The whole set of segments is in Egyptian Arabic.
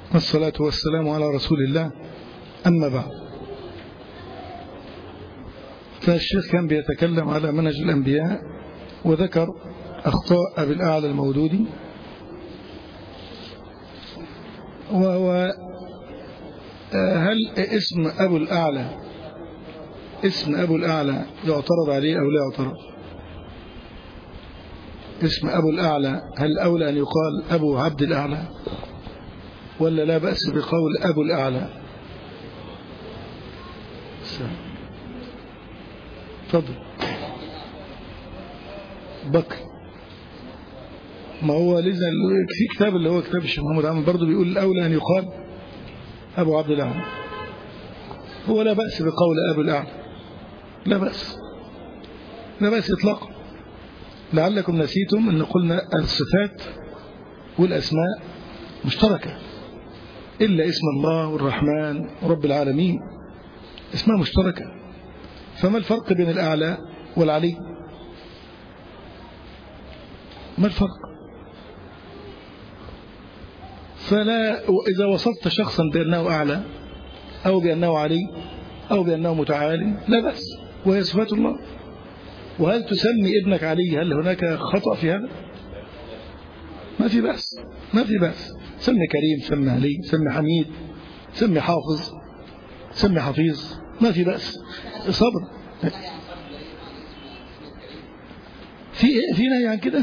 والصلاة والسلام على رسول الله أما بعد فالشيخ كان بيتكلم على منهج الأنبياء وذكر أخطاء أبي الأعلى المودودي وهو هل اسم أبو الأعلى اسم أبو الأعلى يعترض عليه أو لا يعترض اسم أبو الأعلى هل أولى أن يقال أبو عبد الأعلى ولا لا بأس بقول أبو الأعلى تفضل بكر ما هو لذا في كتاب اللي هو كتاب الشيخ محمد عامر برضه بيقول الأولى أن يقال أبو عبد الأعلى هو لا بأس بقول أبو الأعلى لا بأس لا بأس إطلاقا لعلكم نسيتم أن قلنا الصفات والأسماء مشتركة إلا اسم الله والرحمن ورب العالمين اسمها مشتركة فما الفرق بين الأعلى والعلي ما الفرق فلا إذا وصفت شخصا بأنه أعلى أو بأنه علي أو بأنه متعالي لا بأس وهي صفات الله وهل تسمي ابنك علي هل هناك خطأ في هذا ما في بأس ما في بأس سمي كريم سمي علي سمي حميد سمي حافظ سمي حفيظ ما في بأس صبر في في نهي عن كده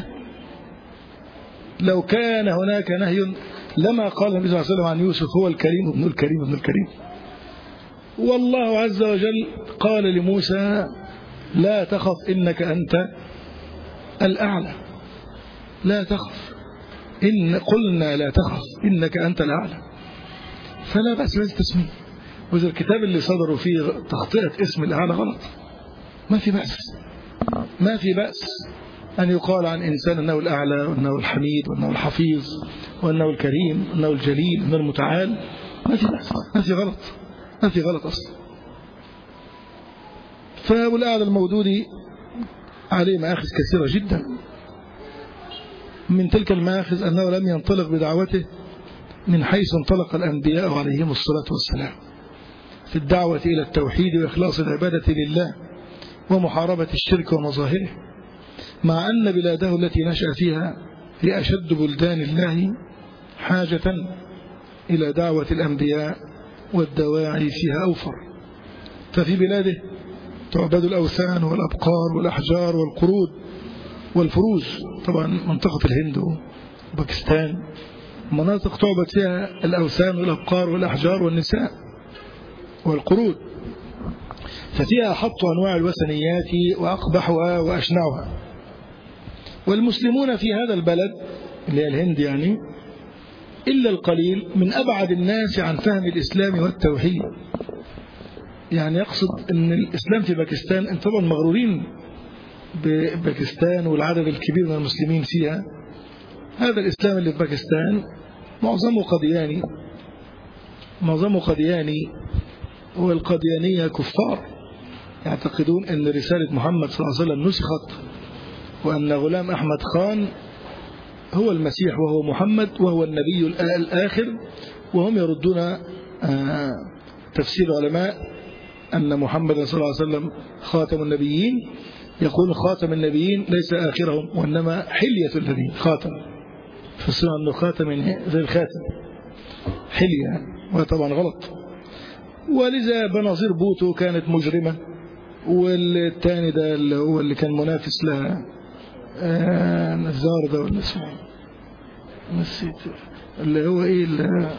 لو كان هناك نهي لما قال النبي صلى الله عليه وسلم عن يوسف هو الكريم ابن الكريم ابن الكريم والله عز وجل قال لموسى لا تخف إنك أنت الأعلى لا تخف إن قلنا لا تخف إنك أنت الأعلى فلا بأس لازم تسميه وإذا الكتاب اللي صدروا فيه تخطئة اسم الأعلى غلط ما في بأس ما في بأس أن يقال عن إنسان أنه الأعلى وأنه الحميد وأنه الحفيظ وأنه الكريم وأنه الجليل وأنه المتعال ما في بأس ما في غلط ما في غلط أصلا فأبو الأعلى المودودي عليه مآخذ كثيرة جدا من تلك المآخذ أنه لم ينطلق بدعوته من حيث انطلق الأنبياء عليهم الصلاة والسلام في الدعوة إلى التوحيد وإخلاص العبادة لله ومحاربة الشرك ومظاهره مع أن بلاده التي نشأ فيها هي أشد بلدان الله حاجة إلى دعوة الأنبياء والدواعي فيها أوفر ففي بلاده تعبد الأوثان والأبقار والأحجار والقرود والفروج طبعا منطقة الهند وباكستان مناطق تعبد فيها الأوثان والأبقار والأحجار والنساء والقرود ففيها حط أنواع الوثنيات وأقبحها وأشنعها والمسلمون في هذا البلد اللي هي الهند يعني إلا القليل من أبعد الناس عن فهم الإسلام والتوحيد يعني يقصد أن الإسلام في باكستان أنت طبعا مغرورين بباكستان والعدد الكبير من المسلمين فيها هذا الإسلام اللي في باكستان معظمه قدياني معظمه قدياني والقديانية كفار يعتقدون أن رسالة محمد صلى الله عليه وسلم نسخت وأن غلام أحمد خان هو المسيح وهو محمد وهو النبي الآخر وهم يردون تفسير علماء أن محمد صلى الله عليه وسلم خاتم النبيين يقول خاتم النبيين ليس آخرهم وإنما حلية النبي خاتم فسرنا أنه خاتم زي الخاتم حلية وطبعا غلط ولذا بناظير بوتو كانت مجرمة والتاني ده اللي هو اللي كان منافس لها آه نزار ده ولا اسمه نسيت اللي هو ايه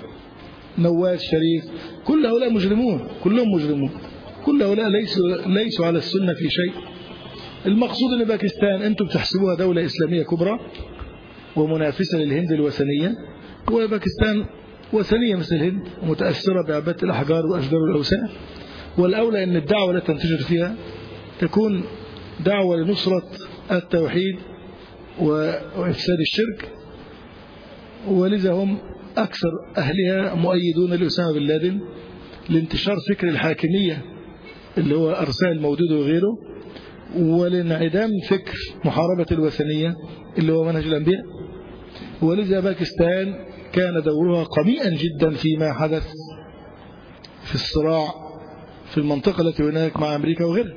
نواس شريف كل هؤلاء مجرمون كلهم مجرمون كل هؤلاء ليسوا ليسوا على السنة في شيء المقصود ان باكستان انتم بتحسبوها دولة اسلامية كبرى ومنافسة للهند الوثنية وباكستان وثنية مثل الهند ومتأثرة بعبادة الأحجار وأشجار الأوثان والأولى أن الدعوة التي تنتشر فيها تكون دعوة لنصرة التوحيد وإفساد الشرك ولذا هم أكثر أهلها مؤيدون لأسامة بن لادن لانتشار فكر الحاكمية اللي هو أرسال المودود وغيره ولانعدام فكر محاربة الوثنية اللي هو منهج الأنبياء ولذا باكستان كان دورها قميئا جدا فيما حدث في الصراع في المنطقة التي هناك مع أمريكا وغيرها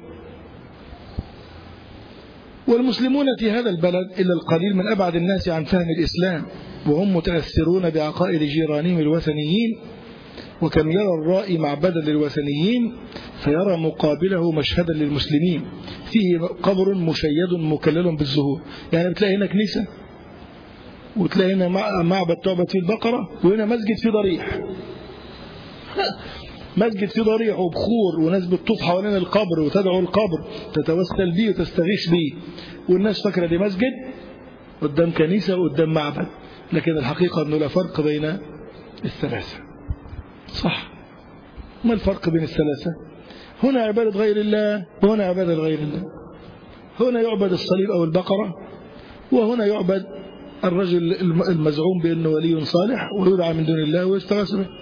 والمسلمون في هذا البلد إلا القليل من أبعد الناس عن فهم الإسلام وهم متأثرون بعقائد جيرانهم الوثنيين وكان يرى الرائي معبدا للوثنيين فيرى مقابله مشهدا للمسلمين فيه قبر مشيد مكلل بالزهور يعني بتلاقي هنا كنيسة وتلاقي هنا معبد تعبد فيه البقرة وهنا مسجد فيه ضريح مسجد فيه ضريح وبخور وناس بتطوف حوالين القبر وتدعو القبر تتوسل به وتستغيث به والناس فاكره دي مسجد قدام كنيسة وقدام معبد لكن الحقيقة أنه لا فرق بين الثلاثة صح ما الفرق بين الثلاثة هنا عبادة غير الله وهنا عبادة غير الله هنا يعبد الصليب أو البقرة وهنا يعبد الرجل المزعوم بأنه ولي صالح ويدعى من دون الله ويستغاث به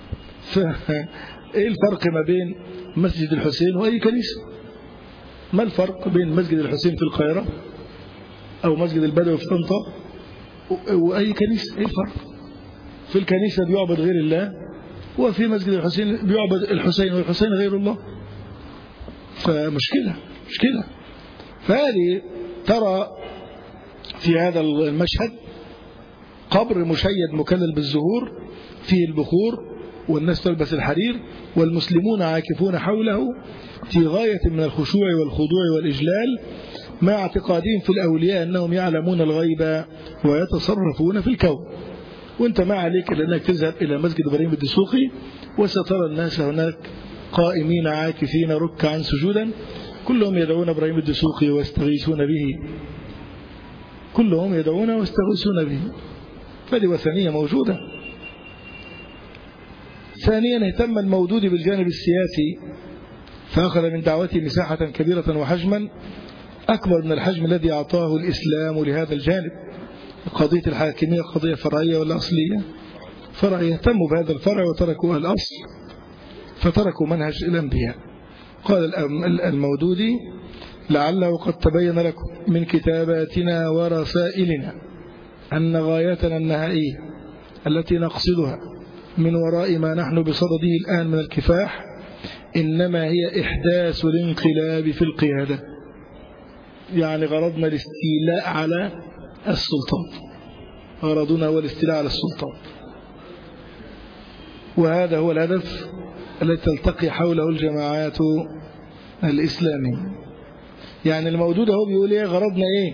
فإيه الفرق ما بين مسجد الحسين وأي كنيسة ما الفرق بين مسجد الحسين في القاهرة أو مسجد البدوي في طنطا وأي كنيسة إيه الفرق في الكنيسة بيعبد غير الله وفي مسجد الحسين بيعبد الحسين والحسين غير الله فمشكلة مشكلة فهذه ترى في هذا المشهد قبر مشيد مكلل بالزهور فيه البخور والناس تلبس الحرير والمسلمون عاكفون حوله في غاية من الخشوع والخضوع والإجلال مع اعتقادهم في الأولياء أنهم يعلمون الغيب ويتصرفون في الكون وانت ما عليك إلا أنك تذهب إلى مسجد إبراهيم الدسوقي وسترى الناس هناك قائمين عاكفين ركعا سجودا كلهم يدعون إبراهيم الدسوقي ويستغيثون به كلهم يدعون ويستغيثون به فهذه وثنية موجودة ثانيا اهتم المودود بالجانب السياسي فأخذ من دعوته مساحة كبيرة وحجما أكبر من الحجم الذي أعطاه الإسلام لهذا الجانب قضية الحاكمية قضية فرعية ولا أصلية فرعية اهتموا بهذا الفرع وتركوا الأصل فتركوا منهج الأنبياء قال المودودي لعله قد تبين لكم من كتاباتنا ورسائلنا أن غايتنا النهائية التي نقصدها من وراء ما نحن بصدده الآن من الكفاح إنما هي إحداث الانقلاب في القيادة يعني غرضنا الاستيلاء على السلطان غرضنا هو الاستيلاء على السلطان وهذا هو الهدف الذي تلتقي حوله الجماعات الإسلامية يعني الموجود هو بيقول ايه غرضنا ايه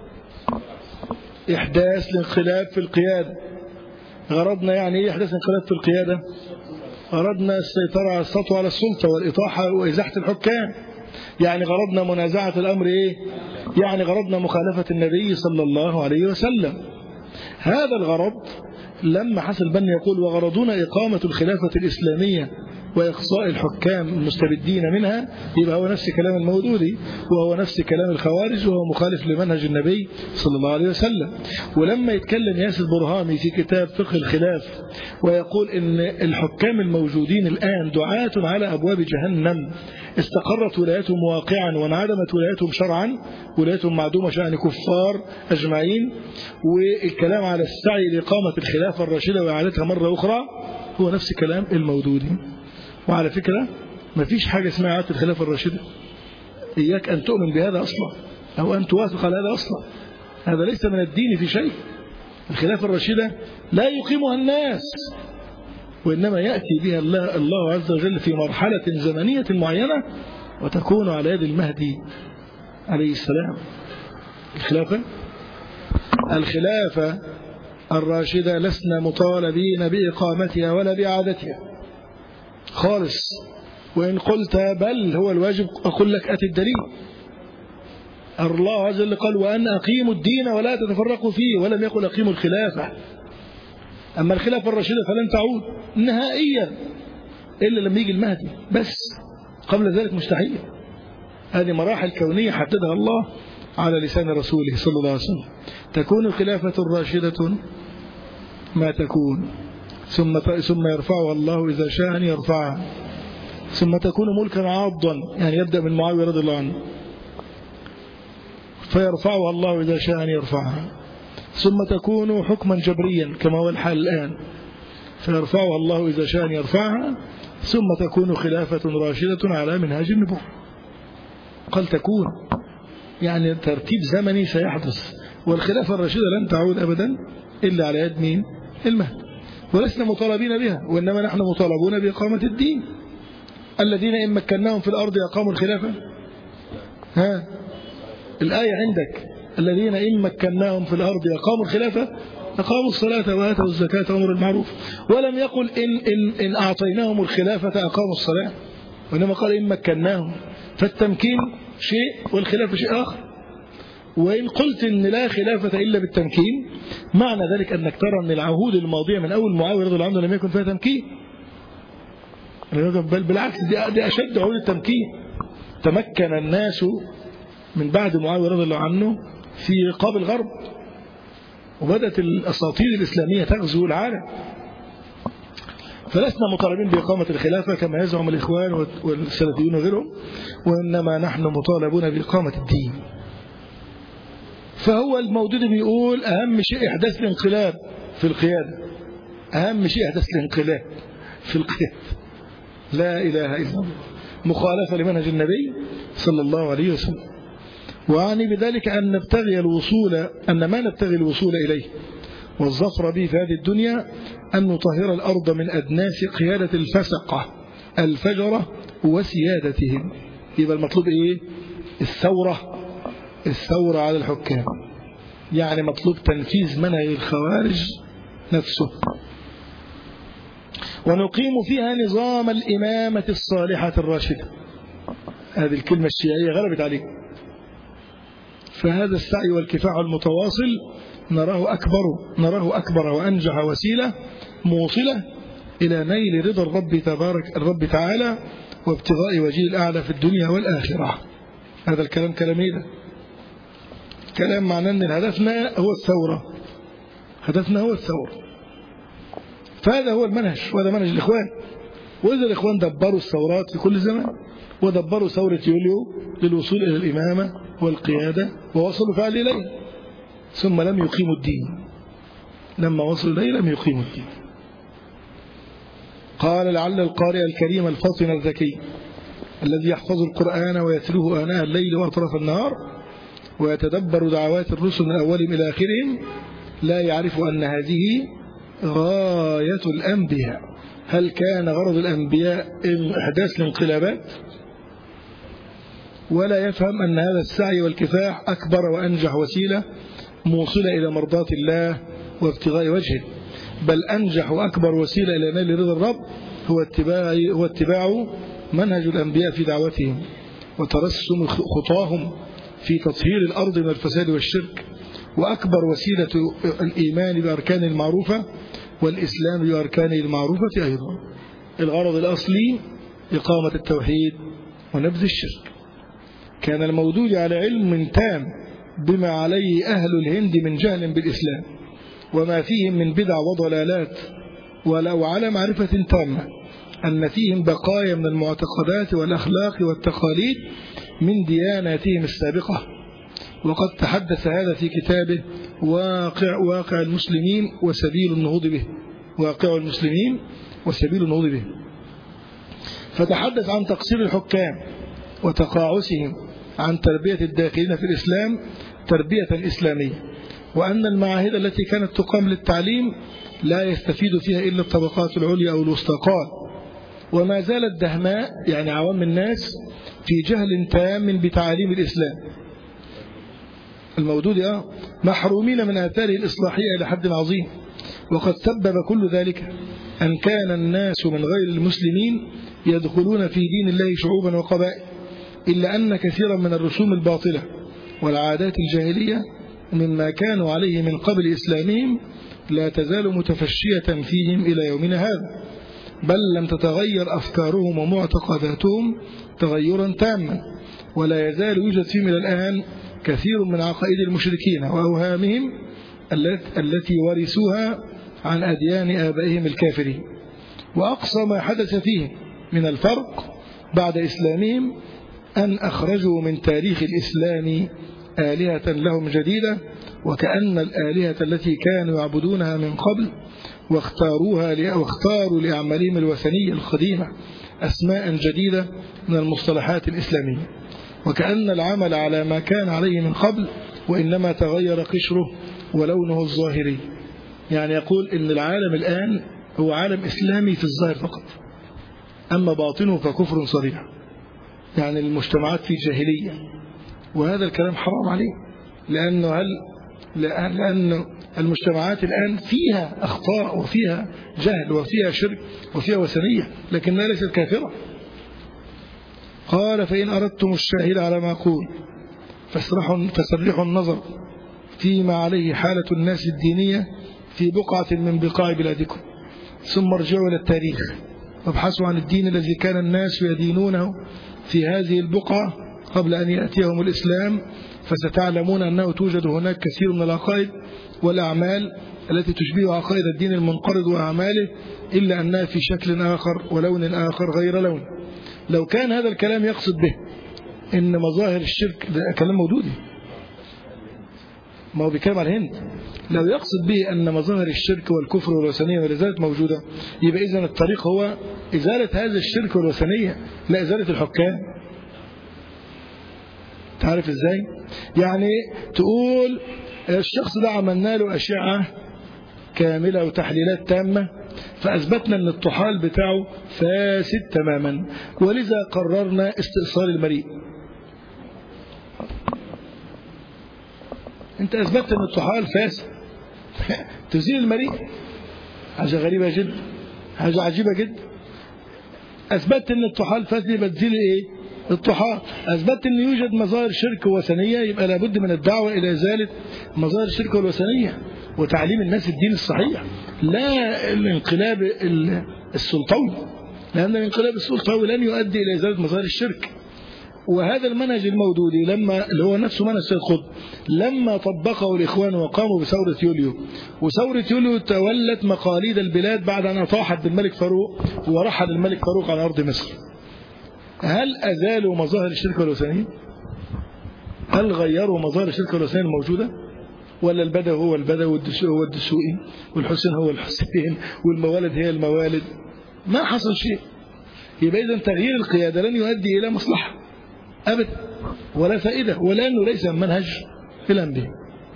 إحداث الانقلاب في القيادة غرضنا يعني ايه إحداث انقلاب في القيادة غرضنا السيطرة على السطوة على السلطة والإطاحة وإزاحة الحكام يعني غرضنا منازعة الأمر إيه يعني غرضنا مخالفة النبي صلى الله عليه وسلم هذا الغرض لما حسن البنا يقول وغرضنا إقامة الخلافة الإسلامية وإقصاء الحكام المستبدين منها يبقى هو نفس كلام المودودي وهو نفس كلام الخوارج وهو مخالف لمنهج النبي صلى الله عليه وسلم ولما يتكلم ياسر برهامي في كتاب فقه الخلاف ويقول إن الحكام الموجودين الآن دعاة على أبواب جهنم استقرت ولايتهم واقعا وانعدمت ولايتهم شرعا ولايتهم معدومة شأن كفار أجمعين والكلام على السعي لإقامة الخلافة الراشدة وإعادتها مرة أخرى هو نفس كلام المودودي وعلى فكرة ما فيش حاجة اسمها إعادة الخلافة الراشدة إياك أن تؤمن بهذا أصلا أو أن توافق على هذا أصلا هذا ليس من الدين في شيء الخلافة الراشدة لا يقيمها الناس وإنما يأتي بها الله, الله عز وجل في مرحلة زمنية معينة وتكون على يد المهدي عليه السلام الخلافة الخلافة الراشدة لسنا مطالبين بإقامتها ولا بإعادتها خالص وإن قلت بل هو الواجب أقول لك أتي الدليل الله عز وجل قال وأن أقيموا الدين ولا تتفرقوا فيه ولم يقل أقيموا الخلافة أما الخلافة الراشدة فلن تعود نهائيا إلا لما يجي المهدي بس قبل ذلك مستحيل هذه مراحل كونية حددها الله على لسان رسوله صلى الله عليه وسلم تكون الخلافة الراشدة ما تكون ثم ثم يرفعها الله إذا شاء أن يرفعها ثم تكون ملكا عاضا يعني يبدأ من معاوية رضي الله عنه فيرفعها الله إذا شاء أن يرفعها ثم تكون حكما جبريا كما هو الحال الآن فيرفعها الله إذا شاء يرفعها ثم تكون خلافة راشدة على منهاج النبوة قال تكون يعني ترتيب زمني سيحدث والخلافة الراشدة لن تعود أبدا إلا على يد مين المهد ولسنا مطالبين بها وإنما نحن مطالبون بإقامة الدين الذين إن مكناهم في الأرض أقاموا الخلافة ها الآية عندك الذين إن مكناهم في الأرض أقاموا الخلافة أقاموا الصلاة وآتوا الزكاة وأمر المعروف ولم يقل إن, إن, إن أعطيناهم الخلافة أقاموا الصلاة وإنما قال إن مكناهم فالتمكين شيء والخلافة شيء آخر وإن قلت إن لا خلافة إلا بالتمكين معنى ذلك أنك ترى أن العهود الماضية من أول معاوية رضي الله عنه لم يكن فيها تمكين بل بالعكس دي, دي أشد عهود التمكين تمكن الناس من بعد معاوية رضي الله عنه في رقاب الغرب وبدأت الأساطير الإسلامية تغزو العالم فلسنا مطالبين بإقامة الخلافة كما يزعم الإخوان والسلفيون وغيرهم وإنما نحن مطالبون بإقامة الدين فهو الموجود بيقول أهم شيء إحداث الانقلاب في القيادة أهم شيء إحداث الانقلاب في القيادة لا إله إلا الله مخالفة لمنهج النبي صلى الله عليه وسلم وأعني بذلك أن نبتغي الوصول أن ما نبتغي الوصول إليه والظفر به في هذه الدنيا أن نطهر الأرض من أدناس قيادة الفسقة الفجرة وسيادتهم يبقى المطلوب إيه الثورة الثورة على الحكام يعني مطلوب تنفيذ منهج الخوارج نفسه ونقيم فيها نظام الإمامة الصالحة الراشدة هذه الكلمة الشيعية غلبت عليك فهذا السعي والكفاح المتواصل نراه أكبر نراه أكبر وأنجح وسيلة موصلة إلى نيل رضا الرب تبارك الرب تعالى وابتغاء وجه الأعلى في الدنيا والآخرة هذا الكلام كلام إيه كلام معناه أن هدفنا هو الثورة هدفنا هو الثورة فهذا هو المنهج وهذا منهج الإخوان وإذا الإخوان دبروا الثورات في كل زمان ودبروا ثورة يوليو للوصول إلى الإمامة والقيادة ووصلوا فعل إليه ثم لم يقيموا الدين لما وصلوا إليه لم يقيموا الدين قال لعل القارئ الكريم الفطن الذكي الذي يحفظ القرآن ويتلوه آناء الليل وأطراف النهار ويتدبر دعوات الرسل من أولهم إلى آخرهم لا يعرف أن هذه غاية الأنبياء هل كان غرض الأنبياء إحداث الانقلابات ولا يفهم أن هذا السعي والكفاح أكبر وأنجح وسيلة موصلة إلى مرضاة الله وابتغاء وجهه بل أنجح وأكبر وسيلة إلى نيل رضا الرب هو اتباع, هو اتباع منهج الأنبياء في دعوتهم وترسم خطاهم في تطهير الأرض من الفساد والشرك وأكبر وسيلة الإيمان بأركان المعروفة والإسلام بأركانه المعروفة أيضا الغرض الأصلي إقامة التوحيد ونبذ الشرك كان المودود على علم تام بما عليه أهل الهند من جهل بالإسلام وما فيهم من بدع وضلالات ولو على معرفة تامة أن فيهم بقايا من المعتقدات والأخلاق والتقاليد من دياناتهم السابقة وقد تحدث هذا في كتابه واقع واقع المسلمين وسبيل النهوض به واقع المسلمين وسبيل النهوض به فتحدث عن تقصير الحكام وتقاعسهم عن تربية الداخلين في الإسلام تربية إسلامية وأن المعاهد التي كانت تقام للتعليم لا يستفيد فيها إلا الطبقات العليا أو الوسطى وما زالت دهماء يعني عوام الناس في جهل تام بتعاليم الإسلام المودود آه محرومين من آثاره الإصلاحية إلى حد عظيم وقد سبب كل ذلك أن كان الناس من غير المسلمين يدخلون في دين الله شعوبا وقبائل إلا أن كثيرا من الرسوم الباطلة والعادات الجاهلية مما كانوا عليه من قبل إسلامهم لا تزال متفشية فيهم إلى يومنا هذا بل لم تتغير أفكارهم ومعتقداتهم تغيرا تاما ولا يزال يوجد فيهم إلى الآن كثير من عقائد المشركين وأوهامهم التي ورثوها عن أديان آبائهم الكافرين وأقصى ما حدث فيهم من الفرق بعد إسلامهم أن أخرجوا من تاريخ الإسلام آلهة لهم جديدة وكأن الآلهة التي كانوا يعبدونها من قبل واختاروها واختاروا لأعمالهم الوثنية القديمة أسماء جديدة من المصطلحات الإسلامية وكأن العمل على ما كان عليه من قبل وإنما تغير قشره ولونه الظاهري يعني يقول إن العالم الآن هو عالم إسلامي في الظاهر فقط أما باطنه فكفر صريح يعني المجتمعات في جاهلية وهذا الكلام حرام عليه لأنه هل لأن المجتمعات الآن فيها أخطاء وفيها جهل وفيها شرك وفيها وثنية لكنها ليست كافرة قال فإن أردتم الشاهد على ما أقول فاسرحوا, فسرحوا النظر فيما عليه حالة الناس الدينية في بقعة من بقاع بلادكم ثم ارجعوا إلى التاريخ وابحثوا عن الدين الذي كان الناس يدينونه في هذه البقعة قبل أن يأتيهم الإسلام فستعلمون أنه توجد هناك كثير من العقائد والأعمال التي تشبه عقائد الدين المنقرض وأعماله إلا أنها في شكل آخر ولون آخر غير لون لو كان هذا الكلام يقصد به إن مظاهر الشرك ده كلام مودودي ما هو بيتكلم على الهند لو يقصد به أن مظاهر الشرك والكفر والوثنية والإزالة موجودة يبقى إذن الطريق هو إزالة هذا الشرك والوثنية لا إزالة الحكام تعرف إزاي يعني تقول الشخص ده عملنا له أشعة كاملة وتحليلات تامة فأثبتنا أن الطحال بتاعه فاسد تماما ولذا قررنا استئصال المريء انت أثبتت أن الطحال فاسد تزيل المريء حاجة غريبة جدا حاجة عجيبة جدا أثبتت أن الطحال فاسد يبقى تزيل إيه الطحال أثبت أن يوجد مظاهر شرك وثنية يبقى لابد من الدعوة إلى إزالة مظاهر الشرك والوثنية وتعليم الناس الدين الصحيح لا الانقلاب السلطوي لأن الانقلاب السلطوي لن يؤدي إلى إزالة مظاهر الشرك وهذا المنهج المودودي لما اللي هو نفسه منهج سيد قطب لما طبقه الإخوان وقاموا بثورة يوليو وثورة يوليو تولت مقاليد البلاد بعد أن أطاحت بالملك فاروق ورحل الملك فاروق على أرض مصر هل أزالوا مظاهر الشرك والوثنية هل غيروا مظاهر الشرك والوثنية الموجودة ولا البدو هو البدو والدسوقي هو الدسوقي والحسين هو الحسين والموالد هي الموالد ما حصل شيء يبقى إذا تغيير القيادة لن يؤدي إلى مصلحة أبدا ولا فائدة ولأنه ليس منهج الأنبياء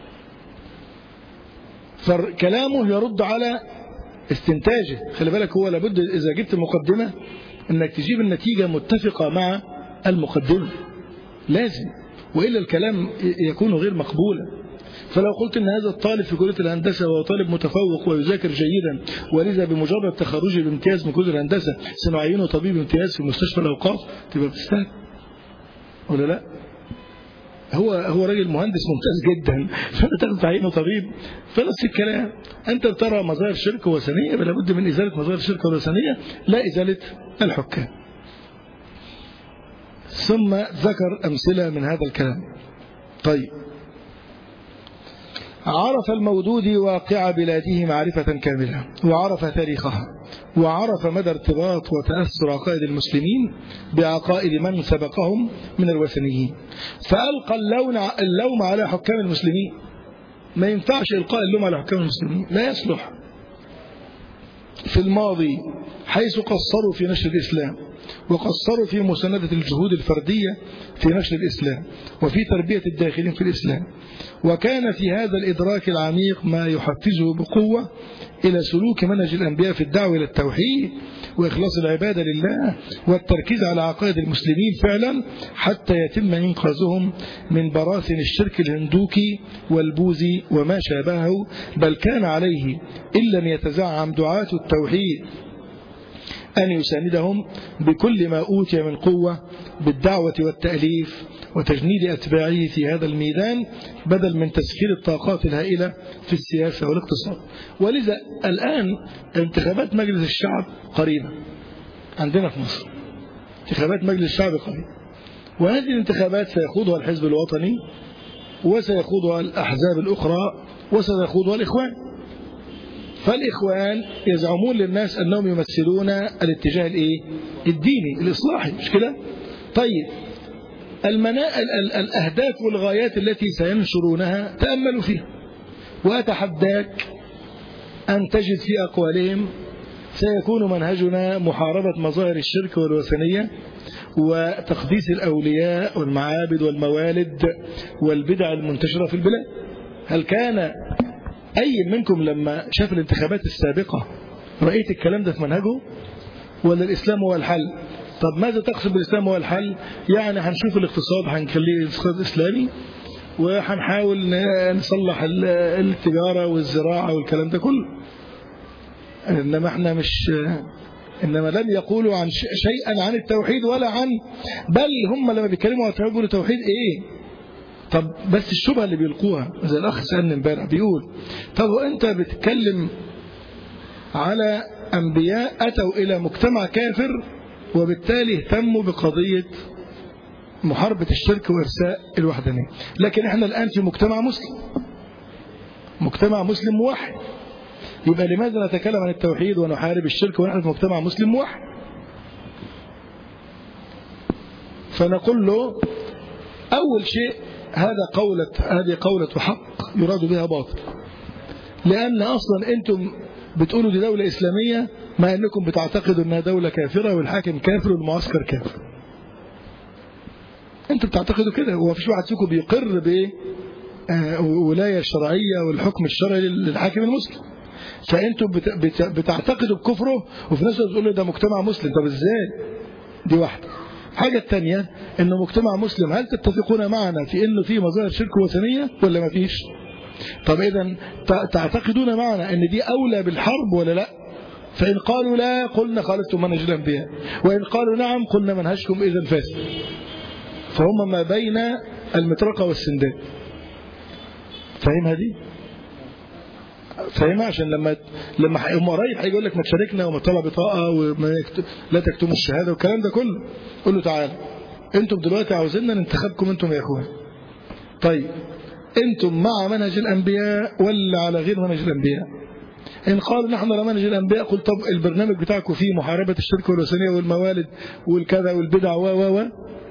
فكلامه يرد على استنتاجه خلي بالك هو لابد إذا جبت مقدمة انك تجيب النتيجة متفقة مع المقدمة لازم وإلا الكلام يكون غير مقبولا فلو قلت ان هذا الطالب في كلية الهندسة وهو طالب متفوق ويذاكر جيدا ولذا بمجرد تخرجه بامتياز من كلية الهندسة سنعينه طبيب امتياز في مستشفى الأوقاف تبقى بتستاهل ولا لا هو هو راجل مهندس ممتاز جدا فانت تاخد تعيينه طبيب فنفس الكلام انت بترى مظاهر شرك وثنيه بل لابد من ازاله مظاهر الشرك والوثنيه لا ازاله الحكام ثم ذكر امثله من هذا الكلام طيب عرف المودود واقع بلاده معرفة كاملة وعرف تاريخها وعرف مدى ارتباط وتأثر عقائد المسلمين بعقائد من سبقهم من الوثنيين فألقى اللون اللوم على حكام المسلمين ما ينفعش إلقاء اللوم على حكام المسلمين لا يصلح في الماضي حيث قصروا في نشر الإسلام وقصروا في مساندة الجهود الفردية في نشر الإسلام وفي تربية الداخلين في الإسلام وكان في هذا الإدراك العميق ما يحفزه بقوة إلى سلوك منهج الأنبياء في الدعوة إلى التوحيد وإخلاص العبادة لله والتركيز على عقائد المسلمين فعلا حتى يتم إنقاذهم من براثن الشرك الهندوكي والبوذي وما شابهه بل كان عليه إن لم يتزعم دعاة التوحيد أن يساندهم بكل ما أوتي من قوة بالدعوة والتأليف وتجنيد أتباعه في هذا الميدان بدل من تسخير الطاقات الهائلة في السياسة والاقتصاد ولذا الآن انتخابات مجلس الشعب قريبة عندنا في مصر انتخابات مجلس الشعب قريبة وهذه الانتخابات سيخوضها الحزب الوطني وسيخوضها الأحزاب الأخرى وسيخوضها الإخوان فالإخوان يزعمون للناس أنهم يمثلون الاتجاه الإيه؟ الديني الإصلاحي مش كده طيب المنا... ال... ال... الأهداف والغايات التي سينشرونها تأملوا فيها وأتحداك أن تجد في أقوالهم سيكون منهجنا محاربة مظاهر الشرك والوثنية وتقديس الأولياء والمعابد والموالد والبدع المنتشرة في البلاد هل كان أي منكم لما شاف الانتخابات السابقة رأيت الكلام ده في منهجه ولا الإسلام هو الحل طب ماذا تقصد بالإسلام هو الحل يعني هنشوف الاقتصاد هنخليه اقتصاد إسلامي وهنحاول نصلح التجارة والزراعة والكلام ده كله إنما احنا مش إنما لم يقولوا عن شيئا عن التوحيد ولا عن بل هم لما بيتكلموا عن التوحيد بيقولوا توحيد إيه طب بس الشبهة اللي بيلقوها زي الأخ سألني امبارح بيقول طب وأنت بتتكلم على أنبياء أتوا إلى مجتمع كافر وبالتالي اهتموا بقضية محاربة الشرك وإرساء الوحدانية لكن احنا الآن في مجتمع مسلم مجتمع مسلم موحد يبقى لماذا نتكلم عن التوحيد ونحارب الشرك ونحن في مجتمع مسلم موحد فنقول له أول شيء هذا قولة هذه قولة حق يراد بها باطل لأن أصلا أنتم بتقولوا دي دولة إسلامية مع أنكم بتعتقدوا أنها دولة كافرة والحاكم كافر والمعسكر كافر أنتم بتعتقدوا كده هو مفيش واحد فيكم بيقر بإيه ولاية الشرعية والحكم الشرعي للحاكم المسلم فأنتم بتعتقدوا بكفره وفي نفس الوقت تقولوا ده مجتمع مسلم طب إزاي دي واحدة الحاجة الثانية أنه مجتمع مسلم هل تتفقون معنا في أنه في مظاهر شرك وثنية ولا ما فيش طب إذا تعتقدون معنا أن دي أولى بالحرب ولا لا فإن قالوا لا قلنا خالفتم منهج الأنبياء وإن قالوا نعم قلنا منهجكم إذا فاسد فهم ما بين المطرقة والسندان فاهمها دي فاهمها عشان لما لما هم قريب هيجي يقول لك ما تشاركنا وما تطلع بطاقه وما يكتب لا تكتموا الشهاده والكلام ده كله قول له تعالى انتم دلوقتي عاوزيننا ننتخبكم انتم يا اخوان طيب انتم مع منهج الانبياء ولا على غير منهج الانبياء ان قالوا نحن على منهج الانبياء قل طب البرنامج بتاعكم فيه محاربه الشرك والوثنيه والموالد والكذا والبدع و و و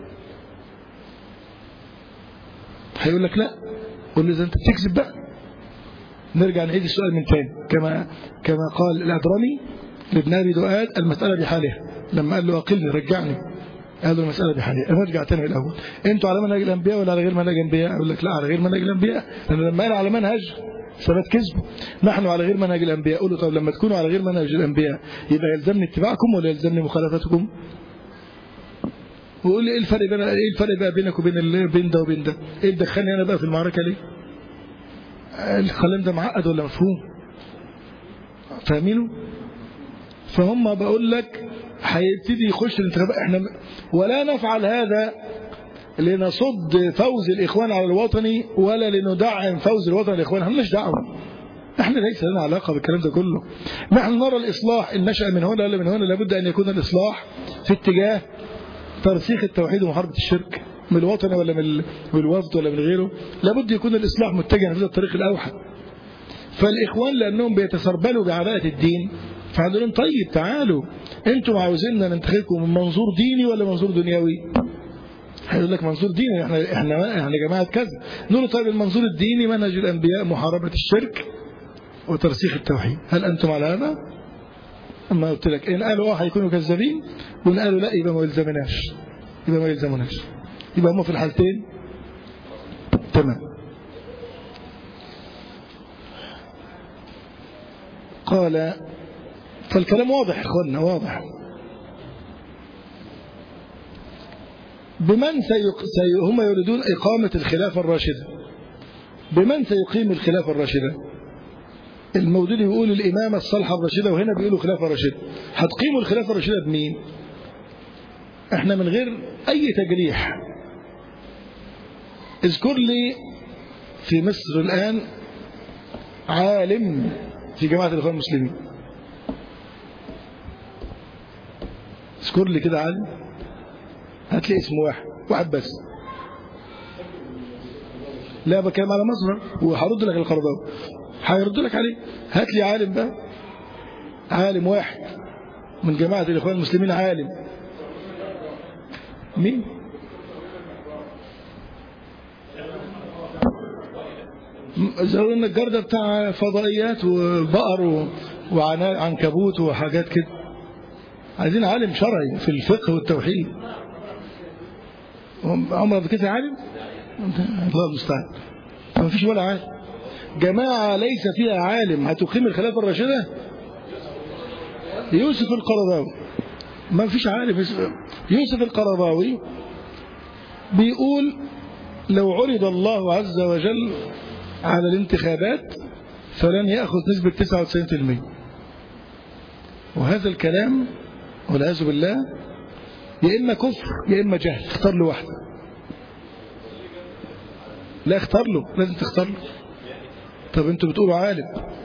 هيقول لك لا قول له اذا انت بتكذب بقى نرجع نعيد السؤال من تاني كما كما قال الأدرمي لابن أبي دؤاد المسألة بحالها لما قال له أقلني رجعني قال له المسألة بحالها نرجع تاني الأول أنتوا على منهج الأنبياء ولا على غير منهج الأنبياء أقول لك لا على غير منهج الأنبياء لأن لما قال على منهج ثبت كذبه نحن على غير منهج الأنبياء قولوا طب لما تكونوا على غير منهج الأنبياء يبقى يلزمني اتباعكم ولا يلزمني مخالفتكم وقول لي ايه الفرق بين ايه الفرق بقى بينك وبين بين ده وبين ده ايه اللي دخلني انا بقى في المعركه ليه الكلام ده معقد ولا مفهوم فاهمينه فهم بقول لك هيبتدي يخش الانتخابات احنا ولا نفعل هذا لنصد فوز الاخوان على الوطني ولا لندعم فوز الوطن الاخوان احنا مالناش دعوه احنا ليس لنا علاقه بالكلام ده كله نحن نرى الاصلاح ان نشا من هنا ولا من هنا لابد ان يكون الاصلاح في اتجاه ترسيخ التوحيد ومحاربه الشرك من الوطن ولا من الوفد ولا من غيره لابد يكون الإصلاح متجه في الطريق الأوحد فالإخوان لأنهم بيتسربلوا بعباءة الدين فقالوا لهم طيب تعالوا انتم عاوزيننا ننتخبكم من منظور ديني ولا منظور دنيوي هيقول لك منظور ديني احنا احنا احنا جماعه كذا نقول له طيب المنظور الديني منهج الانبياء محاربه الشرك وترسيخ التوحيد هل انتم على هذا اما قلت لك ان قالوا اه هيكونوا كذابين وان قالوا لا يبقى ما يلزمناش يبقى ما يلزموناش يبقى هم في الحالتين تمام قال فالكلام واضح يا اخوانا واضح بمن سيق... سي... هم يريدون إقامة الخلافة الراشدة بمن سيقيم الخلافة الراشدة المودودي بيقول الإمامة الصالحة الراشدة وهنا بيقولوا خلافة راشدة هتقيموا الخلافة الراشدة بمين احنا من غير أي تجريح اذكر لي في مصر الآن عالم في جماعة الإخوان المسلمين اذكر لي كده عالم هات لي اسم واحد واحد بس لا بكلم على مصر وهرد لك القرضاوي هيرد لك عليه هات لي عالم بقى عالم واحد من جماعة الإخوان المسلمين عالم مين زي النجار ده بتاع فضائيات وبقر وعنكبوت وحاجات كده عايزين عالم شرعي في الفقه والتوحيد عمر كده عالم الله المستعان ما فيش ولا عالم جماعة ليس فيها عالم هتقيم الخلافة الراشدة يوسف القرضاوي ما فيش عالم يوسف القرضاوي بيقول لو عرض الله عز وجل على الانتخابات فلن يأخذ نسبة 99% وهذا الكلام والعياذ بالله يا إما كفر يا إما جهل اختار له واحدة لا اختار له لازم تختار له طب انتوا بتقولوا عالم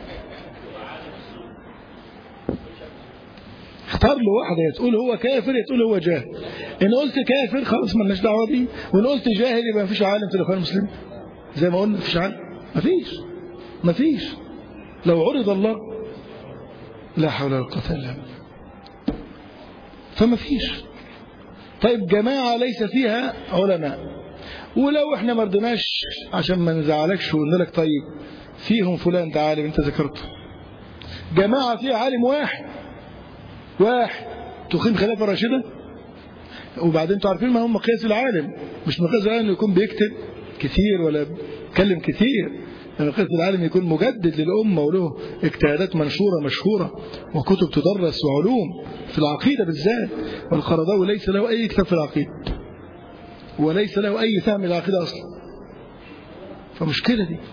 اختار له واحدة يا تقول هو كافر يا تقول هو جاهل ان قلت كافر خلاص مالناش دعوه بيه وان قلت جاهل يبقى مفيش عالم في الاخوان المسلمين زي ما قلنا مفيش عالم مفيش مفيش لو عرض الله لا حول ولا قوه الا بالله فما فيش طيب جماعة ليس فيها علماء ولو احنا ما رضيناش عشان ما نزعلكش وقلنا لك طيب فيهم فلان ده عالم انت ذكرته جماعة فيها عالم واحد واحد تقيم خلافة راشدة وبعدين انتوا عارفين ما هم مقياس العالم مش مقياس العالم يكون بيكتب كتير ولا بيتكلم كتير مقياس العالم يكون مجدد للأمة وله اجتهادات منشورة مشهورة وكتب تدرس وعلوم في العقيدة بالذات والقرضاوي ليس له أي كتاب في العقيدة وليس له أي فهم العقيدة أصلا فمشكلة دي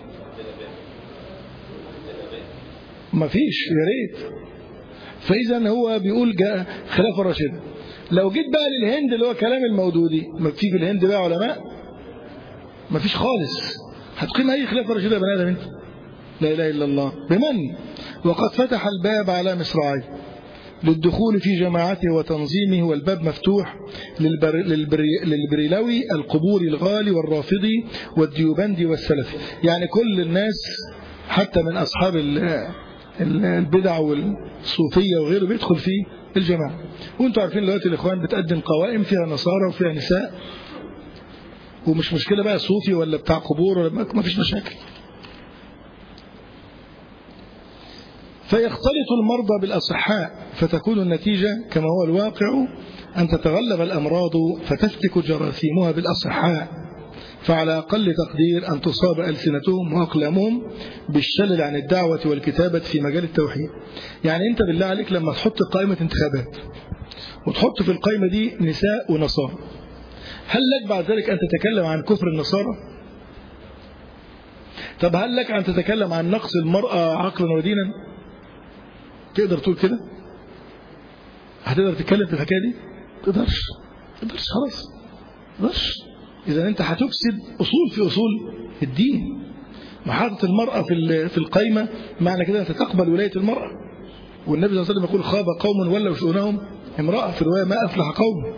ما فيش يا ريت فإذا هو بيقول جاء خلافة الراشدة لو جيت بقى للهند اللي هو كلام المودودي ما في في الهند بقى علماء ما فيش خالص هتقيم أي خلافة راشدة يا بني آدم أنت لا إله إلا الله بمن وقد فتح الباب على مصراعي للدخول في جماعته وتنظيمه والباب مفتوح للبر... للبر... للبريلوي القبوري الغالي والرافضي والديوبندي والسلفي يعني كل الناس حتى من أصحاب البدع والصوفية وغيره بيدخل في الجماعة وانتوا عارفين دلوقتي الإخوان بتقدم قوائم فيها نصارى وفيها نساء ومش مشكلة بقى صوفي ولا بتاع قبور ولا ما فيش مشاكل فيختلط المرضى بالأصحاء فتكون النتيجة كما هو الواقع أن تتغلب الأمراض فتفتك جراثيمها بالأصحاء فعلى أقل تقدير أن تصاب ألسنتهم وأقلامهم بالشلل عن الدعوة والكتابة في مجال التوحيد يعني أنت بالله عليك لما تحط قائمة انتخابات وتحط في القائمة دي نساء ونصارى هل لك بعد ذلك أن تتكلم عن كفر النصارى طب هل لك أن تتكلم عن نقص المرأة عقلا ودينا تقدر تقول كده هتقدر تتكلم في الحكاية دي تقدرش تقدرش خلاص تقدرش إذا أنت هتفسد أصول في أصول الدين محاطة المرأة في في القايمة معنى كده أنت تقبل ولاية المرأة والنبي صلى الله عليه وسلم يقول خاب قوم ولوا شؤونهم امرأة في الرواية ما أفلح قوم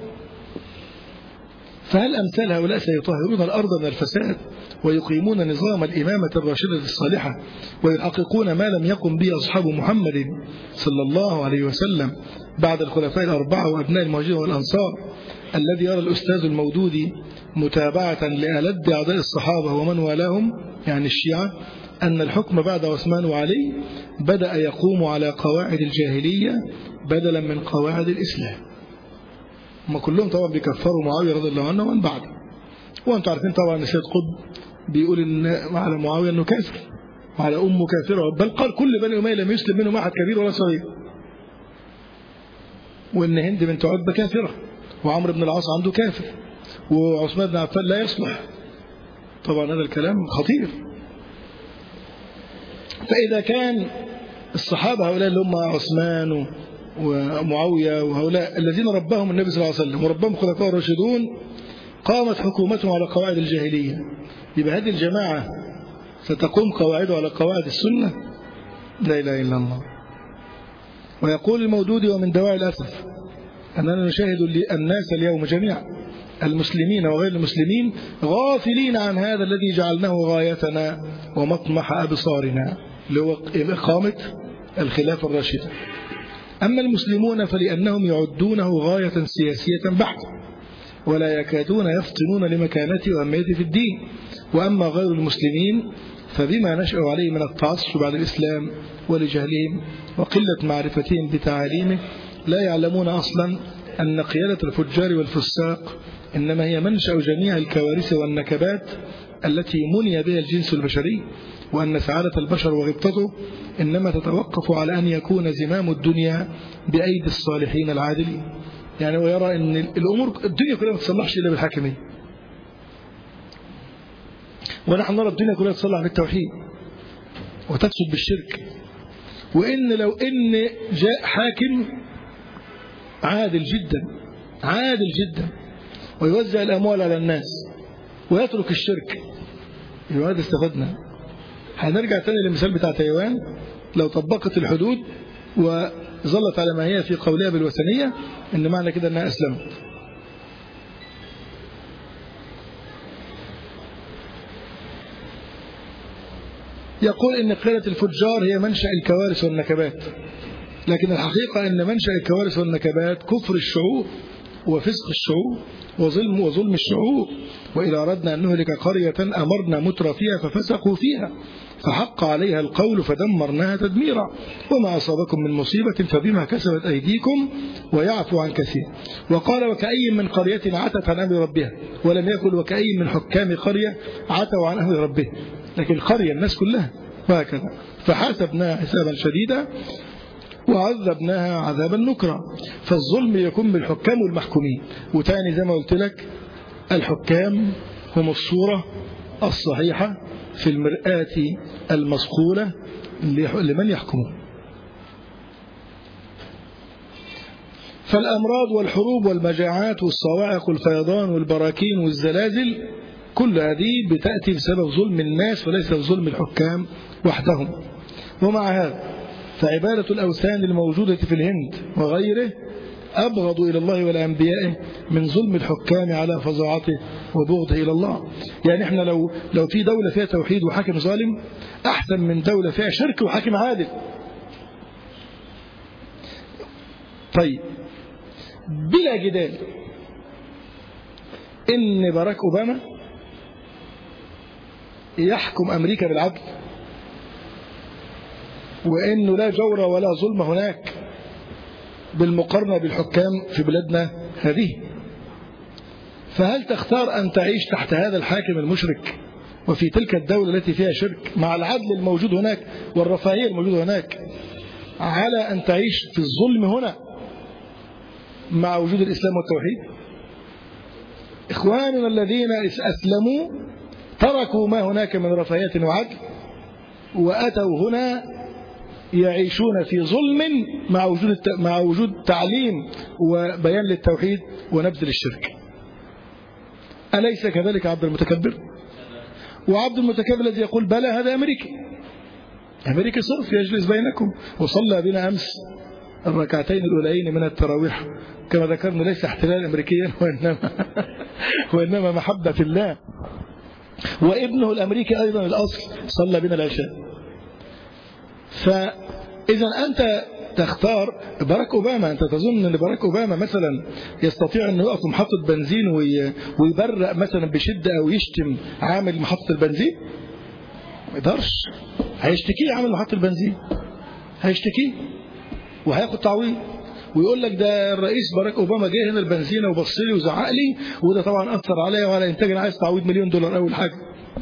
فهل أمثال هؤلاء سيطهرون الأرض من الفساد ويقيمون نظام الإمامة الراشدة الصالحة ويحققون ما لم يقم به أصحاب محمد صلى الله عليه وسلم بعد الخلفاء الأربعة وأبناء المهاجرين والأنصار الذي يرى الأستاذ المودودي متابعة لألد أعداء الصحابة ومن والاهم يعني الشيعة أن الحكم بعد عثمان وعلي بدأ يقوم على قواعد الجاهلية بدلا من قواعد الإسلام هم كلهم طبعا بيكفروا معاوية رضي الله عنه ومن بعده وانتم عارفين طبعا السيد قطب بيقول إن على معاوية أنه كافر وعلى أمه كافرة بل قال كل بني أمية لم يسلم منهم أحد كبير ولا صغير وإن هند بنت عتبة كافرة وعمرو بن العاص عنده كافر وعثمان بن عفان لا يصلح طبعا هذا الكلام خطير فإذا كان الصحابة هؤلاء اللي هم عثمان ومعاوية وهؤلاء الذين رباهم النبي صلى الله عليه وسلم ورباهم خلفاء الراشدون قامت حكومتهم على قواعد الجاهلية يبقى هذه الجماعة ستقوم قواعده على قواعد السنة لا إله إلا الله ويقول المودود ومن دواعي الأسف أننا نشاهد الناس اليوم جميعا المسلمين وغير المسلمين غافلين عن هذا الذي جعلناه غايتنا ومطمح أبصارنا اللي هو إقامة الخلافة الراشدة أما المسلمون فلأنهم يعدونه غاية سياسية بحتة ولا يكادون يفطنون لمكانته وأهميته في الدين وأما غير المسلمين فبما نشأوا عليه من التعصب على الإسلام ولجهلهم وقلة معرفتهم بتعاليمه لا يعلمون أصلا أن قيادة الفجار والفساق إنما هي منشأ جميع الكوارث والنكبات التي مني بها الجنس البشري وأن سعادة البشر وغبطته إنما تتوقف على أن يكون زمام الدنيا بأيدي الصالحين العادلين يعني ويرى أن الأمور الدنيا كلها ما تصلحش إلا بالحاكمية ونحن نرى الدنيا كلها تصلح بالتوحيد وتفسد بالشرك وإن لو إن جاء حاكم عادل جدا عادل جدا ويوزع الأموال على الناس ويترك الشرك يبقى هذا استفدنا هنرجع تاني للمثال بتاع تايوان لو طبقت الحدود وظلت على ما هي في قولها بالوثنية إن معنى كده أنها أسلمت يقول إن قلة الفجار هي منشأ الكوارث والنكبات لكن الحقيقة أن منشأ الكوارث والنكبات كفر الشعوب وفسق الشعوب وظلم وظلم الشعوب وإذا أردنا أن نهلك قرية أمرنا متر فيها ففسقوا فيها فحق عليها القول فدمرناها تدميرا وما أصابكم من مصيبة فبما كسبت أيديكم ويعفو عن كثير وقال وكأي من قرية عتت عن أمر ربها ولم يقل وكأي من حكام قرية عتوا عن أمر ربه لكن القرية الناس كلها وهكذا فحاسبناها حسابا شديدا وعذبناها عذابا نكرا فالظلم يكون بالحكام والمحكومين وتاني زي ما قلت لك الحكام هم الصورة الصحيحة في المرآة المصقولة لمن يحكمون فالأمراض والحروب والمجاعات والصواعق والفيضان والبراكين والزلازل كل هذه بتأتي بسبب ظلم الناس وليس بظلم الحكام وحدهم ومع هذا فعبادة الأوثان الموجودة في الهند وغيره أبغض إلى الله والأنبياء من ظلم الحكام على فظاعته وبغضه إلى الله يعني إحنا لو, لو في دولة فيها توحيد وحاكم ظالم أحسن من دولة فيها شرك وحاكم عادل طيب بلا جدال إن باراك أوباما يحكم أمريكا بالعدل وإنه لا جور ولا ظلم هناك بالمقارنة بالحكام في بلادنا هذه فهل تختار أن تعيش تحت هذا الحاكم المشرك وفي تلك الدولة التي فيها شرك مع العدل الموجود هناك والرفاهية الموجودة هناك على أن تعيش في الظلم هنا مع وجود الإسلام والتوحيد إخواننا الذين أسلموا تركوا ما هناك من رفاهية وعدل وأتوا هنا يعيشون في ظلم مع وجود مع وجود تعليم وبيان للتوحيد ونبذ للشرك أليس كذلك عبد المتكبر وعبد المتكبر الذي يقول بلى هذا أمريكي أمريكي صرف يجلس بينكم وصلى بنا أمس الركعتين الأولين من التراويح كما ذكرنا ليس احتلال أمريكيا وإنما, وإنما محبة في الله وابنه الأمريكي أيضا الأصل صلى بنا العشاء فإذا أنت تختار باراك أوباما أنت تظن أن باراك أوباما مثلا يستطيع أن يقف محطة بنزين ويبرق مثلا بشدة أو يشتم عامل محطة البنزين ما يقدرش هيشتكيه عامل محطة البنزين هيشتكيه وهياخد تعويض ويقول لك ده الرئيس باراك اوباما جه هنا البنزينه وبص لي وزعق لي وده طبعا اثر عليا وعلى انتاج انا عايز تعويض مليون دولار اول حاجه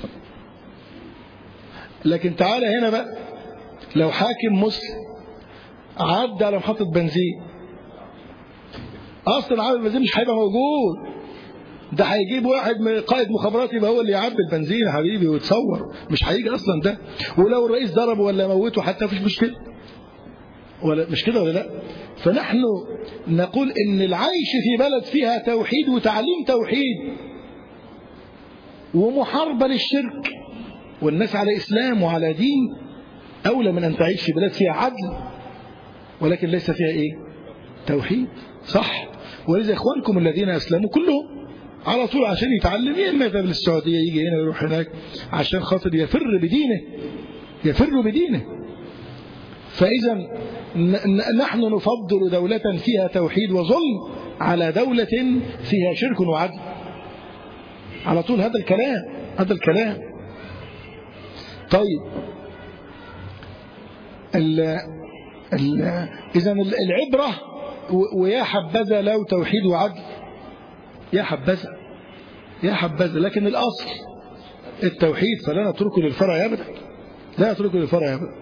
لكن تعالى هنا بقى لو حاكم مسلم عدى على محطة بنزين أصلا عامل البنزين مش هيبقى موجود ده هيجيب واحد من قائد مخابرات يبقى هو اللي يعبي البنزين يا حبيبي ويتصور مش هيجي أصلا ده ولو الرئيس ضربه ولا موته حتى مفيش مشكلة ولا مش كده ولا لا فنحن نقول ان العيش في بلد فيها توحيد وتعليم توحيد ومحاربة للشرك والناس على إسلام وعلى دين أولى من أن تعيش في بلاد فيها عدل ولكن ليس فيها إيه توحيد صح ولذا إخوانكم الذين أسلموا كلهم على طول عشان يتعلم يا إما يذهب للسعودية يجي هنا ويروح هناك عشان خاطر يفر بدينه يفر بدينه فإذا نحن نفضل دولة فيها توحيد وظلم على دولة فيها شرك وعدل على طول هذا الكلام هذا الكلام طيب ال ال إذا العبرة ويا حبذا لو توحيد وعدل يا حبذا يا حبذا لكن الأصل التوحيد فلا نتركه للفرع أبدا لا نتركه للفرع أبدا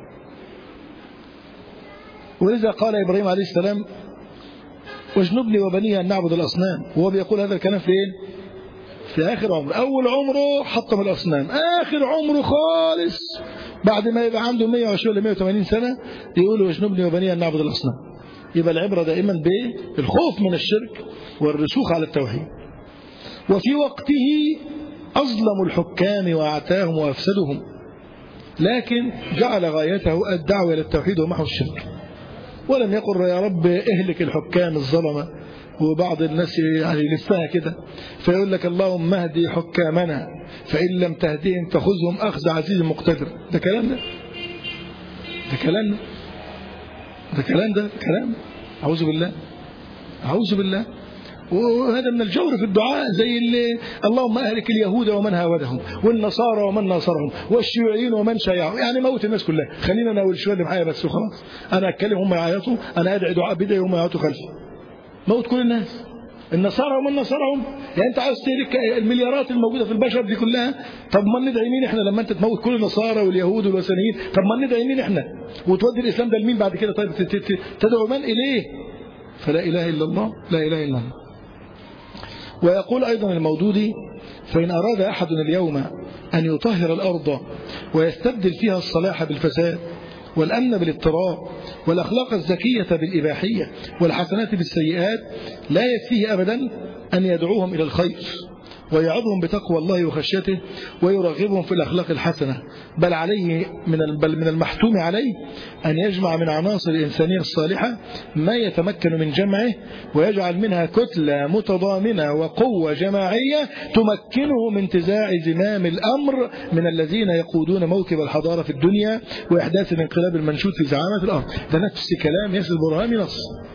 ولذا قال إبراهيم عليه السلام واجنبني وبني أن نعبد الأصنام وهو بيقول هذا الكلام فين في آخر عمره أول عمره حطم الأصنام آخر عمره خالص بعد ما يبقى عنده 120 ولا 180 سنة يقول واجنبني وبني أن نعبد الأصنام يبقى العبرة دائما بالخوف من الشرك والرسوخ على التوحيد وفي وقته أظلم الحكام وأعتاهم وأفسدهم لكن جعل غايته الدعوة إلى التوحيد ومحو الشرك ولم يقل يا رب اهلك الحكام الظلمة وبعض الناس يعني يلفها كده فيقول لك اللهم اهدي حكامنا فإن لم تهديهم فخذهم أخذ عزيز مقتدر ده كلام ده ده كلام ده كلام ده كلام أعوذ بالله أعوذ بالله وهذا من الجور في الدعاء زي اللي اللهم أهلك اليهود ومن هاودهم والنصارى ومن ناصرهم والشيوعيين ومن شيعهم يعني موت الناس كلها خلينا انا والشويه اللي معايا بس وخلاص انا اتكلم هم يعيطوا انا ادعي دعاء بدعي وهم يعيطوا خلفي موت كل الناس النصارى ومن نصرهم يعني انت عاوز تهلك المليارات الموجوده في البشر دي كلها طب ما ندعي مين احنا لما انت تموت كل النصارى واليهود والوثنيين طب ما ندعي مين احنا وتودي الاسلام ده لمين بعد كده طيب تدعو من اليه فلا اله الا الله لا اله الا الله ويقول أيضا المودودي فإن أراد أحد اليوم أن يطهر الأرض ويستبدل فيها الصلاح بالفساد والأمن بالاضطراب والأخلاق الزكية بالإباحية والحسنات بالسيئات لا يكفيه أبدا أن يدعوهم إلى الخير ويعظهم بتقوى الله وخشيته ويرغبهم في الأخلاق الحسنة بل عليه من بل من المحتوم عليه أن يجمع من عناصر الإنسانية الصالحة ما يتمكن من جمعه ويجعل منها كتلة متضامنة وقوة جماعية تمكنه من انتزاع زمام الأمر من الذين يقودون موكب الحضارة في الدنيا وإحداث الانقلاب المنشود في زعامة الأرض ده نفس كلام ياسر برهامي نص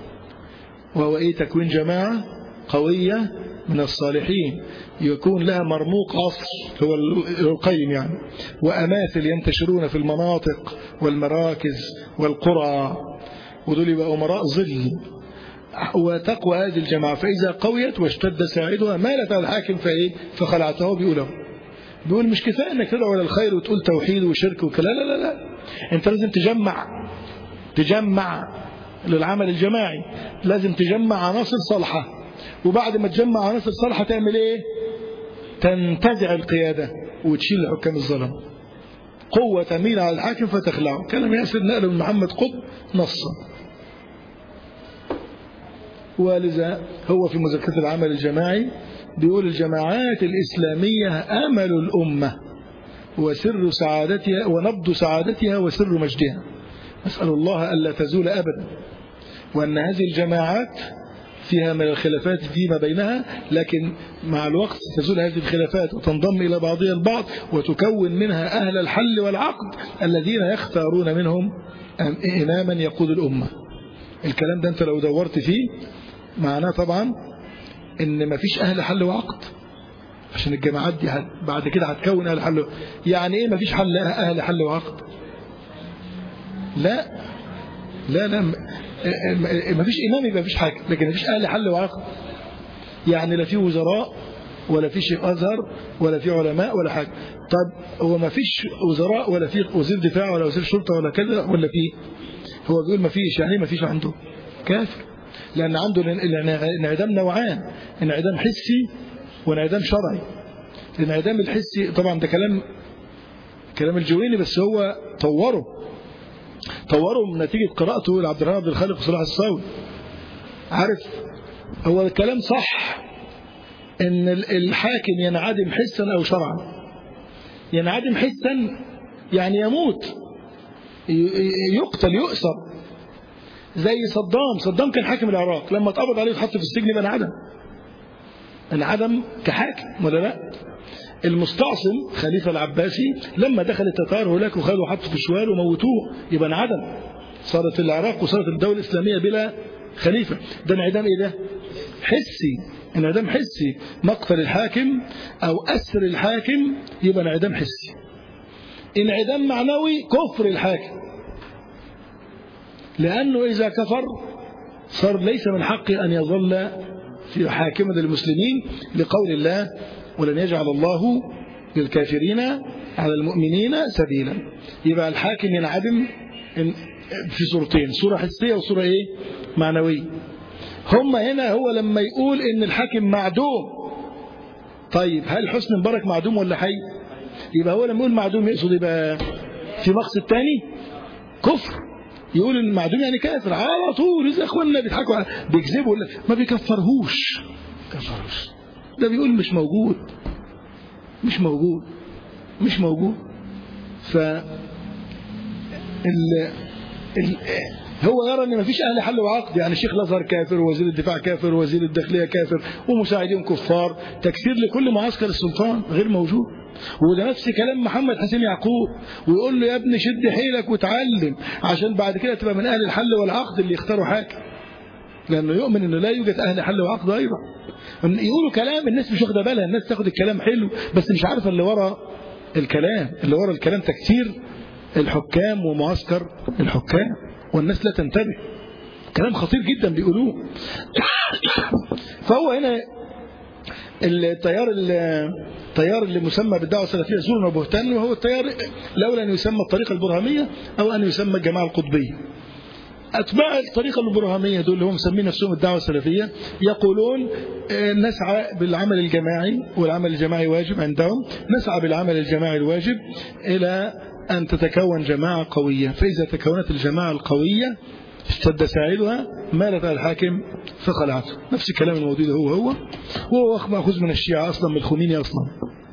وهو إيه تكوين جماعة قوية من الصالحين يكون لها مرموق عصر هو القيم يعني وأماثل ينتشرون في المناطق والمراكز والقرى ودول يبقى أمراء ظل وتقوى هذه الجماعة فإذا قويت واشتد ساعدها مالت على الحاكم فإيه فخلعته بيقوله بيقول مش كفاية انك تدعو الى الخير وتقول توحيد وشرك وكلا لا لا لا انت لازم تجمع تجمع للعمل الجماعي لازم تجمع عناصر صالحه وبعد ما تجمع عناصر صالحه تعمل ايه تنتزع القيادة وتشيل الحكام الظلم قوة تميل على الحاكم فتخلعه كلام ياسر نقل من محمد قطب نصا ولذا هو في مذكرة العمل الجماعي بيقول الجماعات الإسلامية أمل الأمة وسر سعادتها ونبض سعادتها وسر مجدها أسأل الله ألا تزول أبدا وأن هذه الجماعات فيها من الخلافات فيما بينها لكن مع الوقت تزول هذه الخلافات وتنضم إلى بعضها البعض وتكون منها أهل الحل والعقد الذين يختارون منهم إماما يقود الأمة الكلام ده أنت لو دورت فيه معناه طبعا إن ما فيش أهل حل وعقد عشان الجماعات دي بعد كده هتكون أهل حل يعني إيه ما فيش حل أهل حل وعقد لا لا لا ما فيش إمام يبقى فيش حاجة لكن ما فيش أهل حل وعقد يعني لا في وزراء ولا في شيخ أزهر ولا في علماء ولا حاجة طب هو ما فيش وزراء ولا في وزير دفاع ولا وزير شرطة ولا كذا ولا في هو بيقول ما فيش يعني ما فيش عنده كافر لأن عنده الانعدام نوعان انعدام حسي وانعدام شرعي الانعدام الحسي طبعا ده كلام كلام الجويني بس هو طوره طوره من نتيجة قراءته لعبد الرحمن عبد الخالق وصلاح الصاوي عارف هو الكلام صح ان الحاكم ينعدم حسا او شرعا ينعدم حسا يعني يموت يقتل يؤسر زي صدام صدام كان حاكم العراق لما اتقبض عليه واتحط في السجن يبقى انعدم انعدم كحاكم ولا لا المستعصم خليفة العباسي لما دخل التتار هناك وخدوا حطوا في شوال وموتوه يبقى انعدم صارت العراق وصارت الدولة الإسلامية بلا خليفة ده انعدام ايه ده حسي انعدام حسي مقتل الحاكم او اسر الحاكم يبقى انعدام حسي انعدام معنوي كفر الحاكم لأنه إذا كفر صار ليس من حقه أن يظل في حاكمة المسلمين لقول الله ولن يجعل الله للكافرين على المؤمنين سبيلا يبقى الحاكم ينعدم في صورتين صورة حسية وصورة إيه معنوية هم هنا هو لما يقول إن الحاكم معدوم طيب هل حسن مبارك معدوم ولا حي يبقى هو لما يقول معدوم يقصد يبقى في مقصد تاني كفر يقول ان المعدوم يعني كافر على طول اذا اخواننا بيضحكوا بيكذبوا ما بيكفرهوش كفرهوش ده بيقول مش موجود مش موجود مش موجود ف ال... ال... هو يرى ان مفيش اهل حل وعقد يعني شيخ الازهر كافر ووزير الدفاع كافر ووزير الداخليه كافر ومساعدين كفار تكسير لكل معسكر السلطان غير موجود وده نفس كلام محمد حسين يعقوب ويقول له يا ابني شد حيلك وتعلم عشان بعد كده تبقى من اهل الحل والعقد اللي يختاروا حاكم لانه يؤمن انه لا يوجد اهل حل وعقد ايضا يقولوا كلام الناس مش واخده بالها الناس تاخد الكلام حلو بس مش عارفه اللي ورا الكلام اللي ورا الكلام تكسير الحكام ومعسكر الحكام والناس لا تنتبه كلام خطير جدا بيقولوه فهو هنا التيار التيار اللي مسمى بالدعوه السلفيه زور وبهتان وهو التيار لولا ان يسمى الطريقه البرهاميه او ان يسمى الجماعه القطبيه أتباع الطريقة البرهامية دول اللي هم مسمين نفسهم الدعوة السلفية يقولون نسعى بالعمل الجماعي والعمل الجماعي واجب عندهم نسعى بالعمل الجماعي الواجب إلى أن تتكون جماعة قوية فإذا تكونت الجماعة القوية اشتد ساعدها مالت على الحاكم فخلعته نفس الكلام الموجود هو هو وهو مأخوذ من الشيعة أصلا من الخميني أصلا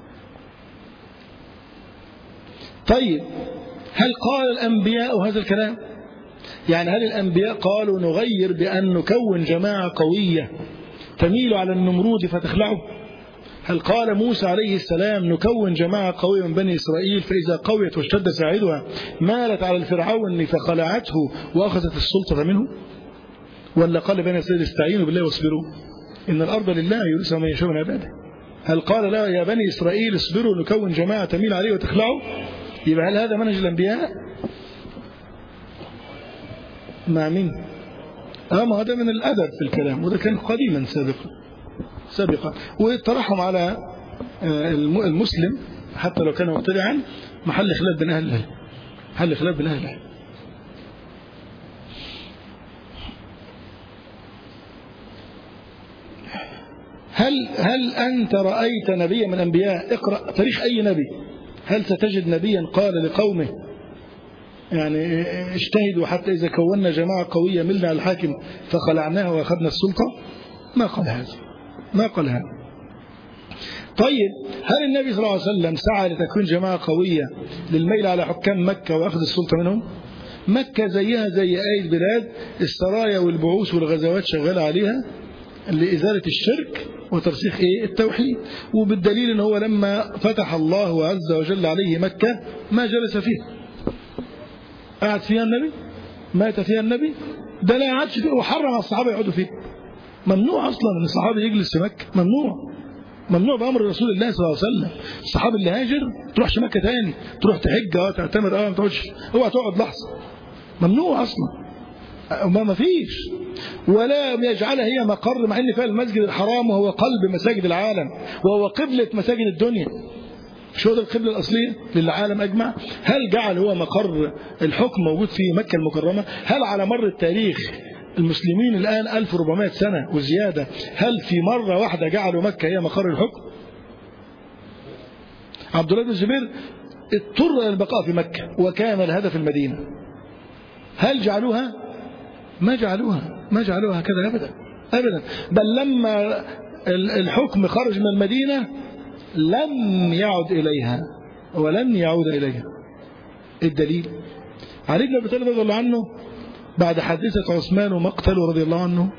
طيب هل قال الأنبياء هذا الكلام يعني هل الأنبياء قالوا نغير بأن نكون جماعة قوية تميل على النمرود فتخلعه هل قال موسى عليه السلام نكون جماعة قوية من بني إسرائيل فإذا قويت واشتد ساعدها مالت على الفرعون فخلعته وأخذت السلطة منه ولا قال بني إسرائيل استعينوا بالله واصبروا إن الأرض لله يورثها من يشاء من عباده هل قال لا يا بني إسرائيل اصبروا نكون جماعة تميل عليه وتخلعه يبقى هل هذا منهج الأنبياء مع مين اه ما هذا من الأدب في الكلام وده كان قديما سابقا سابقا والترحم على المسلم حتى لو كان مبتدعا محل خلاف بين أهل العلم محل خلاف بين أهل العلم هل هل أنت رأيت نبيا من الأنبياء اقرأ تاريخ أي نبي هل ستجد نبيا قال لقومه يعني اجتهدوا حتى إذا كونا جماعة قوية ملنا على الحاكم فخلعناها وأخذنا السلطة ما قال هذا ما قال هذا طيب هل النبي صلى الله عليه وسلم سعى لتكوين جماعة قوية للميل على حكام مكة وأخذ السلطة منهم مكة زيها زي أي البلاد السرايا والبعوث والغزوات شغالة عليها لإزالة الشرك وترسيخ إيه التوحيد وبالدليل ان هو لما فتح الله عز وجل عليه مكة ما جلس فيها قعد فيها النبي مات فيها النبي ده لا قعدش فيها وحرم الصحابة يقعدوا فيها ممنوع أصلا أن الصحابي يجلس في مكة ممنوع ممنوع بأمر رسول الله صلى الله عليه وسلم الصحابي اللي هاجر تروحش مكة تاني تروح تحج اه تعتمر اه ما تقعدش اوعى تقعد لحظة ممنوع أصلا ما ما فيش ولا يجعلها هي مقر مع ان فيها المسجد الحرام وهو قلب مساجد العالم وهو قبلة مساجد الدنيا مش هو ده القبلة الأصلية للعالم أجمع هل جعل هو مقر الحكم موجود في مكة المكرمة هل على مر التاريخ المسلمين الآن 1400 سنة وزيادة هل في مرة واحدة جعلوا مكة هي مقر الحكم عبد الله بن الزبير اضطر إلى البقاء في مكة وكان الهدف المدينة هل جعلوها ما جعلوها ما جعلوها هكذا أبدا أبدا بل لما الحكم خرج من المدينة لم يعد إليها ولن يعود إليها الدليل علي بن أبي طالب رضي الله عنه بعد حادثة عثمان ومقتله رضي الله عنه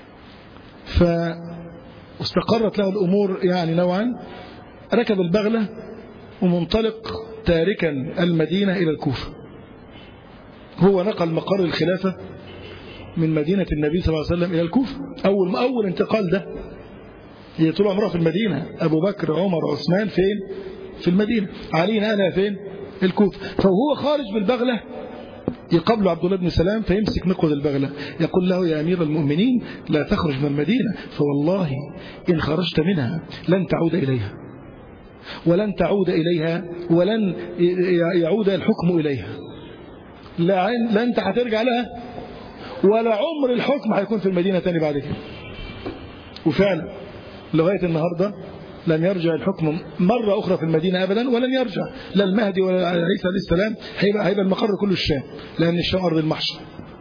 فاستقرت له الأمور يعني نوعا ركب البغلة ومنطلق تاركا المدينة إلى الكوفة هو نقل مقر الخلافة من مدينة النبي صلى الله عليه وسلم إلى الكوفة أول أول انتقال ده هي طول عمرها في المدينة أبو بكر عمر عثمان فين في المدينة علي نقلها فين الكوفة فهو خارج بالبغلة يقابله عبد الله بن سلام فيمسك مقود البغلة يقول له يا أمير المؤمنين لا تخرج من المدينة فوالله إن خرجت منها لن تعود إليها ولن تعود إليها ولن يعود الحكم إليها لا, لا أنت هترجع لها ولا عمر الحكم هيكون في المدينة تاني بعد كده وفعلا لغاية النهاردة لم يرجع الحكم مرة أخرى في المدينة أبدا ولن يرجع لا المهدي ولا عيسى عليه السلام هيبقى, هيبقى المقر كله الشام لأن الشام أرض المحشر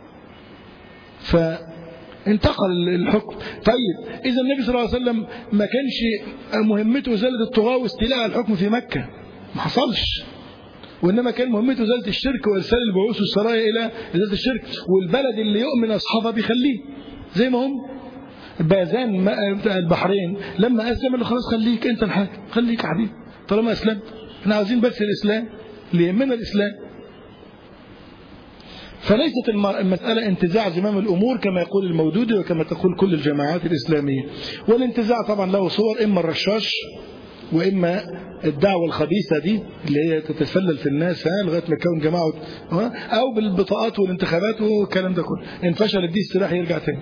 فانتقل الحكم طيب إذا النبي صلى الله عليه وسلم ما كانش مهمته إزالة الطغاة واستيلاء الحكم في مكة ما حصلش وإنما كان مهمته إزالة الشرك وإرسال البعوث والسرايا إلى إزالة الشرك والبلد اللي يؤمن أصحابها بيخليه زي ما هم بازان البحرين لما أسلم له خلاص خليك أنت الحاكم خليك يا حبيبي طالما أسلمت احنا عاوزين بس الإسلام اللي يهمنا الإسلام فليست المسألة انتزاع زمام الأمور كما يقول المودودي وكما تقول كل الجماعات الإسلامية والانتزاع طبعا له صور إما الرشاش وإما الدعوة الخبيثة دي اللي هي تتسلل في الناس ها لغاية ما تكون جماعة أو بالبطاقات والانتخابات والكلام ده كله إن فشلت دي السلاح يرجع تاني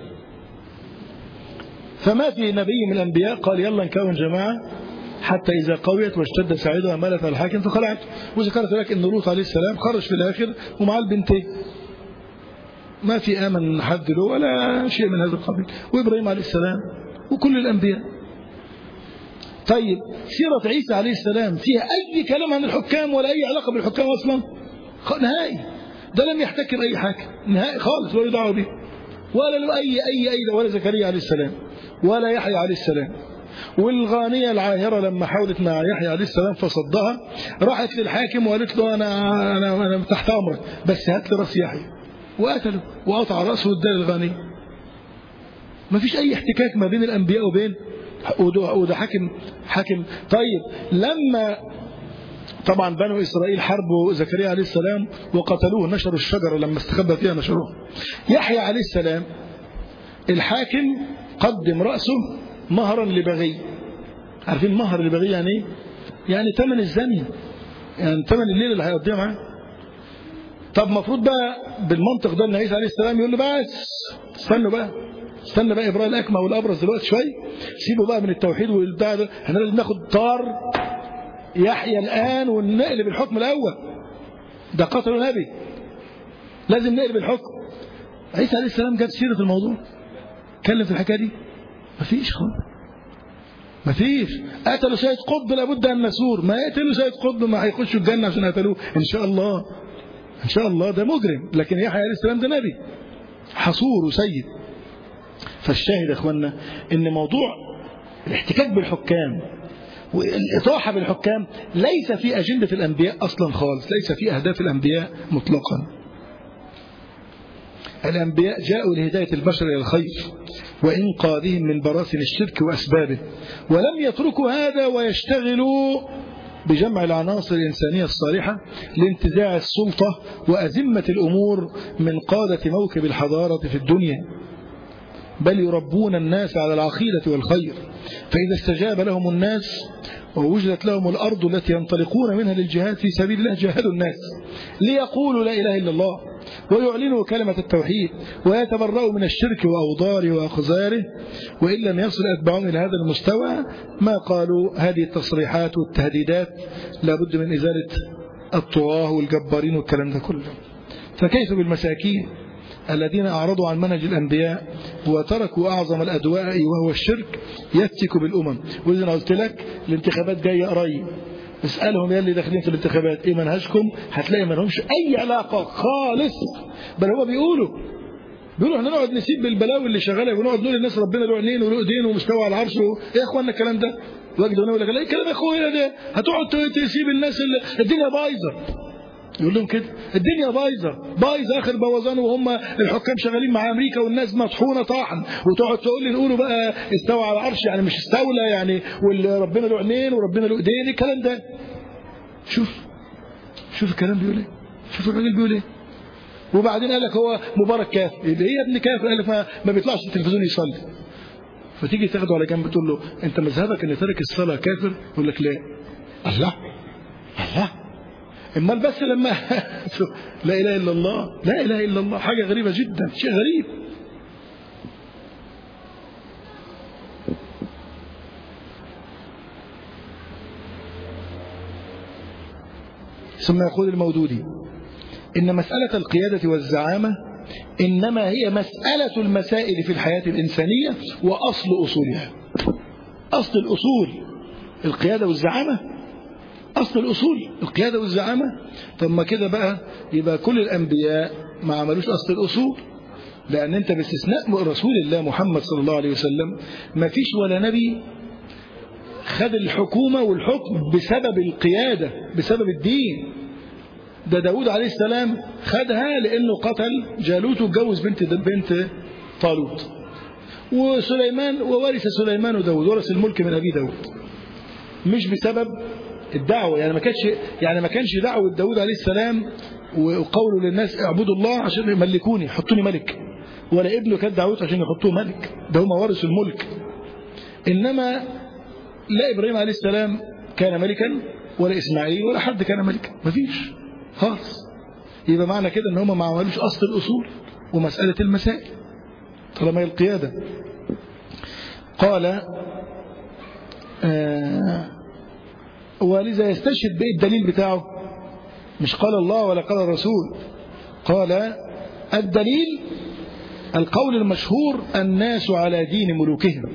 فما في نبي من الأنبياء قال يلا نكون جماعة حتى إذا قويت واشتد سعيدها مالت الحاكم فخلعت وذكرت لك أن لوط عليه السلام خرج في الآخر ومع البنتين ما في آمن حد له ولا شيء من هذا القبيل وإبراهيم عليه السلام وكل الأنبياء طيب سيرة عيسى عليه السلام فيها أي كلام عن الحكام ولا أي علاقة بالحكام أصلا نهائي ده لم يحتكر أي حاجة نهائي خالص ولا دعوه به ولا له أي أي أي ولا زكريا عليه السلام ولا يحيى عليه السلام والغانية العاهرة لما حاولت مع يحيى عليه السلام فصدها راحت للحاكم وقالت له أنا, أنا, أنا تحت أمرك بس هات لي راس يحيى وقتله وقطع رأسه واداه للغانية ما فيش أي احتكاك ما بين الأنبياء وبين وده حاكم حاكم طيب لما طبعا بنو إسرائيل حاربوا زكريا عليه السلام وقتلوه نشروا الشجرة لما استخبى فيها نشروها يحيى عليه السلام الحاكم قدم رأسه مهرا لبغي عارفين مهر لبغي يعني ايه يعني ثمن الزانية يعني ثمن الليل اللي هيقضيها معاه طب المفروض بقى بالمنطق ده ان عيسى عليه السلام يقول له بس استنوا بقى استنى بقى ابراهيم الاكمى والابرز دلوقتي شويه سيبوا بقى من التوحيد والبتاع ده احنا لازم ناخد طار يحيى الان ونقلب الحكم الاول ده قتل نبي لازم نقلب الحكم عيسى عليه السلام جاب سيره الموضوع اتكلم في الحكايه دي مفيش خالص مفيش قتلوا سيد قطب لابد ان نسور ما يقتلوا سيد قطب ما هيخشوا الجنه عشان قتلوه ان شاء الله ان شاء الله ده مجرم لكن يحيى عليه السلام ده نبي حصور وسيد فالشاهد يا اخوانا ان موضوع الاحتكاك بالحكام والإطاحة بالحكام ليس في أجندة الأنبياء أصلا خالص ليس في أهداف الأنبياء مطلقا الأنبياء جاءوا لهداية البشر إلى الخير وإنقاذهم من براثن الشرك وأسبابه ولم يتركوا هذا ويشتغلوا بجمع العناصر الإنسانية الصالحة لانتزاع السلطة وأزمة الأمور من قادة موكب الحضارة في الدنيا بل يربون الناس على العقيدة والخير فإذا استجاب لهم الناس ووجدت لهم الأرض التي ينطلقون منها للجهاد في سبيل الله جاهدوا الناس ليقولوا لا إله إلا الله ويعلنوا كلمة التوحيد ويتبرأوا من الشرك وأوضاره وأخزاره وإن لم يصل أتباعهم إلى هذا المستوى ما قالوا هذه التصريحات والتهديدات لابد من إزالة الطغاة والجبارين والكلام ده كله فكيف بالمساكين الذين أعرضوا عن منهج الأنبياء وتركوا أعظم الأدواء وهو الشرك يفتك بالأمم وإذا أنا قلت لك الانتخابات جاية قريب اسألهم يا اللي داخلين في الانتخابات ايه منهجكم هتلاقي ما لهمش اي علاقة خالص بل هو بيقولوا بيقولوا احنا نقعد نسيب بالبلاوي اللي شغاله ونقعد نقول للناس ربنا له عينين وله ايدين ومستوى على العرش ايه يا اخوانا الكلام ده واجدوا يقول لك لا الكلام يا اخويا ده هتقعد تسيب الناس اللي الدنيا بايظه يقول لهم كده الدنيا بايظه بايظه اخر بوظان وهم الحكام شغالين مع امريكا والناس مطحونه طاحن وتقعد تقول لي نقولوا بقى استوى على العرش يعني مش استولى يعني وربنا له عينين وربنا له ايدين الكلام ده شوف شوف الكلام بيقول ايه شوف الراجل بيقول ايه وبعدين قال لك هو مبارك كافر ايه يا ابني كافر قال لك ما, ما بيطلعش التلفزيون يصلي فتيجي تاخده على جنب تقول له انت مذهبك ان ترك الصلاه كافر يقول لك لا الله الله امال بس لما لا اله الا الله لا اله الا الله حاجه غريبه جدا شيء غريب ثم يقول المودودي إن مسألة القيادة والزعامة إنما هي مسألة المسائل في الحياة الإنسانية وأصل أصولها أصل الأصول القيادة والزعامة أصل الأصول القيادة والزعامة طب ما كده بقى يبقى كل الأنبياء ما عملوش أصل الأصول لأن أنت باستثناء رسول الله محمد صلى الله عليه وسلم ما فيش ولا نبي خد الحكومة والحكم بسبب القيادة بسبب الدين ده داود عليه السلام خدها لأنه قتل جالوت واتجوز بنت بنت طالوت وسليمان وورث سليمان وداود ورث الملك من أبي داود مش بسبب الدعوة يعني ما كانش يعني ما كانش دعوة داود عليه السلام وقوله للناس اعبدوا الله عشان يملكوني حطوني ملك ولا ابنه كان دعوته عشان يحطوه ملك ده هم ورثوا الملك إنما لا إبراهيم عليه السلام كان ملكا ولا إسماعيل ولا حد كان ملكا مفيش خالص يبقى معنى كده ان هم ما عملوش اصل الاصول ومساله المسائل طالما هي القياده قال آه ولذا يستشهد بايه الدليل بتاعه مش قال الله ولا قال الرسول قال الدليل القول المشهور الناس على دين ملوكهم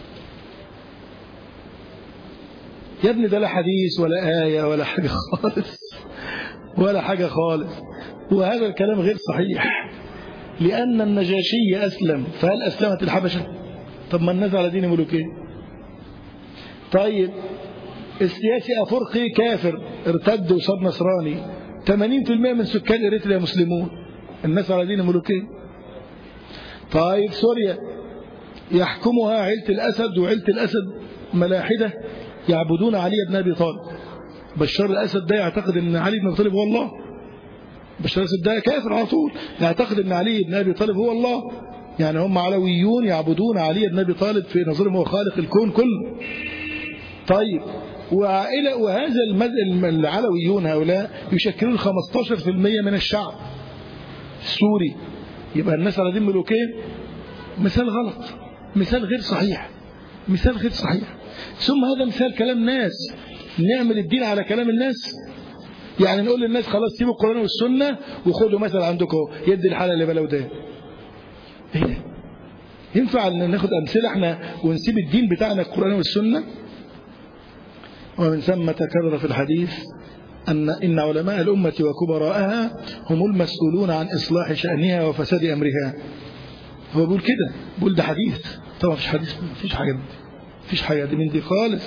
يا ابني ده لا حديث ولا آية ولا حاجة خالص ولا حاجة خالص وهذا الكلام غير صحيح لأن النجاشي أسلم فهل أسلمت الحبشة طب ما الناس على دين ملوكين طيب السياسي أفرقي كافر ارتد وصار نصراني 80% من سكان إريتريا مسلمون الناس على دين ملوكين طيب سوريا يحكمها عيلة الأسد وعيلة الأسد ملاحدة يعبدون علي بن أبي طالب بشار الأسد ده يعتقد أن علي بن أبي طالب هو الله بشار الأسد ده كافر على طول يعتقد أن علي بن أبي طالب هو الله يعني هم علويون يعبدون علي بن أبي طالب في نظرهم هو خالق الكون كله طيب وعائلة وهذا العلويون هؤلاء يشكلون 15% من الشعب السوري يبقى الناس على دين ملوكين مثال غلط مثال غير صحيح مثال غير صحيح ثم هذا مثال كلام ناس نعمل الدين على كلام الناس يعني نقول للناس خلاص سيبوا القرآن والسنة وخدوا مثل عندكم يد الحالة اللي بلو ده ايه ده ينفع ان ناخد امثله احنا ونسيب الدين بتاعنا القرآن والسنة ومن ثم تكرر في الحديث أن إن علماء الأمة وكبراءها هم المسؤولون عن إصلاح شأنها وفساد أمرها هو بيقول كده بيقول ده حديث طبعا مفيش حديث مفيش حاجة من دي مفيش حاجة دي من دي خالص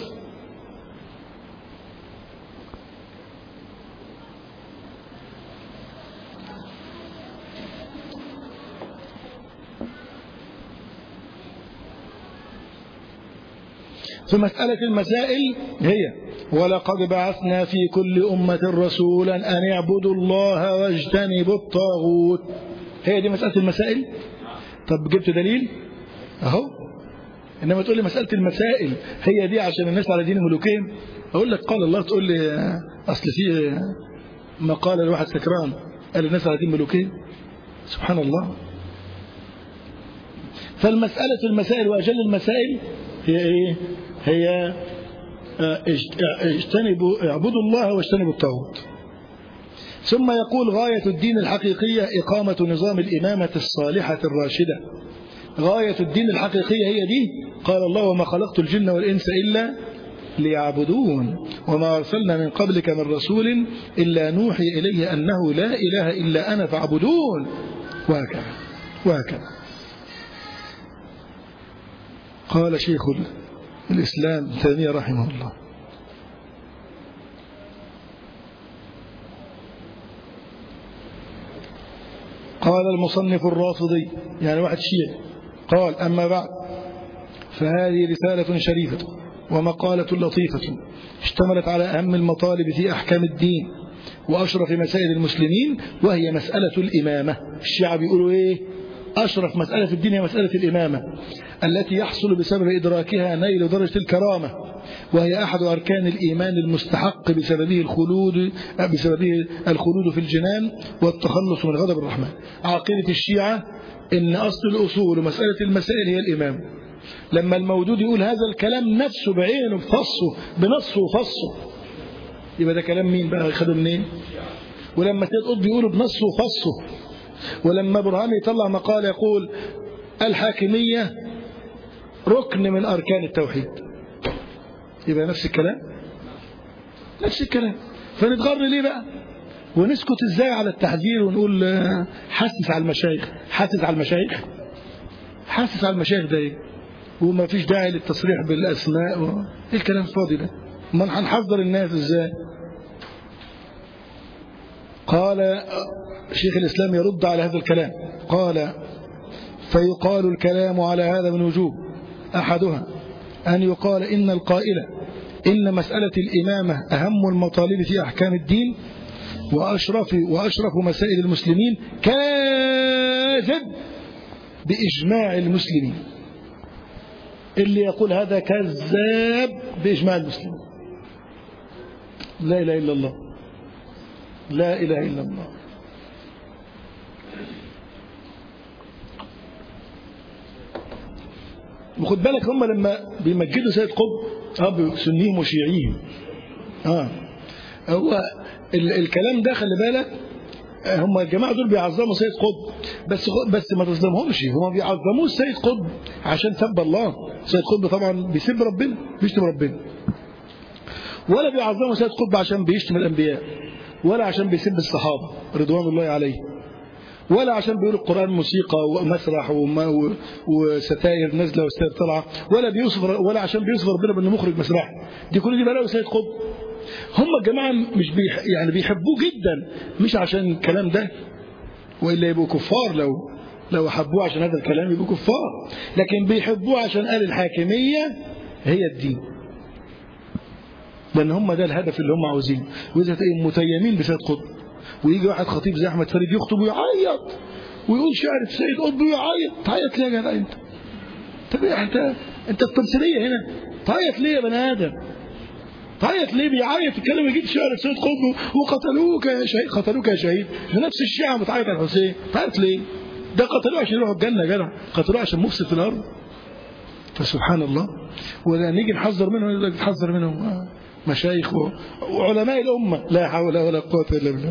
فمسألة المسائل هي ولقد بعثنا في كل أمة رسولا أن يعبدوا الله واجتنبوا الطاغوت هي دي مسألة المسائل طب جبت دليل أهو إنما تقول لي مسألة المسائل هي دي عشان الناس على دين ملوكين أقول لك قال الله تقول لي أصل في مقال الواحد سكران قال الناس على دين ملوكين سبحان الله فالمسألة المسائل وأجل المسائل هي إيه هي اجتنبوا اعبدوا الله واجتنبوا الطاغوت ثم يقول غاية الدين الحقيقية إقامة نظام الإمامة الصالحة الراشدة غاية الدين الحقيقية هي دي قال الله وما خلقت الجن والإنس إلا ليعبدون وما أرسلنا من قبلك من رسول إلا نوحي إليه أنه لا إله إلا أنا فاعبدون وهكذا وهكذا قال شيخ الإسلام تيمية رحمه الله قال المصنف الرافضي يعني واحد شيعي قال أما بعد فهذه رسالة شريفة ومقالة لطيفة اشتملت على أهم المطالب في أحكام الدين وأشرف مسائل المسلمين وهي مسألة الإمامة الشيعة بيقولوا إيه أشرف مسألة في الدين هي مسألة الإمامة التي يحصل بسبب إدراكها نيل درجة الكرامة وهي أحد أركان الإيمان المستحق بسببه الخلود بسببه الخلود في الجنان والتخلص من غضب الرحمن عقيدة الشيعة إن أصل الأصول ومسألة المسائل هي الإمام لما المودود يقول هذا الكلام نفسه بعينه بفصه بنصه وفصه يبقى ده كلام مين بقى خده منين ولما سيد قطب يقوله بنصه وفصه ولما برهان يطلع مقال يقول الحاكمية ركن من أركان التوحيد يبقى نفس الكلام نفس الكلام فنتغر ليه بقى ونسكت ازاي على التحذير ونقول حاسس على المشايخ حاسس على المشايخ حاسس على المشايخ ده ايه وما فيش داعي للتصريح بالاسماء و... ايه الكلام الفاضي ده امال هنحذر الناس ازاي قال شيخ الاسلام يرد على هذا الكلام قال فيقال الكلام على هذا من وجوه احدها ان يقال ان القائل ان مساله الامامه اهم المطالب في احكام الدين وأشرف, وأشرف مسائل المسلمين كاذب بإجماع المسلمين اللي يقول هذا كذاب بإجماع المسلمين لا إله إلا الله لا إله إلا الله وخد بالك هم لما بيمجدوا سيد قطب اه سنيهم وشيعيهم اه هو الكلام ده خلي بالك هم الجماعة دول بيعظموا سيد قطب بس بس ما تظلمهمش هم بيعظموه سيد قطب عشان سب الله سيد قطب طبعا بيسب ربنا بيشتم ربنا ولا بيعظموا سيد قطب عشان بيشتم الأنبياء ولا عشان بيسب الصحابة رضوان الله عليه ولا عشان بيقول القرآن موسيقى ومسرح وستائر نازلة وستائر طالعة ولا بيوصف ولا عشان بيوصف ربنا بأنه مخرج مسرح دي كل دي بلاوي سيد قطب هم الجماعة مش بيح يعني بيحبوه جدا مش عشان الكلام ده وإلا يبقوا كفار لو لو حبوه عشان هذا الكلام يبقوا كفار لكن بيحبوه عشان قال الحاكمية هي الدين لأن هم ده الهدف اللي هم عاوزينه وإذا تلاقيهم متيمين بسيد قطب ويجي واحد خطيب زي أحمد فريد يخطب ويعيط ويقول شعر في سيد قطب ويعيط تعيط ليه يا جدع أنت؟ طب أنت أنت التمثيلية هنا تعيط ليه يا بني آدم؟ تعيط ليه بيعيط يتكلم يجيب شعر سيد قطب وقتلوك يا شهيد قتلوك يا شهيد نفس الشيعة متعيط على الحسين تعيط ليه ده قتلوه عشان يروحوا الجنة يا جدع قتلوه عشان مفسد في الأرض فسبحان الله ولا نيجي نحذر منهم يقول لك نحذر منهم مشايخ وعلماء الأمة لا حول ولا قوة إلا بالله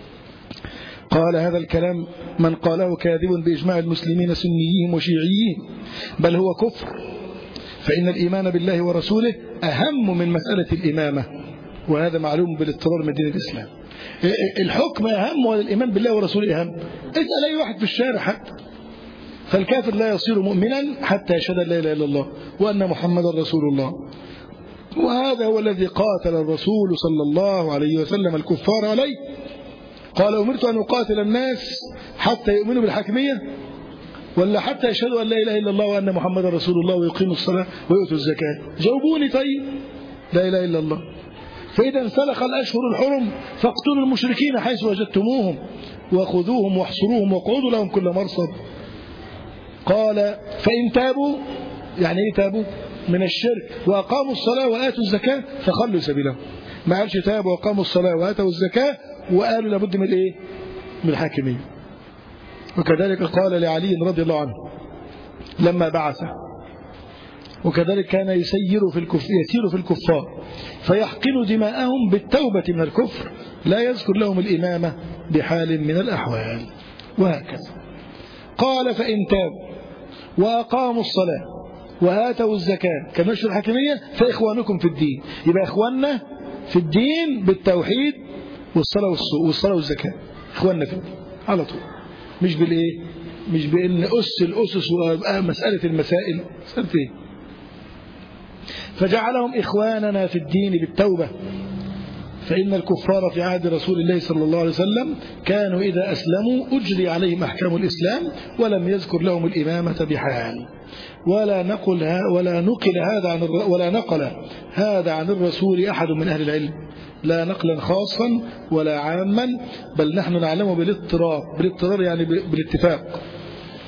قال هذا الكلام من قاله كاذب بإجماع المسلمين سنيين وشيعيين بل هو كفر فإن الإيمان بالله ورسوله أهم من مسألة الإمامة وهذا معلوم بالاضطرار من دين الإسلام الحكم أهم ولا الإيمان بالله ورسوله أهم اسأل أي واحد في الشارع حتى فالكافر لا يصير مؤمنا حتى يشهد لا إله إلا الله وأن محمدا رسول الله وهذا هو الذي قاتل الرسول صلى الله عليه وسلم الكفار عليه قال أمرت أن أقاتل الناس حتى يؤمنوا بالحاكمية ولا حتى يشهدوا أن لا إله إلا الله وأن محمد رسول الله ويقيموا الصلاة ويؤتوا الزكاة جاوبوني طيب لا إله إلا الله فإذا انسلخ الأشهر الحرم فاقتلوا المشركين حيث وجدتموهم وخذوهم واحصروهم واقعدوا لهم كل مرصد قال فإن تابوا يعني إيه تابوا من الشرك وأقاموا الصلاة وآتوا الزكاة فخلوا سبيلهم ما قالش تابوا وأقاموا الصلاة وآتوا الزكاة وقالوا لابد من إيه من الحاكمية وكذلك قال لعلي رضي الله عنه لما بعثه وكذلك كان يسير في الكفر يسير في الكفار فيحقن دماءهم بالتوبة من الكفر لا يذكر لهم الإمامة بحال من الأحوال وهكذا قال فإن تابوا وأقاموا الصلاة وآتوا الزكاة كمشوا الحاكمية فإخوانكم في الدين يبقى إخواننا في الدين بالتوحيد والصلاة والصلاة والزكاة إخواننا في الدين على طول مش بالإيه مش بأن أس الأسس ومسألة المسائل مسألة إيه فجعلهم إخواننا في الدين بالتوبة فإن الكفار في عهد رسول الله صلى الله عليه وسلم كانوا إذا أسلموا أجري عليهم أحكام الإسلام ولم يذكر لهم الإمامة بحال ولا نقل ولا نقل هذا عن ولا نقل هذا عن الرسول أحد من أهل العلم لا نقلا خاصا ولا عاما بل نحن نعلمه بالاضطرار بالاضطرار يعني بالاتفاق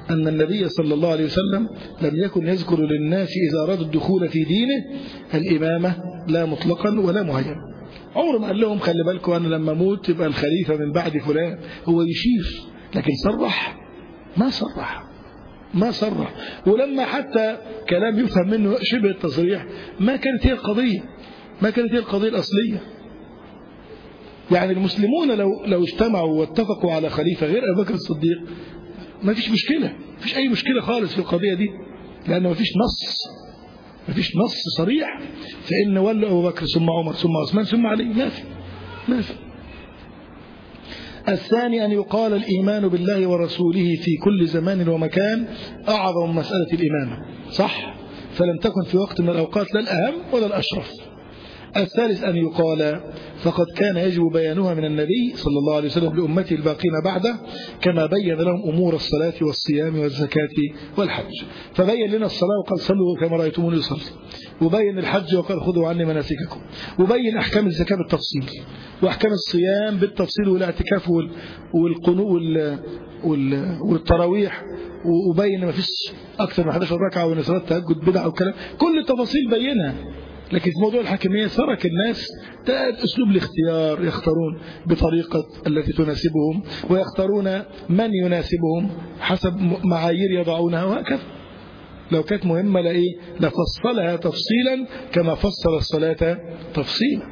أن النبي صلى الله عليه وسلم لم يكن يذكر للناس إذا أرادوا الدخول في دينه الإمامة لا مطلقا ولا مهينا عمره ما قال لهم خلي بالكم أنا لما أموت يبقى الخليفة من بعد فلان هو يشير لكن صرح ما صرح ما صرح ولما حتى كلام يفهم منه شبه التصريح ما كانت هي القضية ما كانت هي القضية الأصلية يعني المسلمون لو لو اجتمعوا واتفقوا على خليفة غير أبو بكر الصديق ما فيش مشكلة ما فيش أي مشكلة خالص في القضية دي لأن ما فيش نص ما فيش نص صريح فإن ولوا أبو بكر ثم عمر ثم عثمان ثم علي ما في ما في الثاني أن يقال الإيمان بالله ورسوله في كل زمان ومكان أعظم مسألة الإمامة صح فلم تكن في وقت من الأوقات لا الأهم ولا الأشرف الثالث أن يقال فقد كان يجب بيانها من النبي صلى الله عليه وسلم لأمته الباقين بعده كما بين لهم أمور الصلاة والصيام والزكاة والحج فبين لنا الصلاة وقال صلوا كما رأيتموني يصلي وبين الحج وقال خذوا عني مناسككم وبين أحكام الزكاة بالتفصيل وأحكام الصيام بالتفصيل والاعتكاف والقنوء والتراويح وبين ما فيش أكثر من 11 ركعة وإن صلاة تهجد بدعة وكلام كل التفاصيل بينها لكن في موضوع الحاكمية ترك الناس أسلوب الاختيار يختارون بطريقة التي تناسبهم ويختارون من يناسبهم حسب معايير يضعونها وهكذا لو كانت مهمة لإيه لفصلها تفصيلا كما فصل الصلاة تفصيلا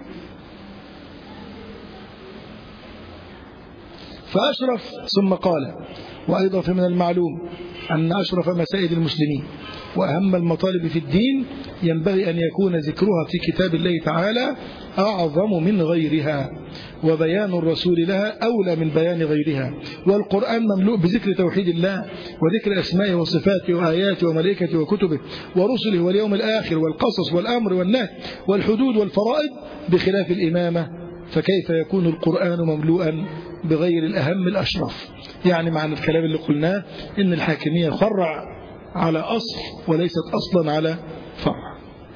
فأشرف ثم قال وأيضا فمن المعلوم أن أشرف مسائل المسلمين وأهم المطالب في الدين ينبغي أن يكون ذكرها في كتاب الله تعالى أعظم من غيرها وبيان الرسول لها أولى من بيان غيرها والقرآن مملوء بذكر توحيد الله وذكر أسمائه وصفاته وآياته وملائكته وكتبه ورسله واليوم الآخر والقصص والأمر والنهي والحدود والفرائض بخلاف الإمامة فكيف يكون القرآن مملوءا بغير الأهم الأشرف يعني معنى الكلام اللي قلناه إن الحاكمية فرع على أصل وليست أصلا على فرع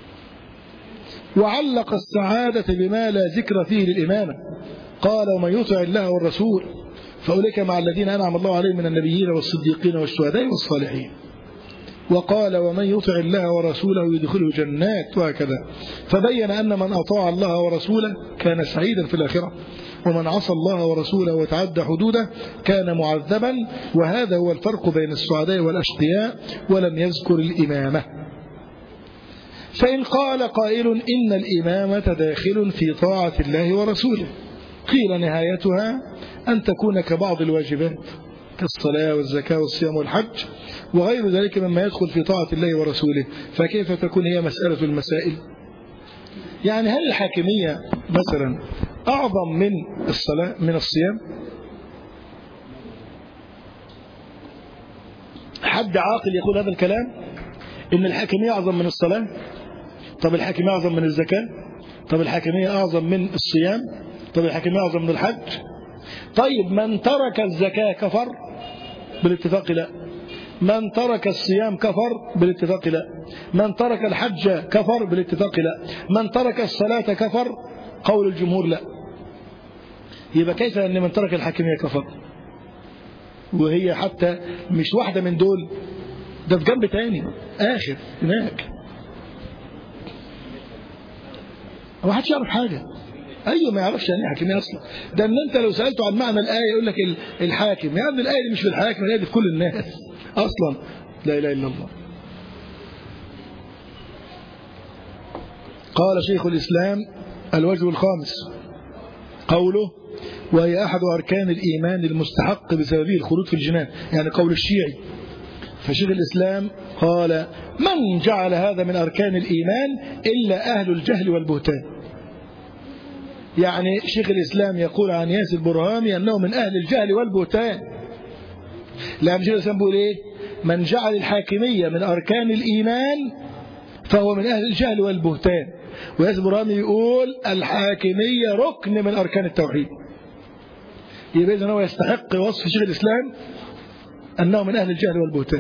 وعلق السعادة بما لا ذكر فيه للإمامة قال ومن يطع الله والرسول فأولئك مع الذين أنعم الله عليهم من النبيين والصديقين والشهداء والصالحين وقال ومن يطع الله ورسوله يدخله جنات وهكذا فبين أن من أطاع الله ورسوله كان سعيدا في الآخرة ومن عصى الله ورسوله وتعدى حدوده كان معذبا وهذا هو الفرق بين السعداء والأشقياء ولم يذكر الإمامة فإن قال قائل إن الإمامة داخل في طاعة الله ورسوله قيل نهايتها أن تكون كبعض الواجبات كالصلاة والزكاة والصيام والحج وغير ذلك مما يدخل في طاعة الله ورسوله فكيف تكون هي مسألة المسائل يعني هل الحاكمية مثلا أعظم من الصلاة من الصيام حد عاقل يقول هذا الكلام إن الحاكمية أعظم من الصلاة طب الحاكمية أعظم من الزكاة طب الحاكمية أعظم من الصيام طب الحاكمية أعظم من الحج طيب من ترك الزكاة كفر بالاتفاق لا من ترك الصيام كفر بالاتفاق لا من ترك الحج كفر بالاتفاق لا من ترك الصلاة كفر قول الجمهور لا يبقى كيف أن من ترك الحاكمية كفر وهي حتى مش واحدة من دول ده في جنب تاني آخر هناك ما حدش يعرف حاجة أيوة ما يعرفش يعني ايه حاكمية أصلا ده أن أنت لو سألته عن معنى الآية يقول لك الحاكم يعني الآية دي مش في الحاكم الآية دي في كل الناس أصلا لا إله إلا الله قال شيخ الإسلام الوجه الخامس قوله وهي أحد أركان الإيمان المستحق بسببه الخروج في الجنان يعني قول الشيعي فشيخ الإسلام قال من جعل هذا من أركان الإيمان إلا أهل الجهل والبهتان يعني شيخ الإسلام يقول عن ياسر البرهامي أنه من أهل الجهل والبهتان لا شيخ الإسلام بيقول إيه من جعل الحاكمية من أركان الإيمان فهو من أهل الجهل والبهتان وياسر البرهامي يقول الحاكمية ركن من أركان التوحيد يبقى إذن هو يستحق وصف شيخ الإسلام أنه من أهل الجهل والبهتان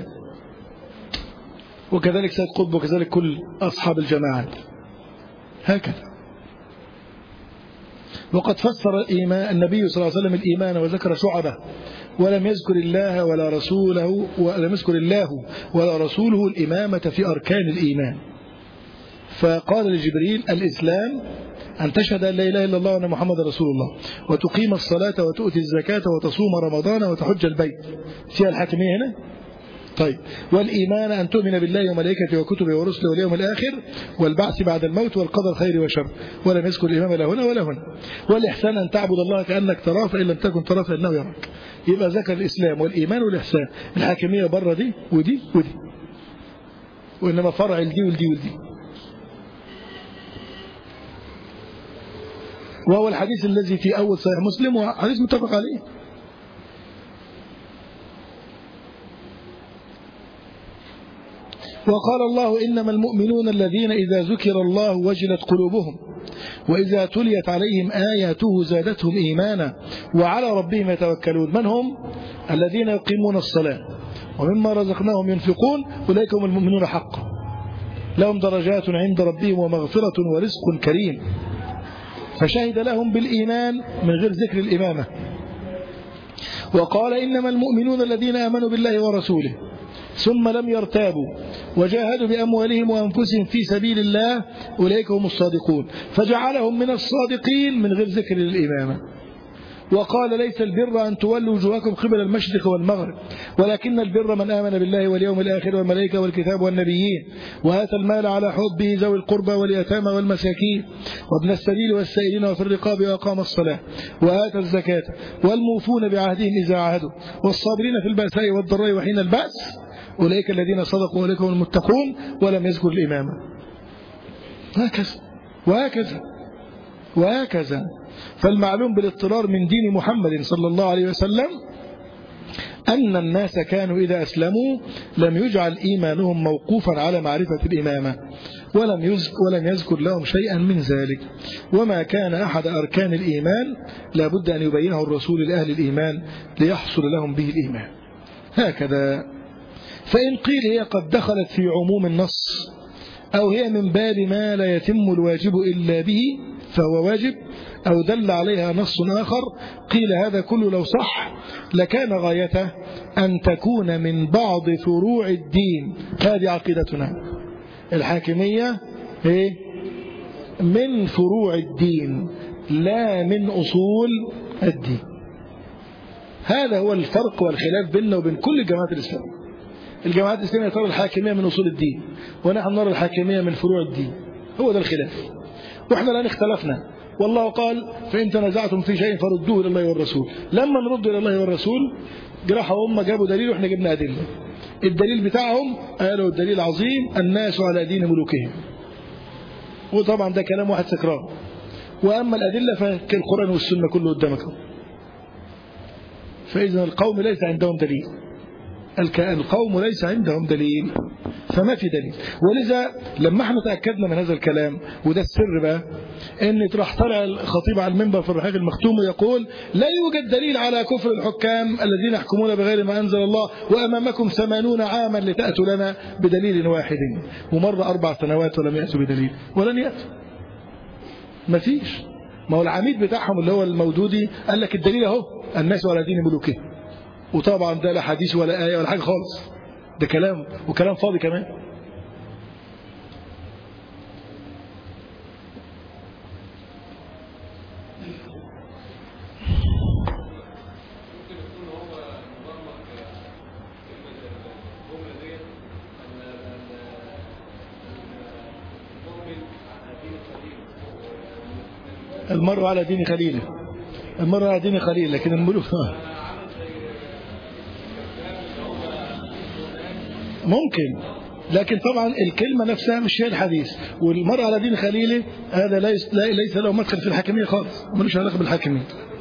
وكذلك سيد قطب وكذلك كل أصحاب الجماعات هكذا وقد فسر الإيمان النبي صلى الله عليه وسلم الإيمان وذكر شعبه ولم يذكر الله ولا رسوله ولم يذكر الله ولا رسوله الإمامة في أركان الإيمان فقال لجبريل الإسلام أن تشهد أن لا إله إلا الله وأن محمد رسول الله وتقيم الصلاة وتؤتي الزكاة وتصوم رمضان وتحج البيت فيها الحاكمية هنا طيب والإيمان أن تؤمن بالله وملائكته وكتبه ورسله واليوم الآخر والبعث بعد الموت والقدر خير وشر ولم يذكر الإمام لا هنا ولا هنا والإحسان أن تعبد الله كأنك تراه فإن لم تكن تراه فإنه يراك يبقى ذكر الإسلام والإيمان والإحسان الحاكمية بره دي ودي ودي وإنما فرع الدي والدي والدي وهو الحديث الذي في أول صحيح مسلم وحديث متفق عليه وقال الله إنما المؤمنون الذين إذا ذكر الله وجلت قلوبهم وإذا تليت عليهم آياته زادتهم إيمانا وعلى ربهم يتوكلون من هم؟ الذين يقيمون الصلاة ومما رزقناهم ينفقون أولئك هم المؤمنون حقا لهم درجات عند ربهم ومغفرة ورزق كريم فشهد لهم بالإيمان من غير ذكر الإمامة وقال إنما المؤمنون الذين آمنوا بالله ورسوله ثم لم يرتابوا وجاهدوا بأموالهم وأنفسهم في سبيل الله أولئك هم الصادقون فجعلهم من الصادقين من غير ذكر الإمامة وقال ليس البر أن تولوا وجوهكم قبل المشرق والمغرب ولكن البر من آمن بالله واليوم الآخر والملائكة والكتاب والنبيين وآتى المال على حبه ذوي القربى واليتامى والمساكين وابن السبيل والسائلين وفي الرقاب وأقام الصلاة وآتى الزكاة والموفون بعهدهم إذا عاهدوا والصابرين في البأساء والضراء وحين البأس أولئك الذين صدقوا أولئك هم المتقون ولم يذكر الإمامة هكذا وهكذا وهكذا فالمعلوم بالاضطرار من دين محمد صلى الله عليه وسلم أن الناس كانوا إذا أسلموا لم يجعل إيمانهم موقوفا على معرفة الإمامة ولم يذكر, ولم يذكر لهم شيئا من ذلك وما كان أحد أركان الإيمان لابد أن يبينه الرسول لأهل الإيمان ليحصل لهم به الإيمان هكذا فإن قيل هي قد دخلت في عموم النص أو هي من باب ما لا يتم الواجب إلا به فهو واجب أو دل عليها نص آخر قيل هذا كله لو صح لكان غايته أن تكون من بعض فروع الدين هذه عقيدتنا الحاكمية إيه؟ من فروع الدين لا من أصول الدين هذا هو الفرق والخلاف بيننا وبين كل الجماعات الإسلامية الجماعات الإسلامية ترى الحاكمية من أصول الدين ونحن نرى الحاكمية من فروع الدين هو ده الخلاف وإحنا الآن اختلفنا والله قال فإن تنازعتم في شيء فردوه إلى الله والرسول لما نرد إلى الله والرسول جراحوا هم جابوا دليل وإحنا جبنا أدلة الدليل بتاعهم قالوا الدليل عظيم الناس على دين ملوكهم وطبعا ده كلام واحد سكران وأما الأدلة فالقرآن والسنة كله قدامكم فإذا القوم ليس عندهم دليل القوم ليس عندهم دليل فما في دليل ولذا لما احنا تأكدنا من هذا الكلام وده السر بقى ان راح طلع الخطيب على المنبر في الرحيق المختوم ويقول لا يوجد دليل على كفر الحكام الذين يحكمون بغير ما أنزل الله وأمامكم ثمانون عاما لتأتوا لنا بدليل واحد ومر أربع سنوات ولم يأتوا بدليل ولن يأتوا ما فيش ما هو العميد بتاعهم اللي هو المودودي قال لك الدليل اهو الناس على دين ملوكهم وطبعا ده لا حديث ولا آية ولا حاجة خالص ده كلام وكلام فاضي كمان المرء على دين خليله المرء على دين خليل لكن الملوك ممكن لكن طبعا الكلمة نفسها مش هي الحديث والمرء على دين خليله هذا ليس, ليس له مدخل في الحاكمية خالص ملوش علاقة بالحاكمية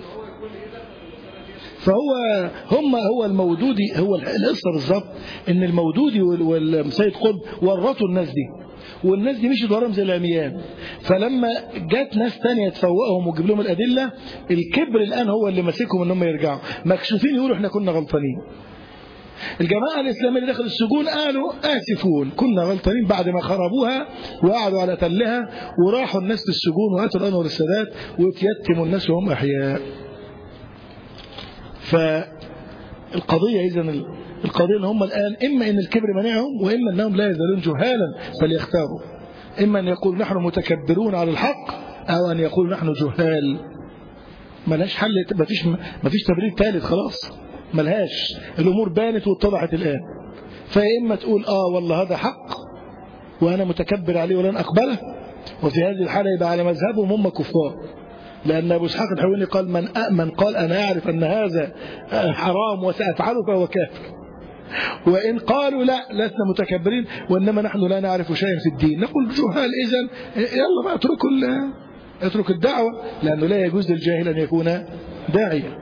فهو هم هو المودودي هو القصه بالظبط ان المودودي والسيد قطب ورطوا الناس دي والناس دي مشيت وراهم زي العميان فلما جت ناس تانية تفوقهم وتجيب لهم الادله الكبر الان هو اللي ماسكهم ان هم يرجعوا مكشوفين يقولوا احنا كنا غلطانين الجماعة الإسلامية اللي دخلوا السجون قالوا آسفون كنا غلطانين بعد ما خربوها وقعدوا على تلها وراحوا الناس للسجون وقتلوا الأنور السادات وتيتموا الناس وهم أحياء القضية إذا القضية أن هم الآن إما أن الكبر منعهم وإما أنهم لا يزالون جهالا فليختاروا إما أن يقول نحن متكبرون على الحق أو أن يقول نحن جهال ملهاش حل مفيش مفيش تبرير ثالث خلاص ملهاش الأمور بانت واتضحت الآن فيا إما تقول آه والله هذا حق وأنا متكبر عليه ولن أقبله وفي هذه الحالة يبقى على مذهبهم هم كفار لأن أبو إسحاق الحويني قال من أأمن قال أنا أعرف أن هذا حرام وسأفعله فهو كافر وإن قالوا لا لسنا متكبرين وإنما نحن لا نعرف شيئا في الدين نقول جهال إذن يلا بقى اتركوا اترك الدعوة لأنه لا يجوز للجاهل أن يكون داعيا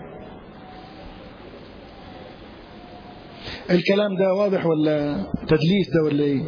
الكلام ده واضح ولا تدليس ده ولا ايه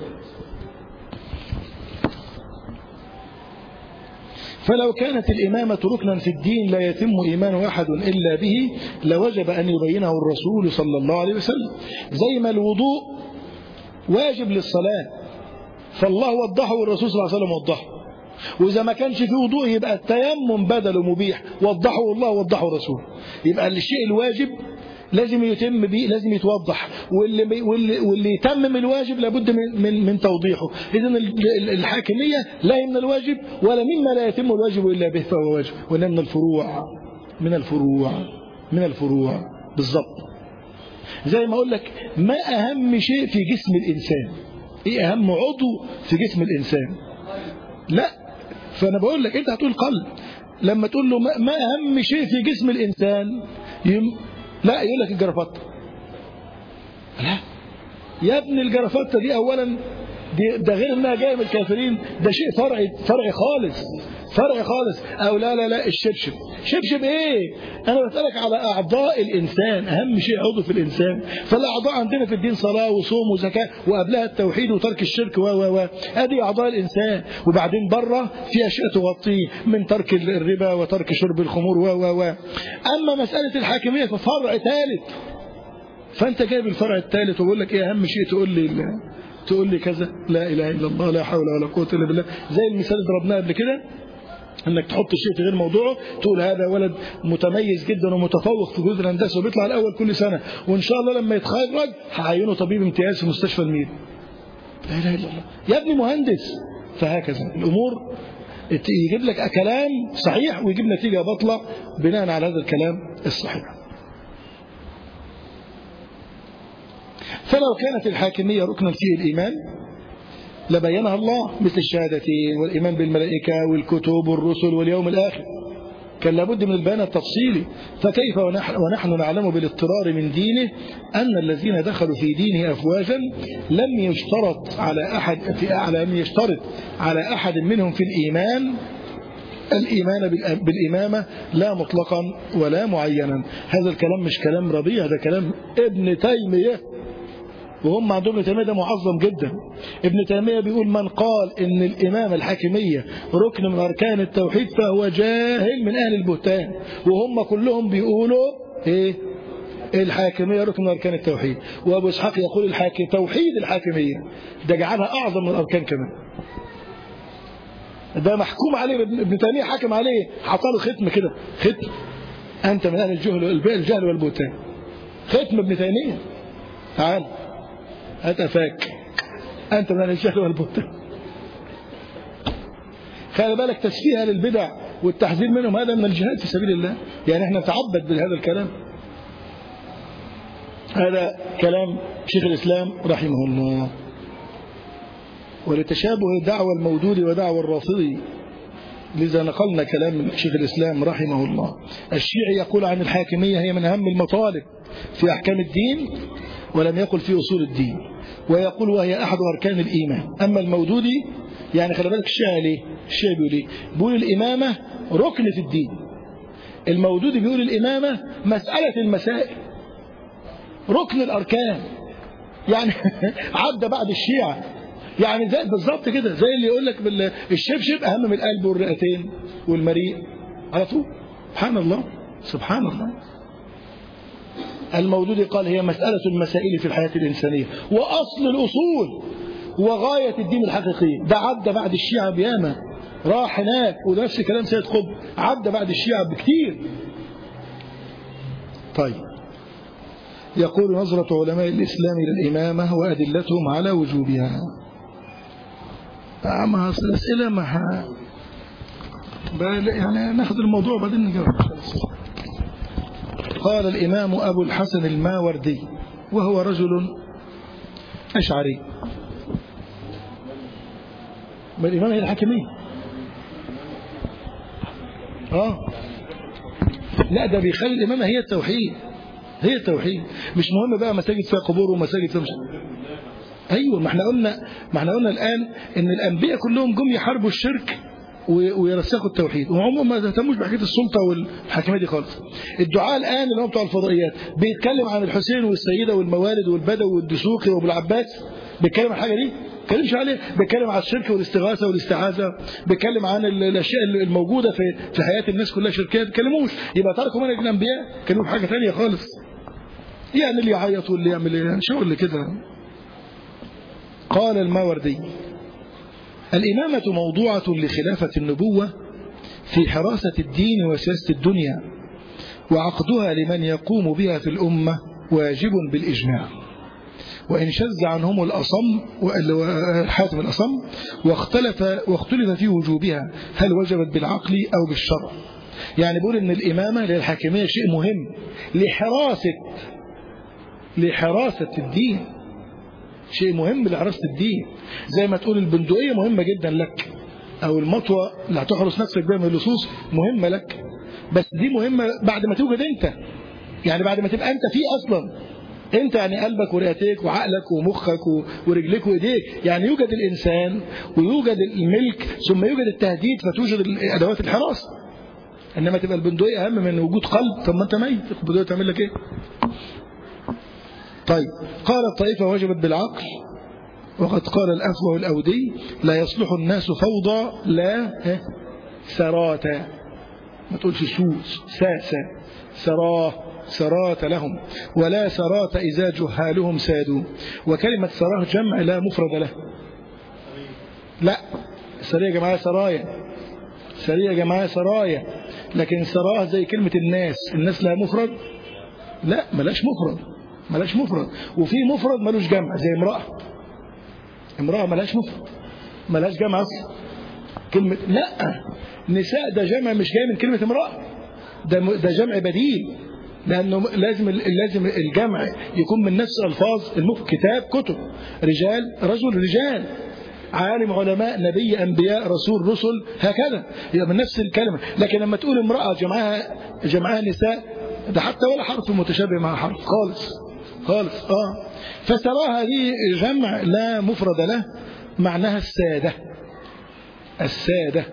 فلو كانت الإمامة ركنا في الدين لا يتم إيمان أحد إلا به لوجب أن يبينه الرسول صلى الله عليه وسلم زي ما الوضوء واجب للصلاة فالله وضحه والرسول صلى الله عليه وسلم وضحه وإذا ما كانش في وضوء يبقى التيمم بدله مبيح وضحه الله ووضحه الرسول يبقى الشيء الواجب لازم يتم بيه لازم يتوضح واللي واللي, واللي يتمم الواجب لابد من من, من توضيحه اذا الحاكميه لا من الواجب ولا مما لا يتم الواجب الا به فهو واجب ولا من الفروع من الفروع من الفروع بالضبط زي ما اقول لك ما اهم شيء في جسم الانسان ايه اهم عضو في جسم الانسان لا فانا بقول لك انت هتقول قلب لما تقول له ما اهم شيء في جسم الانسان يم لا يقول لك الجرافطه لا يا ابن الجرافطه دي اولا دي ده غير انها جايه من الكافرين ده شيء فرعي فرعي خالص فرعي خالص او لا لا لا الشبشب شبشب ايه انا بسالك على اعضاء الانسان اهم شيء عضو في الانسان فالاعضاء عندنا في الدين صلاه وصوم وزكاه وقبلها التوحيد وترك الشرك و و و ادي اعضاء الانسان وبعدين بره في اشياء تغطيه من ترك الربا وترك شرب الخمور و و و اما مساله الحاكميه ففرع ثالث فانت جايب الفرع الثالث وبقول لك ايه اهم شيء تقول لي تقول لي كذا لا اله الا الله لا حول ولا قوه الا بالله زي المثال اللي ضربناه قبل كده انك تحط شيء في غير موضوعه تقول هذا ولد متميز جدا ومتفوق في جزء الهندسه وبيطلع الاول كل سنه وان شاء الله لما يتخرج هعينه طبيب امتياز في مستشفى المير لا اله الا الله يا ابني مهندس فهكذا الامور يجيب لك كلام صحيح ويجيب نتيجه بطلة بناء على هذا الكلام الصحيح فلو كانت الحاكمية ركنا في الإيمان لبينها الله مثل الشهادتين والإيمان بالملائكة والكتب والرسل واليوم الآخر كان لابد من البيان التفصيلي فكيف ونحن, ونحن نعلم بالاضطرار من دينه أن الذين دخلوا في دينه أفواجا لم يشترط على أحد في لم يشترط على أحد منهم في الإيمان الإيمان بالإمامة لا مطلقا ولا معينا هذا الكلام مش كلام ربيع ده كلام ابن تيمية وهم عندهم ابن تيمية ده معظم جدا ابن تيمية بيقول من قال ان الإمامة الحاكمية ركن من أركان التوحيد فهو جاهل من أهل البهتان وهم كلهم بيقولوا ايه الحاكمية ركن من أركان التوحيد وأبو إسحاق يقول الحاكم توحيد الحاكمية ده جعلها أعظم من الأركان كمان ده محكوم عليه ابن تيمية حكم عليه حطاله ختم كده ختم أنت من أهل الجهل الجهل والبهتان ختم ابن تيمية تعال هات أفاك أنت من أهل الجهل والبهتان خلي بالك تسفيها للبدع والتحذير منهم هذا من الجهاد في سبيل الله يعني احنا نتعبد بهذا الكلام هذا كلام شيخ الإسلام رحمه الله ولتشابه دعوى المودود ودعوى الرافضي لذا نقلنا كلام من شيخ الإسلام رحمه الله الشيعي يقول عن الحاكمية هي من أهم المطالب في أحكام الدين ولم يقل في أصول الدين ويقول وهي أحد أركان الإيمان أما المودودي يعني خلي بالك الشيعي ليه الشيعي بيقول ايه بيقول الإمامة ركن في الدين المودودي بيقول الإمامة مسألة المسائل ركن الأركان يعني عدى بعد الشيعة يعني زي بالظبط كده زي اللي يقول لك الشبشب أهم من القلب والرئتين والمريء على طول سبحان الله سبحان الله المودودي قال هي مسألة المسائل في الحياة الإنسانية وأصل الأصول وغاية الدين الحقيقي ده عدى بعد الشيعة بياما راح هناك ونفس كلام سيد قطب عدى بعد الشيعة بكتير طيب يقول نظرة علماء الإسلام للإمامة وأدلتهم على وجوبها ما الأسئلة ما يعني ناخذ الموضوع بعدين نجاوب قال الإمام أبو الحسن الماوردي وهو رجل أشعري ما الإمام هي الحاكمية آه لا ده بيخلي الإمامة هي التوحيد هي التوحيد مش مهم بقى مساجد فيها قبور ومساجد فيها مش ايوه ما احنا قلنا ما احنا قلنا الان ان الانبياء كلهم جم يحاربوا الشرك ويرسخوا التوحيد وعموما ما اهتموش بحكايه السلطه والحاكميه دي خالص الدعاء الان اللي هم بتوع الفضائيات بيتكلم عن الحسين والسيده والموالد والبدوي والدسوقي وابو العباس بيتكلم عن الحاجه دي بيتكلمش عليه بيتكلم عن الشرك والاستغاثه والاستعاذه بيتكلم عن الاشياء الموجوده في في حياه الناس كلها شركيه ما بيتكلموش يبقى تركوا منهج الانبياء كانوا بحاجه ثانيه خالص يعني اللي يعيط واللي يعمل ايه شغل كده قال الماوردي الإمامة موضوعة لخلافة النبوة في حراسة الدين وسياسة الدنيا وعقدها لمن يقوم بها في الأمة واجب بالإجماع وإن شذ عنهم الأصم الحاتم الأصم واختلف واختلف في وجوبها هل وجبت بالعقل أو بالشرع يعني بيقول إن الإمامة للحاكمية شيء مهم لحراسة لحراسة الدين شيء مهم لحراسة الدين زي ما تقول البندقية مهمة جدا لك أو المطوة اللي هتحرس نفسك بها من اللصوص مهمة لك بس دي مهمة بعد ما توجد أنت يعني بعد ما تبقى أنت فيه أصلا أنت يعني قلبك ورئتك وعقلك ومخك ورجلك وإيديك يعني يوجد الإنسان ويوجد الملك ثم يوجد التهديد فتوجد أدوات الحراسة إنما تبقى البندقية أهم من وجود قلب طب ما أنت ميت البندقية تعمل لك إيه طيب قال الطائفة وجبت بالعقل وقد قال الأفوه الأودي لا يصلح الناس فوضى لا سراتا ما تقولش سوس ساسا سراه سرات لهم ولا سرات إذا جهالهم سادوا وكلمة سراه جمع لا مفرد له لا سرية جماعة سرايا سرية جماعة سرايا لكن سراه زي كلمة الناس الناس لها مفرد لا ملاش مفرد ملاش مفرد وفي مفرد ملوش جمع زي امرأة امرأة ملاش مفرد ملاش جمع أصلا كلمة لا نساء ده جمع مش جاي من كلمة امرأة ده ده جمع بديل لأنه لازم لازم الجمع يكون من نفس ألفاظ المف كتاب كتب رجال رجل رجال عالم علماء نبي أنبياء رسول رسل هكذا يبقى من نفس الكلمة لكن لما تقول امرأة جمعها جمعها نساء ده حتى ولا حرف متشابه مع حرف خالص خالص اه فسراها دي جمع لا مفرد له معناها السادة السادة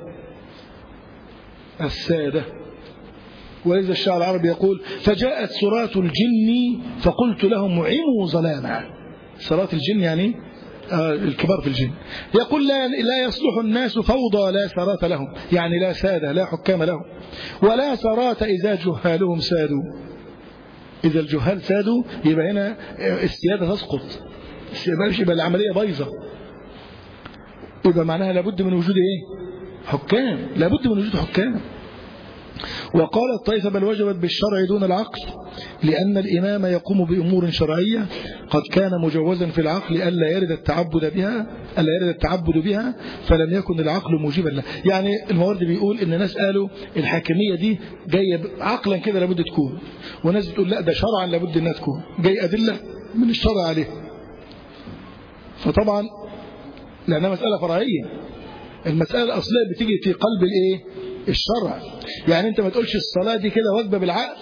السادة ولذا الشعر العربي يقول فجاءت سرات الجن فقلت لهم عموا ظلاما سرات الجن يعني آه الكبار في الجن يقول لا, لا يصلح الناس فوضى لا سرات لهم يعني لا سادة لا حكام لهم ولا سرات إذا جهالهم سادوا إذا الجهال سادوا يبقى هنا السيادة تسقط يبقى العملية بايظة يبقى معناها لابد من وجود ايه حكام لابد من وجود حكام وقال الطائفة بل وجبت بالشرع دون العقل لأن الإمام يقوم بأمور شرعية قد كان مجوزا في العقل ألا يرد التعبد بها ألا يرد التعبد بها فلم يكن العقل موجبا له يعني المورد بيقول إن ناس قالوا الحاكمية دي جاية عقلا كده لابد تكون وناس بتقول لا ده شرعا لابد انها تكون جاي أدلة من الشرع عليه فطبعا لأنها مسألة فرعية المسألة الأصلية بتيجي في قلب الإيه الشرع يعني أنت ما تقولش الصلاة دي كده واجبة بالعقل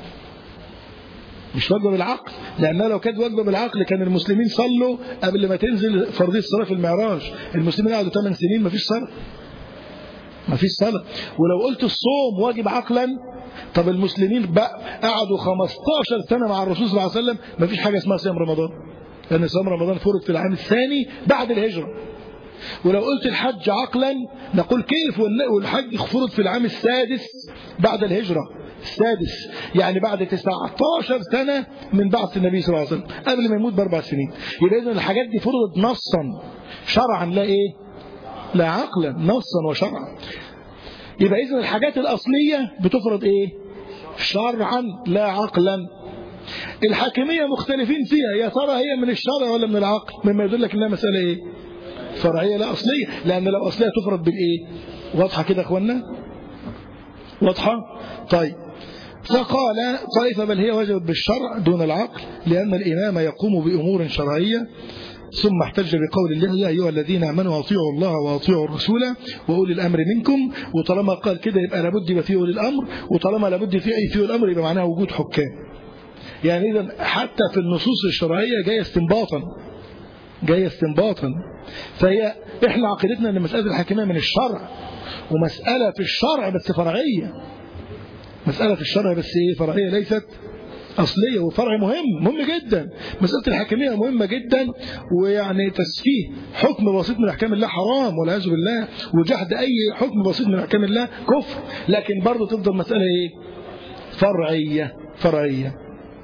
مش واجبة بالعقل لأنها لو كانت واجبة بالعقل كان المسلمين صلوا قبل ما تنزل فرضية الصلاة في المعراج المسلمين قعدوا 8 سنين ما فيش صلاة ما فيش صلاة ولو قلت الصوم واجب عقلا طب المسلمين بقى قعدوا 15 سنة مع الرسول صلى الله عليه وسلم ما فيش حاجة اسمها صيام رمضان لأن صيام رمضان فرض في العام الثاني بعد الهجرة ولو قلت الحج عقلا نقول كيف والحج فرض في العام السادس بعد الهجرة السادس يعني بعد 19 سنة من بعث النبي صلى الله عليه وسلم قبل ما يموت بأربع سنين يبقى إذن الحاجات دي فرضت نصا شرعا لا إيه لا عقلا نصا وشرعا يبقى إذن الحاجات الأصلية بتفرض إيه شرعا لا عقلا الحاكمية مختلفين فيها يا ترى هي من الشرع ولا من العقل مما يدلك انها مسألة ايه فرعية لا أصلية لأن لو أصلية تفرض بالإيه واضحة كده يا أخوانا واضحة طيب فقال طائفة بل هي وجبت بالشرع دون العقل لأن الإمام يقوم بأمور شرعية ثم احتج بقول الله يا أيها الذين آمنوا أطيعوا الله وأطيعوا الرسول وأولي الأمر منكم وطالما قال كده يبقى لابد يبقى فيه أولي الأمر وطالما لابد فيه أي فيه الأمر يبقى معناها وجود حكام يعني إذا حتى في النصوص الشرعية جاية استنباطا جاية استنباطا فهي احنا عقيدتنا ان مسألة الحاكمية من الشرع ومسألة في الشرع بس فرعية مسألة في الشرع بس ايه فرعية ليست أصلية وفرع مهم مهم جدا مسألة الحاكمية مهمة جدا ويعني تسفيه حكم بسيط من أحكام الله حرام والعياذ بالله وجحد أي حكم بسيط من أحكام الله كفر لكن برضه تفضل مسألة إيه فرعية فرعية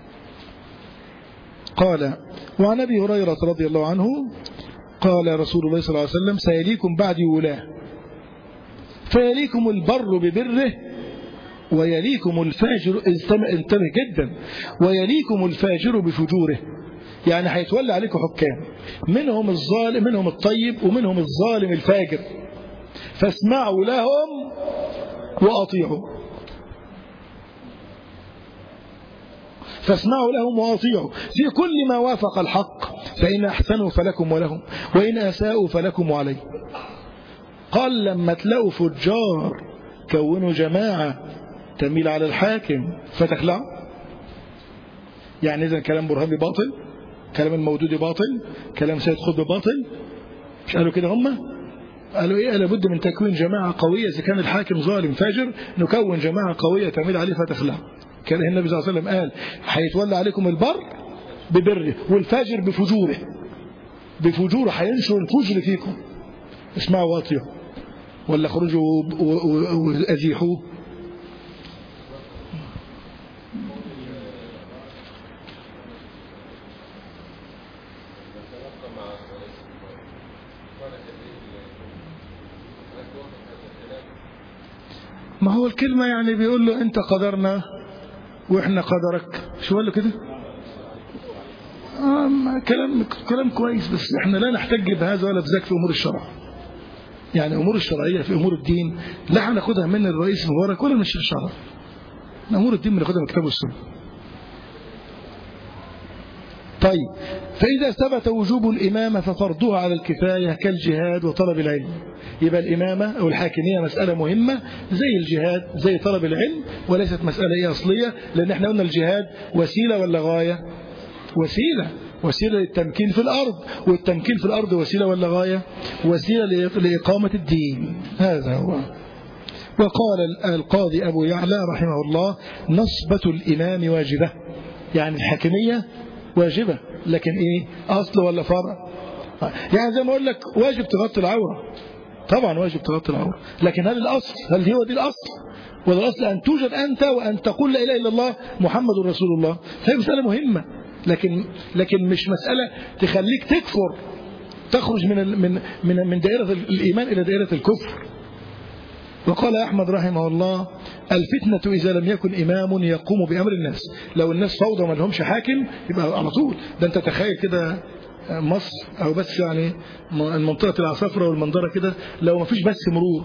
قال وعن أبي هريرة رضي الله عنه قال رسول الله صلى الله عليه وسلم سيليكم بعدي ولاة فيليكم البر ببره ويليكم الفاجر انتبه جدا ويليكم الفاجر بفجوره يعني هيتولى عليكم حكام منهم الظالم منهم الطيب ومنهم الظالم الفاجر فاسمعوا لهم وأطيعوا فاسمعوا لهم وأطيعوا في كل ما وافق الحق فإن أحسنوا فلكم ولهم وإن أساءوا فلكم وعليه قال لما تلاقوا فجار كونوا جماعة تميل على الحاكم فتخلع يعني إذا كلام برهاني باطل كلام المودودي باطل كلام سيد خطب باطل مش قالوا كده هم قالوا ايه لابد من تكوين جماعة قوية إذا كان الحاكم ظالم فاجر نكون جماعة قوية تميل عليه فتخلع كان النبي صلى الله عليه وسلم قال هيتولى عليكم البر ببره والفاجر بفجوره بفجوره هينشر الفجر فيكم اسمعوا واطيعوا ولا خرجوا وازيحوه ما هو الكلمة يعني بيقول له انت قدرنا واحنا قدرك شو قال له كده آه كلام كلام كويس بس احنا لا نحتج بهذا ولا بذاك في امور الشرع يعني امور الشرعيه في امور الدين لا هناخدها من الرئيس مبارك ولا من الشيخ شرف امور الدين بناخدها من الكتاب والسنه طيب فإذا ثبت وجوب الإمامة ففرضها على الكفاية كالجهاد وطلب العلم يبقى الإمامة أو الحاكمية مسألة مهمة زي الجهاد زي طلب العلم وليست مسألة إيه أصلية لأن احنا قلنا الجهاد وسيلة ولا غاية وسيلة وسيلة للتمكين في الأرض والتمكين في الأرض وسيلة ولا غاية وسيلة لإقامة الدين هذا هو وقال القاضي أبو يعلى رحمه الله نصبة الإمام واجبة يعني الحاكمية واجبة لكن ايه اصل ولا فرع يعني زي ما اقول لك واجب تغطي العورة طبعا واجب تغطي العورة لكن هل الاصل هل هو دي الاصل ولا الاصل ان توجد انت وان تقول لا اله الا الله محمد رسول الله فهي مسألة مهمة لكن لكن مش مسألة تخليك تكفر تخرج من من من من دائرة الإيمان إلى دائرة الكفر وقال أحمد رحمه الله الفتنة إذا لم يكن إمام يقوم بأمر الناس لو الناس فوضى ما لهمش حاكم يبقى على طول ده أنت تخيل كده مصر أو بس يعني المنطقة العصافرة والمنظرة كده لو ما فيش بس مرور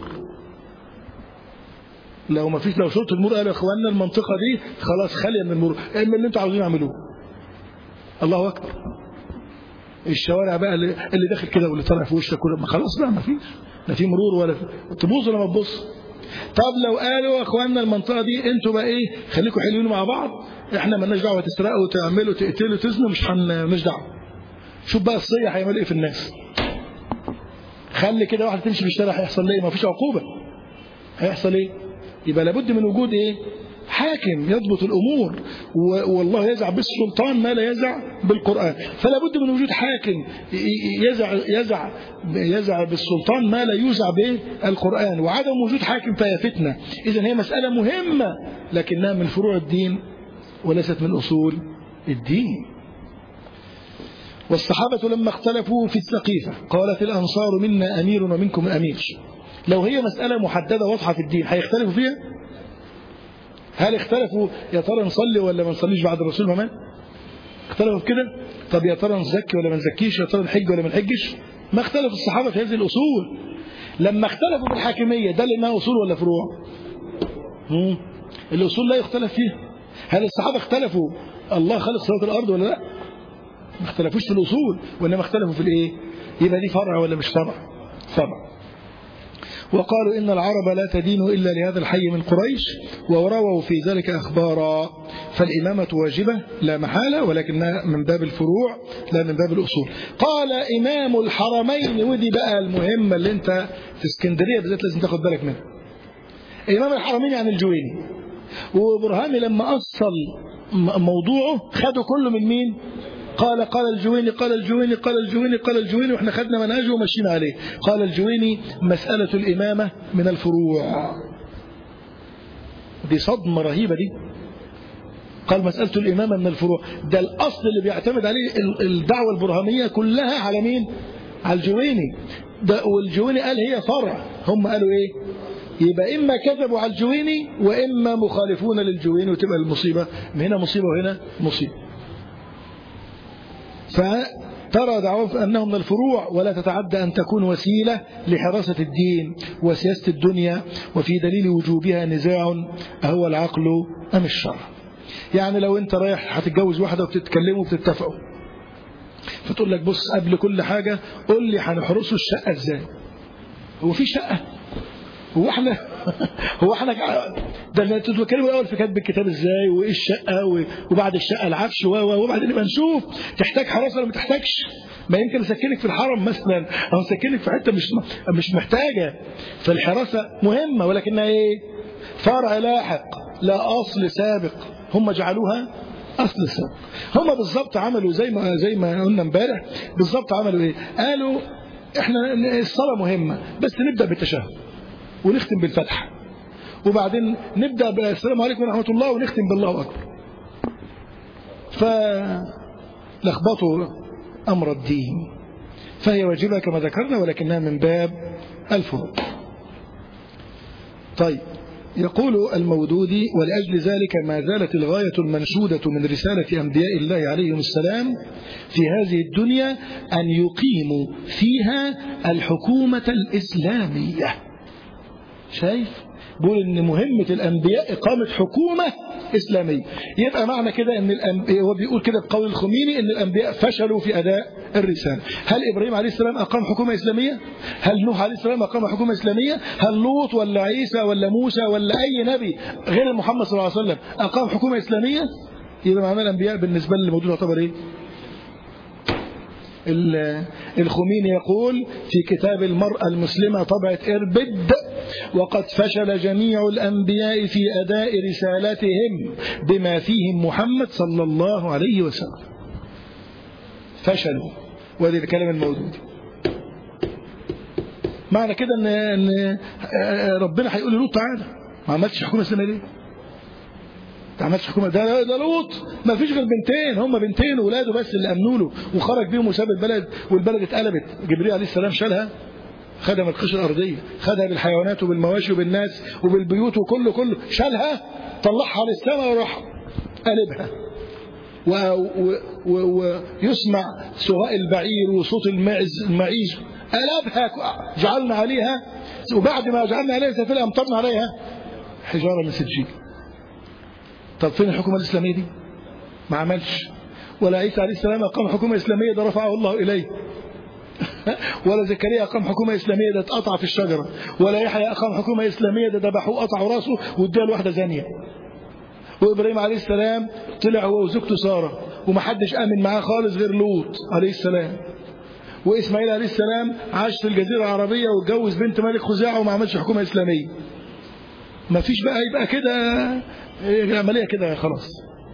لو ما فيش لو شرطة المرور قالوا يا اخواننا المنطقة دي خلاص خالية من المرور اما اللي انتوا عاوزين اعملوه الله اكبر الشوارع بقى اللي, اللي داخل كده واللي طالع في وشك ما خلاص بقى ما فيش لا في مرور ولا في تبوظ ولا ما تبص طب لو قالوا يا اخواننا المنطقه دي انتوا بقى ايه خليكم حلوين مع بعض احنا مالناش دعوه تسرقوا وتعملوا تقتلوا تزنوا مش مالناش دعوه شوف بقى الصيح هيعمل ايه في الناس خلي كده واحد تمشي في الشارع هيحصل ايه ما فيش عقوبه هيحصل ايه يبقى لابد من وجود ايه حاكم يضبط الأمور والله يزع بالسلطان ما لا يزع بالقرآن فلا بد من وجود حاكم يزع, يزع, يزع بالسلطان ما لا يوزع بالقرآن وعدم وجود حاكم فهي فتنة إذا هي مسألة مهمة لكنها من فروع الدين وليست من أصول الدين والصحابة لما اختلفوا في السقيفة قالت الأنصار منا أمير ومنكم أمير لو هي مسألة محددة واضحة في الدين هيختلفوا فيها هل اختلفوا يا ترى نصلي ولا ما نصليش بعد الرسول ما مات اختلفوا في كده طب يا ترى نزكي ولا ما نزكيش يا ترى نحج ولا ما نحجش ما اختلف الصحابة في هذه الأصول لما اختلفوا في الحاكمية ده لأنها أصول ولا فروع مم. الأصول لا يختلف فيها هل الصحابة اختلفوا الله خلق سماوات الأرض ولا لا ما اختلفوش في الأصول وإنما اختلفوا في الإيه يبقى دي فرع ولا مش فرع فرع وقالوا إن العرب لا تدين إلا لهذا الحي من قريش ورووا في ذلك أخبارا فالإمامة واجبة لا محالة ولكنها من باب الفروع لا من باب الأصول قال إمام الحرمين ودي بقى المهمة اللي أنت في اسكندرية بالذات لازم تاخد بالك منها إمام الحرمين عن الجويني وبرهامي لما أصل موضوعه خده كله من مين قال قال الجويني قال الجويني قال الجويني قال الجويني واحنا خدنا منهجه ومشينا عليه قال الجويني مسألة الإمامة من الفروع دي صدمة رهيبة دي قال مسألة الإمامة من الفروع ده الأصل اللي بيعتمد عليه الدعوة البرهانية كلها على مين على الجويني ده والجويني قال هي فرع هم قالوا ايه يبقى إما كذبوا على الجويني وإما مخالفون للجويني وتبقى المصيبة هنا مصيبة وهنا مصيبة فترى دعوة أنه من الفروع ولا تتعدى أن تكون وسيلة لحراسة الدين وسياسة الدنيا وفي دليل وجوبها نزاع أهو العقل أم الشر يعني لو أنت رايح هتتجوز واحدة وبتتكلموا وبتتفقوا فتقول لك بص قبل كل حاجة قول لي هنحرسوا الشقة ازاي هو في شقة هو احنا هو احنا ده انتوا بتتكلموا الاول في كتب الكتاب ازاي وايه الشقه وبعد الشقه العفش وبعدين نبقى نشوف تحتاج حراسه ولا ما تحتاجش ما يمكن اسكنك في الحرم مثلا او اسكنك في حته مش مش محتاجه فالحراسه مهمه ولكنها ايه فرع لاحق لا اصل سابق هم جعلوها اصل سابق هم بالظبط عملوا زي ما زي ما قلنا امبارح بالظبط عملوا ايه قالوا احنا الصلاه مهمه بس نبدا بالتشهد ونختم بالفتح وبعدين نبدأ بالسلام عليكم ورحمة الله ونختم بالله أكبر فلخبطوا أمر الدين فهي واجبة كما ذكرنا ولكنها من باب الفروض طيب يقول المودودي ولأجل ذلك ما زالت الغاية المنشودة من رسالة أنبياء الله عليهم السلام في هذه الدنيا أن يقيموا فيها الحكومة الإسلامية شايف بيقول ان مهمة الانبياء اقامة حكومة اسلامية يبقى معنى كده ان الانبياء هو بيقول كده بقول الخميني ان الانبياء فشلوا في اداء الرسالة هل ابراهيم عليه السلام اقام حكومة اسلامية هل نوح عليه السلام اقام حكومة اسلامية هل لوط ولا عيسى ولا موسى ولا اي نبي غير محمد صلى الله عليه وسلم اقام حكومة اسلامية يبقى معنى الانبياء بالنسبة للموضوع يعتبر ايه الخميني يقول في كتاب المرأة المسلمة طبعة إربد وقد فشل جميع الأنبياء في أداء رسالتهم بما فيهم محمد صلى الله عليه وسلم فشلوا وهذا الكلام الموجود معنى كده ان ان ربنا هيقول لوط تعالى ما عملتش حكومه اسلاميه ليه؟ ما عملتش حكومه ده ده لوط ما فيش غير بنتين هم بنتين ولاده بس اللي امنوا له وخرج بيهم وساب البلد والبلد اتقلبت جبريل عليه السلام شالها خدها من القشره الارضيه خدها بالحيوانات وبالمواشي وبالناس وبالبيوت وكله كله شالها طلعها للسماء وراح قلبها ويسمع سواء البعير وصوت المعز المعيز قلبها جعلنا عليها وبعد ما جعلنا عليها سفينة أمطرنا عليها حجارة من سجيل طب فين الحكومة الإسلامية دي ما عملش ولا عيسى عليه السلام أقام حكومة إسلامية ده رفعه الله إليه ولا زكريا أقام حكومة إسلامية ده اتقطع في الشجرة ولا يحيى أقام حكومة إسلامية ده ذبحوه قطعوا راسه واداه لواحدة زانية وإبراهيم عليه السلام طلع هو وزوجته سارة ومحدش آمن معاه خالص غير لوط عليه السلام وإسماعيل عليه السلام عاش في الجزيرة العربية واتجوز بنت ملك خزاعة وما عملش حكومة إسلامية ما فيش بقى يبقى كده عملية كده خلاص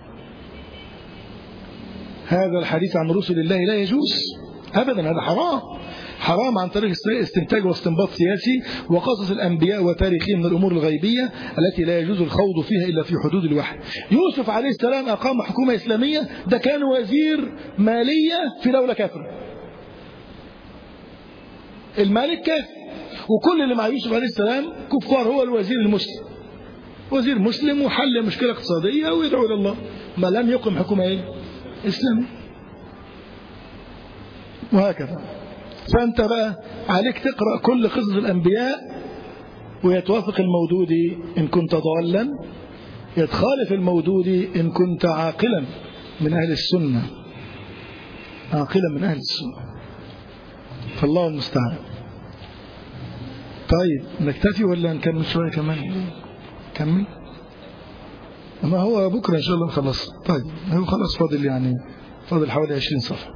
هذا الحديث عن رسل الله لا يجوز أبدا هذا حرام حرام عن طريق استنتاج واستنباط سياسي وقصص الأنبياء وتاريخهم من الأمور الغيبية التي لا يجوز الخوض فيها إلا في حدود الوحي يوسف عليه السلام أقام حكومة إسلامية ده كان وزير مالية في دولة كافرة الملك كافر وكل اللي مع يوسف عليه السلام كفار هو الوزير المسلم وزير مسلم وحل مشكلة اقتصادية ويدعو إلى الله ما لم يقم حكومة إيه؟ إسلامي وهكذا فأنت بقى عليك تقرأ كل قصص الأنبياء ويتوافق المودودي إن كنت ضالا يتخالف المودودي إن كنت عاقلا من أهل السنة عاقلا من أهل السنة فالله المستعان طيب نكتفي ولا نكمل شوية كمان كمل ما هو بكرة إن شاء الله خلاص طيب هو خلاص فاضل يعني فاضل حوالي 20 صفحة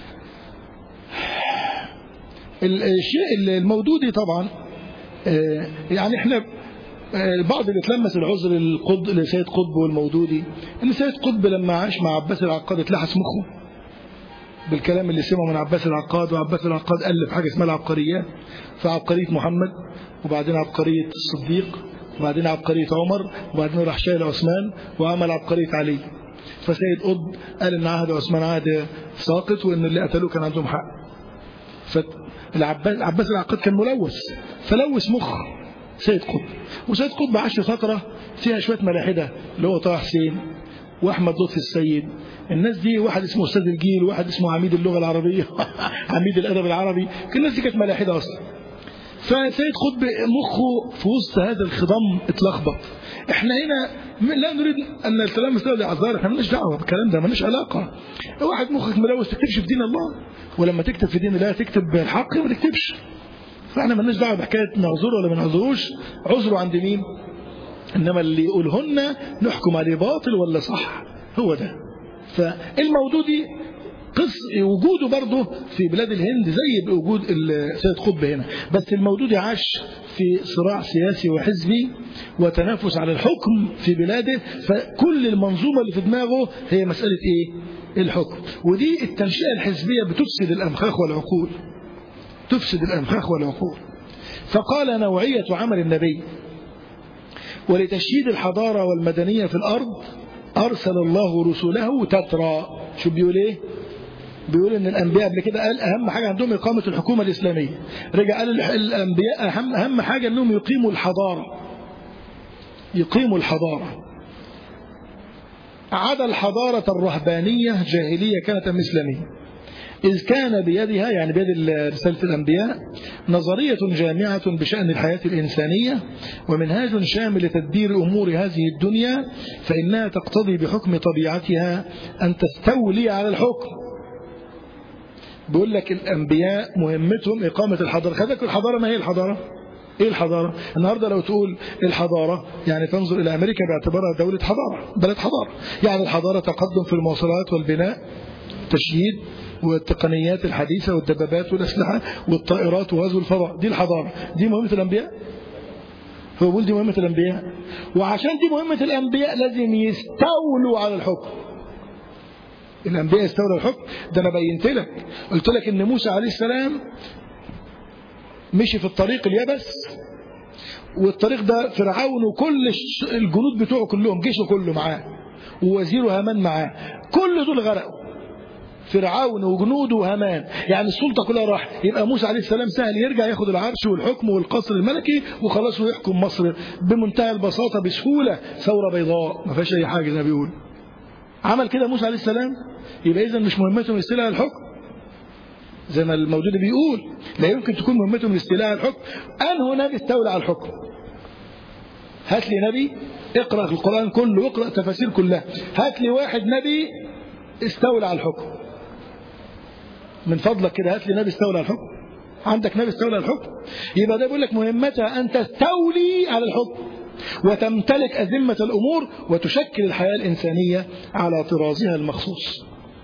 الشيء المودودي طبعا يعني احنا البعض اللي تلمس العذر القطب لسيد قطب والمودودي ان سيد قطب لما عاش مع عباس العقاد اتلحس مخه بالكلام اللي سمعه من عباس العقاد وعباس العقاد ألف حاجة اسمها العبقريات فعبقرية محمد وبعدين عبقرية الصديق وبعدين عبقرية عمر وبعدين راح شايل عثمان وعمل عبقرية علي فسيد قطب قال ان عهد عثمان عهد ساقط وان اللي قتلوه كان عندهم حق فالعباس عباس العقاد كان ملوث فلوث مخ سيد قطب وسيد قطب عاش فترة فيها شوية ملاحدة اللي هو طه حسين واحمد لطفي السيد الناس دي واحد اسمه استاذ الجيل وواحد اسمه عميد اللغه العربيه عميد الادب العربي كل الناس دي كانت ملاحده اصلا فسيد قطب مخه في وسط هذا الخضم اتلخبط احنا هنا لا نريد ان نتلامس له الاعذار احنا مالناش دعوه بالكلام ده مالناش علاقه واحد مخك ملوث تكتبش في دين الله ولما تكتب في دين الله تكتب بالحق ما تكتبش فاحنا مالناش دعوه بحكايه نعذره ولا ما نعذروش عذره عند مين انما اللي يقولهن نحكم عليه باطل ولا صح هو ده فالمودودي قص وجوده برضه في بلاد الهند زي بوجود سيد قطب هنا بس المودودي عاش في صراع سياسي وحزبي وتنافس على الحكم في بلاده فكل المنظومة اللي في دماغه هي مسألة ايه الحكم ودي التنشئة الحزبية بتفسد الأمخاخ والعقول تفسد الأمخاخ والعقول فقال نوعية عمل النبي ولتشييد الحضارة والمدنية في الأرض أرسل الله رسله تترى شو بيقول إيه بيقول ان الانبياء قبل كده قال اهم حاجه عندهم اقامه الحكومه الاسلاميه رجع قال الانبياء اهم اهم حاجه انهم يقيموا الحضاره يقيموا الحضاره عدا الحضاره الرهبانيه جاهليه كانت ام اسلاميه إذ كان بيدها يعني بيد رسالة الأنبياء نظرية جامعة بشأن الحياة الإنسانية ومنهاج شامل لتدبير أمور هذه الدنيا فإنها تقتضي بحكم طبيعتها أن تستولي على الحكم بيقول لك الأنبياء مهمتهم إقامة الحضارة خذك الحضارة ما هي الحضارة ايه الحضارة النهاردة لو تقول الحضارة يعني تنظر الى امريكا باعتبارها دولة حضارة بلد حضارة يعني الحضارة تقدم في المواصلات والبناء تشييد والتقنيات الحديثة والدبابات والأسلحة والطائرات وغزو الفضاء دي الحضارة دي مهمة الأنبياء هو بيقول دي مهمة الأنبياء وعشان دي مهمة الأنبياء لازم يستولوا على الحكم الأنبياء يستولوا على الحكم ده أنا بينت لك قلت لك إن موسى عليه السلام مشي في الطريق اليبس والطريق ده فرعون وكل الجنود بتوعه كلهم جيشه كله معاه ووزيره هامان معاه كل دول غرقوا فرعون وجنوده وهامان يعني السلطة كلها راح يبقى موسى عليه السلام سهل يرجع ياخد العرش والحكم والقصر الملكي وخلاص ويحكم مصر بمنتهى البساطة بسهولة ثورة بيضاء ما فيهاش أي حاجة زي ما بيقول عمل كده موسى عليه السلام يبقى إذا مش مهمتهم الاستيلاء على الحكم زي ما الموجود بيقول لا يمكن تكون مهمتهم الاستيلاء على الحكم أنه نبي استولى على الحكم هات لي نبي اقرأ القرآن كله واقرأ تفاسير كلها هات لي واحد نبي استولى على الحكم من فضلك كده هات لي نبي استولى على الحكم عندك نبي استولى على الحكم يبقى ده بيقول لك مهمتها أن تستولي على الحكم وتمتلك أذمة الأمور وتشكل الحياة الإنسانية على طرازها المخصوص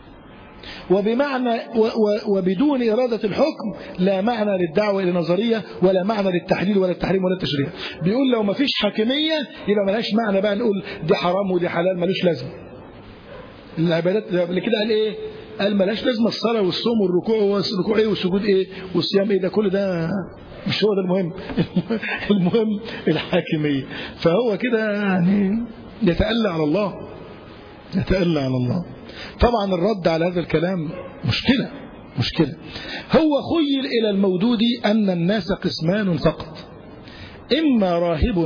وبمعنى وبدون إرادة الحكم لا معنى للدعوة إلى نظرية ولا معنى للتحليل ولا التحريم ولا التشريع بيقول لو ما فيش حاكمية يبقى ملهاش معنى بقى نقول دي حرام ودي حلال ملوش لازمة العبادات اللي كده قال ايه قال ملهاش لازمه الصلاه والصوم والركوع والركوع ايه والسجود ايه والصيام ايه ده كل ده مش هو ده المهم المهم الحاكميه فهو كده يعني يتألى على الله يتألى على الله طبعا الرد على هذا الكلام مشكلة مشكلة هو خيل إلى المودود أن الناس قسمان فقط إما راهب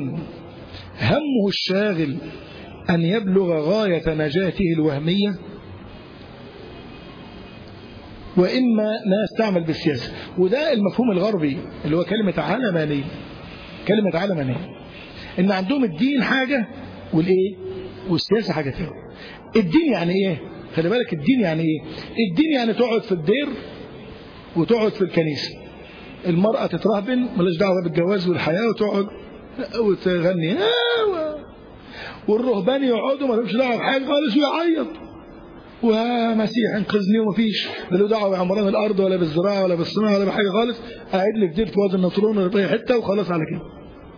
همه الشاغل أن يبلغ غاية نجاته الوهمية وإما ناس تعمل بالسياسة وده المفهوم الغربي اللي هو كلمة علمانية كلمة علمانية إن عندهم الدين حاجة والإيه والسياسة حاجة تانية الدين يعني إيه خلي بالك الدين يعني إيه الدين يعني تقعد في الدير وتقعد في الكنيسة المرأة تترهبن ملاش دعوة بالجواز والحياة وتقعد وتغني والرهبان يقعدوا ما لهمش دعوة بحاجة خالص ويعيط ومسيح انقذني ومفيش لا له دعوه بعمران الارض ولا بالزراعه ولا بالصناعه ولا بحاجه خالص قاعد لي في دير في وادي النطرون ولا في اي حته وخلاص على كده.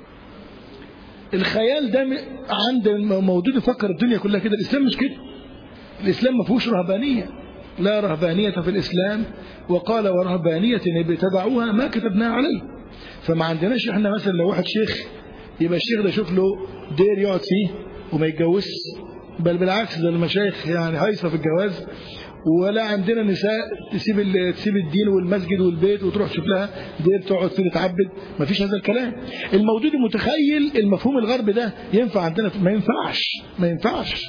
الخيال ده عند موجود يفكر الدنيا كلها كده الاسلام مش كده. الاسلام ما فيهوش رهبانيه. لا رهبانيه في الاسلام وقال ورهبانيه ابتدعوها ما كتبناها عليه. فما عندناش احنا مثلا لو واحد شيخ يبقى الشيخ ده يشوف له دير يقعد فيه وما يتجوزش بل بالعكس ده المشايخ يعني هايصه في الجواز ولا عندنا نساء تسيب تسيب الدين والمسجد والبيت وتروح تشوف لها دير تقعد فيه تتعبد ما فيش هذا الكلام الموجود متخيل المفهوم الغربي ده ينفع عندنا ما ينفعش ما ينفعش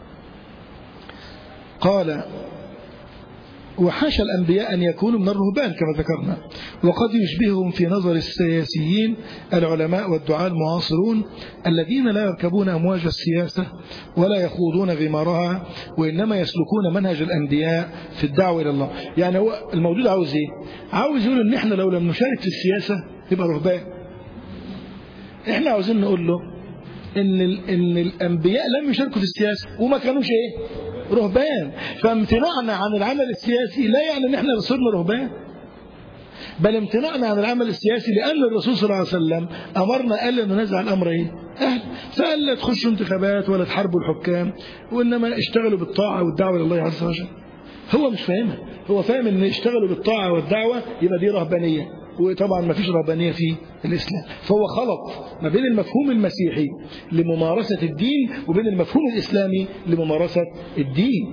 قال وحاشا الأنبياء أن يكونوا من الرهبان كما ذكرنا وقد يشبههم في نظر السياسيين العلماء والدعاء المعاصرون الذين لا يركبون أمواج السياسة ولا يخوضون غمارها وإنما يسلكون منهج الأنبياء في الدعوة إلى الله يعني هو الموجود عاوز إيه عاوز يقول إن إحنا لو لم نشارك في السياسة يبقى رهبان إحنا عاوزين نقول له إن, إن الأنبياء لم يشاركوا في السياسة وما كانوش إيه رهبان فامتناعنا عن العمل السياسي لا يعني ان احنا صرنا رهبان بل امتناعنا عن العمل السياسي لان الرسول صلى الله عليه وسلم امرنا قال ان ننزع الامر ايه اهل فقال لا تخشوا انتخابات ولا تحاربوا الحكام وانما اشتغلوا بالطاعه والدعوه الى الله عز وجل هو مش فاهمها هو فاهم ان اشتغلوا بالطاعه والدعوه يبقى دي رهبانيه وطبعا ما فيش رهبانيه في الاسلام فهو خلط ما بين المفهوم المسيحي لممارسه الدين وبين المفهوم الاسلامي لممارسه الدين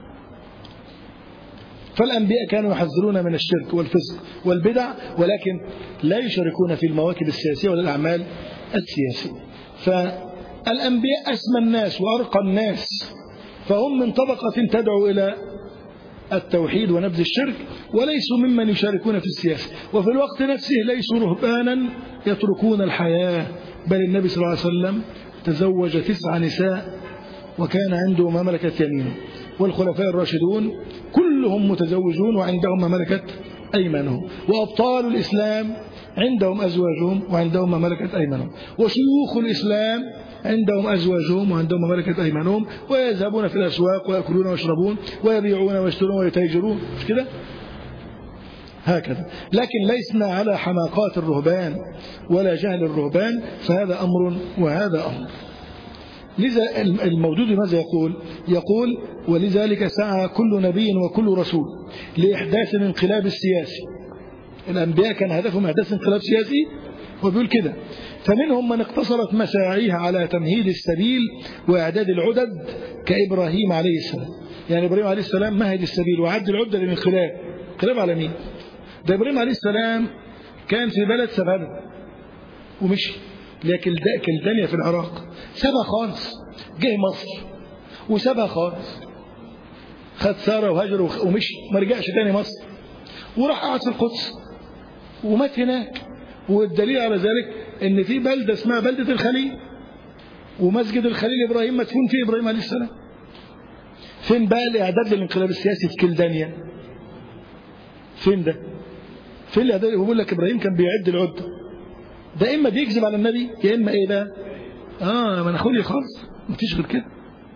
فالأنبياء كانوا يحذرون من الشرك والفسق والبدع ولكن لا يشاركون في المواكب السياسية ولا الأعمال السياسية فالأنبياء أسمى الناس وأرقى الناس فهم من طبقة تدعو إلى التوحيد ونبذ الشرك وليسوا ممن يشاركون في السياسة وفي الوقت نفسه ليسوا رهبانا يتركون الحياة بل النبي صلى الله عليه وسلم تزوج تسع نساء وكان عنده ما ملكت يمينه والخلفاء الراشدون كلهم متزوجون وعندهم ما ملكت أيمانهم وأبطال الإسلام عندهم أزواجهم وعندهم ما ملكت أيمانهم وشيوخ الإسلام عندهم أزواجهم وعندهم ما ملكت أيمانهم ويذهبون في الأسواق ويأكلون ويشربون ويبيعون ويشترون ويتاجرون مش كده هكذا لكن ليسنا على حماقات الرهبان ولا جهل الرهبان فهذا أمر وهذا أمر لذا الموجود ماذا يقول يقول ولذلك سعى كل نبي وكل رسول لإحداث الانقلاب السياسي الأنبياء كان هدفهم إحداث انقلاب سياسي وبيقول كده فمنهم من اقتصرت مساعيه على تمهيد السبيل وإعداد العدد كإبراهيم عليه السلام يعني إبراهيم عليه السلام مهد السبيل وعد العدة للانقلاب انقلاب على مين ده إبراهيم عليه السلام كان في بلد سبانه ومشي لكن كلدانيا في العراق سابها خالص جه مصر وسابها خالص خد سارة وهجر ومشي ما رجعش تاني مصر وراح قعد في القدس ومات هناك والدليل على ذلك ان في بلده اسمها بلده الخليل ومسجد الخليل ابراهيم مدفون فيه ابراهيم عليه السلام فين بقى الاعداد للانقلاب السياسي في كلدانيا فين ده فين الاعداد هو بيقول لك ابراهيم كان بيعد العده ده اما بيكذب على النبي يا اما ايه بقى اه ما انا خالص مفيش غير كده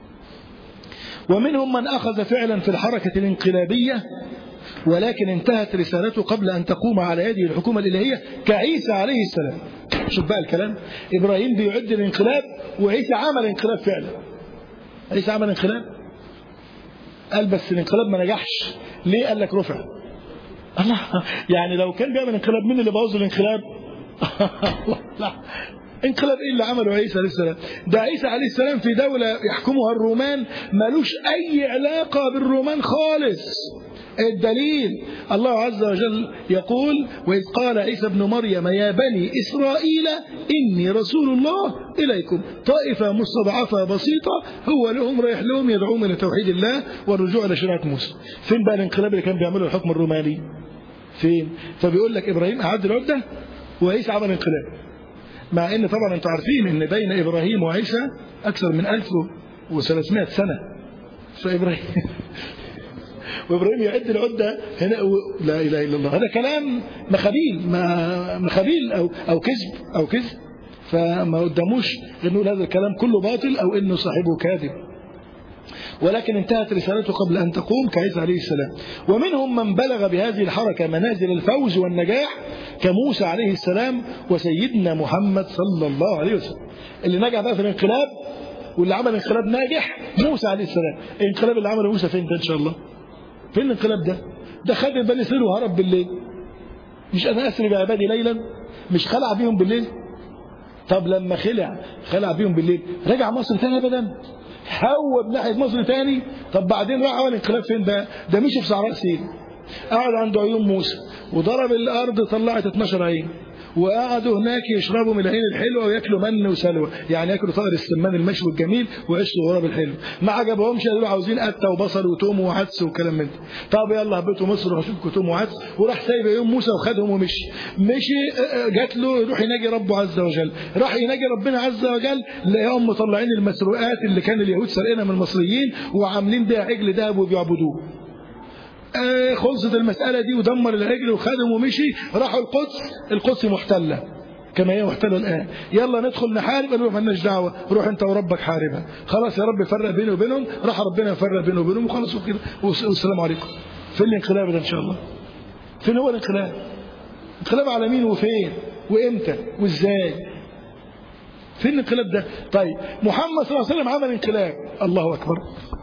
ومنهم من اخذ فعلا في الحركه الانقلابيه ولكن انتهت رسالته قبل أن تقوم على يده الحكومة الإلهية كعيسى عليه السلام شوف بقى الكلام إبراهيم بيعد الانقلاب وعيسى عمل انقلاب فعلا عيسى عمل انقلاب قال بس الانقلاب ما نجحش ليه قال لك رفع الله يعني لو كان بيعمل انقلاب مين اللي بوظ الانقلاب لا انقلاب ايه اللي عمله عيسى عليه السلام ده عيسى عليه السلام في دولة يحكمها الرومان ملوش اي علاقة بالرومان خالص الدليل الله عز وجل يقول وإذ قال عيسى ابن مريم يا بني إسرائيل إني رسول الله إليكم طائفة مستضعفة بسيطة هو لهم رايح لهم يدعوهم إلى توحيد الله والرجوع إلى شريعة موسى فين بقى الانقلاب اللي كان بيعمله الحكم الروماني فين فبيقول لك إبراهيم أعد العدة وعيسى عمل انقلاب مع ان طبعا انتم عارفين ان بين ابراهيم وعيسى اكثر من 1300 سنه فابراهيم وابراهيم يعد العده هنا و... لا اله الا الله هذا كلام مخابيل ما مخابيل او او كذب او كذب فما قداموش غير نقول هذا الكلام كله باطل او انه صاحبه كاذب ولكن انتهت رسالته قبل أن تقوم كعيسى عليه السلام ومنهم من بلغ بهذه الحركة منازل الفوز والنجاح كموسى عليه السلام وسيدنا محمد صلى الله عليه وسلم اللي نجح بقى في الانقلاب واللي عمل انقلاب ناجح موسى عليه السلام الانقلاب اللي عمله موسى فين ده ان شاء الله فين الانقلاب ده ده خد بني اسرائيل وهرب بالليل مش انا اسري بعبادي ليلا مش خلع بيهم بالليل طب لما خلع خلع بيهم بالليل رجع مصر تاني ابدا هو بناحيه مصر تاني طب بعدين راح عمل انقلاب فين ده ده مشي في صحراء سين قعد عند عيون موسى وضرب الارض طلعت 12 عين وقعدوا هناك يشربوا من العين الحلوه وياكلوا من وسلوى يعني ياكلوا طائر السمان المشوي الجميل ويعيشوا غراب الحلو ما عجبهمش قالوا عاوزين قته وبصل وتوم وعدس وكلام من ده طب يلا هبطوا مصر واشوفكم توم وعدس وراح سايب يوم موسى وخدهم ومشي مشي جات له يروح يناجي ربه عز وجل راح يناجي ربنا عز وجل لقاهم مطلعين المسروقات اللي كان اليهود سارقينها من المصريين وعاملين بيها عجل ذهب وبيعبدوه آه خلصت المسألة دي ودمر العجل وخدم ومشي راحوا القدس القدس محتلة كما هي محتلة الآن يلا ندخل نحارب قالوا مالناش دعوة روح أنت وربك حاربها خلاص يا رب فرق بيني وبينهم راح ربنا يفرق بيني وبينهم وخلاص وكده والسلام عليكم فين الانقلاب ده إن شاء الله فين هو الانقلاب انقلاب على مين وفين وإمتى وإزاي فين الانقلاب ده طيب محمد صلى الله عليه وسلم عمل انقلاب الله أكبر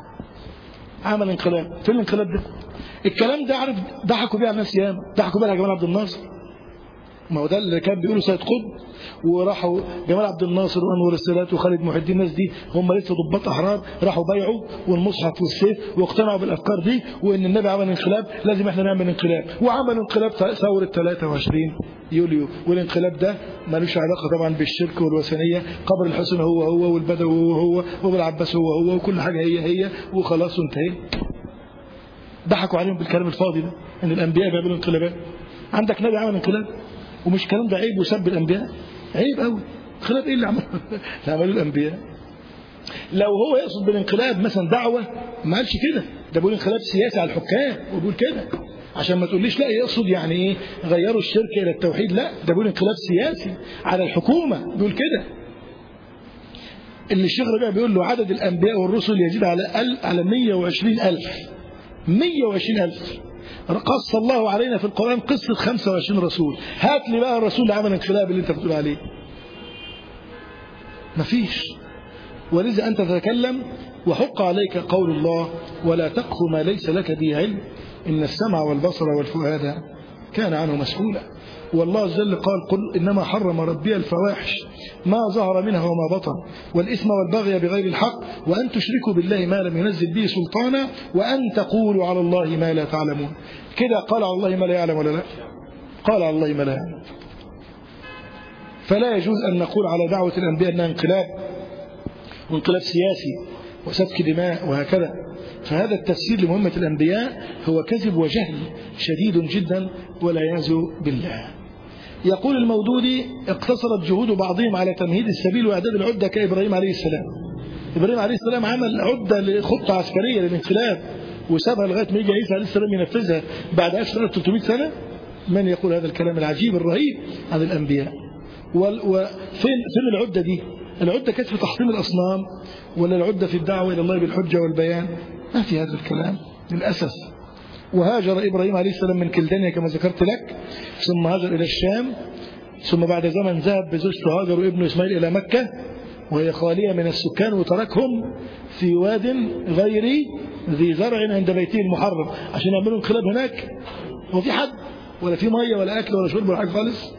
عمل انقلاب فين الانقلاب ده الكلام ده عارف ضحكوا بيه على الناس ياما ضحكوا بيه على جمال عبد الناصر ما هو ده اللي كان بيقولوا سيد قطب وراحوا جمال عبد الناصر وانور السادات وخالد محي الدين الناس دي هم لسه ضباط احرار راحوا بايعوا والمصحف والسيف واقتنعوا بالافكار دي وان النبي عمل انقلاب لازم احنا نعمل انقلاب وعملوا انقلاب ثوره 23 يوليو والانقلاب ده ملوش علاقه طبعا بالشرك والوثنيه قبر الحسن هو هو والبدوي هو هو وابو العباس هو هو وكل حاجه هي هي وخلاص وانتهينا ضحكوا عليهم بالكلام الفاضي ده ان الانبياء بيعملوا انقلابات عندك نبي عمل انقلاب ومش الكلام ده عيب وسب الانبياء عيب قوي انقلاب ايه اللي عمله اللي عملوه الانبياء لو هو يقصد بالانقلاب مثلا دعوه ما قالش كده ده بيقول انقلاب سياسي على الحكام وبيقول كده عشان ما تقوليش لا يقصد يعني ايه غيروا الشرك الى التوحيد لا ده بيقول انقلاب سياسي على الحكومه بيقول كده اللي الشيخ ربيع بيقول له عدد الانبياء والرسل يزيد على على 120 الف 120 ألف قص الله علينا في القرآن قصة 25 رسول هات لي بقى الرسول اللي عمل انقلاب اللي انت بتقول عليه مفيش ولذا أنت تتكلم وحق عليك قول الله ولا تقف ما ليس لك به علم إن السمع والبصر والفؤاد كان عنه مسؤولا والله جل قال قل إنما حرم ربي الفواحش ما ظهر منها وما بطن والإثم والبغي بغير الحق وأن تشركوا بالله ما لم ينزل به سلطانا وأن تقولوا على الله ما لا تعلمون كده قال على الله ما لا يعلم ولا لا قال على الله ما لا يعلم فلا يجوز أن نقول على دعوة الأنبياء أنها انقلاب وانقلاب سياسي وسفك دماء وهكذا فهذا التفسير لمهمة الأنبياء هو كذب وجهل شديد جدا والعياذ بالله يقول المودودي اقتصرت جهود بعضهم على تمهيد السبيل وإعداد العدة كإبراهيم عليه السلام إبراهيم عليه السلام عمل عدة لخطة عسكرية للانقلاب وسابها لغاية ما يجي عيسى عليه السلام ينفذها بعد 1300 سنة من يقول هذا الكلام العجيب الرهيب عن الأنبياء وفين فين العدة دي العدة كانت في تحطيم الأصنام ولا العدة في الدعوة إلى الله بالحجة والبيان ما في هذا الكلام للأسف وهاجر إبراهيم عليه السلام من كلدانيا كما ذكرت لك ثم هاجر إلى الشام ثم بعد زمن ذهب بزوجته هاجر وابنه إسماعيل إلى مكة وهي خالية من السكان وتركهم في واد غير ذي زرع عند بيته المحرم عشان يعملوا انقلاب هناك هو في حد ولا في مية ولا أكل ولا شرب ولا حاجة خالص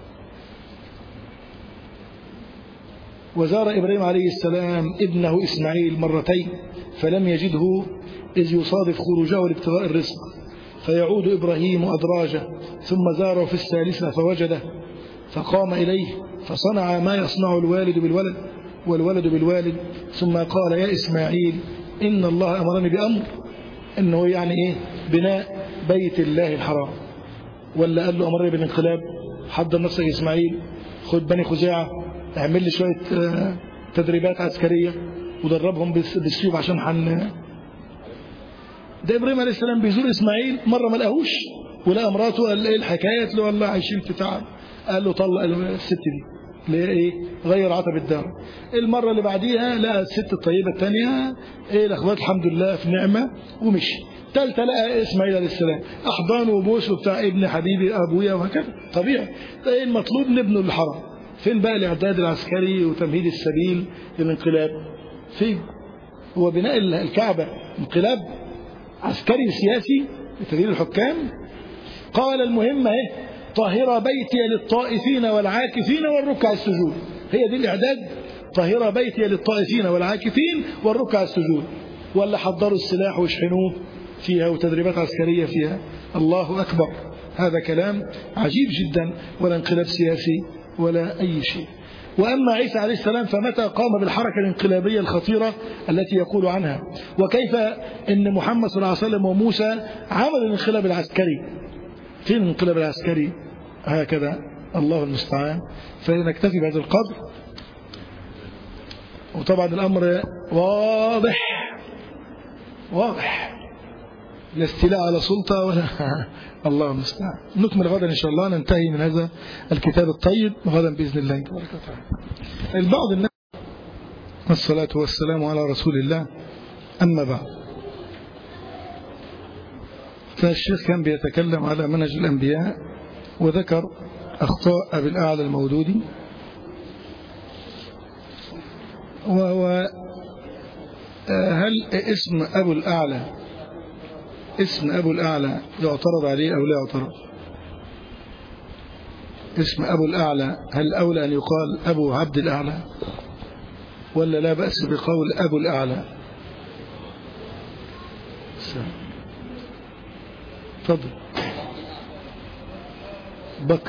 وزار إبراهيم عليه السلام ابنه إسماعيل مرتين فلم يجده إذ يصادف خروجه لابتغاء الرزق فيعود إبراهيم أدراجه ثم زاره في الثالثة فوجده فقام إليه فصنع ما يصنع الوالد بالولد والولد بالوالد ثم قال يا إسماعيل إن الله أمرني بأمر إنه يعني إيه بناء بيت الله الحرام ولا قال له أمرني بالانقلاب حضر نفسك يا إسماعيل خد بني خزاعة اعمل لي شوية تدريبات عسكرية ودربهم بالسيوف عشان حن ده إبراهيم عليه السلام بيزور إسماعيل مرة ما لقاهوش ولقى مراته قال إيه الحكاية قال له والله عايشين في تعب قال له طلق الست دي ليه ايه غير عتب الدار المرة اللي بعديها لقى الست الطيبة الثانية ايه الاخوات الحمد لله في نعمة ومشي ثالثة لقى اسماعيل عليه السلام احضان وبوس وبتاع ابن حبيبي ابويا وهكذا طبيعي ايه المطلوب نبنوا الحرم فين بقى الاعداد العسكري وتمهيد السبيل للانقلاب فين هو بناء الكعبة انقلاب عسكري سياسي لتغيير الحكام قال المهم اهي طهر بيتي للطائفين والعاكفين والركع السجود هي دي الإعداد طهر بيتي للطائفين والعاكفين والركع السجود ولا حضروا السلاح ويشحنوه فيها وتدريبات عسكرية فيها الله أكبر هذا كلام عجيب جدا ولا انقلاب سياسي ولا أي شيء وأما عيسى عليه السلام فمتى قام بالحركة الانقلابية الخطيرة التي يقول عنها وكيف أن محمد صلى الله عليه وسلم وموسى عمل الانقلاب العسكري فين الانقلاب العسكري هكذا الله المستعان فنكتفي بهذا القدر وطبعا الأمر واضح واضح لا استيلاء على سلطة ولا الله المستعان نكمل غدا إن شاء الله ننتهي من هذا الكتاب الطيب غدا بإذن الله تبارك وتعالى البعض الناس والصلاة والسلام على رسول الله أما بعد فالشيخ كان بيتكلم على منهج الأنبياء وذكر أخطاء أبي الأعلى المودودي وهو هل اسم أبو الأعلى اسم أبو الأعلى يعترض عليه أو لا يعترض اسم أبو الأعلى هل أولى أن يقال أبو عبد الأعلى ولا لا بأس بقول أبو الأعلى تفضل بكر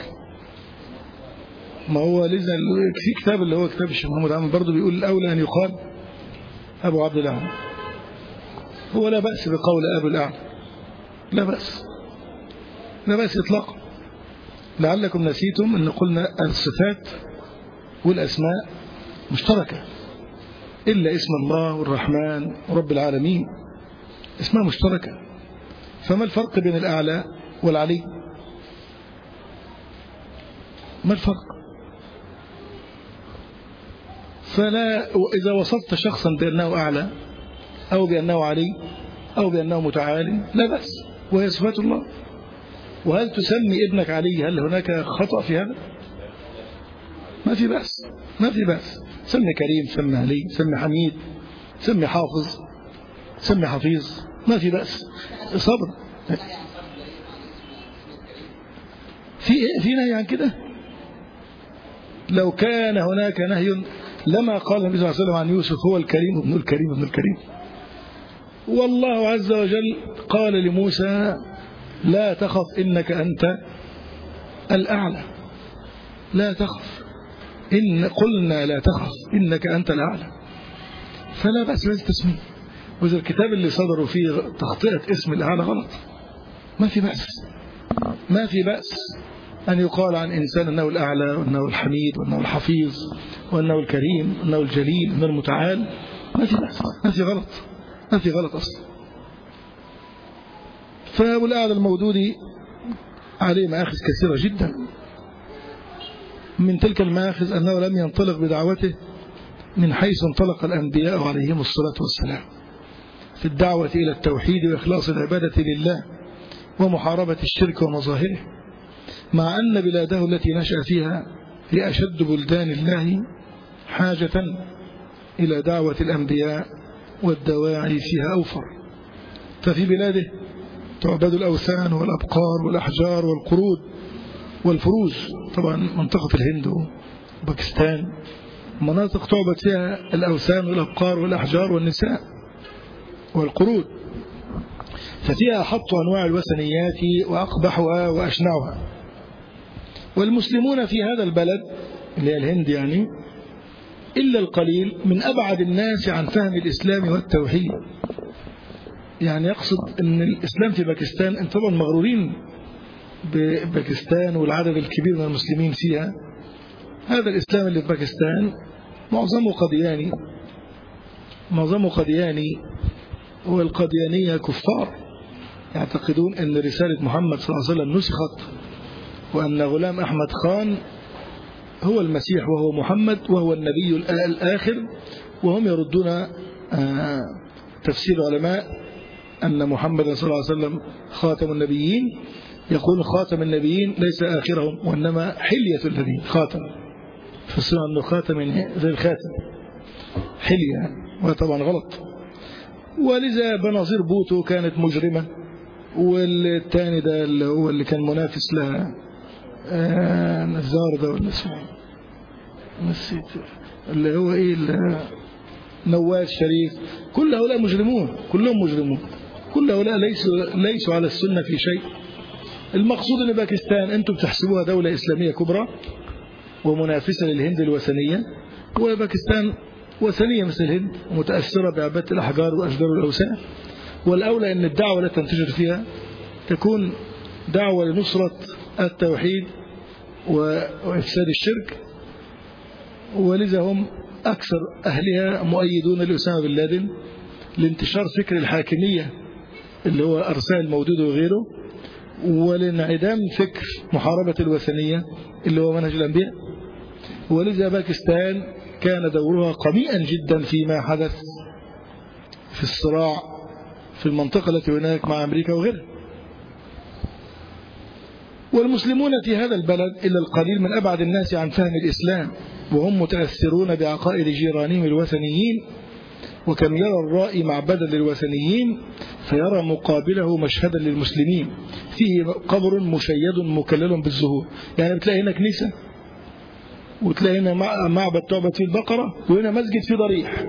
ما هو لذا في كتاب اللي هو كتاب الشيخ محمد عامر برضه بيقول الأولى أن يقال أبو عبد الأعلى هو لا بأس بقول أبو الأعلى لا بأس لا بأس إطلاقا لعلكم نسيتم أن قلنا الصفات والأسماء مشتركة إلا اسم الله والرحمن ورب العالمين اسماء مشتركة فما الفرق بين الأعلى والعلي ما الفرق فلا إذا وصفت شخصا بأنه أعلى أو بأنه علي أو بأنه متعالي لا بأس وهي صفات الله وهل تسمي ابنك علي هل هناك خطأ في هذا ما في بأس ما في بأس سمي كريم سمي علي سمي حميد سمي حافظ سمي حفيظ ما في بأس صبر في في نهي عن كده لو كان هناك نهي لما قال النبي صلى الله عليه وسلم عن يوسف هو الكريم ابن الكريم ابن الكريم والله عز وجل قال لموسى لا تخف إنك أنت الأعلى لا تخف إن قلنا لا تخف إنك أنت الأعلى فلا بأس بهذا التسمية وإذا الكتاب اللي صدروا فيه تخطئة اسم الأعلى غلط ما في بأس ما في بأس أن يقال عن إنسان أنه الأعلى وأنه الحميد وأنه الحفيظ وأنه الكريم وأنه الجليل وأنه المتعال ما في بأس ما في غلط ما في غلط أصلا فأبو الأعلى المودودي عليه مآخذ كثيرة جدا من تلك المآخذ أنه لم ينطلق بدعوته من حيث انطلق الأنبياء عليهم الصلاة والسلام في الدعوة إلى التوحيد وإخلاص العبادة لله ومحاربة الشرك ومظاهره مع أن بلاده التي نشأ فيها هي أشد بلدان الله حاجة إلى دعوة الأنبياء والدواعي فيها أوفر ففي بلاده تعبد الأوثان والأبقار والأحجار والقرود والفروج طبعا منطقة الهند وباكستان مناطق تعبد فيها الأوثان والأبقار والأحجار والنساء والقرود ففيها حط أنواع الوثنيات وأقبحها وأشنعها والمسلمون في هذا البلد اللي هي الهند يعني إلا القليل من أبعد الناس عن فهم الإسلام والتوحيد يعني يقصد أن الإسلام في باكستان أنت طبعا مغرورين بباكستان والعدد الكبير من المسلمين فيها هذا الإسلام اللي في باكستان معظمه قدياني معظمه قدياني والقديانية كفار يعتقدون أن رسالة محمد صلى الله عليه وسلم نسخت وأن غلام أحمد خان هو المسيح وهو محمد وهو النبي الآخر وهم يردون تفسير علماء أن محمد صلى الله عليه وسلم خاتم النبيين يقول خاتم النبيين ليس آخرهم وإنما حلية النبي خاتم فالسنة أنه خاتم زي الخاتم حلية وطبعا غلط ولذا بناظير بوتو كانت مجرمة والتاني ده اللي هو اللي كان منافس لها آه نزار ده ولا اسمه نسيت اللي هو ايه نواس شريف كل هؤلاء مجرمون كلهم مجرمون كل هؤلاء ليسوا ليسوا على السنة في شيء المقصود ان باكستان انتم بتحسبوها دولة اسلامية كبرى ومنافسة للهند الوثنية وباكستان وثنية مثل الهند متأثرة بعبادة الأحجار وأشجار الأوثان والأولى أن الدعوة التي تنتشر فيها تكون دعوة لنصرة التوحيد وإفساد الشرك ولذا هم أكثر أهلها مؤيدون لأسامة بن لادن لانتشار فكر الحاكمية اللي هو أرسال المودود وغيره ولانعدام فكر محاربة الوثنية اللي هو منهج الأنبياء ولذا باكستان كان دورها قميئا جدا فيما حدث في الصراع في المنطقة التي هناك مع أمريكا وغيرها والمسلمون في هذا البلد إلا القليل من أبعد الناس عن فهم الإسلام وهم متأثرون بعقائد جيرانهم الوثنيين وكم يرى الرائي معبدا للوثنيين فيرى مقابله مشهدا للمسلمين فيه قبر مشيد مكلل بالزهور يعني بتلاقي هنا كنيسة وتلاقي هنا معبد تعبد فيه البقرة وهنا مسجد فيه ضريح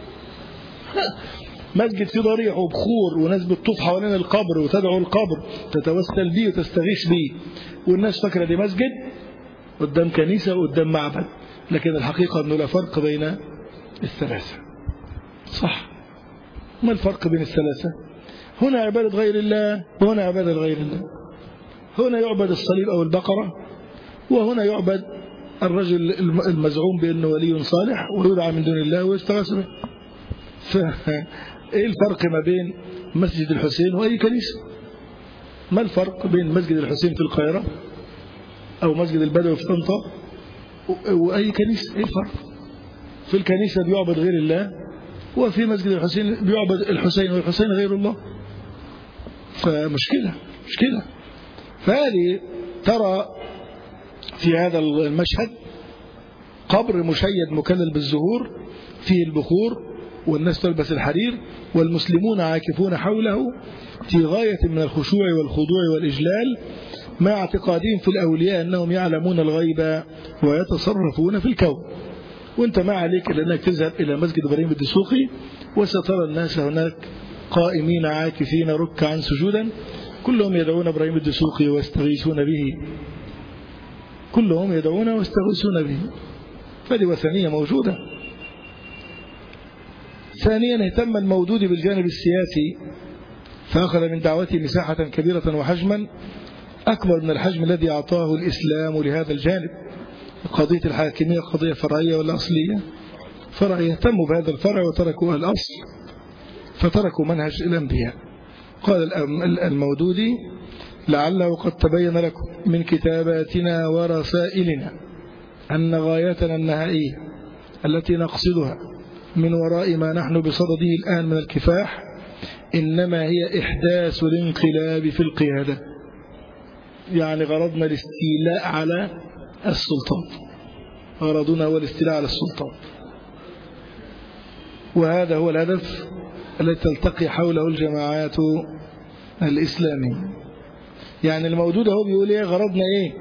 مسجد فيه ضريح وبخور وناس بتطوف حوالين القبر وتدعو القبر تتوسل بيه وتستغيث بيه والناس فاكره دي مسجد قدام كنيسة وقدام معبد لكن الحقيقة أنه لا فرق بين الثلاثة صح ما الفرق بين الثلاثة هنا عبادة غير الله وهنا عبادة غير الله هنا يعبد الصليب أو البقرة وهنا يعبد الرجل المزعوم بأنه ولي صالح ويدعى من دون الله ويستغاث به ايه الفرق ما بين مسجد الحسين واي كنيسه ما الفرق بين مسجد الحسين في القاهره او مسجد البدوي في طنطا واي كنيسه ايه الفرق في الكنيسه بيعبد غير الله وفي مسجد الحسين بيعبد الحسين والحسين غير الله فمشكله مشكله فهذه ترى في هذا المشهد قبر مشيد مكلل بالزهور فيه البخور والناس تلبس الحرير والمسلمون عاكفون حوله في غاية من الخشوع والخضوع والإجلال مع اعتقادهم في الأولياء أنهم يعلمون الغيب ويتصرفون في الكون وانت ما عليك إلا أنك تذهب إلى مسجد إبراهيم الدسوقي وسترى الناس هناك قائمين عاكفين ركعا سجودا كلهم يدعون إبراهيم الدسوقي ويستغيثون به كلهم يدعون ويستغيثون به فهذه وثنية موجودة ثانيا اهتم المودود بالجانب السياسي فأخذ من دعوته مساحة كبيرة وحجما أكبر من الحجم الذي أعطاه الإسلام لهذا الجانب قضية الحاكمية قضية فرعية ولا أصلية فرعية اهتموا بهذا الفرع وتركوا الأصل فتركوا منهج الأنبياء قال المودودي لعله قد تبين لكم من كتاباتنا ورسائلنا أن غايتنا النهائية التي نقصدها من وراء ما نحن بصدده الآن من الكفاح إنما هي إحداث الانقلاب في القيادة يعني غرضنا الاستيلاء على السلطان غرضنا هو الاستيلاء على السلطان وهذا هو الهدف الذي تلتقي حوله الجماعات الإسلامية يعني الموجود هو بيقول ايه غرضنا ايه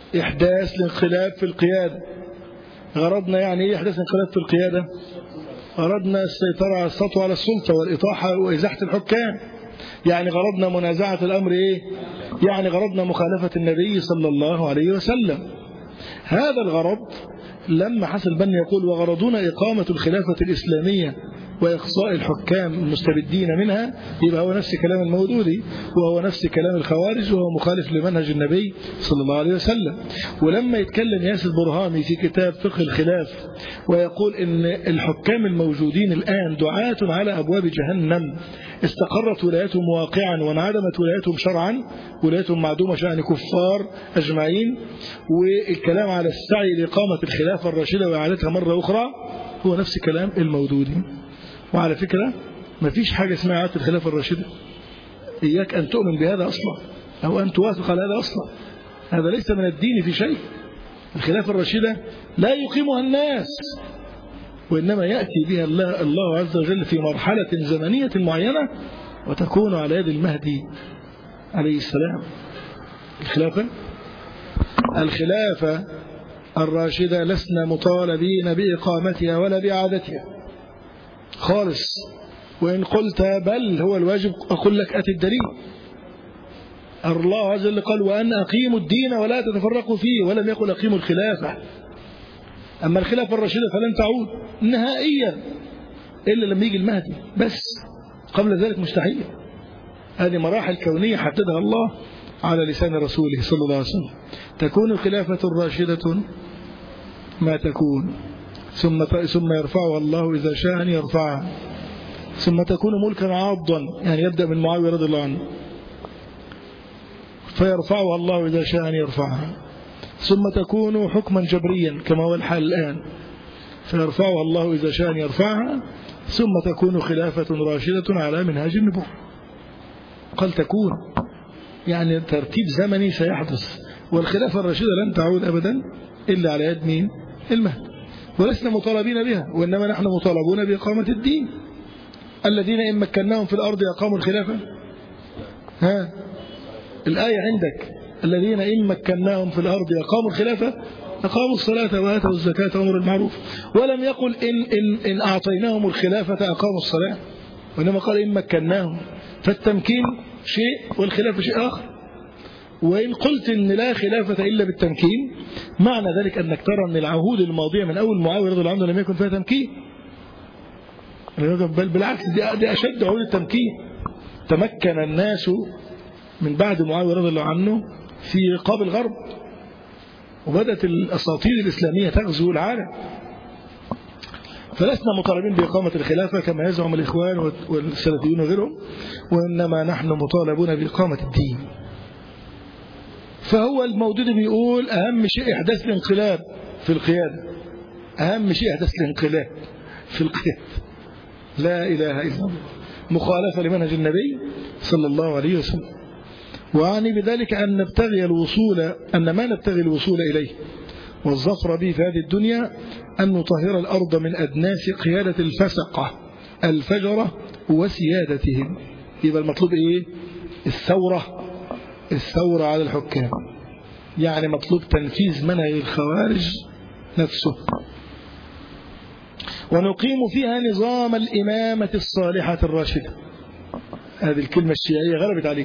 إحداث الانقلاب في القيادة غرضنا يعني ايه إحداث انقلاب في القيادة أردنا السيطرة على السطوة على السلطة والإطاحة وإزاحة الحكام يعني غرضنا منازعة الأمر إيه يعني غرضنا مخالفة النبي صلى الله عليه وسلم هذا الغرض لما حسن البنا يقول وغرضنا إقامة الخلافة الإسلامية وإقصاء الحكام المستبدين منها يبقى هو نفس كلام المودودي وهو نفس كلام الخوارج وهو مخالف لمنهج النبي صلى الله عليه وسلم ولما يتكلم ياسر برهامي في كتاب فقه الخلاف ويقول إن الحكام الموجودين الآن دعاة على أبواب جهنم استقرت ولايتهم واقعا وانعدمت ولايتهم شرعا ولايتهم معدومة شأن كفار أجمعين والكلام على السعي لإقامة الخلافة الراشدة وإعادتها مرة أخرى هو نفس كلام المودودي وعلى فكرة ما فيش حاجة اسمها إعادة الخلافة الراشدة إياك أن تؤمن بهذا أصلا أو أن توافق على هذا أصلا هذا ليس من الدين في شيء الخلافة الراشدة لا يقيمها الناس وإنما يأتي بها الله, الله عز وجل في مرحلة زمنية معينة وتكون على يد المهدي عليه السلام الخلافة الخلافة الراشدة لسنا مطالبين بإقامتها ولا بإعادتها خالص وإن قلت بل هو الواجب أقول لك أتي الدليل الله عز وجل قال وأن أقيموا الدين ولا تتفرقوا فيه ولم يقل أقيموا الخلافة أما الخلافة الراشدة فلن تعود نهائيا إلا لما يجي المهدي بس قبل ذلك مستحيل هذه مراحل كونية حددها الله على لسان رسوله صلى الله عليه وسلم تكون الخلافة الراشدة ما تكون ثم ثم يرفعها الله إذا شاء أن يرفعها ثم تكون ملكا عاضا يعني يبدأ من معاوية رضي الله عنه فيرفعها الله إذا شاء أن يرفعها ثم تكون حكما جبريا كما هو الحال الآن فيرفعها الله إذا شاء أن يرفعها ثم تكون خلافة راشدة على منهاج النبوة قال تكون يعني ترتيب زمني سيحدث والخلافة الراشدة لن تعود أبدا إلا على يد مين المهد ولسنا مطالبين بها وإنما نحن مطالبون بإقامة الدين الذين إن مكناهم في الأرض أقاموا الخلافة ها الآية عندك الذين إن مكناهم في الأرض أقاموا الخلافة أقاموا الصلاة وآتوا الزكاة وأمر المعروف ولم يقل إن, إن, إن أعطيناهم الخلافة أقاموا الصلاة وإنما قال إن مكناهم فالتمكين شيء والخلافة شيء آخر وإن قلت إن لا خلافة إلا بالتمكين معنى ذلك أنك ترى أن العهود الماضية من أول معاوية رضي الله عنه لم يكن فيها تمكين بل بالعكس دي, دي أشد عهود التمكين تمكن الناس من بعد معاوية رضي الله عنه في رقاب الغرب وبدأت الأساطير الإسلامية تغزو العالم فلسنا مطالبين بإقامة الخلافة كما يزعم الإخوان والسلفيون وغيرهم وإنما نحن مطالبون بإقامة الدين فهو الموجود بيقول أهم شيء إحداث الانقلاب في القيادة أهم شيء إحداث الانقلاب في القيادة لا إله إلا الله مخالفة لمنهج النبي صلى الله عليه وسلم وأعني بذلك أن نبتغي الوصول أن ما نبتغي الوصول إليه والظفر به في هذه الدنيا أن نطهر الأرض من أدناس قيادة الفسقة الفجرة وسيادتهم يبقى المطلوب إيه الثورة الثورة على الحكام يعني مطلوب تنفيذ منهج الخوارج نفسه ونقيم فيها نظام الإمامة الصالحة الراشدة هذه الكلمة الشيعية غلبت عليك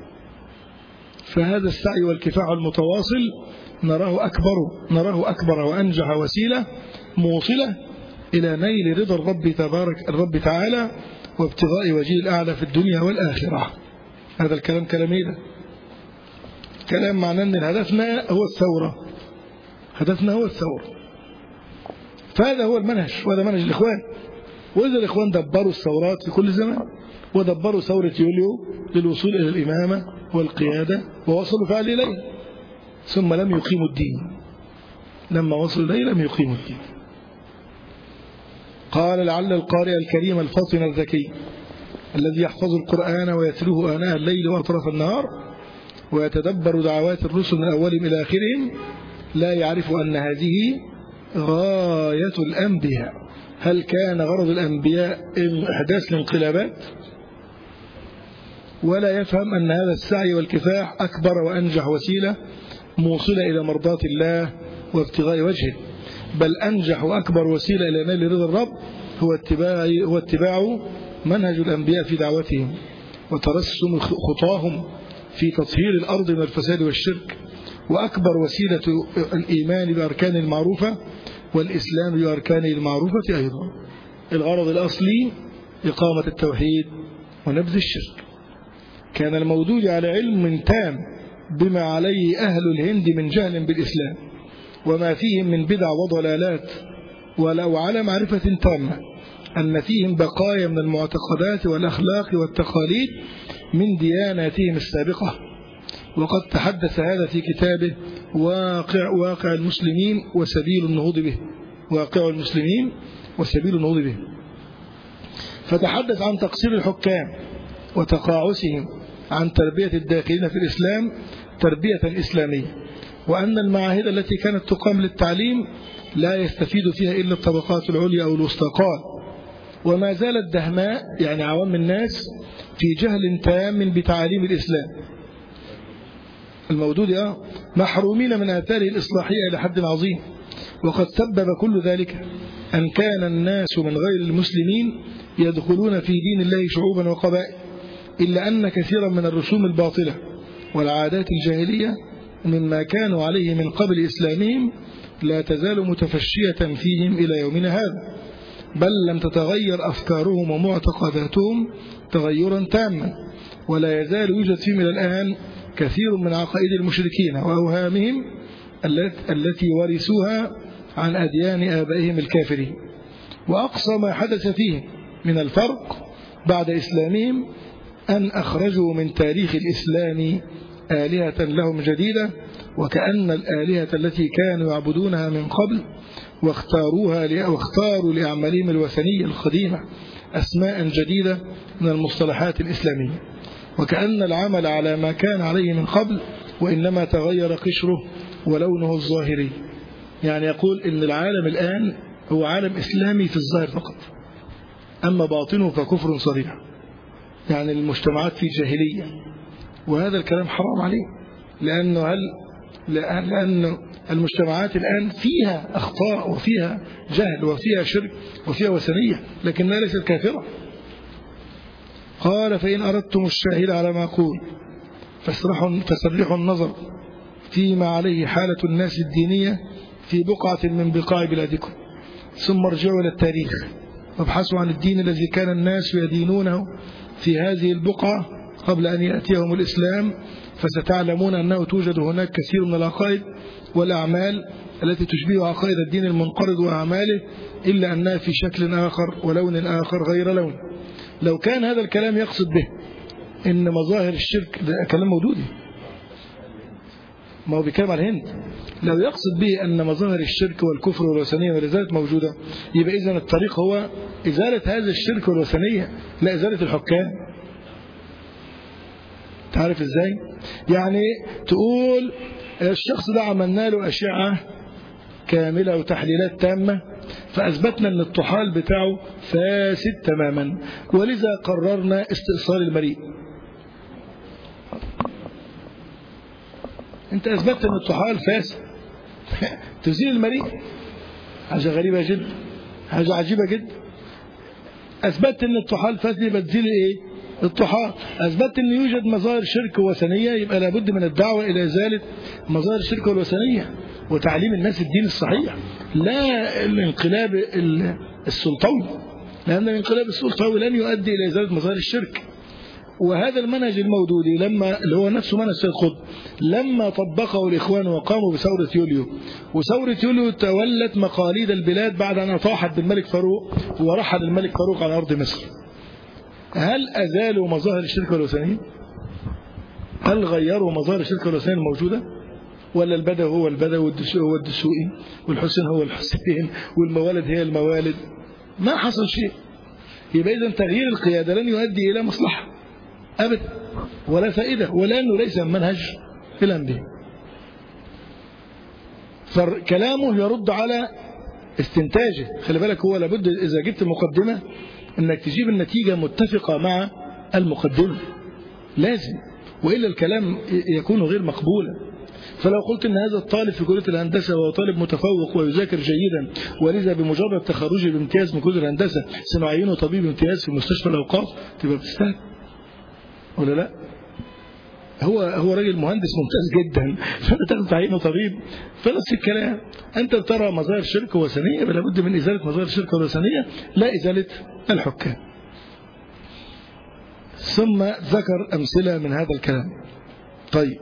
فهذا السعي والكفاح المتواصل نراه أكبر نراه أكبر وأنجح وسيلة موصلة إلى نيل رضا الرب تبارك الرب تعالى وابتغاء وجه الأعلى في الدنيا والآخرة هذا الكلام كلامي ده كلام معناه أن هدفنا هو الثورة هدفنا هو الثورة فهذا هو المنهج وهذا منهج الإخوان وإذا الإخوان دبروا الثورات في كل زمان ودبروا ثورة يوليو للوصول إلى الإمامة والقيادة ووصلوا فعل إليه ثم لم يقيموا الدين لما وصلوا إليه لم يقيموا الدين قال لعل القارئ الكريم الفطن الذكي الذي يحفظ القرآن ويتلوه آناء الليل وأطراف النهار ويتدبر دعوات الرسل من أولهم إلى آخرهم لا يعرف أن هذه غاية الأنبياء هل كان غرض الأنبياء إحداث الانقلابات ولا يفهم أن هذا السعي والكفاح أكبر وأنجح وسيلة موصلة إلى مرضاة الله وابتغاء وجهه بل أنجح وأكبر وسيلة إلى نيل رضا الرب هو اتباع, هو اتباع منهج الأنبياء في دعوتهم وترسم خطاهم في تطهير الأرض من الفساد والشرك وأكبر وسيلة الإيمان بأركان المعروفة والإسلام بأركانه المعروفة أيضا الغرض الأصلي إقامة التوحيد ونبذ الشرك كان المودود على علم تام بما عليه أهل الهند من جهل بالإسلام وما فيهم من بدع وضلالات ولو على معرفة تامة أن فيهم بقايا من المعتقدات والأخلاق والتقاليد من دياناتهم السابقة وقد تحدث هذا في كتابه واقع واقع المسلمين وسبيل النهوض به واقع المسلمين وسبيل النهوض به فتحدث عن تقصير الحكام وتقاعسهم عن تربية الداخلين في الإسلام تربية إسلامية وأن المعاهد التي كانت تقام للتعليم لا يستفيد فيها إلا الطبقات العليا أو الوسطى قال وما زالت دهماء يعني عوام الناس في جهل تام بتعاليم الإسلام المودود آه محرومين من آثاره الإصلاحية إلى حد عظيم وقد سبب كل ذلك أن كان الناس من غير المسلمين يدخلون في دين الله شعوبا وقبائل إلا أن كثيرا من الرسوم الباطلة والعادات الجاهلية مما كانوا عليه من قبل إسلامهم لا تزال متفشية فيهم إلى يومنا هذا بل لم تتغير أفكارهم ومعتقداتهم تغيرا تاما ولا يزال يوجد فيهم إلى الآن كثير من عقائد المشركين وأوهامهم التي ورثوها عن أديان آبائهم الكافرين وأقصى ما حدث فيهم من الفرق بعد إسلامهم أن أخرجوا من تاريخ الإسلام آلهة لهم جديدة وكأن الآلهة التي كانوا يعبدونها من قبل واختاروها واختاروا لأعمالهم الوثنية القديمة أسماء جديدة من المصطلحات الإسلامية وكأن العمل على ما كان عليه من قبل وإنما تغير قشره ولونه الظاهري يعني يقول إن العالم الآن هو عالم إسلامي في الظاهر فقط أما باطنه فكفر صريح يعني المجتمعات في جاهلية وهذا الكلام حرام عليه لأنه هل لأن المجتمعات الآن فيها أخطاء وفيها جهل وفيها شرك وفيها وثنية لكنها ليست كافرة قال فإن أردتم الشاهد على ما أقول فاسرحوا, فسرحوا النظر فيما عليه حالة الناس الدينية في بقعة من بقاع بلادكم ثم ارجعوا إلى التاريخ وابحثوا عن الدين الذي كان الناس يدينونه في هذه البقعة قبل أن يأتيهم الإسلام فستعلمون أنه توجد هناك كثير من العقائد والأعمال التي تشبه عقائد الدين المنقرض وأعماله إلا أنها في شكل آخر ولون آخر غير لون لو كان هذا الكلام يقصد به إن مظاهر الشرك ده كلام مودودي ما هو بيتكلم على الهند لو يقصد به أن مظاهر الشرك والكفر والوثنية والإزالة موجودة يبقى إذن الطريق هو إزالة هذا الشرك والوثنية لا إزالة الحكام تعرف إزاي يعني تقول الشخص ده عملنا له أشعة كاملة وتحليلات تامة فأثبتنا أن الطحال بتاعه فاسد تماما ولذا قررنا استئصال المريء انت أثبتت أن الطحال فاسد تزيل المريء حاجة غريبة جدا حاجة عجيبة جدا أثبتت أن الطحال فاسد يبقى تزيل إيه الطحال أثبت أن يوجد مظاهر شرك وثنية يبقى لابد من الدعوة إلى إزالة مظاهر الشرك والوثنية وتعليم الناس الدين الصحيح لا الانقلاب السلطوي لأن الانقلاب السلطوي لن يؤدي إلى إزالة مظاهر الشرك وهذا المنهج المودودي لما اللي هو نفسه منهج سيد قطب لما طبقه الإخوان وقاموا بثورة يوليو وثورة يوليو تولت مقاليد البلاد بعد أن أطاحت بالملك فاروق ورحل الملك فاروق على أرض مصر هل أزالوا مظاهر الشرك والوثنية هل غيروا مظاهر الشرك والوثنية الموجودة ولا البدو هو البدو والدسوقي هو الدسوقي والحسين هو الحسين والموالد هي الموالد ما حصل شيء يبقى إذا تغيير القيادة لن يؤدي إلى مصلحة أبدا ولا فائدة ولأنه ليس منهج الأنبياء فكلامه يرد على استنتاجه خلي بالك هو لابد إذا جبت مقدمة انك تجيب النتيجة متفقة مع المقدمة لازم وإلا الكلام يكون غير مقبولا فلو قلت ان هذا الطالب في كليه الهندسه وهو طالب متفوق ويذاكر جيدا ولذا بمجرد تخرجه بامتياز من كليه الهندسه سنعينه طبيب امتياز في مستشفى الاوقاف تبقى بتستاهل ولا لا؟ هو هو راجل مهندس ممتاز جدا فانت تاخد تعيينه طبيب فنفس الكلام انت ترى مظاهر شرك وثنيه بل لابد من ازاله مظاهر الشرك والوثنيه لا ازاله الحكام ثم ذكر امثله من هذا الكلام طيب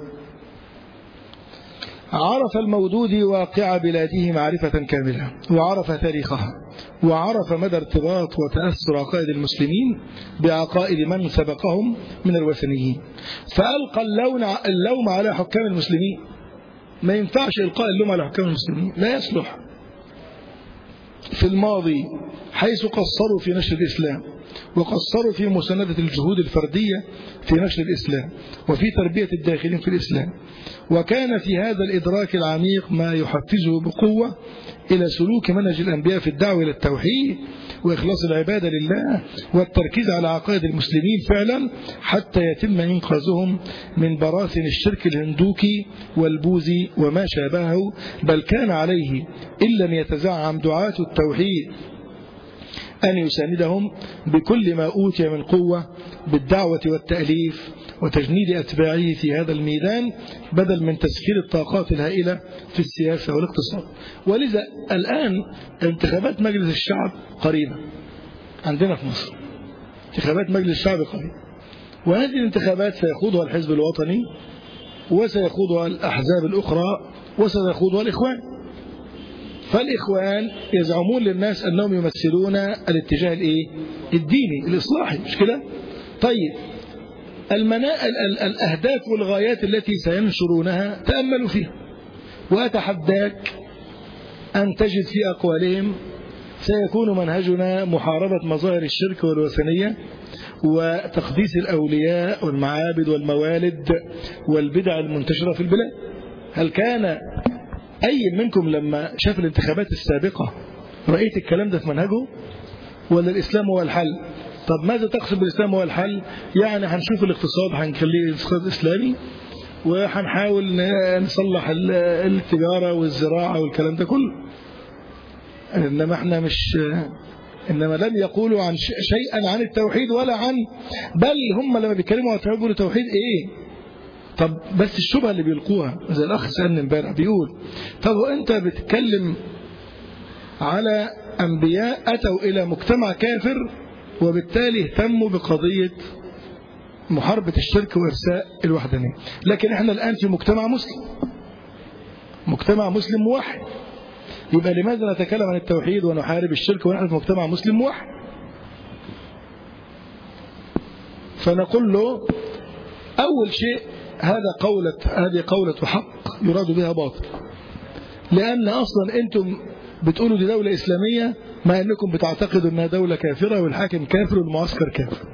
عرف المودود واقع بلاده معرفة كاملة وعرف تاريخها وعرف مدى ارتباط وتأثر عقائد المسلمين بعقائد من سبقهم من الوثنيين فألقى اللون اللوم على حكام المسلمين ما ينفعش إلقاء اللوم على حكام المسلمين لا يصلح في الماضي حيث قصروا في نشر الإسلام وقصروا في مساندة الجهود الفردية في نشر الإسلام وفي تربية الداخلين في الإسلام وكان في هذا الإدراك العميق ما يحفزه بقوة إلى سلوك منهج الأنبياء في الدعوة إلى التوحيد وإخلاص العبادة لله والتركيز على عقائد المسلمين فعلا حتى يتم إنقاذهم من براثن الشرك الهندوكي والبوذي وما شابهه بل كان عليه إن لم يتزعم دعاة التوحيد أن يساندهم بكل ما أوتي من قوة بالدعوة والتأليف وتجنيد أتباعه في هذا الميدان بدل من تسخير الطاقات الهائلة في السياسة والاقتصاد ولذا الآن انتخابات مجلس الشعب قريبة عندنا في مصر انتخابات مجلس الشعب قريبة وهذه الانتخابات سيخوضها الحزب الوطني وسيخوضها الأحزاب الأخرى وسيخوضها الإخوان فالإخوان يزعمون للناس أنهم يمثلون الاتجاه الإيه؟ الديني الإصلاحي مش كده طيب المنا... ال... ال... الأهداف والغايات التي سينشرونها تأملوا فيها وأتحداك أن تجد في أقوالهم سيكون منهجنا محاربة مظاهر الشرك والوثنية وتقديس الأولياء والمعابد والموالد والبدع المنتشرة في البلاد هل كان أي منكم لما شاف الانتخابات السابقة رأيت الكلام ده في منهجه ولا الإسلام هو الحل طب ماذا تقصد بالإسلام هو الحل يعني هنشوف الاقتصاد هنخليه اقتصاد إسلامي وهنحاول نصلح التجارة والزراعة والكلام ده كله إنما احنا مش إنما لم يقولوا عن شيئا عن التوحيد ولا عن بل هم لما بيتكلموا عن التوحيد بيقولوا توحيد إيه طب بس الشبهة اللي بيلقوها زي الأخ سألني امبارح بيقول طب وأنت بتتكلم على أنبياء أتوا إلى مجتمع كافر وبالتالي اهتموا بقضية محاربة الشرك وإرساء الوحدانية لكن احنا الآن في مجتمع مسلم مجتمع مسلم موحد يبقى لماذا نتكلم عن التوحيد ونحارب الشرك ونحن في مجتمع مسلم موحد فنقول له أول شيء هذا قولة هذه قولة حق يراد بها باطل لأن أصلا أنتم بتقولوا دي دولة إسلامية مع أنكم بتعتقدوا أنها دولة كافرة والحاكم كافر والمعسكر كافر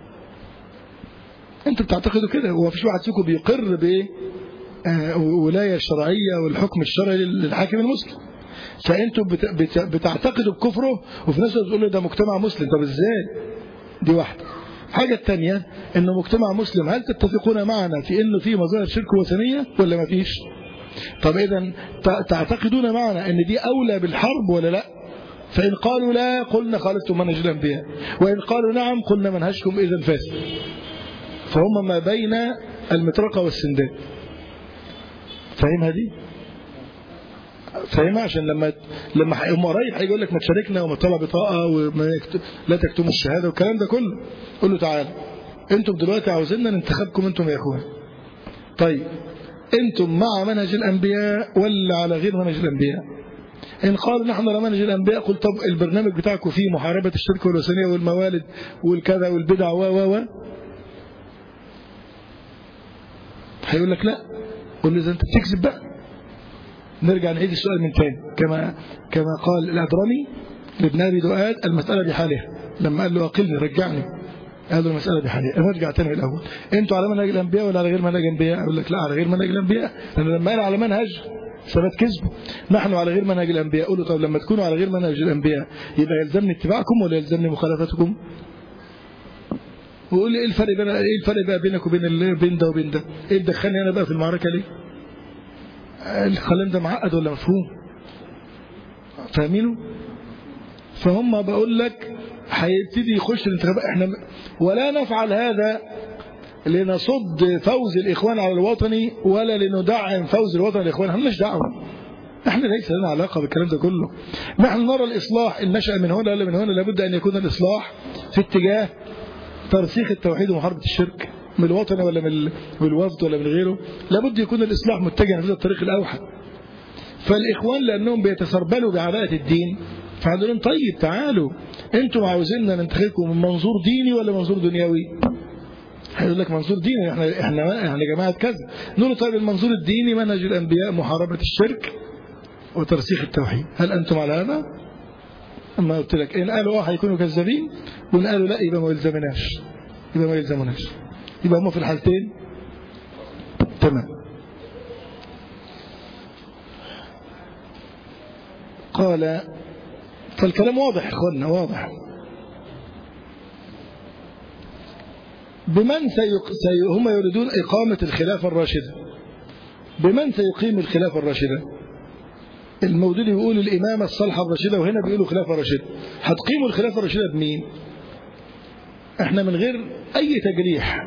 أنتم بتعتقدوا كده هو مفيش واحد فيكم بيقر بإيه ولاية الشرعية والحكم الشرعي للحاكم المسلم فأنتم بتعتقدوا بكفره وفي نفس الوقت تقولوا ده مجتمع مسلم طب إزاي دي واحدة الحاجة الثانية انه مجتمع مسلم هل تتفقون معنا في انه في مظاهر شرك وثنية ولا ما فيش طب اذا تعتقدون معنا ان دي اولى بالحرب ولا لا فان قالوا لا قلنا خالفتم منهج الانبياء وان قالوا نعم قلنا منهجكم اذا فاسد فهم ما بين المطرقة والسندان فاهمها دي فاهمها عشان لما لما هم قريب هيقول لك ما تشاركنا وما تطلع بطاقه وما يكتب لا تكتموا الشهاده والكلام ده كله قول له تعالى انتم دلوقتي عاوزيننا ننتخبكم انتم يا اخوان طيب انتم مع منهج الانبياء ولا على غير منهج الانبياء ان قالوا نحن على منهج الانبياء قل طب البرنامج بتاعكم فيه محاربه الشرك والوثنيه والموالد والكذا والبدع و و و هيقول لك لا قول له اذا انت بتكذب بقى نرجع نعيد السؤال من تاني كما كما قال الأدرمي لابن أبي دؤاد المسألة بحالها لما قال له أقلني رجعني قال له المسألة بحالها نرجع تاني الأول أنتوا على منهج الأنبياء ولا على غير منهج الأنبياء أقول لك لا على غير منهج الأنبياء لأن لما قال على منهج ثبت كذبه نحن على غير منهج الأنبياء قولوا طب لما تكونوا على غير منهج الأنبياء يبقى يلزمني اتباعكم ولا يلزمني مخالفتكم وقول لي ايه الفرق بين ايه الفرق بقى بينك وبين بين ده وبين ده ايه دخلني انا بقى في المعركه ليه الكلام ده معقد ولا مفهوم فاهمينه فهم بقول لك هيبتدي يخش الانتخابات احنا ولا نفعل هذا لنصد فوز الاخوان على الوطني ولا لندعم فوز الوطن الاخوان مالناش دعوه احنا ليس لنا علاقه بالكلام ده كله نحن نرى الاصلاح ان نشا من هنا ولا من هنا لابد ان يكون الاصلاح في اتجاه ترسيخ التوحيد ومحاربه الشرك من الوطن ولا من الوفد ولا من غيره لابد يكون الإصلاح متجها في الطريق الأوحد فالإخوان لأنهم بيتسربلوا بعلاءة الدين فقالوا لهم طيب تعالوا انتم عاوزيننا ننتخبكم من منظور ديني ولا منظور دنيوي هيقول لك منظور ديني احنا احنا احنا جماعه كذا نقول له طيب المنظور الديني منهج الانبياء محاربه الشرك وترسيخ التوحيد هل انتم على هذا اما قلت لك ان قالوا اه هيكونوا كذابين وان قالوا لا يبقى ما يلزمناش يبقى ما يلزمناش يبقى هم في الحالتين تمام قال فالكلام واضح يا اخوانا واضح بمن سيق... سي... هم يريدون إقامة الخلافة الراشدة بمن سيقيم الخلافة الراشدة المودودي بيقول الإمامة الصالحة الراشدة وهنا بيقولوا خلافة راشدة هتقيموا الخلافة الراشدة بمين احنا من غير أي تجريح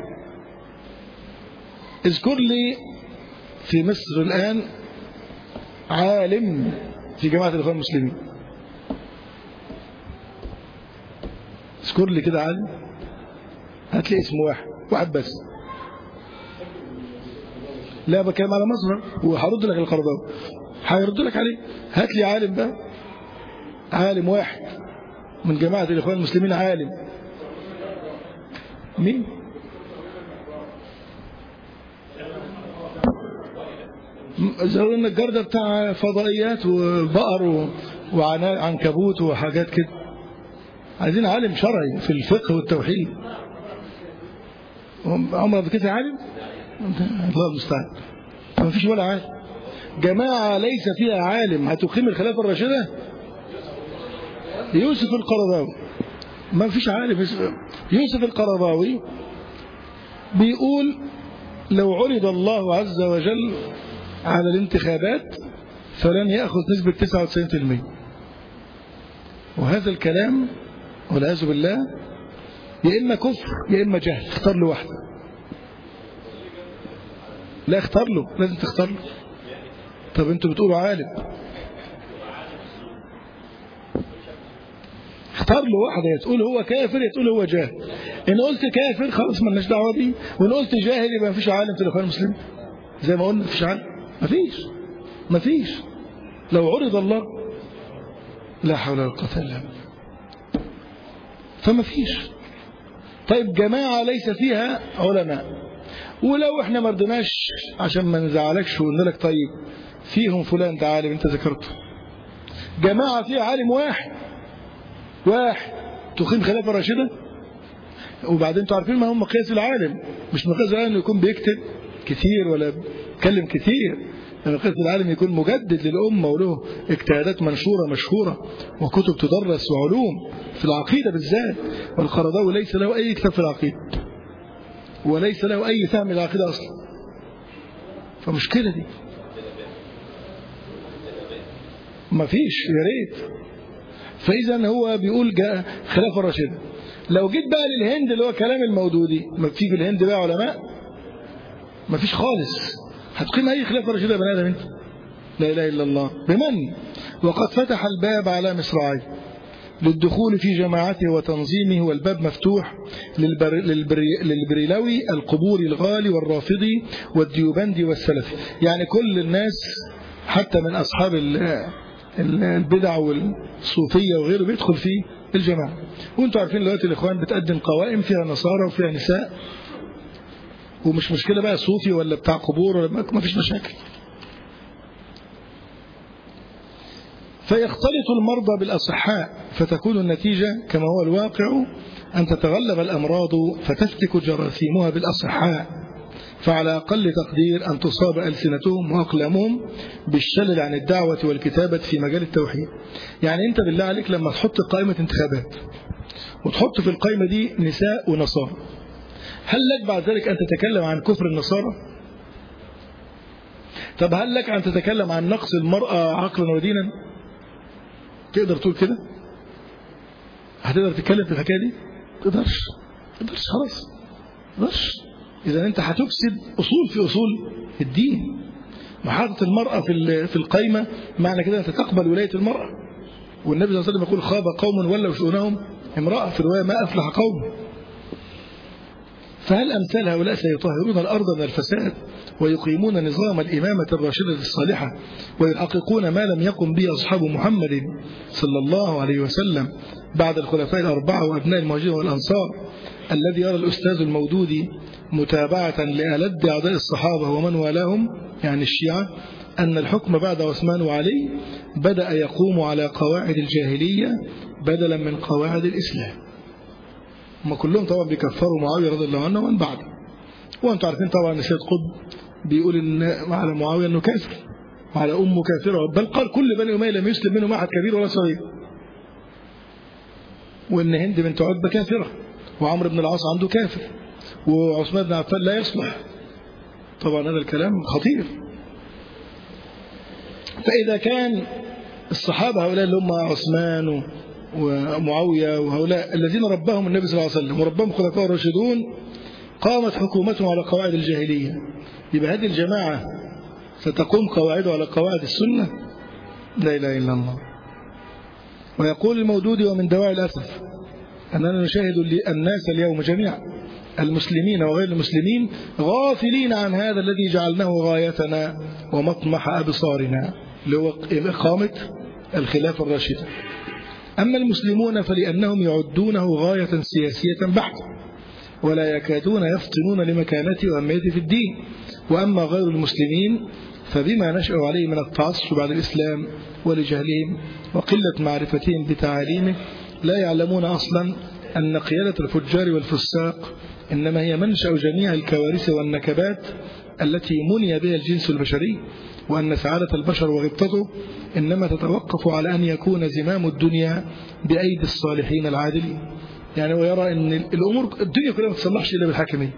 اذكر لي في مصر الآن عالم في جماعة الإخوان المسلمين اذكر لي كده عالم هات لي اسم واحد واحد بس لا بكلم على مصر وهرد لك القرضاوي هيرد لك عليه هات لي عالم بقى عالم واحد من جماعة الإخوان المسلمين عالم مين زي النجار ده بتاع فضائيات وبقر وعنكبوت وحاجات كده عايزين عالم شرعي في الفقه والتوحيد عمر كده عالم الله المستعان ما فيش ولا عالم جماعة ليس فيها عالم هتقيم الخلافة الراشدة يوسف القرضاوي ما فيش عالم يوسف القرضاوي بيقول لو عرض الله عز وجل على الانتخابات فلن يأخذ نسبة 99% وهذا الكلام والعياذ بالله يا إما كفر يا إما جهل اختار له واحدة لا اختار له لازم تختار له طب انتوا بتقولوا عالم اختار له واحدة يا تقول هو كافر يا تقول هو جاهل ان قلت كافر خلاص مالناش دعوه بيه وان قلت جاهل يبقى مفيش عالم في الاخوان المسلمين زي ما قلنا مفيش عالم مفيش مفيش لو عرض الله لا حول ولا قوه الا بالله فما فيش طيب جماعة ليس فيها علماء ولو احنا ما رضيناش عشان ما نزعلكش وقلنا لك طيب فيهم فلان ده عالم انت ذكرته جماعة فيها عالم واحد واحد تقيم خلافة راشدة وبعدين انتوا عارفين ما هم مقياس العالم مش مقياس العالم يكون بيكتب كتير ولا بيتكلم كتير مقياس العالم يكون مجدد للأمة وله اجتهادات منشورة مشهورة وكتب تدرس وعلوم في العقيدة بالذات والقرضاوي ليس له أي كتاب في العقيدة وليس له أي فهم العقيدة أصلا فمشكلة دي ما فيش يا ريت فإذا هو بيقول جاء خلافة الراشدة لو جيت بقى للهند اللي هو كلام المودودي ما في في الهند بقى علماء ما فيش خالص هتقيم أي خلافة راشدة بني آدم أنت لا إله إلا الله بمن وقد فتح الباب على مصراعي للدخول في جماعته وتنظيمه والباب مفتوح للبر... للبر... للبريلوي القبوري الغالي والرافضي والديوبندي والسلفي يعني كل الناس حتى من أصحاب البدع والصوفية وغيره بيدخل في الجماعة وانتوا عارفين دلوقتي الإخوان بتقدم قوائم فيها نصارى وفيها نساء ومش مشكلة بقى صوفي ولا بتاع قبور ولا ما فيش مشاكل فيختلط المرضى بالأصحاء فتكون النتيجة كما هو الواقع أن تتغلب الأمراض فتفتك جراثيمها بالأصحاء فعلى أقل تقدير أن تصاب ألسنتهم وأقلامهم بالشلل عن الدعوة والكتابة في مجال التوحيد يعني أنت بالله عليك لما تحط قائمة انتخابات وتحط في القائمة دي نساء ونصارى هل لك بعد ذلك أن تتكلم عن كفر النصارى طب هل لك أن تتكلم عن نقص المرأة عقلا ودينا تقدر تقول كده هتقدر تتكلم في الحكاية دي تقدرش تقدرش خلاص تقدرش إذا أنت هتفسد أصول في أصول الدين محاطة المرأة في في القايمة معنى كده أنت تقبل ولاية المرأة والنبي صلى الله عليه وسلم يقول خاب قوم ولوا شؤونهم امرأة في الرواية ما أفلح قوم فهل أمثال هؤلاء سيطهرون الأرض من الفساد ويقيمون نظام الإمامة الراشدة الصالحة ويحققون ما لم يقم به أصحاب محمد صلى الله عليه وسلم بعد الخلفاء الأربعة وأبناء المهاجرين والأنصار الذي يرى الأستاذ المودودي متابعة لألد أعداء الصحابة ومن والاهم يعني الشيعة أن الحكم بعد عثمان وعلي بدأ يقوم على قواعد الجاهلية بدلا من قواعد الإسلام هم كلهم طبعا بيكفروا معاوية رضي الله عنه ومن بعده وانتم عارفين طبعا السيد قطب بيقول إن على معاوية أنه كافر وعلى أمه كافرة بل قال كل بني أمية لم يسلم منهم أحد كبير ولا صغير وإن هند بنت عتبة كافرة وعمرو بن العاص عنده كافر وعثمان بن عفان لا يصلح طبعا هذا الكلام خطير فإذا كان الصحابة هؤلاء اللي هم عثمان ومعاوية وهؤلاء الذين رباهم النبي صلى الله عليه وسلم ورباهم خلفاء الراشدون قامت حكومتهم على قواعد الجاهلية يبقى هذه الجماعة ستقوم قواعده على قواعد السنة لا إله إلا الله ويقول المودود ومن دواعي الأسف أننا نشاهد الناس اليوم جميعا المسلمين وغير المسلمين غافلين عن هذا الذي جعلناه غايتنا ومطمح أبصارنا اللي هو إقامة الخلافة الراشدة أما المسلمون فلأنهم يعدونه غاية سياسية بحتة ولا يكادون يفطنون لمكانته وأهميته في الدين وأما غير المسلمين فبما نشأوا عليه من التعصب على الإسلام ولجهلهم وقلة معرفتهم بتعاليمه لا يعلمون أصلا أن قيادة الفجار والفساق إنما هي منشأ جميع الكوارث والنكبات التي مني بها الجنس البشري وأن سعادة البشر وغبطته إنما تتوقف على أن يكون زمام الدنيا بأيدي الصالحين العادلين يعني ويرى أن الأمور الدنيا كلها ما تصلحش إلا بالحاكمية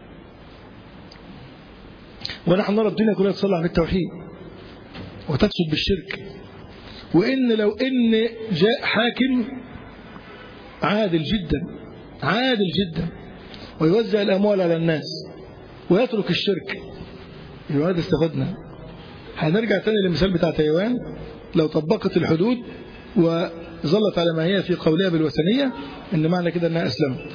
ونحن نرى الدنيا كلها تصلح بالتوحيد وتفسد بالشرك وإن لو إن جاء حاكم عادل جدا عادل جدا ويوزع الأموال على الناس ويترك الشرك يبقى هذا استفدنا هنرجع تاني للمثال بتاع تايوان لو طبقت الحدود وظلت على ما هي في قولها بالوثنية إن معنى كده أنها أسلمت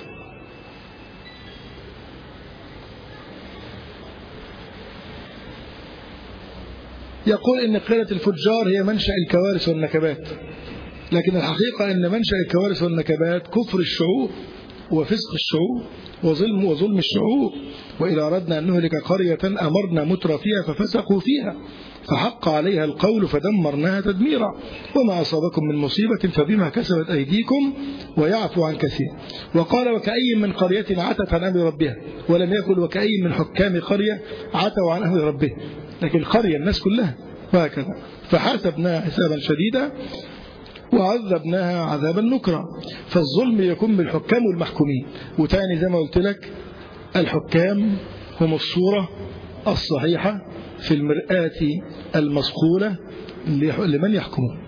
يقول إن قلة الفجار هي منشأ الكوارث والنكبات لكن الحقيقة أن منشأ الكوارث والنكبات كفر الشعوب وفسق الشعوب وظلم وظلم الشعوب وإذا أردنا أن نهلك قرية أمرنا متر فيها ففسقوا فيها فحق عليها القول فدمرناها تدميرا وما أصابكم من مصيبة فبما كسبت أيديكم ويعفو عن كثير وقال وكأي من قرية عتت عن أمر ربها ولم يقل وكأي من حكام قرية عتوا عن أمر ربها لكن القرية الناس كلها وهكذا فحاسبناها حسابا شديدا وعذبناها عذابا نكرا فالظلم يكون بالحكام والمحكومين وتاني زي ما قلت لك الحكام هم الصورة الصحيحة في المرآة المصقولة لمن يحكمون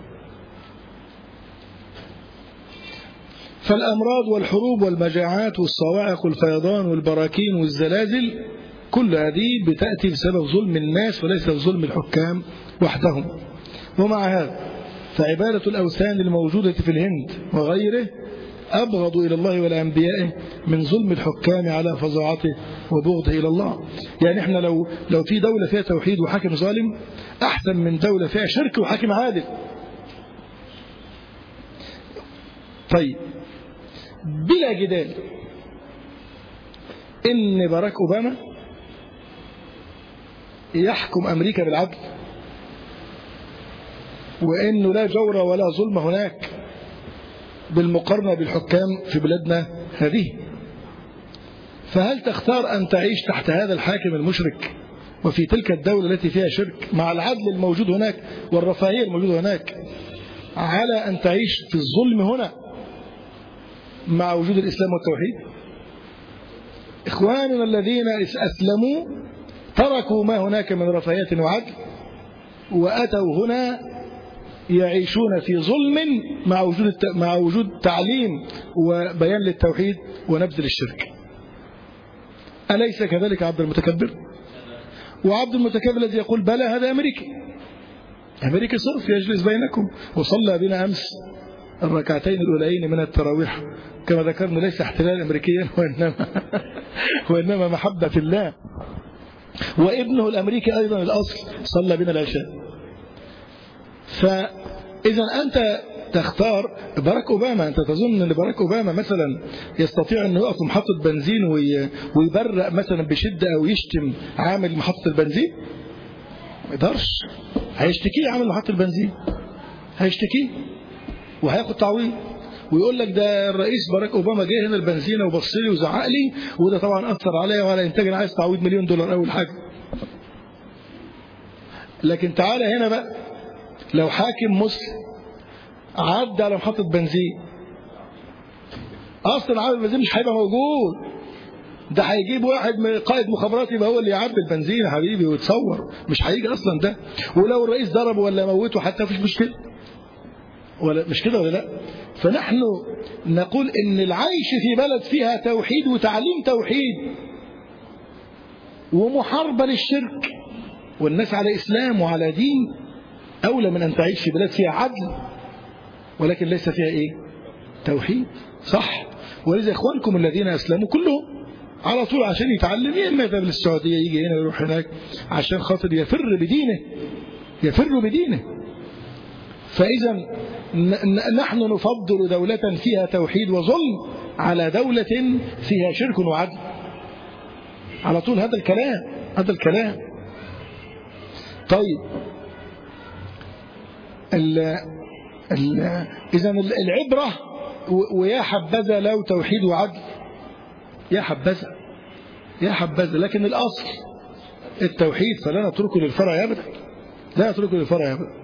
فالأمراض والحروب والمجاعات والصواعق والفيضان والبراكين والزلازل كل هذه بتأتي بسبب ظلم الناس وليس بظلم الحكام وحدهم ومع هذا فعبادة الأوثان الموجودة في الهند وغيره أبغض إلى الله والأنبياء من ظلم الحكام على فظاعته وبغضه إلى الله يعني إحنا لو, لو في دولة فيها توحيد وحاكم ظالم أحسن من دولة فيها شرك وحاكم عادل طيب بلا جدال إن باراك أوباما يحكم أمريكا بالعدل وإنه لا جور ولا ظلم هناك بالمقارنة بالحكام في بلادنا هذه فهل تختار أن تعيش تحت هذا الحاكم المشرك وفي تلك الدولة التي فيها شرك مع العدل الموجود هناك والرفاهية الموجودة هناك على أن تعيش في الظلم هنا مع وجود الإسلام والتوحيد إخواننا الذين أسلموا تركوا ما هناك من رفاهية وعدل وأتوا هنا يعيشون في ظلم مع وجود مع وجود تعليم وبيان للتوحيد ونبذ للشرك أليس كذلك عبد المتكبر وعبد المتكبر الذي يقول بلى هذا أمريكي أمريكي صرف يجلس بينكم وصلى بنا أمس الركعتين الأولين من التراويح كما ذكرنا ليس احتلال أمريكيا وإنما, وإنما محبة الله وابنه الأمريكي أيضا الأصل صلى بنا العشاء فإذا أنت تختار باراك أوباما أنت تظن أن باراك أوباما مثلا يستطيع أنه يقف محطة بنزين ويبرق مثلا بشدة أو يشتم عامل محطة البنزين ما يقدرش هيشتكيه عامل محطة البنزين هيشتكيه وهياخد تعويض ويقول لك ده الرئيس باراك اوباما جه هنا البنزينه وبص لي وزعق لي وده طبعا اثر عليا وعلى انتاج انا عايز تعويض مليون دولار اول حاجه لكن تعالى هنا بقى لو حاكم مسلم عدى على محطه بنزين اصلا عامل البنزين مش هيبقى موجود ده هيجيب واحد من قائد مخابرات يبقى هو اللي يعبي البنزين يا حبيبي ويتصور مش هيجي اصلا ده ولو الرئيس ضربه ولا موته حتى مفيش مشكله ولا مش كده ولا لا فنحن نقول ان العيش في بلد فيها توحيد وتعليم توحيد ومحاربه للشرك والناس على اسلام وعلى دين اولى من ان تعيش في بلد فيها عدل ولكن ليس فيها ايه توحيد صح ولذا اخوانكم الذين اسلموا كلهم على طول عشان يتعلم يا اما يذهب للسعوديه يجي هنا ويروح هناك عشان خاطر يفر بدينه يفر بدينه فاذا نحن نفضل دولة فيها توحيد وظلم على دولة فيها شرك وعدل على طول هذا الكلام هذا الكلام طيب ال ال إذا العبرة ويا حبذا لو توحيد وعدل يا حبذا يا حبذا لكن الأصل التوحيد فلا نتركه للفرع أبدا لا نتركه للفرع أبدا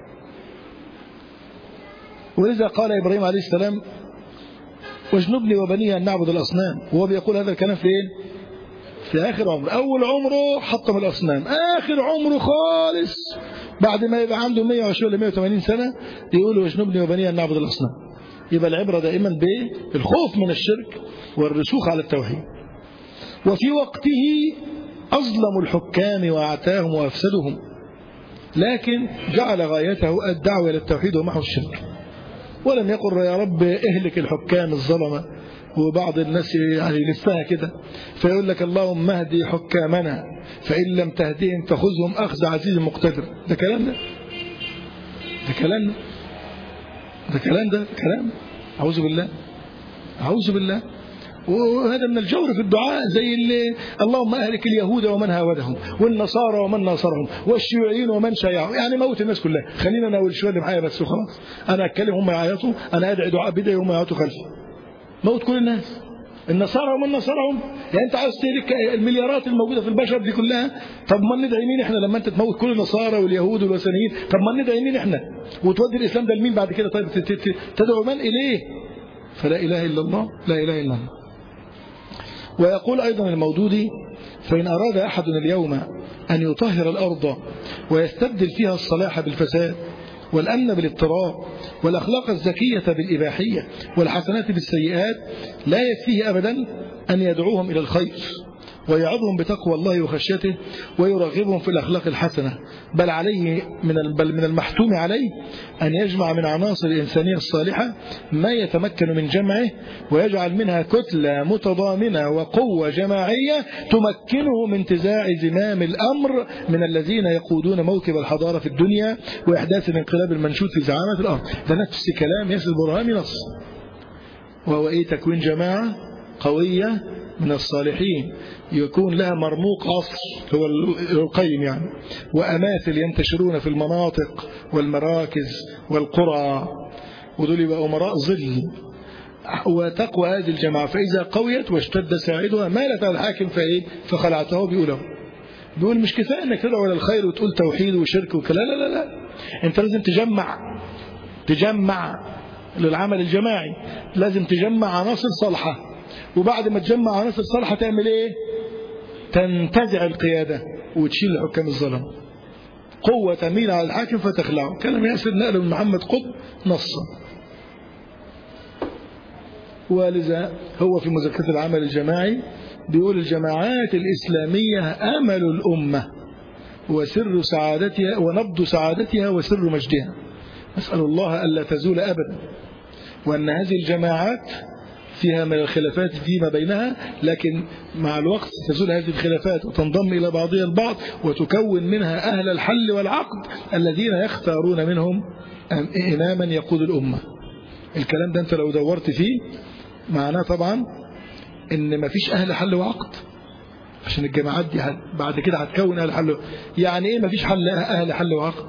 ولذا قال إبراهيم عليه السلام واجنبني وبني أن نعبد الأصنام وهو بيقول هذا الكلام فين في آخر عمره أول عمره حطم الأصنام آخر عمره خالص بعد ما يبقى عنده 120 ولا 180 سنة يقول واجنبني وبني أن نعبد الأصنام يبقى العبرة دائما بالخوف من الشرك والرسوخ على التوحيد وفي وقته أظلم الحكام وأعتاهم وأفسدهم لكن جعل غايته الدعوة إلى التوحيد ومحو الشرك ولم يقل يا رب اهلك الحكام الظلمة وبعض الناس يعني يلفها كده فيقول لك اللهم اهدي حكامنا فإن لم تهديهم فخذهم أخذ عزيز مقتدر ده كلام ده ده كلام ده ده كلام ده كلام أعوذ بالله أعوذ بالله وهذا من الجور في الدعاء زي اللي اللهم اهلك اليهود ومن هاودهم والنصارى ومن ناصرهم والشيوعيين ومن شايعهم يعني موت الناس كلها خلينا انا والشويه اللي معايا بس وخلاص انا اتكلم هم يعيطوا انا ادعي دعاء بدعي وهم يعيطوا خلفي موت كل الناس النصارى ومن نصرهم يعني انت عاوز تهلك المليارات الموجوده في البشر دي كلها طب ما ندعي مين احنا لما انت تموت كل النصارى واليهود والوثنيين طب ما ندعي مين احنا وتودي الاسلام ده لمين بعد كده طيب تدعو من اليه فلا اله الا الله لا اله الا الله ويقول أيضا المودودي فإن أراد أحد اليوم أن يطهر الأرض ويستبدل فيها الصلاح بالفساد والأمن بالاضطراب والأخلاق الزكية بالإباحية والحسنات بالسيئات لا يكفيه أبدا أن يدعوهم إلى الخير ويعظهم بتقوى الله وخشيته ويرغبهم في الأخلاق الحسنة بل عليه من بل من المحتوم عليه أن يجمع من عناصر الإنسانية الصالحة ما يتمكن من جمعه ويجعل منها كتلة متضامنة وقوة جماعية تمكنه من انتزاع زمام الأمر من الذين يقودون موكب الحضارة في الدنيا وإحداث الانقلاب المنشود في زعامة الأرض ده نفس كلام ياسر برهامي نص وهو إيه تكوين جماعة قوية من الصالحين يكون لها مرموق عصر هو القيم يعني وأماثل ينتشرون في المناطق والمراكز والقرى ودول يبقى أمراء ظل وتقوى هذه الجماعة فإذا قويت واشتد ساعدها مالت على الحاكم فإيه فخلعته بيقوله بيقول مش كفاية انك تدعو للخير وتقول توحيد وشرك وكلا لا لا لا انت لازم تجمع تجمع للعمل الجماعي لازم تجمع عناصر صالحه وبعد ما تجمع عناصر صالحه تعمل ايه تنتزع القياده وتشيل الحكام الظلم قوة تميل على الحاكم فتخلعه كلام ياسر نقله من محمد قطب نصا ولذا هو في مذكرة العمل الجماعي بيقول الجماعات الإسلامية أمل الأمة وسر سعادتها ونبض سعادتها وسر مجدها نسأل الله ألا تزول أبدا وأن هذه الجماعات فيها من الخلافات فيما بينها لكن مع الوقت تزول هذه الخلافات وتنضم إلى بعضها البعض وتكون منها أهل الحل والعقد الذين يختارون منهم إماما يقود الأمة الكلام ده أنت لو دورت فيه معناه طبعا ان مفيش اهل حل وعقد عشان الجماعات دي بعد كده هتكون اهل حل يعني ايه مفيش حل اهل حل وعقد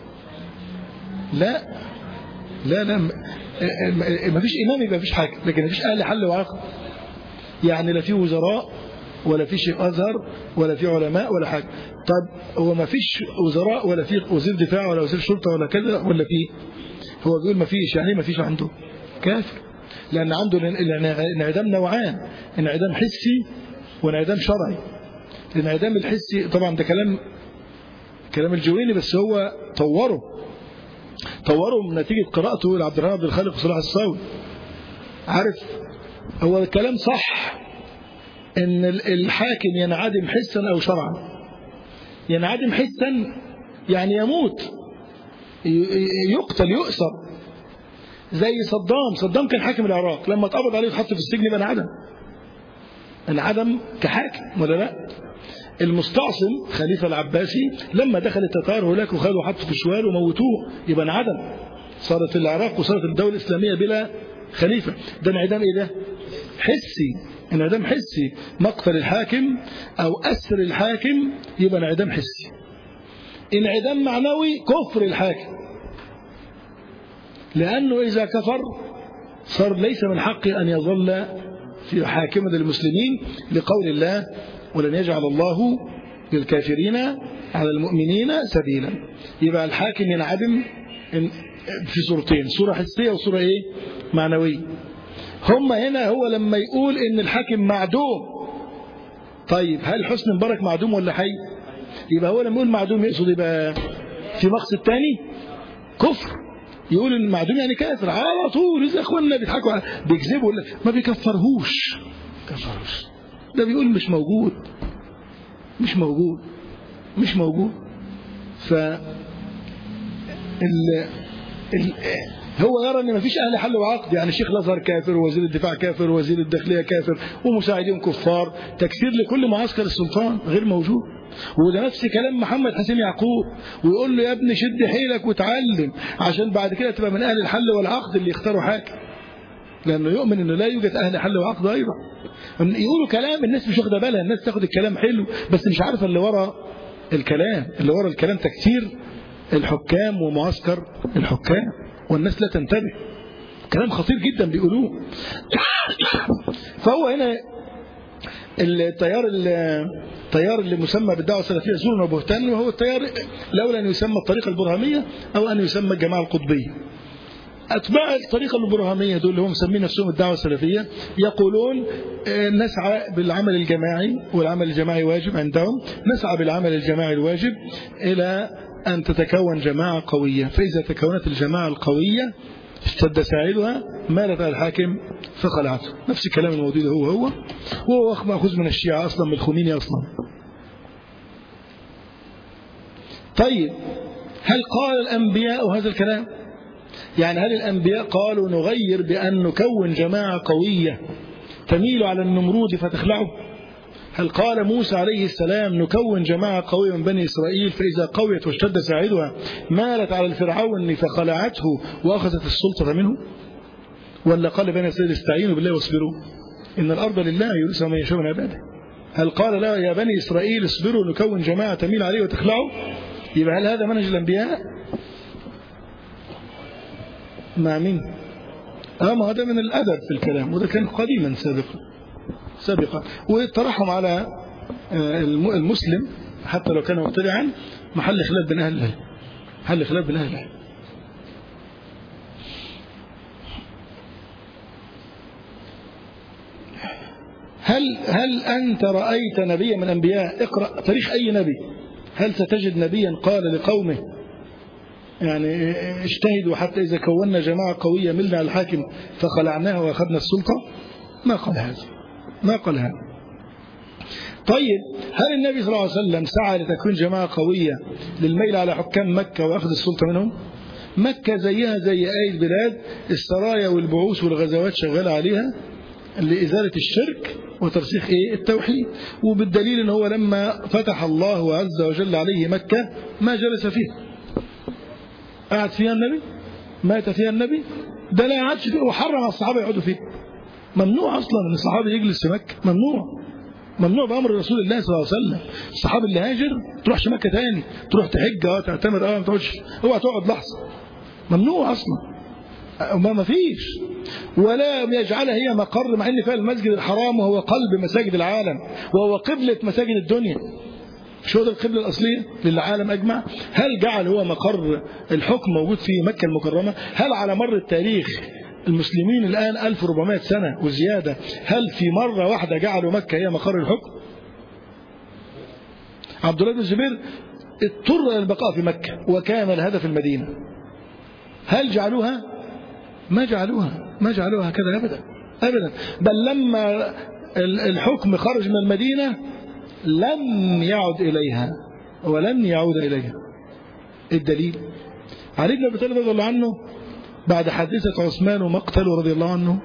لا لا لا مفيش امام يبقى مفيش حاجه لكن مفيش اهل حل وعقد يعني لا في وزراء ولا في شيخ ازهر ولا في علماء ولا حاجه طب هو مفيش وزراء ولا في وزير دفاع ولا وزير شرطه ولا كذا ولا في هو بيقول مفيش يعني مفيش عنده كافر لأن عنده الانعدام نوعان انعدام حسي وانعدام شرعي الانعدام الحسي طبعا ده كلام كلام الجويني بس هو طوره طوره من نتيجة قراءته لعبد الرحمن عبد الخالق وصلاح الصاوي عارف هو الكلام صح ان الحاكم ينعدم حسا او شرعا ينعدم حسا يعني يموت يقتل يؤسر زي صدام صدام كان حاكم العراق لما اتقبض عليه واتحط في السجن يبقى انعدم انعدم كحاكم ولا لا المستعصم خليفة العباسي لما دخل التتار هناك وخدوا حطوا في شوال وموتوه يبقى انعدم صارت العراق وصارت الدولة الإسلامية بلا خليفة ده انعدام ايه ده حسي انعدام حسي مقتل الحاكم أو أسر الحاكم يبقى انعدام حسي انعدام معنوي كفر الحاكم لأنه إذا كفر صار ليس من حقه أن يظل في حاكمة المسلمين لقول الله ولن يجعل الله للكافرين على المؤمنين سبيلا يبقى الحاكم ينعدم في صورتين صورة حسية وصورة إيه معنوية هم هنا هو لما يقول إن الحاكم معدوم طيب هل حسن مبارك معدوم ولا حي يبقى هو لما يقول معدوم يقصد يبقى في مقصد تاني كفر يقول ان المعدوم يعني كافر على طول اذا اخواننا بيضحكوا بيكذبوا ما بيكفرهوش كفرهوش ده بيقول مش موجود مش موجود مش موجود ف ال... ال... هو يرى ان مفيش اهل حل وعقد يعني شيخ الازهر كافر ووزير الدفاع كافر ووزير الداخليه كافر ومساعدين كفار تكسير لكل معسكر السلطان غير موجود وده نفس كلام محمد حسين يعقوب ويقول له يا ابني شد حيلك وتعلم عشان بعد كده تبقى من اهل الحل والعقد اللي يختاروا حاكم لانه يؤمن انه لا يوجد اهل حل وعقد ايضا يقولوا كلام الناس مش واخده بالها الناس تاخد الكلام حلو بس مش عارفه اللي ورا الكلام اللي ورا الكلام تكسير الحكام ومعسكر الحكام والناس لا تنتبه كلام خطير جدا بيقولوه فهو هنا التيار التيار اللي مسمى بالدعوه السلفيه زور وبهتان وهو التيار لولا ان يسمى الطريقه البرهاميه او ان يسمى الجماعه القطبيه أتباع الطريقة البرهامية دول اللي هم مسمين نفسهم الدعوة السلفية يقولون نسعى بالعمل الجماعي والعمل الجماعي واجب عندهم نسعى بالعمل الجماعي الواجب إلى أن تتكون جماعة قوية فإذا تكونت الجماعة القوية اشتد ساعدها مالت على الحاكم فخلعته نفس الكلام الموجود هو هو وهو مأخوذ من الشيعة أصلا من الخميني أصلا طيب هل قال الأنبياء هذا الكلام يعني هل الأنبياء قالوا نغير بأن نكون جماعة قوية تميل على النمرود فتخلعه هل قال موسى عليه السلام نكون جماعة قوية من بني إسرائيل فإذا قويت واشتد ساعدها مالت على الفرعون فخلعته وأخذت السلطة منه ولا قال بني إسرائيل استعينوا بالله واصبروا إن الأرض لله يورثها من يشاء من عباده هل قال لا يا بني إسرائيل اصبروا نكون جماعة تميل عليه وتخلعه يبقى هل هذا منهج الأنبياء مع مين اه ما هذا من الأدب في الكلام وده كان قديما سابقا سابقا والترحم على المسلم حتى لو كان مبتدعا محل خلاف بين أهل العلم محل خلاف بين أهل العلم هل هل أنت رأيت نبيا من الأنبياء اقرأ تاريخ أي نبي هل ستجد نبيا قال لقومه يعني اجتهدوا حتى إذا كونا جماعة قوية ملنا على الحاكم فخلعناها وأخذنا السلطة ما قال هذا ما قال هذا طيب هل النبي صلى الله عليه وسلم سعى لتكون جماعة قوية للميل على حكام مكة وأخذ السلطة منهم مكة زيها زي أي البلاد السرايا والبعوث والغزوات شغالة عليها لإزالة الشرك وترسيخ إيه التوحيد وبالدليل ان هو لما فتح الله عز وجل عليه مكة ما جلس فيها قعد فيها النبي مات فيها النبي ده لا يعدش فيه وحرم الصحابة يقعدوا فيه ممنوع أصلا أن الصحابي يجلس في مكة ممنوع ممنوع بأمر رسول الله صلى الله عليه وسلم الصحابي اللي هاجر تروحش مكة تاني تروح تحج اه تعتمر اه ما تقعدش اوعى تقعد لحظة ممنوع أصلا ما ما فيش ولا يجعلها هي مقر مع ان فيها المسجد الحرام وهو قلب مساجد العالم وهو قبلة مساجد الدنيا مش هو ده القبلة الأصلية للعالم أجمع هل جعل هو مقر الحكم موجود في مكة المكرمة هل على مر التاريخ المسلمين الآن 1400 سنة وزيادة هل في مرة واحدة جعلوا مكة هي مقر الحكم عبد الله بن الزبير اضطر إلى البقاء في مكة وكان الهدف المدينة هل جعلوها ما جعلوها ما جعلوها هكذا أبدا أبدا بل لما الحكم خرج من المدينة لم يعد إليها ولن يعود إليها الدليل علي بن أبي طالب رضي الله عنه بعد حادثة عثمان ومقتله رضي الله عنه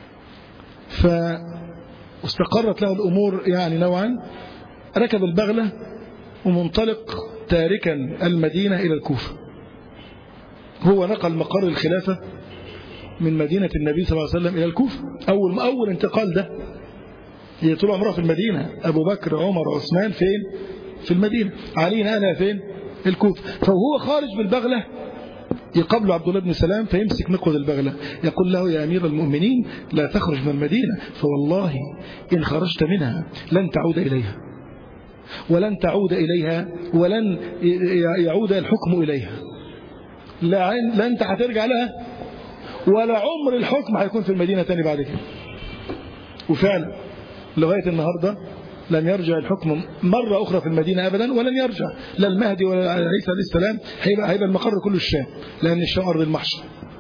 فاستقرت له الأمور يعني نوعا ركب البغلة ومنطلق تاركا المدينة إلى الكوفة هو نقل مقر الخلافة من مدينة النبي صلى الله عليه وسلم إلى الكوفة أول ما أول انتقال ده هي طول عمرها في المدينة أبو بكر عمر عثمان فين في المدينة علي نقلها فين الكوفة فهو خارج بالبغلة يقابله عبد الله بن سلام فيمسك مقود البغلة يقول له يا أمير المؤمنين لا تخرج من المدينة فوالله إن خرجت منها لن تعود إليها ولن تعود إليها ولن يعود الحكم إليها لا, لا أنت هترجع لها ولا عمر الحكم هيكون في المدينة تاني بعد كده وفعلا لغاية النهاردة لم يرجع الحكم مرة أخرى في المدينة أبدا ولن يرجع لا المهدي ولا عيسى عليه السلام هيبقى, هيبقى المقر كله الشام لأن الشام أرض المحشر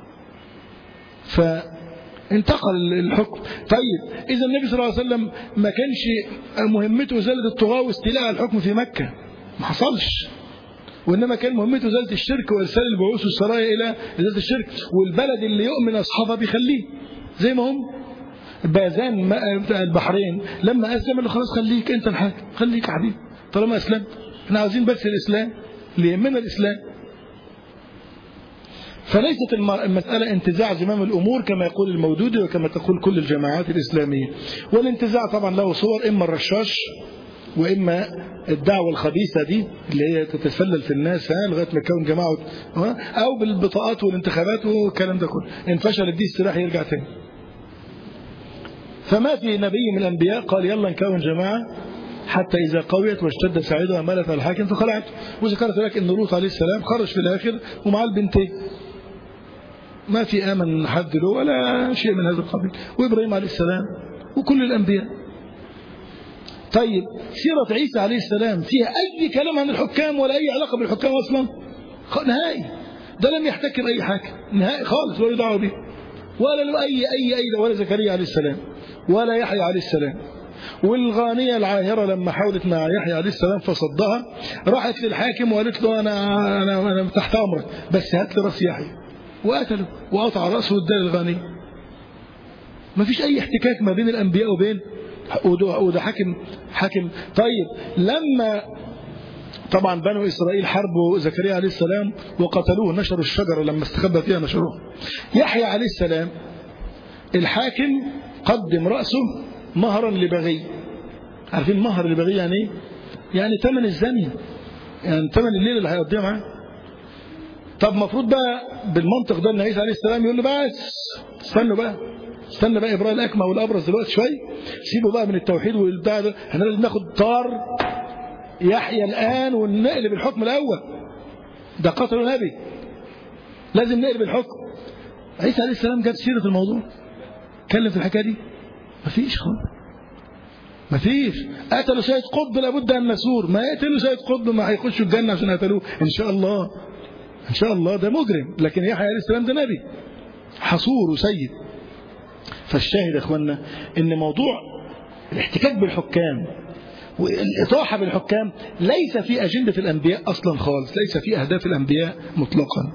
فانتقل الحكم طيب إذا النبي صلى الله عليه وسلم ما كانش مهمته إزالة الطغاة واستيلاء الحكم في مكة ما حصلش وإنما كان مهمته إزالة الشرك وإرسال البعوث والسرايا إلى إزالة الشرك والبلد اللي يؤمن أصحابها بيخليه زي ما هم بازان بتاع البحرين لما أسلم له خلاص خليك أنت الحاكم خليك يا حبيبي طالما أسلمت احنا عاوزين بس الإسلام اللي يهمنا الإسلام فليست المسألة انتزاع زمام الأمور كما يقول المودودي وكما تقول كل الجماعات الإسلامية والانتزاع طبعا له صور إما الرشاش وإما الدعوة الخبيثة دي اللي هي تتسلل في الناس ها لغاية ما تكون جماعة أو بالبطاقات والانتخابات والكلام ده كله إن فشلت دي السلاح يرجع تاني فما في نبي من الأنبياء قال يلا نكون جماعة حتى إذا قويت واشتد سعيدها ملت الحاكم فخلعت وذكرت لك أن لوط عليه السلام خرج في الآخر ومع البنتين ما في آمن حد له ولا شيء من هذا القبيل وإبراهيم عليه السلام وكل الأنبياء طيب سيرة عيسى عليه السلام فيها أي كلام عن الحكام ولا أي علاقة بالحكام أصلا نهائي ده لم يحتكر أي حاكم نهائي خالص ولا دعوه به ولا له أي أي أي ولا زكريا عليه السلام ولا يحيى عليه السلام والغانية العاهرة لما حاولت مع يحيى عليه السلام فصدها راحت للحاكم وقالت له أنا, أنا, أنا تحت أمرك بس هات لي راس يحيى وقتله وقطع رأسه واداه للغانية ما فيش أي احتكاك ما بين الأنبياء وبين وده حاكم حاكم طيب لما طبعا بنو إسرائيل حاربوا زكريا عليه السلام وقتلوه نشروا الشجرة لما استخبى فيها نشروها يحيى عليه السلام الحاكم قدم رأسه مهرا لبغي عارفين مهر لبغي يعني ايه يعني ثمن الزانية يعني ثمن الليل اللي هيقضيها معاه طب المفروض بقى بالمنطق ده ان عيسى عليه السلام يقول له بس استنوا بقى استنى بقى ابراهيم الاكمى والابرص دلوقتي شويه سيبوا بقى من التوحيد والبتاع ده احنا لازم ناخد طار يحيى الان ونقلب الحكم الاول ده قتلوا نبي لازم نقلب الحكم عيسى عليه السلام جاب سيره الموضوع اتكلم في الحكايه دي مفيش خالص مفيش قتلوا سيد قطب لابد ان نسور ما يقتلوا سيد قطب ما هيخشوا الجنه عشان قتلوه ان شاء الله ان شاء الله ده مجرم لكن يحيى عليه السلام ده نبي حصور وسيد فالشاهد يا اخوانا ان موضوع الاحتكاك بالحكام والإطاحة بالحكام ليس في أجندة الأنبياء أصلا خالص ليس في أهداف الأنبياء مطلقا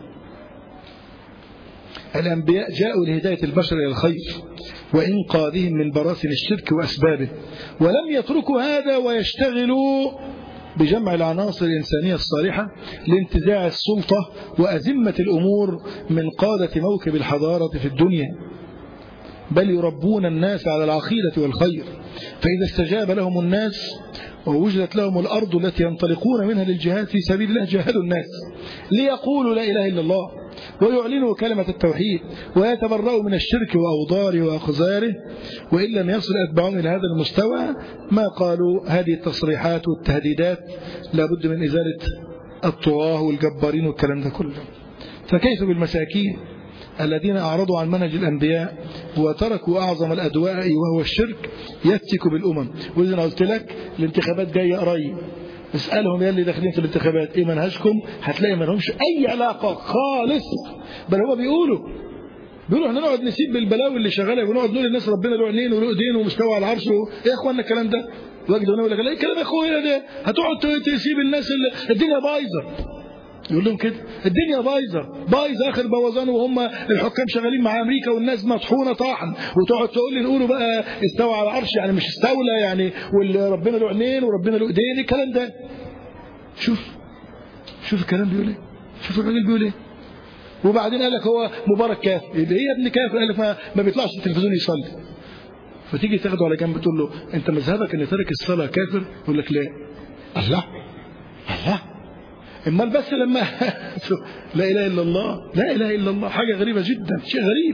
الأنبياء جاءوا لهداية البشر إلى الخير وإنقاذهم من براثن الشرك وأسبابه ولم يتركوا هذا ويشتغلوا بجمع العناصر الإنسانية الصالحة لانتزاع السلطة وأزمة الأمور من قادة موكب الحضارة في الدنيا بل يربون الناس على العقيدة والخير فإذا استجاب لهم الناس ووجدت لهم الأرض التي ينطلقون منها للجهاد في سبيل الله جاهدوا الناس ليقولوا لا إله إلا الله ويعلنوا كلمة التوحيد ويتبرأوا من الشرك وأوضاره وأخزاره وإن لم يصل أتباعهم إلى هذا المستوى ما قالوا هذه التصريحات والتهديدات لابد من إزالة الطغاة والجبارين والكلام ده كله فكيف بالمساكين الذين أعرضوا عن منهج الأنبياء وتركوا أعظم الأدواء وهو الشرك يفتك بالأمم وإذا أنا قلت لك الانتخابات جاية قريب اسألهم يا اللي داخلين في الانتخابات ايه منهجكم هتلاقي ما لهمش اي علاقة خالص بل هو بيقولوا بيقولوا احنا نقعد نسيب بالبلاوي اللي شغاله ونقعد نقول للناس ربنا له عينين وله ايدين ومستوى على العرش ايه يا اخوانا الكلام ده واجدوا يقول لك ايه الكلام يا اخويا ده هتقعد تسيب الناس اللي الدنيا بايظه يقول لهم كده الدنيا بايظه بايظه اخر بوظان وهم الحكام شغالين مع امريكا والناس مطحونه طاحن وتقعد تقول لي نقولوا بقى استوى على العرش يعني مش استولى يعني وربنا له عينين وربنا له ايدين الكلام ده شوف شوف الكلام بيقول ايه شوف الراجل بيقول ايه وبعدين قال لك هو مبارك كافر ايه يا ابن كافر قال لك ما, ما بيطلعش التلفزيون يصلي فتيجي تاخده على جنب تقول له انت مذهبك ان ترك الصلاه كافر يقول لك لا الله الله امال بس لما لا اله الا الله لا اله الا الله حاجه غريبه جدا شيء غريب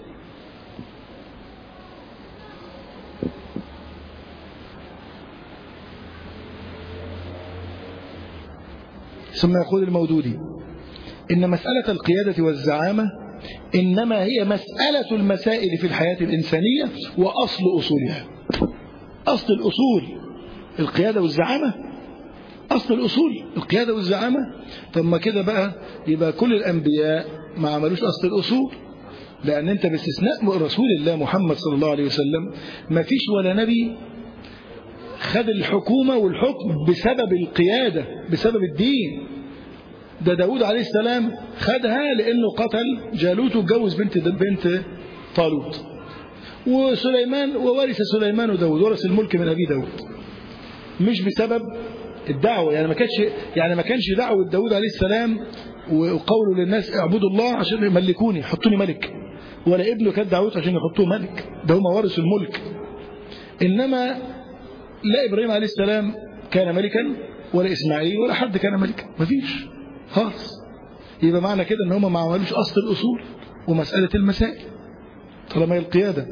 ثم يقول المودودي إن مسألة القيادة والزعامة إنما هي مسألة المسائل في الحياة الإنسانية وأصل أصولها أصل الأصول القيادة والزعامة أصل الأصول القيادة والزعامة طب ما كده بقى يبقى كل الأنبياء ما عملوش أصل الأصول لأن أنت باستثناء رسول الله محمد صلى الله عليه وسلم ما فيش ولا نبي خد الحكومة والحكم بسبب القيادة بسبب الدين ده داود عليه السلام خدها لأنه قتل جالوت واتجوز بنت بنت طالوت وسليمان وورث سليمان وداود ورث الملك من أبي داود مش بسبب الدعوة يعني ما كانش يعني ما كانش دعوة داود عليه السلام وقوله للناس اعبدوا الله عشان يملكوني حطوني ملك ولا ابنه كان دعوته عشان يحطوه ملك ده هم ورثوا الملك إنما لا إبراهيم عليه السلام كان ملكا ولا إسماعيل ولا حد كان ملكا مفيش خالص يبقى معنى كده ان هم ما عملوش أصل الأصول ومسألة المسائل طالما هي القيادة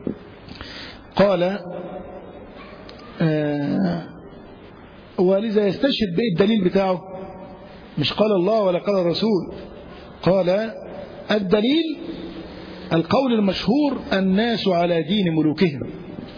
قال آه ولذا يستشهد بإيه الدليل بتاعه مش قال الله ولا قال الرسول قال الدليل القول المشهور الناس على دين ملوكهم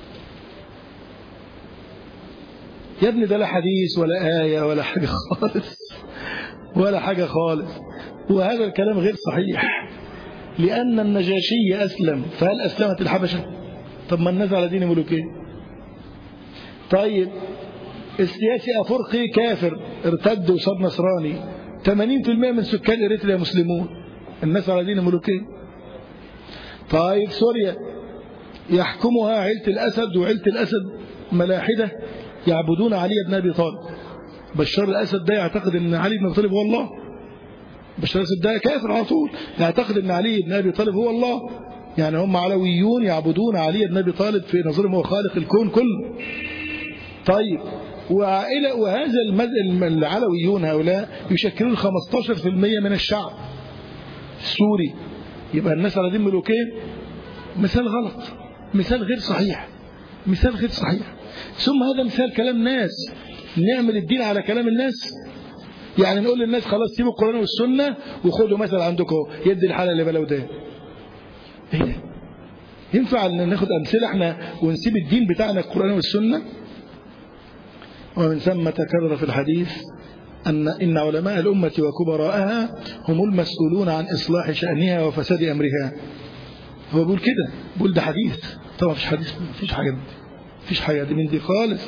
يا ابني ده لا حديث ولا آية ولا حاجة خالص ولا حاجة خالص وهذا الكلام غير صحيح لأن النجاشي أسلم فهل أسلمت الحبشة طب ما الناس على دين ملوكين طيب السياسي أفرقي كافر ارتد وصار نصراني 80% من سكان إريتريا مسلمون الناس على دين ملوكين طيب سوريا يحكمها عيلة الأسد وعيلة الأسد ملاحدة يعبدون علي بن أبي طالب بشار الأسد ده يعتقد أن علي بن أبي طالب هو الله بشار الأسد ده كافر على طول يعتقد أن علي بن أبي طالب هو الله يعني هم علويون يعبدون علي بن أبي طالب في نظرهم هو خالق الكون كله طيب وعائلة وهذا العلويون هؤلاء يشكلون 15% من الشعب السوري يبقى الناس على دين ملوكين مثال غلط مثال غير صحيح مثال غير صحيح ثم هذا مثال كلام ناس نعمل الدين على كلام الناس يعني نقول للناس خلاص سيبوا القرآن والسنة وخدوا مثل عندكم يد الحلال اللي بلو ده ايه ده ينفع ان ناخد امثله احنا ونسيب الدين بتاعنا القران والسنه ومن ثم تكرر في الحديث أن إن علماء الأمة وكبراءها هم المسؤولون عن إصلاح شأنها وفساد أمرها هو بيقول كده بيقول ده حديث طبعا مفيش حديث مفيش حاجة دي مفيش حاجة دي من دي خالص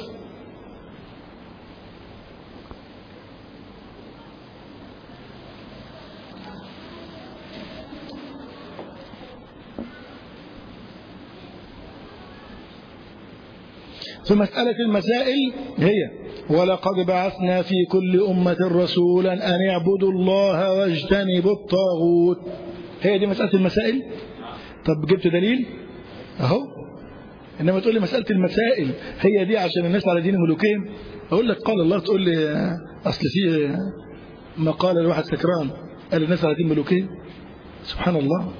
فمسألة المسائل هي ولقد بعثنا في كل أمة رسولا أن يعبدوا الله واجتنبوا الطاغوت هي دي مسألة المسائل طب جبت دليل أهو إنما تقول لي مسألة المسائل هي دي عشان الناس على دين ملوكين أقول لك قال الله تقول لي أصل في مقالة لواحد سكران قال الناس على دين ملوكين سبحان الله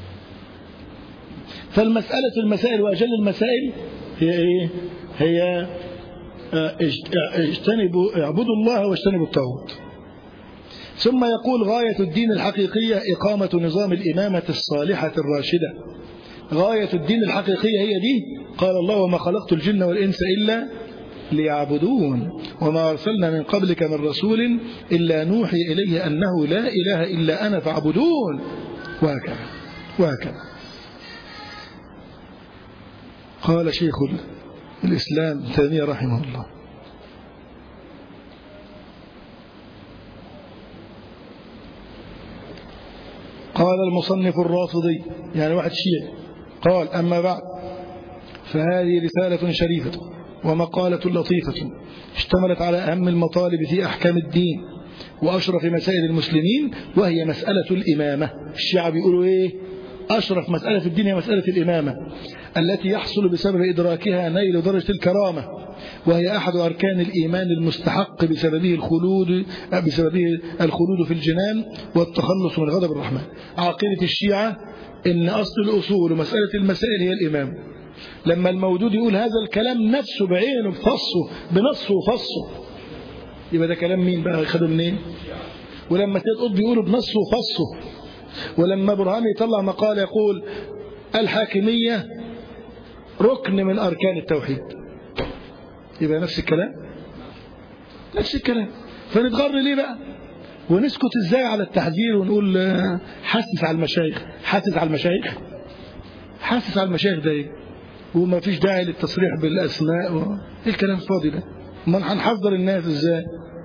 فالمسألة المسائل وأجل المسائل هي إيه هي اجتنبوا اعبدوا الله واجتنبوا الطاغوت ثم يقول غاية الدين الحقيقية إقامة نظام الإمامة الصالحة الراشدة غاية الدين الحقيقية هي دي قال الله وما خلقت الجن والإنس إلا ليعبدون وما أرسلنا من قبلك من رسول إلا نوحي إليه أنه لا إله إلا أنا فاعبدون وهكذا وهكذا قال شيخ الإسلام تيمية رحمه الله قال المصنف الرافضي يعني واحد شيعي قال أما بعد فهذه رسالة شريفة ومقالة لطيفة اشتملت على أهم المطالب في أحكام الدين وأشرف مسائل المسلمين وهي مسألة الإمامة الشيعة بيقولوا إيه أشرف مسألة في الدين هي مسألة الإمامة التي يحصل بسبب إدراكها نيل درجة الكرامة وهي أحد أركان الإيمان المستحق بسببه الخلود بسببه الخلود في الجنان والتخلص من غضب الرحمن عقيدة الشيعة إن أصل الأصول ومسألة المسائل هي الإمام لما الموجود يقول هذا الكلام نفسه بعينه بفصه بنصه وفصه يبقى ده كلام مين بقى خده منين ولما سيد قطب يقوله بنصه وفصه ولما برهان يطلع مقال يقول الحاكمية ركن من أركان التوحيد يبقى نفس الكلام نفس الكلام فنتغر ليه بقى ونسكت ازاي على التحذير ونقول حاسس على المشايخ حاسس على المشايخ حاسس على المشايخ ده ايه وما فيش داعي للتصريح بالاسماء و... ايه الكلام الفاضي ده امال هنحذر الناس ازاي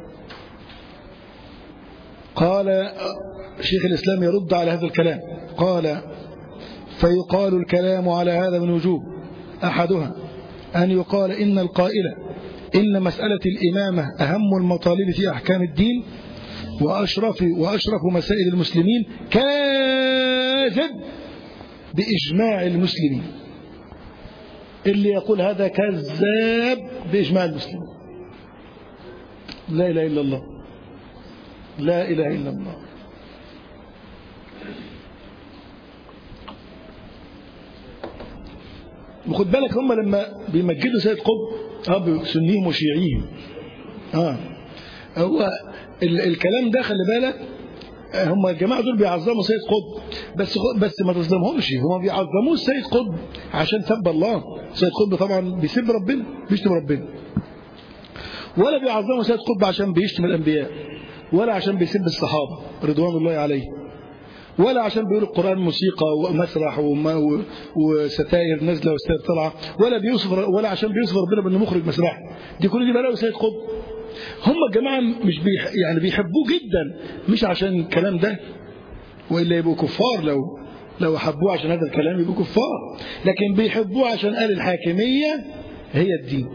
قال شيخ الإسلام يرد على هذا الكلام قال فيقال الكلام على هذا من وجوب أحدها أن يقال إن القائل إن مسألة الإمامة أهم المطالب في أحكام الدين وأشرف, وأشرف مسائل المسلمين كاذب بإجماع المسلمين اللي يقول هذا كذاب بإجماع المسلمين لا إله إلا الله لا إله إلا الله وخد بالك هم لما بيمجدوا سيد قطب اه سنيهم وشيعيهم اه هو ال الكلام ده خلي بالك هم الجماعه دول بيعظموا سيد قطب بس بس ما تظلمهمش هم بيعظموه سيد قطب عشان سب الله سيد قطب طبعا بيسب ربنا بيشتم ربنا ولا بيعظموا سيد قطب عشان بيشتم الانبياء ولا عشان بيسب الصحابه رضوان الله عليهم ولا عشان بيقول القرآن موسيقى ومسرح وستائر نازلة وستائر طالعة ولا بيوصف ولا عشان بيوصف ربنا بأنه مخرج مسرح دي كل دي بلاوي سيد قطب هم الجماعة مش بيح يعني بيحبوه جدا مش عشان الكلام ده وإلا يبقوا كفار لو لو حبوه عشان هذا الكلام يبقوا كفار لكن بيحبوه عشان قال الحاكمية هي الدين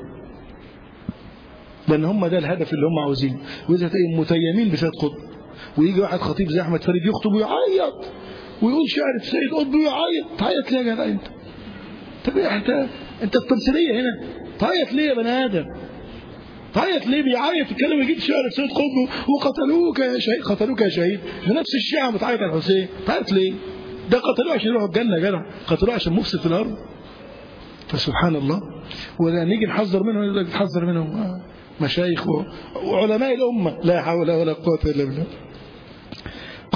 لأن هم ده الهدف اللي هم عاوزينه وإذا متيمين بسيد قطب ويجي واحد خطيب زي احمد فريد يخطب ويعيط ويقول شعر سيد قطب ويعيط تعيط ليه يا جدع انت طب انت انت التمثيليه هنا تعيط ليه يا بني ادم تعيط ليه بيعيط يتكلم يجيب شعر سيد قطب وقتلوك يا شهيد قتلوك يا شهيد ونفس الشيعة بتعيط على الحسين تعيط ليه ده قتلوه عشان يروحوا الجنه يا جدع قتلوه عشان مفسد في الارض فسبحان الله ولا نيجي نحذر منهم يقول لك نحذر منهم مشايخ وعلماء الامه لا حول ولا قوه الا بالله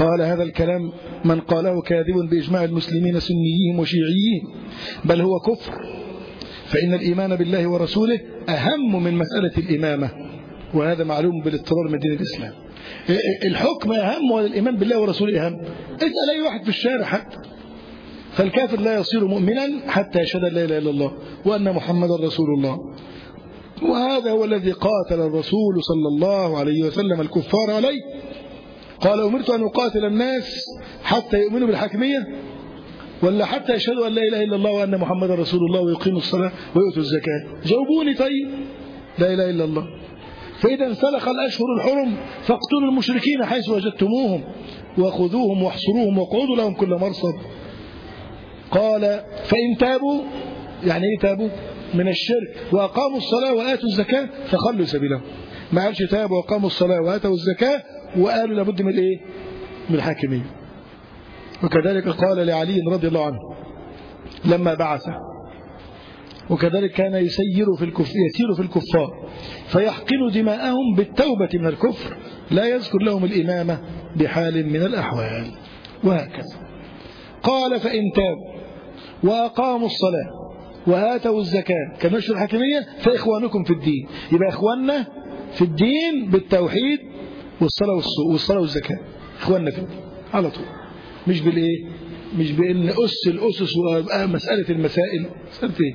قال هذا الكلام من قاله كاذب بإجماع المسلمين سنيين وشيعيين بل هو كفر فإن الإيمان بالله ورسوله أهم من مسألة الإمامة وهذا معلوم بالاضطرار من دين الإسلام الحكم أهم ولا الإيمان بالله ورسوله أهم اسأل أي واحد في الشارع حتى فالكافر لا يصير مؤمنا حتى يشهد لا إله إلا الله وأن محمدا رسول الله وهذا هو الذي قاتل الرسول صلى الله عليه وسلم الكفار عليه قال أمرت أن أقاتل الناس حتى يؤمنوا بالحاكمية ولا حتى يشهدوا أن لا إله إلا الله وأن محمد رسول الله ويقيموا الصلاة ويؤتوا الزكاة جاوبوني طيب لا إله إلا الله فإذا انسلخ الأشهر الحرم فاقتلوا المشركين حيث وجدتموهم وخذوهم واحصروهم واقعدوا لهم كل مرصد قال فإن تابوا يعني إيه تابوا من الشرك وأقاموا الصلاة وآتوا الزكاة فخلوا سبيلهم ما قالش تابوا وأقاموا الصلاة وآتوا الزكاة وقالوا لابد من إيه من الحاكمية وكذلك قال لعلي رضي الله عنه لما بعثه وكذلك كان يسير في الكفر يسير في الكفار فيحقن دماءهم بالتوبة من الكفر لا يذكر لهم الإمامة بحال من الأحوال وهكذا قال فإن تابوا وأقاموا الصلاة وآتوا الزكاة كنشر الحاكمية فإخوانكم في الدين يبقى إخواننا في الدين بالتوحيد والصلاة والصلاة والزكاة إخواننا في الدين على طول مش بالإيه مش بأن أس الأسس ومسألة المسائل مسألة إيه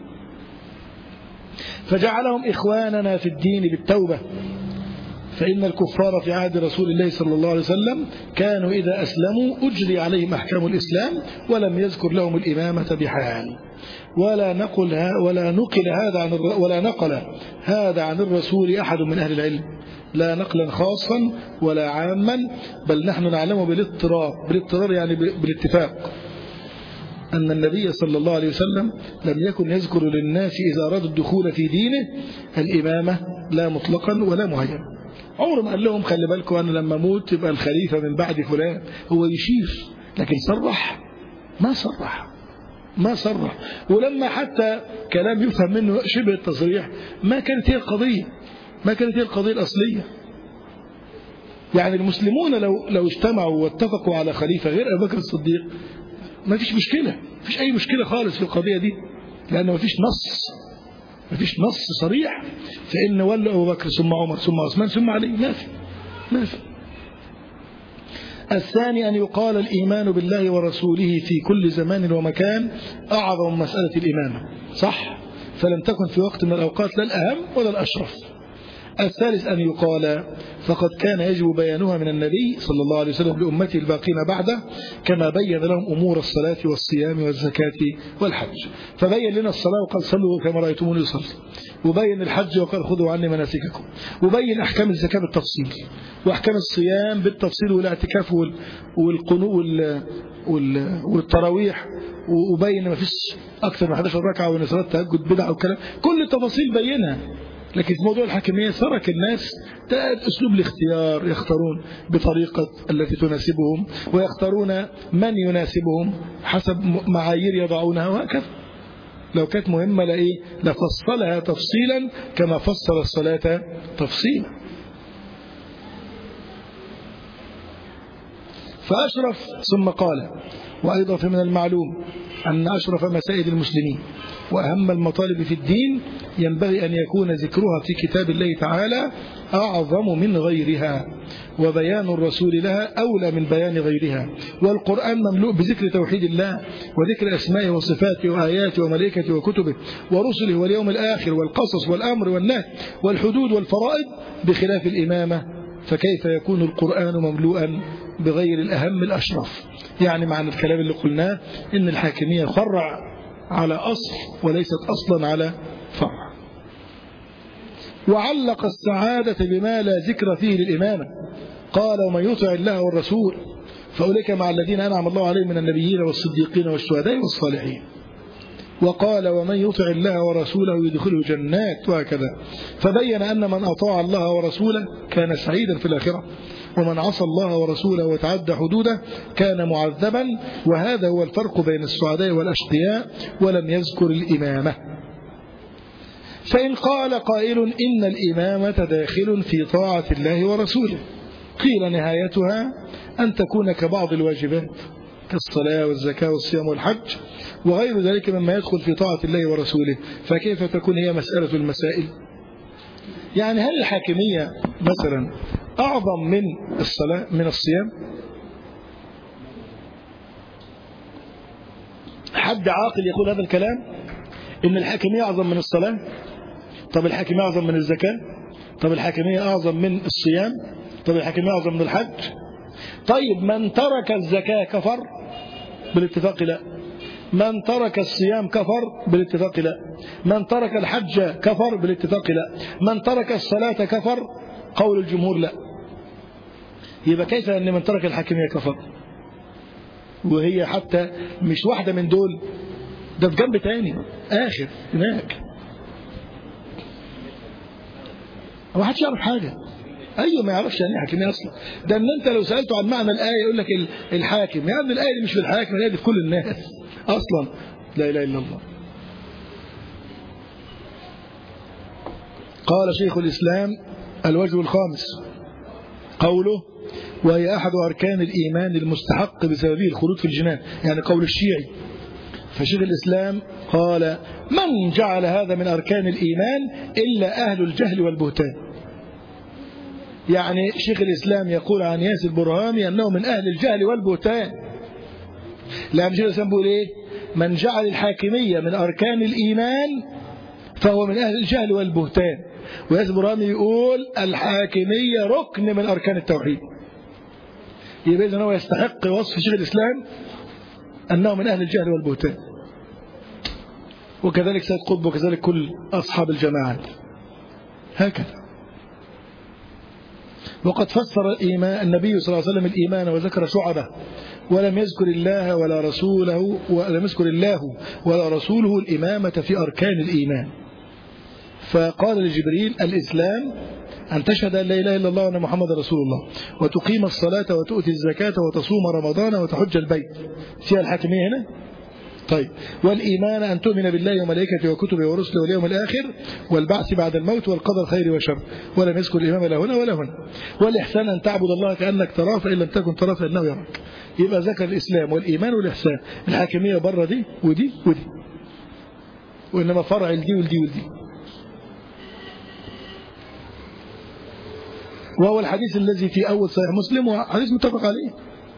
فجعلهم إخواننا في الدين بالتوبة فإن الكفار في عهد رسول الله صلى الله عليه وسلم كانوا إذا أسلموا أجري عليهم أحكام الإسلام ولم يذكر لهم الإمامة بحال ولا نقل ولا نقل هذا عن ولا نقل هذا عن الرسول أحد من أهل العلم لا نقلا خاصا ولا عاما بل نحن نعلم بالاضطرار بالاضطرار يعني بالاتفاق أن النبي صلى الله عليه وسلم لم يكن يذكر للناس إذا أرادوا الدخول في دينه الإمامة لا مطلقا ولا مهيئا عمره ما قال لهم خلي بالكم أنا لما أموت يبقى الخليفة من بعد فلان هو يشير لكن صرح ما صرح ما صرح ولما حتى كلام يفهم منه شبه التصريح ما كانت هي القضية ما كانت هي القضية الأصلية يعني المسلمون لو لو اجتمعوا واتفقوا على خليفة غير أبو بكر الصديق ما فيش مشكلة ما فيش أي مشكلة خالص في القضية دي لأن ما فيش نص ما فيش نص صريح فإن ولى أبو بكر ثم عمر ثم عثمان ثم علي ما في ما في الثاني أن يقال الإيمان بالله ورسوله في كل زمان ومكان أعظم مسألة الإمامة صح فلم تكن في وقت من الأوقات لا الأهم ولا الأشرف الثالث أن يقال فقد كان يجب بيانها من النبي صلى الله عليه وسلم لأمته الباقين بعده كما بين لهم أمور الصلاة والصيام والزكاة والحج فبين لنا الصلاة وقال صلوا كما رأيتموني يصلي وبين الحج وقال خذوا عني مناسككم وبين أحكام الزكاة بالتفصيل وأحكام الصيام بالتفصيل والاعتكاف والقنوء والتراويح وبين ما فيش أكثر من 11 ركعة وإن صلاة تهجد بدعة وكلام كل التفاصيل بينها لكن في موضوع الحاكمية ترك الناس أسلوب الاختيار يختارون بطريقة التي تناسبهم ويختارون من يناسبهم حسب معايير يضعونها وهكذا لو كانت مهمة لإيه لفصلها تفصيلا كما فصل الصلاة تفصيلا فأشرف ثم قال وأيضا فمن المعلوم أن أشرف مسائل المسلمين وأهم المطالب في الدين ينبغي أن يكون ذكرها في كتاب الله تعالى أعظم من غيرها وبيان الرسول لها أولى من بيان غيرها والقرآن مملوء بذكر توحيد الله وذكر أسمائه وصفاته وآياته وملائكته وكتبه ورسله واليوم الآخر والقصص والأمر والنهي والحدود والفرائض بخلاف الإمامة فكيف يكون القرآن مملوءا بغير الأهم الأشرف يعني معنى الكلام اللي قلناه إن الحاكمية فرع على أصل وليست أصلا على فرع وعلق السعادة بما لا ذكر فيه للإمامة قال ومن يطع الله والرسول فأولئك مع الذين أنعم الله عليهم من النبيين والصديقين والشهداء والصالحين وقال ومن يطع الله ورسوله يدخله جنات وهكذا فبين أن من أطاع الله ورسوله كان سعيدا في الآخرة ومن عصى الله ورسوله وتعدى حدوده كان معذبا وهذا هو الفرق بين السعداء والأشقياء ولم يذكر الإمامة فإن قال قائل إن الإمامة داخل في طاعة الله ورسوله قيل نهايتها أن تكون كبعض الواجبات كالصلاة والزكاة والصيام والحج وغير ذلك مما يدخل في طاعة الله ورسوله فكيف تكون هي مسألة المسائل يعني هل الحاكمية مثلا أعظم من الصلاة من الصيام حد عاقل يقول هذا الكلام إن الحاكمية أعظم من الصلاة طب الحاكمية أعظم من الزكاة طب الحاكمية أعظم من الصيام طب الحاكمية أعظم من الحج طيب من ترك الزكاة كفر بالاتفاق لا من ترك الصيام كفر بالاتفاق لا من ترك الحج كفر بالاتفاق لا من ترك الصلاة كفر قول الجمهور لا يبقى كيف أن من ترك الحاكمية كفر وهي حتى مش واحدة من دول ده في جنب تاني آخر هناك ما حدش يعرف حاجة أيوة ما يعرفش يعني حاكمية أصلا ده أن أنت لو سألته عن معنى الآية يقول لك الحاكم يعني الآية دي مش في الحاكم الآية دي في كل الناس أصلا لا إله إلا الله قال شيخ الإسلام الوجه الخامس قوله وهي أحد أركان الإيمان المستحق بسببه الخلود في الجنان يعني قول الشيعي فشيخ الإسلام قال من جعل هذا من أركان الإيمان إلا أهل الجهل والبهتان يعني شيخ الإسلام يقول عن ياس البرهامي أنه من أهل الجهل والبهتان لا شيخ الإسلام بيقول إيه من جعل الحاكمية من أركان الإيمان فهو من أهل الجهل والبهتان وياس البرهامي يقول الحاكمية ركن من أركان التوحيد يبقى إذن هو يستحق وصف شيخ الإسلام أنه من أهل الجهل والبهتان وكذلك سيد قطب وكذلك كل أصحاب الجماعات هكذا وقد فسر الإيمان النبي صلى الله عليه وسلم الإيمان وذكر شعبه ولم يذكر الله ولا رسوله ولم يذكر الله ولا رسوله الإمامة في أركان الإيمان فقال لجبريل الإسلام أن تشهد أن لا إله إلا الله وأن محمد رسول الله وتقيم الصلاة وتؤتي الزكاة وتصوم رمضان وتحج البيت فيها الحاكمية هنا طيب والإيمان أن تؤمن بالله وملائكته وكتبه ورسله واليوم الآخر والبعث بعد الموت والقدر خير وشر ولم يذكر الإمام لا هنا ولا هنا والإحسان أن تعبد الله كأنك تراه فإن لم تكن تراه فإنه يراك يبقى ذكر الإسلام والإيمان والإحسان الحاكمية بره دي ودي ودي وإنما فرع الدي والدي والدي وهو الحديث الذي في أول صحيح مسلم وحديث متفق عليه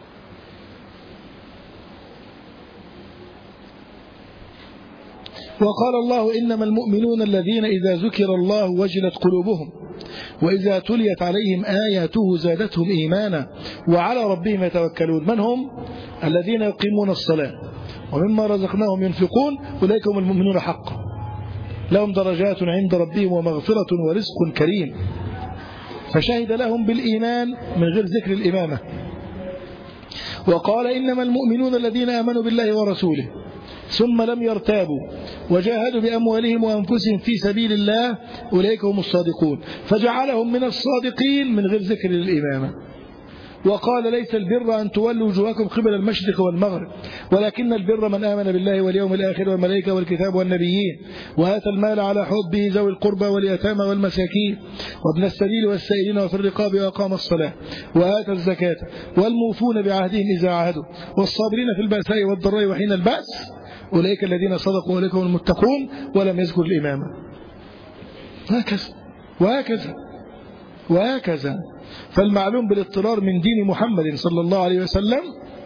وقال الله إنما المؤمنون الذين إذا ذكر الله وجلت قلوبهم وإذا تليت عليهم آياته زادتهم إيمانا وعلى ربهم يتوكلون من هم؟ الذين يقيمون الصلاة ومما رزقناهم ينفقون أولئك هم المؤمنون حقا لهم درجات عند ربهم ومغفرة ورزق كريم فشهد لهم بالإيمان من غير ذكر الإمامة وقال إنما المؤمنون الذين آمنوا بالله ورسوله ثم لم يرتابوا وجاهدوا بأموالهم وأنفسهم في سبيل الله أولئك هم الصادقون فجعلهم من الصادقين من غير ذكر الإمامة وقال ليس البر أن تولوا وجوهكم قبل المشرق والمغرب ولكن البر من آمن بالله واليوم الآخر والملائكة والكتاب والنبيين وآتى المال على حبه ذوي القربى واليتامى والمساكين وابن السبيل والسائلين وفي الرقاب وأقام الصلاة وآتى الزكاة والموفون بعهدهم إذا عاهدوا والصابرين في البأساء والضراء وحين البأس أولئك الذين صدقوا أولئك هم المتقون ولم يذكر الإمامة هكذا وهكذا وهكذا فالمعلوم بالاضطرار من دين محمد صلى الله عليه وسلم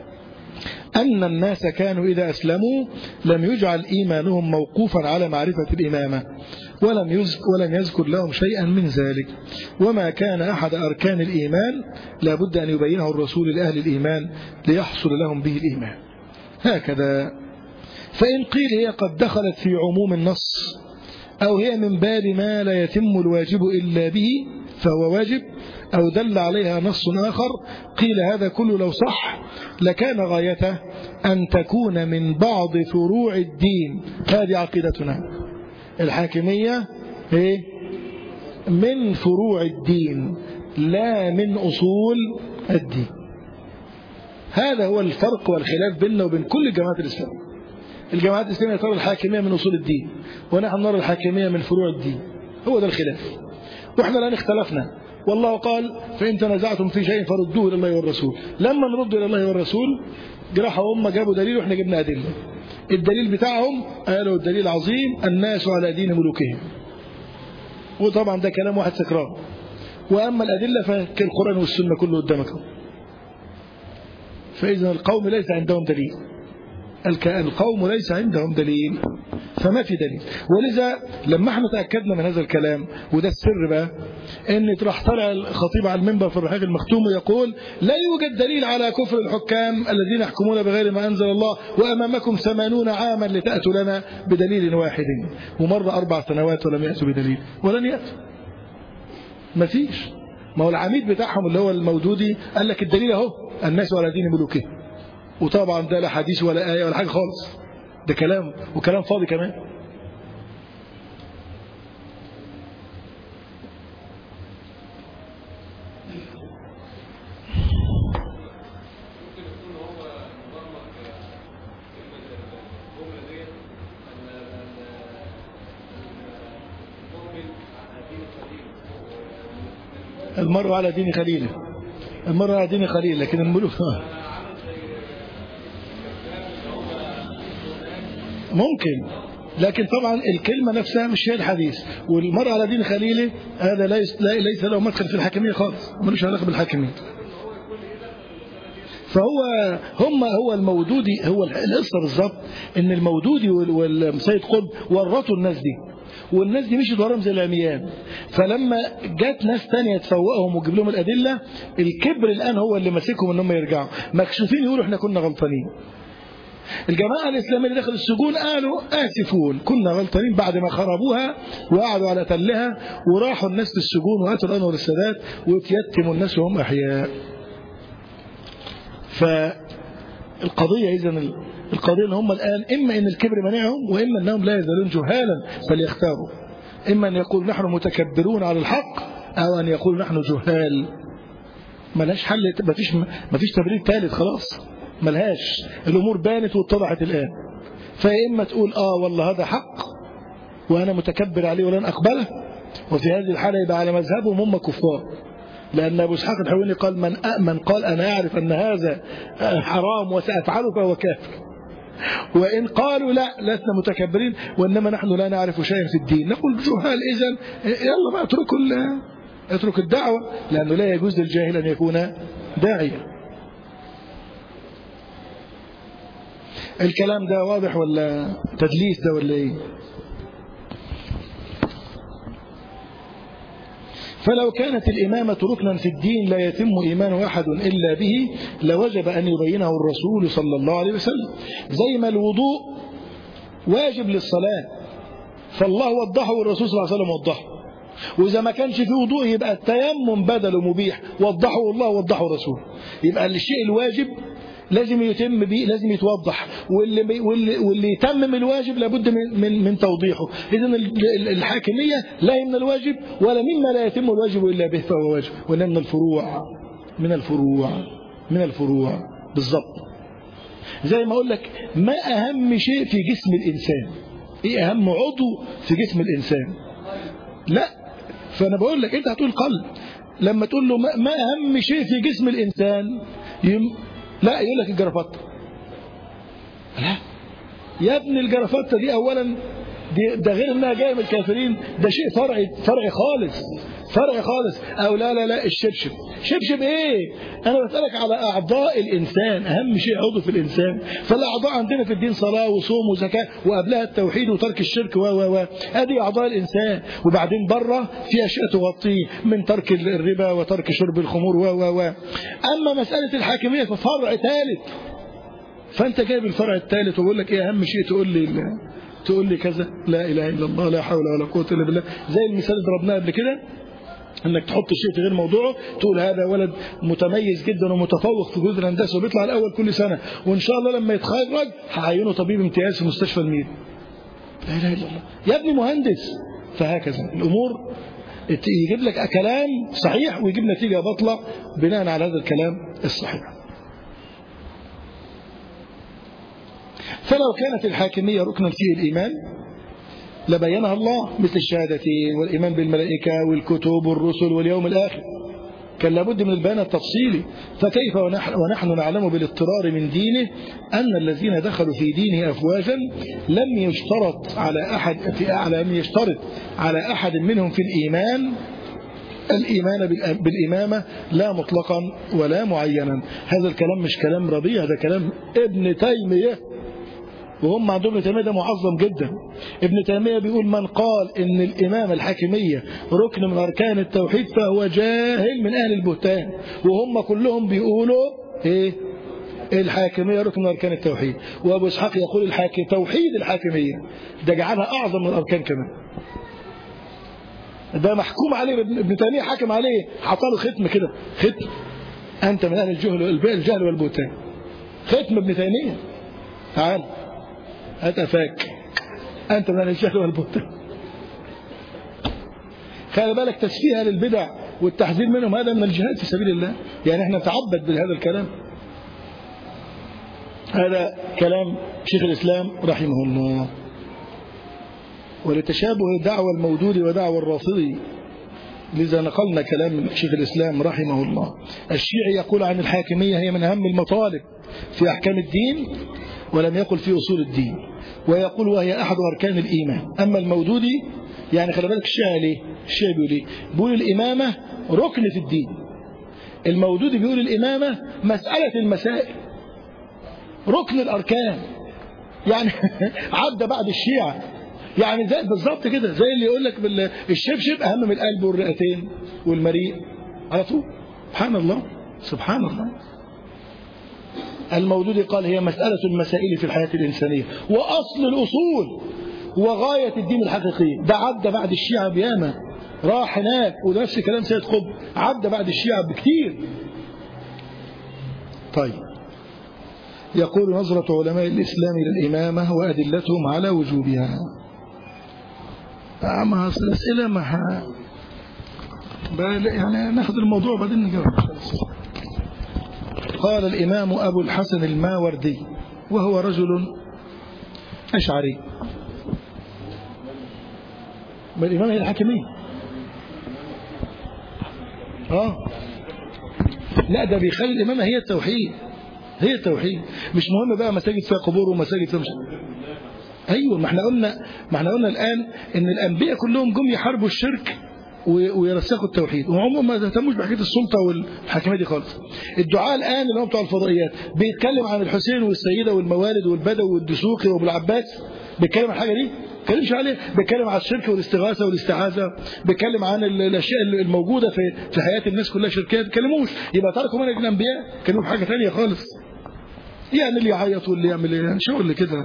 أن الناس كانوا إذا أسلموا لم يجعل إيمانهم موقوفا على معرفة الإمامة ولم يذكر, ولم يذكر لهم شيئا من ذلك وما كان أحد أركان الإيمان لابد أن يبينه الرسول لأهل الإيمان ليحصل لهم به الإيمان هكذا فإن قيل هي قد دخلت في عموم النص أو هي من باب ما لا يتم الواجب إلا به فهو واجب أو دل عليها نص آخر قيل هذا كله لو صح لكان غايته أن تكون من بعض فروع الدين هذه عقيدتنا الحاكمية إيه؟ من فروع الدين لا من أصول الدين هذا هو الفرق والخلاف بيننا وبين كل جماعات الإسلام الجماعات الإسلامية ترى الحاكمية من أصول الدين ونحن نرى الحاكمية من فروع الدين هو ده الخلاف وإحنا الآن اختلفنا والله قال فإن تنازعتم في شيء فردوه إلى الله والرسول لما نرد إلى الله والرسول راحوا هم جابوا دليل وإحنا جبنا أدلة الدليل بتاعهم قالوا الدليل عظيم الناس على دين ملوكهم وطبعا ده كلام واحد سكران وأما الأدلة فالقرآن والسنة كله قدامكم فإذا القوم ليس عندهم دليل القوم ليس عندهم دليل فما في دليل ولذا لما احنا تأكدنا من هذا الكلام وده السر بقى ان راح طلع الخطيب على المنبر في الرحيق المختوم ويقول لا يوجد دليل على كفر الحكام الذين يحكمون بغير ما أنزل الله وأمامكم ثمانون عاما لتأتوا لنا بدليل واحد ومر أربع سنوات ولم يأتوا بدليل ولن يأتوا ما فيش ما هو العميد بتاعهم اللي هو المودودي قال لك الدليل اهو الناس على دين ملوكهم وطبعا ده لا حديث ولا آية ولا حاجة خالص ده كلام وكلام فاضي كمان المرء على دين خليله المرء على دين خليل لكن الملوك ممكن لكن طبعا الكلمة نفسها مش هي الحديث والمرء على دين خليله هذا ليس, ليس له مدخل في الحاكمية خالص ملوش علاقة بالحاكمية فهو هم هو المودودي هو القصه بالظبط ان المودودي والسيد قطب ورطوا الناس دي والناس دي مشيت وراهم زي العميان فلما جت ناس تانية تفوقهم وتجيب لهم الادله الكبر الان هو اللي ماسكهم ان هم يرجعوا مكشوفين يقولوا احنا كنا غلطانين الجماعة الإسلامية اللي دخل السجون قالوا آسفون كنا غلطانين بعد ما خربوها وقعدوا على تلها وراحوا الناس في السجون وأتوا الأنور السادات وتيتموا الناس وهم أحياء فالقضية إذا القضية ان هم الآن إما أن الكبر منعهم وإما أنهم لا يزالون جهالا فليختاروا إما أن يقول نحن متكبرون على الحق أو أن يقول نحن جهال ملهاش حل مفيش مفيش تبرير ثالث خلاص ملهاش الأمور بانت واتضحت الآن فيا إما تقول آه والله هذا حق وأنا متكبر عليه ولن أقبله وفي هذه الحالة يبقى على مذهبهم هم كفار لأن أبو إسحاق الحويني قال من أأمن قال أنا أعرف أن هذا حرام وسأفعله فهو كافر وإن قالوا لا لسنا متكبرين وإنما نحن لا نعرف شيئا في الدين نقول جهال إذن يلا بقى اتركوا اترك الدعوة لأنه لا يجوز للجاهل أن يكون داعيا الكلام ده واضح ولا تدليس ده ولا ايه فلو كانت الإمامة ركنا في الدين لا يتم إيمان أحد إلا به لوجب أن يبينه الرسول صلى الله عليه وسلم زي ما الوضوء واجب للصلاة فالله وضحه والرسول صلى الله عليه وسلم وضحه وإذا ما كانش في وضوء يبقى التيمم بدل مبيح وضحه الله وضحه الرسول يبقى الشيء الواجب لازم يتم بيه لازم يتوضح واللي واللي, واللي يتمم الواجب لابد من من, من توضيحه اذا الحاكميه لا من الواجب ولا مما لا يتم الواجب الا به فهو واجب ولا من الفروع من الفروع من الفروع بالضبط زي ما اقول لك ما اهم شيء في جسم الانسان ايه اهم عضو في جسم الانسان لا فانا بقول لك انت هتقول قلب لما تقول له ما اهم شيء في جسم الانسان لا يقول لك الجرافطه لا يا ابن الجرافطه دي اولا دي ده غير انها جايه من الكافرين ده شيء فرعي فرعي خالص فرعي خالص او لا لا لا الشبشب شبشب ايه انا بسالك على اعضاء الانسان اهم شيء عضو في الانسان فالاعضاء عندنا في الدين صلاه وصوم وزكاه وقبلها التوحيد وترك الشرك و و و ادي اعضاء الانسان وبعدين بره في اشياء تغطيه من ترك الربا وترك شرب الخمور و و و اما مساله الحاكميه ففرع ثالث فانت جايب الفرع الثالث وبقول لك ايه اهم شيء تقول لي تقول لي كذا لا اله الا الله لا حول ولا قوه الا بالله زي المثال اللي ضربناه قبل كده انك تحط شيء في غير موضوعه تقول هذا ولد متميز جدا ومتفوق في جزء الهندسه وبيطلع الاول كل سنه وان شاء الله لما يتخرج هعينه طبيب امتياز في مستشفى المير لا اله الا الله يا ابني مهندس فهكذا الامور يجيب لك كلام صحيح ويجيب نتيجه بطلة بناء على هذا الكلام الصحيح فلو كانت الحاكمية ركنا فيه الإيمان لبينها الله مثل الشهادتين والإيمان بالملائكة والكتب والرسل واليوم الآخر كان لابد من البيان التفصيلي فكيف ونحن, ونحن نعلم بالاضطرار من دينه أن الذين دخلوا في دينه أفواجا لم يشترط على أحد في لم يشترط على أحد منهم في الإيمان الإيمان بالإمامة لا مطلقا ولا معينا هذا الكلام مش كلام ربيع ده كلام ابن تيمية وهم عندهم ابن تيمية ده معظم جدا ابن تيمية بيقول من قال ان الإمامة الحاكمية ركن من أركان التوحيد فهو جاهل من أهل البهتان وهم كلهم بيقولوا ايه الحاكمية ركن من أركان التوحيد وأبو إسحاق يقول الحاكم توحيد الحاكمية ده جعلها أعظم من الأركان كمان ده محكوم عليه ابن تيمية حكم عليه حطاله ختم كده ختم أنت من أهل الجهل الجهل والبهتان ختم ابن تيمية تعال هات أفاك أنت من أهل الجهل والبهتان خلي بالك تسفيها للبدع والتحذير منهم هذا من الجهاد في سبيل الله يعني احنا نتعبد بهذا الكلام هذا كلام شيخ الإسلام رحمه الله ولتشابه دعوى المودود ودعوى الرافضي لذا نقلنا كلام شيخ الإسلام رحمه الله الشيعي يقول عن الحاكمية هي من أهم المطالب في أحكام الدين ولم يقل في أصول الدين ويقول وهي أحد أركان الإيمان أما المودودي يعني خلي بالك الشيعي ليه الشيعي بيقول ايه بيقول الإمامة ركن في الدين المودودي بيقول الإمامة مسألة المسائل ركن الأركان يعني عدى بعد الشيعة يعني زي بالظبط كده زي اللي يقول لك الشبشب أهم من القلب والرئتين والمريء على طول سبحان الله سبحان الله المودودي قال هي مسألة المسائل في الحياة الإنسانية وأصل الأصول وغاية الدين الحقيقي ده عدى بعد الشيعة بياما راح هناك ونفس كلام سيد قطب عدى بعد الشيعة بكتير طيب يقول نظرة علماء الإسلام للإمامة وأدلتهم على وجوبها ما الأسئلة ما يعني ناخذ الموضوع بعدين نجاوب قال الإمام أبو الحسن الماوردي وهو رجل أشعري ما الإمام هي الحاكمية آه لا ده بيخلي الإمامة هي التوحيد هي التوحيد مش مهم بقى مساجد فيها قبور ومساجد فيها مش ايوه ما احنا قلنا ما احنا قلنا الان ان الانبياء كلهم جم يحاربوا الشرك ويرسخوا التوحيد وهم ما اهتموش بحكايه السلطه والحاكميه دي خالص الدعاء الان اللي هم بتوع الفضائيات بيتكلم عن الحسين والسيده والموالد والبدوي والدسوقي وابو العباس بيتكلم عن الحاجه دي بيتكلمش عليه بيتكلم عن الشرك والاستغاثه والاستعاذه بيتكلم عن الاشياء الموجوده في في حياه الناس كلها شركيه ما بيتكلموش يبقى تركوا منهج الانبياء كانوا حاجه ثانيه خالص يعني اللي يعيط واللي يعمل ايه شغل كده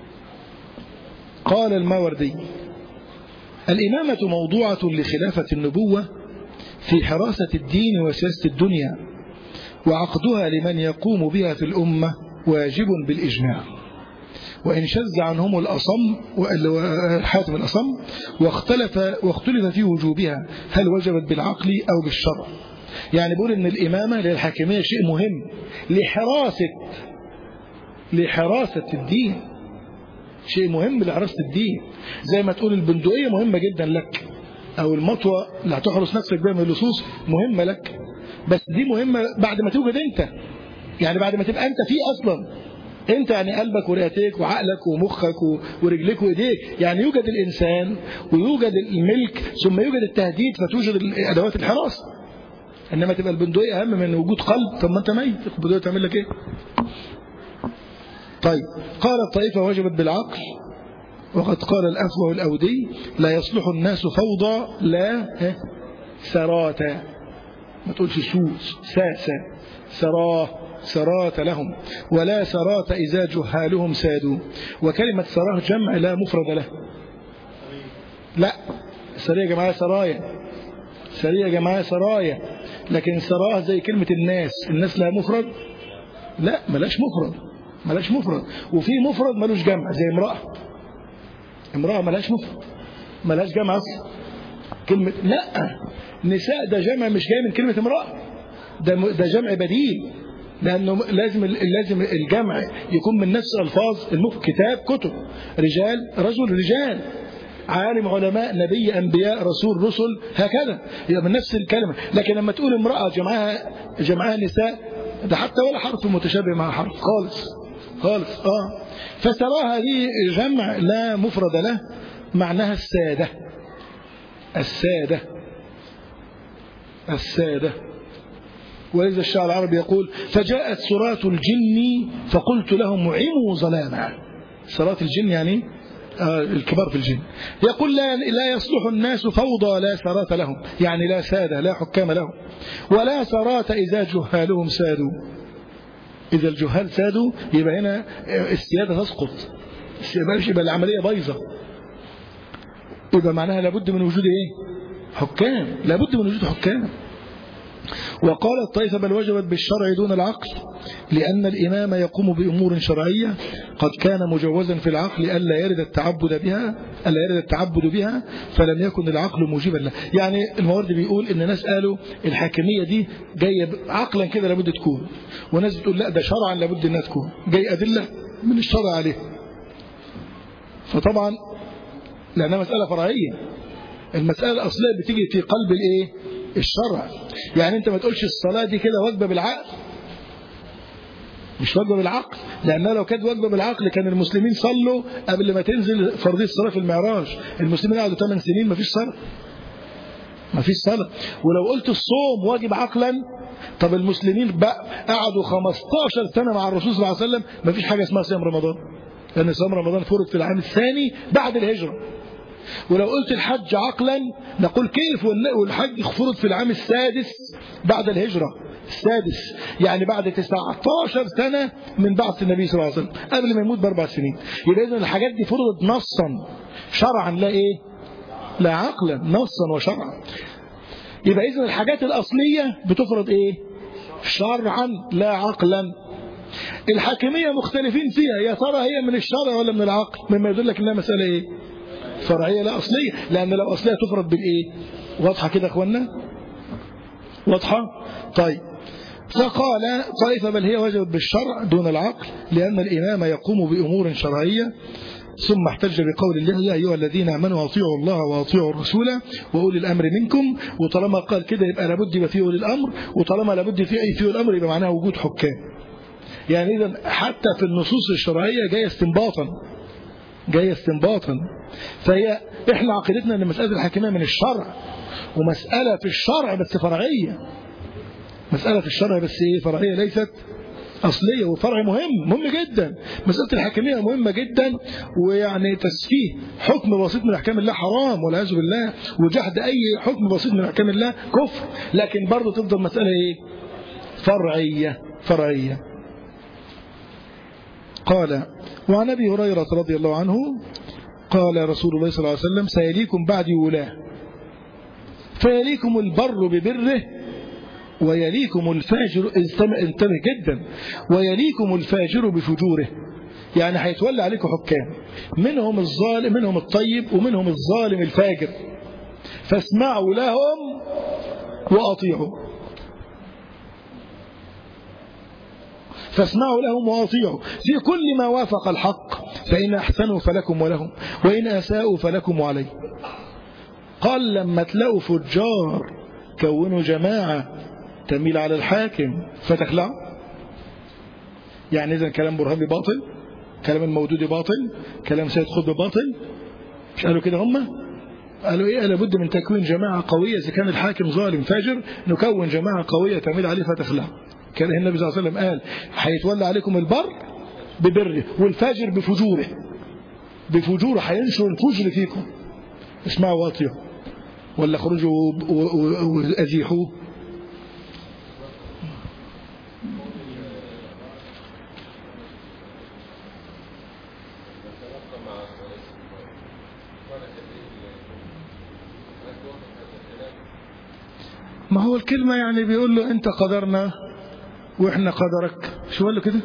قال الماوردي الإمامة موضوعة لخلافة النبوة في حراسة الدين وسياسة الدنيا وعقدها لمن يقوم بها في الأمة واجب بالإجماع وإن شذ عنهم الأصم حاتم الأصم واختلف واختلف في وجوبها هل وجبت بالعقل أو بالشرع يعني بيقول إن الإمامة للحاكمية شيء مهم لحراسة لحراسة الدين شيء مهم لحراسة الدين زي ما تقول البندقية مهمة جدا لك أو المطوة اللي هتحرس نفسك بها من اللصوص مهمة لك بس دي مهمة بعد ما توجد أنت يعني بعد ما تبقى أنت فيه أصلا أنت يعني قلبك ورئتك وعقلك ومخك ورجلك وإيديك يعني يوجد الإنسان ويوجد الملك ثم يوجد التهديد فتوجد أدوات الحراسة إنما تبقى البندقية أهم من وجود قلب طب ما أنت ميت البندقية تعمل لك إيه طيب قال الطائفة وجبت بالعقل وقد قال الأفوه الأودي لا يصلح الناس فوضى لا سراتا ما تقولش سوس ساسا سراه سرات لهم ولا سرات إذا جهالهم سادوا وكلمة سراه جمع لا مفرد له لا سرية جماعة سرايا سرية جماعة سرايا لكن سراه زي كلمة الناس الناس لها مفرد لا ملاش مفرد ملاش مفرد وفي مفرد ملوش جمع زي امرأة امرأة ملاش مفرد ملاش جمع أصلا كلمة لا نساء ده جمع مش جاي من كلمة امرأة ده ده جمع بديل لأنه لازم لازم الجمع يكون من نفس ألفاظ المف كتاب كتب رجال رجل رجال عالم علماء نبي أنبياء رسول رسل هكذا يبقى من نفس الكلمة لكن لما تقول امرأة جمعها جمعها نساء ده حتى ولا حرف متشابه مع حرف خالص خالص اه فسراها دي جمع لا مفرد له معناها السادة السادة السادة ولذا الشعر العربي يقول فجاءت سرات الجن فقلت لهم عموا ظلاما سرات الجن يعني آه الكبار في الجن يقول لا, لا يصلح الناس فوضى لا سرات لهم يعني لا سادة لا حكام لهم ولا سرات إذا جهالهم سادوا إذا الجهال سادوا يبقى هنا السيادة تسقط يبقى العملية بايظة يبقى معناها لابد من وجود ايه حكام لابد من وجود حكام وقالت طائفة بل وجبت بالشرع دون العقل لأن الإمام يقوم بأمور شرعية قد كان مجوزا في العقل ألا يرد التعبد بها ألا يرد التعبد بها فلم يكن العقل موجبا له يعني المورد بيقول إن ناس قالوا الحاكمية دي جاية عقلا كده لابد تكون وناس بتقول لا ده شرعا لابد انها تكون جاي أدلة من الشرع عليه فطبعا لأنها مسألة فرعية المسألة الأصلية بتيجي في قلب الإيه الشرع يعني أنت ما تقولش الصلاة دي كده واجبة بالعقل مش واجبة بالعقل لأنها لو كانت واجبة بالعقل كان المسلمين صلوا قبل ما تنزل فرضية الصلاة في المعراج المسلمين قعدوا 8 سنين ما فيش صلاة ما فيش صلاة ولو قلت الصوم واجب عقلا طب المسلمين بقى قعدوا 15 سنة مع الرسول صلى الله عليه وسلم ما فيش حاجة اسمها صيام رمضان لأن صيام رمضان فرض في العام الثاني بعد الهجرة ولو قلت الحج عقلا نقول كيف والحج فرض في العام السادس بعد الهجرة السادس يعني بعد 19 سنة من بعث النبي صلى الله عليه وسلم قبل ما يموت بأربع سنين يبقى إذن الحاجات دي فرضت نصا شرعا لا إيه لا عقلا نصا وشرعا يبقى إذن الحاجات الأصلية بتفرض إيه شرعا لا عقلا الحاكمية مختلفين فيها يا ترى هي من الشرع ولا من العقل مما يدل لك انها مسألة ايه فرعية لا أصلية لأن لو أصلية تفرض بالإيه واضحة كده أخوانا واضحة طيب فقال طائفة بل هي وجبت بالشرع دون العقل لأن الإمام يقوم بأمور شرعية ثم احتج بقول الله يا أيها الذين آمنوا أطيعوا الله وأطيعوا الرسول وأولي الأمر منكم وطالما قال كده يبقى لابد يبقى فيه أولي الأمر وطالما لابد فيه أي فيه الأمر يبقى معناه وجود حكام يعني إذا حتى في النصوص الشرعية جاية استنباطا جاية استنباطا فهي احنا عقيدتنا ان مسألة الحاكمية من الشرع ومسألة في الشرع بس فرعية مسألة في الشرع بس ايه فرعية ليست أصلية وفرع مهم مهم جدا مسألة الحاكمية مهمة جدا ويعني تسفيه حكم بسيط من أحكام الله حرام والعياذ بالله وجحد أي حكم بسيط من أحكام الله كفر لكن برضه تفضل مسألة ايه فرعية فرعية قال وعن ابي هريرة رضي الله عنه قال رسول الله صلى الله عليه وسلم سيليكم بعدي ولاة فيليكم البر ببره ويليكم الفاجر انتبه جدا ويليكم الفاجر بفجوره يعني هيتولى عليكم حكام منهم الظالم منهم الطيب ومنهم الظالم الفاجر فاسمعوا لهم وأطيعوا فاسمعوا لهم واطيعوا في كل ما وافق الحق فإن أحسنوا فلكم ولهم وإن أساءوا فلكم وعليه قال لما تلاقوا فجار كونوا جماعة تميل على الحاكم فتخلعوا يعني إذا كلام برهاني باطل كلام المودود باطل كلام سيد خطب باطل مش قالوا كده هم قالوا ايه لابد من تكوين جماعة قوية إذا كان الحاكم ظالم فاجر نكون جماعة قوية تميل عليه فتخلع كان النبي صلى الله عليه وسلم قال هيتولى عليكم البر ببره والفاجر بفجوره بفجوره هينشر الفجر فيكم اسمعوا واطيعوا ولا خرجوا وازيحوه ما هو الكلمة يعني بيقول له انت قدرنا واحنا قدرك شو قال له كده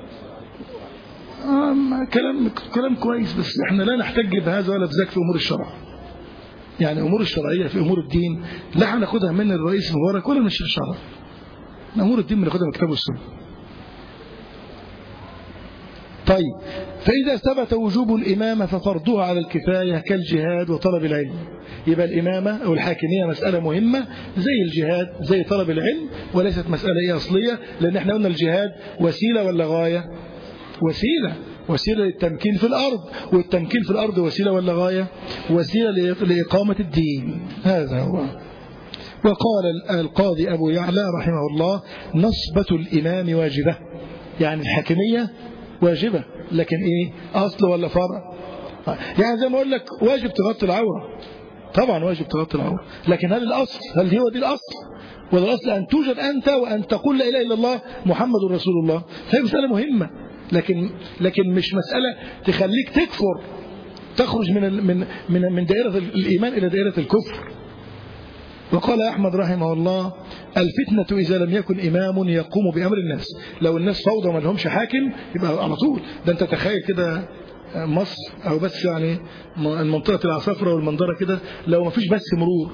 آه كلام كلام كويس بس احنا لا نحتج بهذا ولا بذاك في امور الشرع يعني امور الشرعيه في امور الدين لا هناخدها من الرئيس مبارك ولا من الشيخ شرف امور الدين بناخدها من الكتاب والسنه طيب فإذا ثبت وجوب الإمامة ففرضها على الكفاية كالجهاد وطلب العلم يبقى الإمامة أو الحاكمية مسألة مهمة زي الجهاد زي طلب العلم وليست مسألة إيه أصلية لأن احنا قلنا الجهاد وسيلة ولا غاية وسيلة وسيلة للتمكين في الأرض والتمكين في الأرض وسيلة ولا غاية وسيلة لإقامة الدين هذا هو وقال القاضي أبو يعلى رحمه الله نصبة الإمام واجبة يعني الحاكمية واجبة لكن إيه أصل ولا فرع يعني زي ما أقول لك واجب تغطي العورة طبعا واجب تغطي العورة لكن هل الأصل هل هو دي الأصل ولا الأصل أن توجد أنت وأن تقول لا إله إلا الله محمد رسول الله فهي مسألة مهمة لكن لكن مش مسألة تخليك تكفر تخرج من من من من دائرة الإيمان إلى دائرة الكفر وقال أحمد رحمه الله الفتنة إذا لم يكن إمام يقوم بأمر الناس لو الناس فوضى ما لهمش حاكم يبقى على طول ده أنت تخيل كده مصر أو بس يعني المنطقة العصافرة والمنظرة كده لو ما فيش بس مرور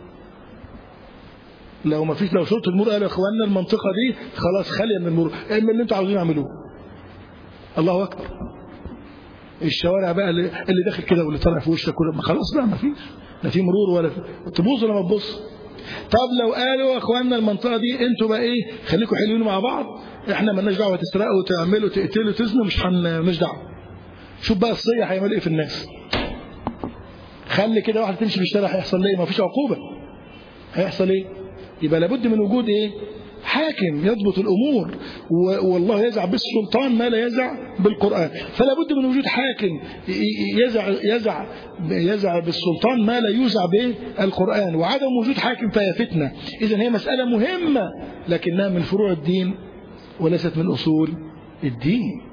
لو ما فيش لو شرطة المرور قالوا يا إخواننا المنطقة دي خلاص خالية من المرور اعمل اللي أنتوا عاوزين اعملوه الله أكبر الشوارع بقى اللي, اللي داخل كده واللي طالع في وشك كله خلاص بقى ما فيش لا في مرور ولا في تبوظ ولا ما تبص طب لو قالوا يا اخواننا المنطقه دي انتوا بقى ايه خليكم حلوين مع بعض احنا مالناش دعوه تسرقوا وتعملوا تقتلوا تزنوا مش مالناش دعوه شوف بقى الصيح هيعمل ايه في الناس خلي كده واحد تمشي في الشارع هيحصل ايه ما فيش عقوبه هيحصل ايه يبقى لابد من وجود ايه حاكم يضبط الأمور والله يزع بالسلطان ما لا يزع بالقرآن فلا بد من وجود حاكم يزع, يزع, يزع بالسلطان ما لا يوزع بالقرآن وعدم وجود حاكم فهي فتنة إذا هي مسألة مهمة لكنها من فروع الدين وليست من أصول الدين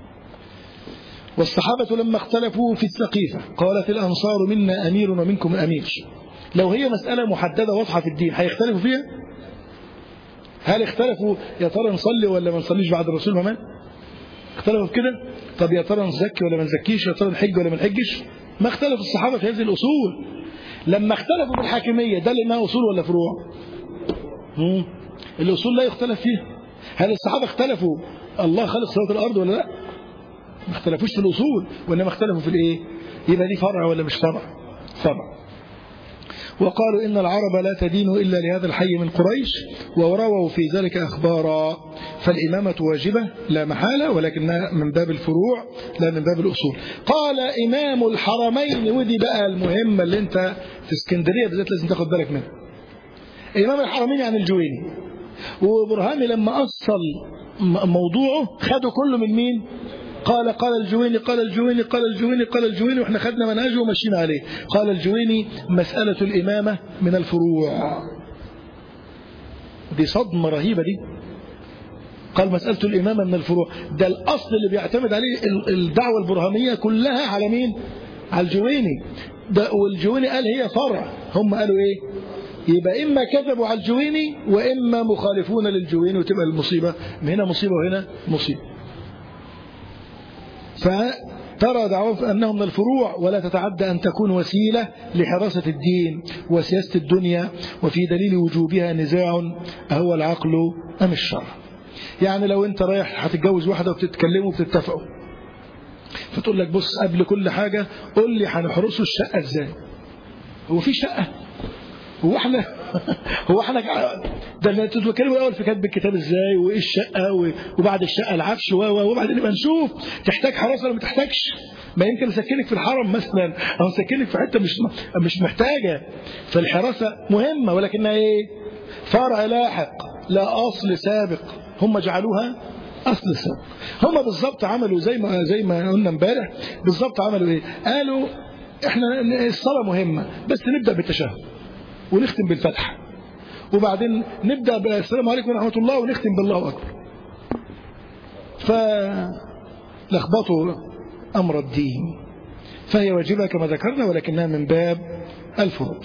والصحابة لما اختلفوا في السقيفة قالت الأنصار منا أمير ومنكم أمير لو هي مسألة محددة واضحة في الدين هيختلفوا فيها هل اختلفوا يا ترى نصلي ولا ما نصليش بعد الرسول ما مات اختلفوا في كده طب يا ترى نزكي ولا ما نزكيش يا ترى نحج ولا ما نحجش ما اختلف الصحابه في هذه الاصول لما اختلفوا بالحاكميه ده لانها اصول ولا فروع مم. الاصول لا يختلف فيها هل الصحابه اختلفوا الله خلق سماوات الارض ولا لا ما اختلفوش في الاصول وانما اختلفوا في الايه يبقى دي فرع ولا مش فرع فرع وقالوا إن العرب لا تدين إلا لهذا الحي من قريش ورووا في ذلك أخبارا فالإمامة واجبة لا محالة ولكنها من باب الفروع لا من باب الأصول قال إمام الحرمين ودي بقى المهمة اللي أنت في اسكندرية بالذات لازم تاخد بالك منها إمام الحرمين يعني الجويني وبرهامي لما أصل موضوعه خده كله من مين قال قال الجويني قال الجويني قال الجويني قال الجويني واحنا خدنا منهجه ومشينا عليه قال الجويني مسألة الإمامة من الفروع دي صدمة رهيبة دي قال مسألة الإمامة من الفروع ده الأصل اللي بيعتمد عليه الدعوة البرهانية كلها على مين على الجويني ده والجويني قال هي فرع هم قالوا ايه يبقى إما كذبوا على الجويني وإما مخالفون للجويني وتبقى المصيبة هنا مصيبة وهنا مصيبة فترى دعوة أنه من الفروع ولا تتعدى أن تكون وسيلة لحراسة الدين وسياسة الدنيا وفي دليل وجوبها نزاع أهو العقل أم الشر يعني لو أنت رايح هتتجوز واحدة وبتتكلموا وبتتفقوا فتقول لك بص قبل كل حاجة قول لي هنحرسوا الشقة ازاي هو في شقة هو احنا هو احنا ده انتوا بتتكلموا الاول في كتب الكتاب ازاي وايه الشقه وبعد الشقه العفش وبعدين نبقى نشوف تحتاج حراسه ولا ما تحتاجش ما يمكن اسكنك في الحرم مثلا او اسكنك في حته مش مش محتاجه فالحراسه مهمه ولكنها ايه فرع لاحق لا اصل سابق هم جعلوها اصل سابق هم بالظبط عملوا زي ما زي ما قلنا امبارح بالظبط عملوا ايه قالوا احنا الصلاه مهمه بس نبدا بالتشهد ونختم بالفتح وبعدين نبدأ بالسلام عليكم ورحمة الله ونختم بالله أكبر فلخبطوا أمر الدين فهي واجبة كما ذكرنا ولكنها من باب الفروض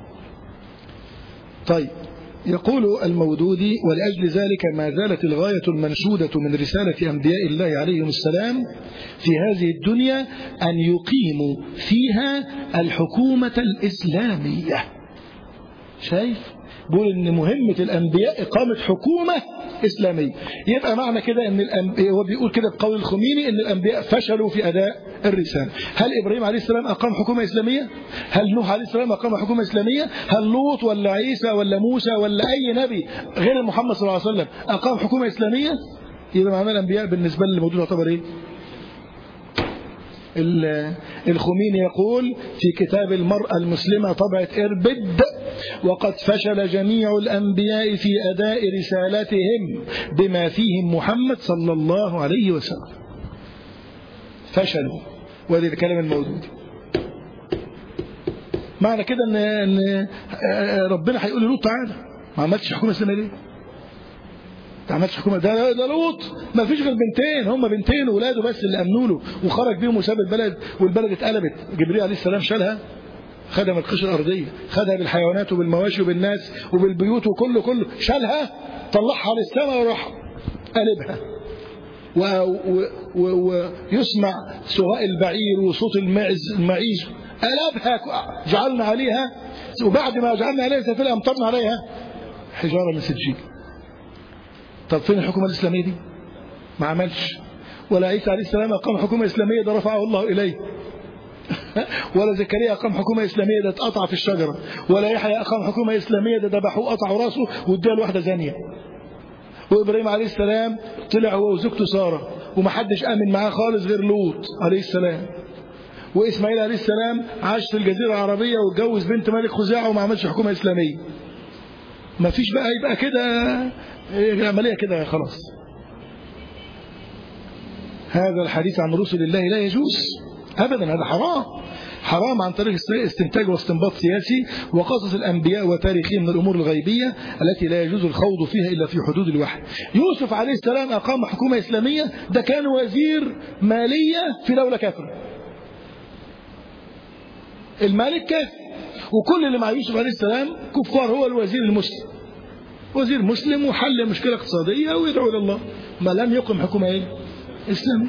طيب يقول المودودي ولأجل ذلك ما زالت الغاية المنشودة من رسالة أنبياء الله عليهم السلام في هذه الدنيا أن يقيموا فيها الحكومة الإسلامية شايف بيقول ان مهمة الانبياء اقامة حكومة اسلامية يبقى معنى كده ان الانبياء هو بيقول كده بقول الخميني ان الانبياء فشلوا في اداء الرسالة هل ابراهيم عليه السلام اقام حكومة اسلامية هل نوح عليه السلام اقام حكومة اسلامية هل لوط ولا عيسى ولا موسى ولا اي نبي غير محمد صلى الله عليه وسلم اقام حكومة اسلامية يبقى معنى الانبياء بالنسبة للموجود يعتبر ايه الخميني يقول في كتاب المرأة المسلمة طبعة إربد وقد فشل جميع الأنبياء في أداء رسالتهم بما فيهم محمد صلى الله عليه وسلم فشلوا وهذا الكلام الموجود معنى كده ان ان ربنا هيقول لوط تعالى ما عملتش حكومه اسلاميه ليه؟ ما عملتش حكومه ده ده لوط ما فيش غير بنتين هم بنتين ولاده بس اللي امنوا له وخرج بيهم وساب البلد والبلد اتقلبت جبريل عليه السلام شالها خدها من القشره الارضيه خدها بالحيوانات وبالمواشي وبالناس وبالبيوت وكله كله شالها طلعها للسماء وراح قلبها ويسمع سواء البعير وصوت المعز المعيز قلبها جعلنا عليها وبعد ما جعلنا عليها سفينة أمطرنا عليها حجارة من سجيل طب فين الحكومة الإسلامية دي ما عملش ولا عيسى عليه السلام أقام حكومة إسلامية ده رفعه الله إليه ولا زكريا أقام حكومة إسلامية ده اتقطع في الشجرة ولا يحيى أقام حكومة إسلامية ده ذبحوه قطعوا راسه واداه لواحدة زانية وإبراهيم عليه السلام طلع هو وزوجته سارة ومحدش آمن معاه خالص غير لوط عليه السلام وإسماعيل عليه السلام عاش في الجزيرة العربية واتجوز بنت ملك خزاعة وما عملش حكومة إسلامية ما فيش بقى يبقى كده العملية كده خلاص هذا الحديث عن رسل الله لا يجوز أبدا هذا حرام حرام عن طريق استنتاج واستنباط سياسي وقصص الأنبياء وتاريخهم من الأمور الغيبية التي لا يجوز الخوض فيها إلا في حدود الوحي يوسف عليه السلام أقام حكومة إسلامية ده كان وزير مالية في دولة كافرة الملك كافر وكل اللي مع يوسف عليه السلام كفار هو الوزير المسلم وزير مسلم وحل مشكلة اقتصادية ويدعو إلى الله ما لم يقم حكومة إيه؟ إسلامية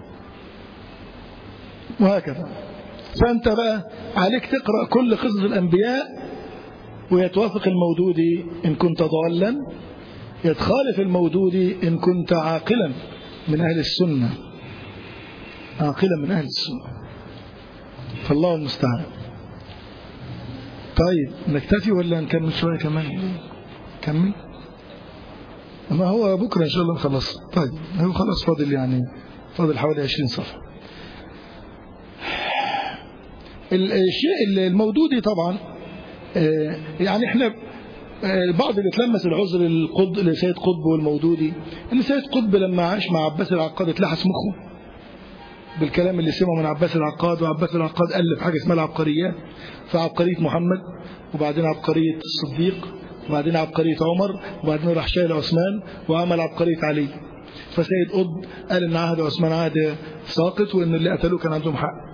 وهكذا فأنت بقى عليك تقرأ كل قصص الأنبياء ويتوافق المودودي إن كنت ضالا يتخالف المودودي إن كنت عاقلا من أهل السنة عاقلا من أهل السنة فالله المستعان طيب نكتفي ولا نكمل شوية كمان كمل ما هو بكرة إن شاء الله خلاص طيب هو خلاص فاضل يعني فاضل حوالي 20 صفحة الشيء المودودي طبعا يعني احنا البعض اللي تلمس العذر القطب لسيد قطب والمودودي ان سيد قطب لما عاش مع عباس العقاد اتلحس مخه بالكلام اللي سمعه من عباس العقاد وعباس العقاد ألف حاجة اسمها العبقريات فعبقرية محمد وبعدين عبقرية الصديق وبعدين عبقرية عمر وبعدين راح شايل عثمان وعمل عبقرية علي فسيد قطب قال ان عهد عثمان عهد ساقط وان اللي قتلوه كان عندهم حق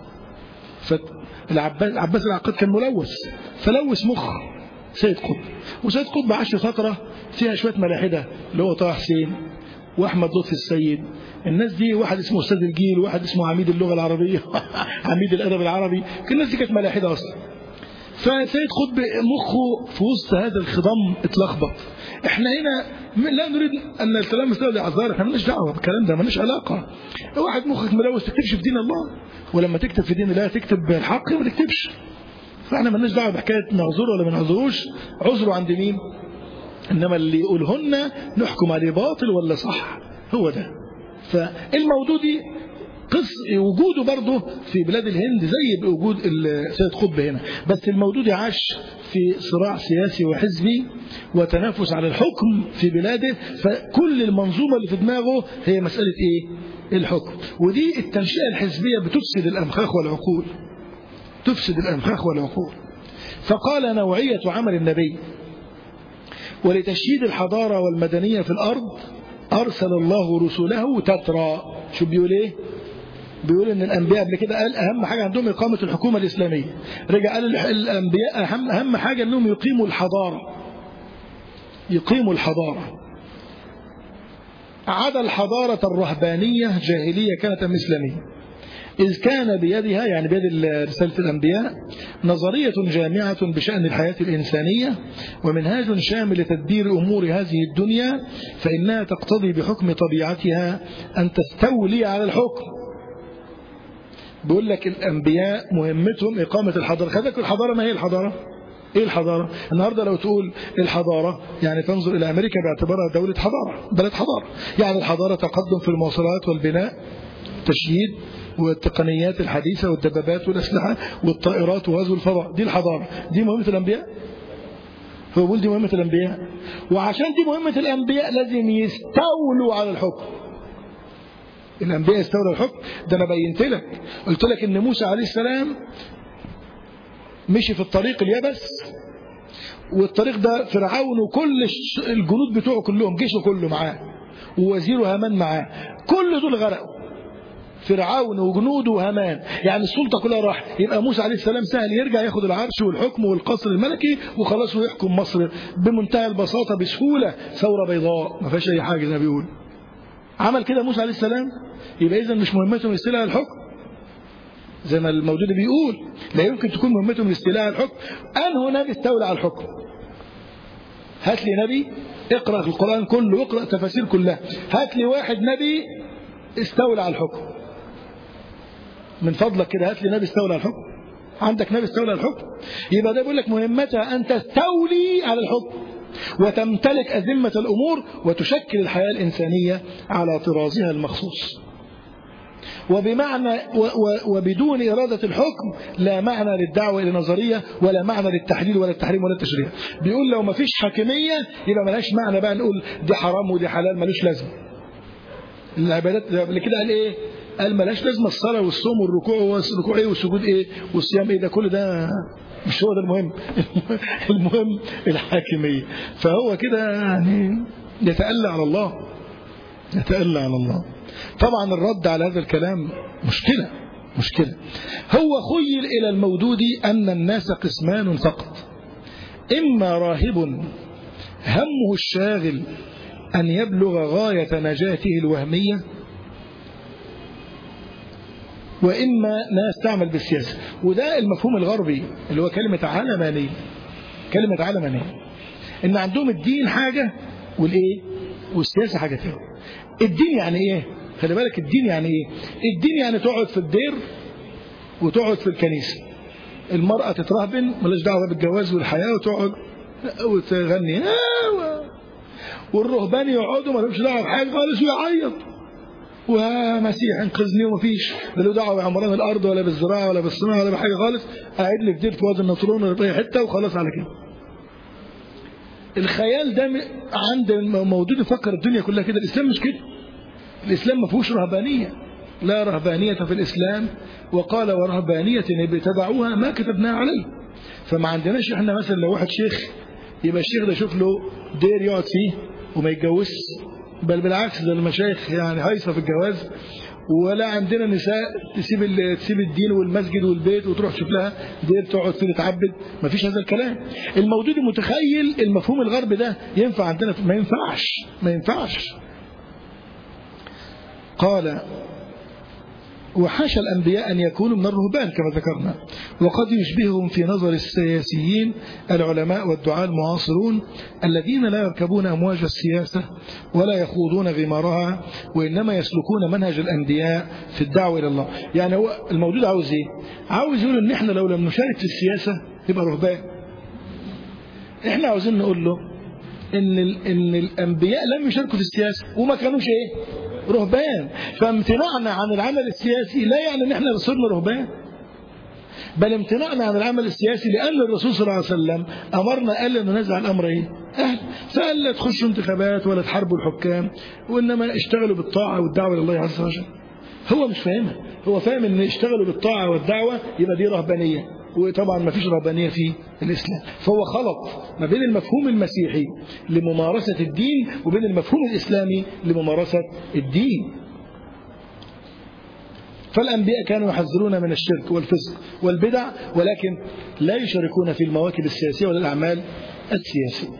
فالعباس عباس العقاد كان ملوث فلوث مخ سيد قطب وسيد قطب عاش فترة فيها شوية ملاحدة اللي هو طه حسين واحمد لطفي السيد الناس دي واحد اسمه استاذ الجيل وواحد اسمه عميد اللغه العربيه عميد الادب العربي الناس دي كانت ملاحده اصلا فسيد قطب مخه في وسط هذا الخضم اتلخبط احنا هنا لا نريد ان التلامس له لاعذار احنا مالناش دعوه بالكلام ده مالناش علاقه واحد مخك ملوث تكتبش في دين الله ولما تكتب في دين الله تكتب بالحق ما تكتبش فاحنا مالناش دعوه بحكايه نعذره ولا ما نعذروش عذره عند مين انما اللي يقولهن نحكم عليه باطل ولا صح هو ده فالمودودي قص وجوده برضه في بلاد الهند زي وجود سيد قطب هنا بس المودودي عاش في صراع سياسي وحزبي وتنافس على الحكم في بلاده فكل المنظومة اللي في دماغه هي مسألة ايه الحكم ودي التنشئة الحزبية بتفسد الأمخاخ والعقول تفسد الأمخاخ والعقول فقال نوعية عمل النبي ولتشييد الحضارة والمدنية في الأرض أرسل الله رسله تترى شو بيقول إيه بيقول ان الانبياء قبل كده قال اهم حاجه عندهم اقامه الحكومه الاسلاميه رجع قال الانبياء اهم اهم حاجه انهم يقيموا الحضاره يقيموا الحضاره عدا الحضاره الرهبانيه جاهليه كانت ام اسلاميه إذ كان بيدها يعني بيد رسالة الأنبياء نظرية جامعة بشأن الحياة الإنسانية ومنهاج شامل لتدبير أمور هذه الدنيا فإنها تقتضي بحكم طبيعتها أن تستولي على الحكم بيقول لك الأنبياء مهمتهم إقامة الحضارة خذك الحضارة ما هي الحضارة ايه الحضارة النهاردة لو تقول الحضارة يعني تنظر الى امريكا باعتبارها دولة حضارة بلد حضارة يعني الحضارة تقدم في المواصلات والبناء تشييد والتقنيات الحديثة والدبابات والأسلحة والطائرات وغزو الفضاء دي الحضارة دي مهمة الأنبياء هو بيقول دي مهمة الأنبياء وعشان دي مهمة الأنبياء لازم يستولوا على الحكم الأنبياء يستولوا على الحكم ده أنا بينت لك قلت لك إن موسى عليه السلام مشي في الطريق اليبس والطريق ده فرعون وكل الجنود بتوعه كلهم جيشه كله معاه ووزيره هامان معاه كل دول غرقوا فرعون وجنوده وهامان يعني السلطة كلها راح يبقى موسى عليه السلام سهل يرجع ياخد العرش والحكم والقصر الملكي وخلاص ويحكم مصر بمنتهى البساطة بسهولة ثورة بيضاء ما فيهاش أي حاجة زي ما بيقول عمل كده موسى عليه السلام يبقى إذا مش مهمتهم الاستيلاء على الحكم زي ما الموجود بيقول لا يمكن تكون مهمتهم الاستيلاء على الحكم أنه نبي استولى على الحكم هات لي نبي اقرأ في القرآن كله واقرأ تفاسير كلها هات لي واحد نبي استولى على الحكم من فضلك كده هات لي نبي استولى على الحكم عندك نبي استولى على الحكم يبقى ده بيقول لك مهمتها أن تستولي على الحكم وتمتلك أذمة الأمور وتشكل الحياة الإنسانية على طرازها المخصوص وبمعنى وبدون إرادة الحكم لا معنى للدعوة إلى نظرية ولا معنى للتحليل ولا التحريم ولا التشريع بيقول لو ما فيش حاكمية يبقى ملاش معنى بقى نقول دي حرام ودي حلال ملوش لازمة العبادات قبل كده قال ايه قال ملاش لازمه الصلاه والصوم والركوع والركوع ايه والسجود ايه والصيام ايه ده كل ده مش هو ده المهم المهم الحاكميه فهو كده يعني يتألى على الله يتألى على الله طبعا الرد على هذا الكلام مشكلة مشكلة هو خيل إلى المودود أن الناس قسمان فقط إما راهب همه الشاغل أن يبلغ غاية نجاته الوهمية وإما ناس تعمل بالسياسة وده المفهوم الغربي اللي هو كلمة علمانية كلمة علمانية إن عندهم الدين حاجة والإيه والسياسة حاجة تانية الدين يعني إيه خلي بالك الدين يعني إيه الدين يعني تقعد في الدير وتقعد في الكنيسة المرأة تترهبن ملاش دعوة بالجواز والحياة وتقعد وتغني والرهبان يقعدوا ما لهمش دعوه بحاجه خالص ويعيط ومسيح انقذني ومفيش لا له دعوه بعمران الارض ولا بالزراعه ولا بالصناعه ولا بحاجه خالص قاعد لي في دير في وادي النطرون ولا في اي حته وخلاص على كده الخيال ده عند موجود يفكر الدنيا كلها كده الاسلام مش كده الاسلام ما فيهوش رهبانيه لا رهبانيه في الاسلام وقال ورهبانيه ابتدعوها ما كتبناها عليه فما عندناش احنا مثلا لو واحد شيخ يبقى الشيخ ده يشوف له دير يقعد فيه وما يتجوزش بل بالعكس ده المشايخ يعني هايصه في الجواز ولا عندنا نساء تسيب تسيب الدين والمسجد والبيت وتروح تشوف لها دير تقعد فيه تتعبد ما فيش هذا الكلام الموجود متخيل المفهوم الغربي ده ينفع عندنا ما ينفعش ما ينفعش قال وحاشا الأنبياء أن يكونوا من الرهبان كما ذكرنا وقد يشبههم في نظر السياسيين العلماء والدعاء المعاصرون الذين لا يركبون أمواج السياسة ولا يخوضون غمارها وإنما يسلكون منهج الأنبياء في الدعوة إلى الله يعني هو الموجود عاوز إيه عاوز يقول إن إحنا لو لم نشارك في السياسة يبقى رهبان إحنا عاوزين نقول له إن, إن الأنبياء لم يشاركوا في السياسة وما كانوش إيه رهبان فامتناعنا عن العمل السياسي لا يعني ان احنا صرنا رهبان بل امتناعنا عن العمل السياسي لان الرسول صلى الله عليه وسلم امرنا قال انه نزع الامر ايه اهل فقال لا تخشوا انتخابات ولا تحاربوا الحكام وانما اشتغلوا بالطاعه والدعوه الى الله عز وجل هو مش فاهمها هو فاهم ان اشتغلوا بالطاعه والدعوه يبقى دي رهبانيه وطبعا ما فيش رهبانيه في الاسلام فهو خلط ما بين المفهوم المسيحي لممارسه الدين وبين المفهوم الاسلامي لممارسه الدين فالانبياء كانوا يحذرون من الشرك والفسق والبدع ولكن لا يشاركون في المواكب السياسيه ولا الاعمال السياسيه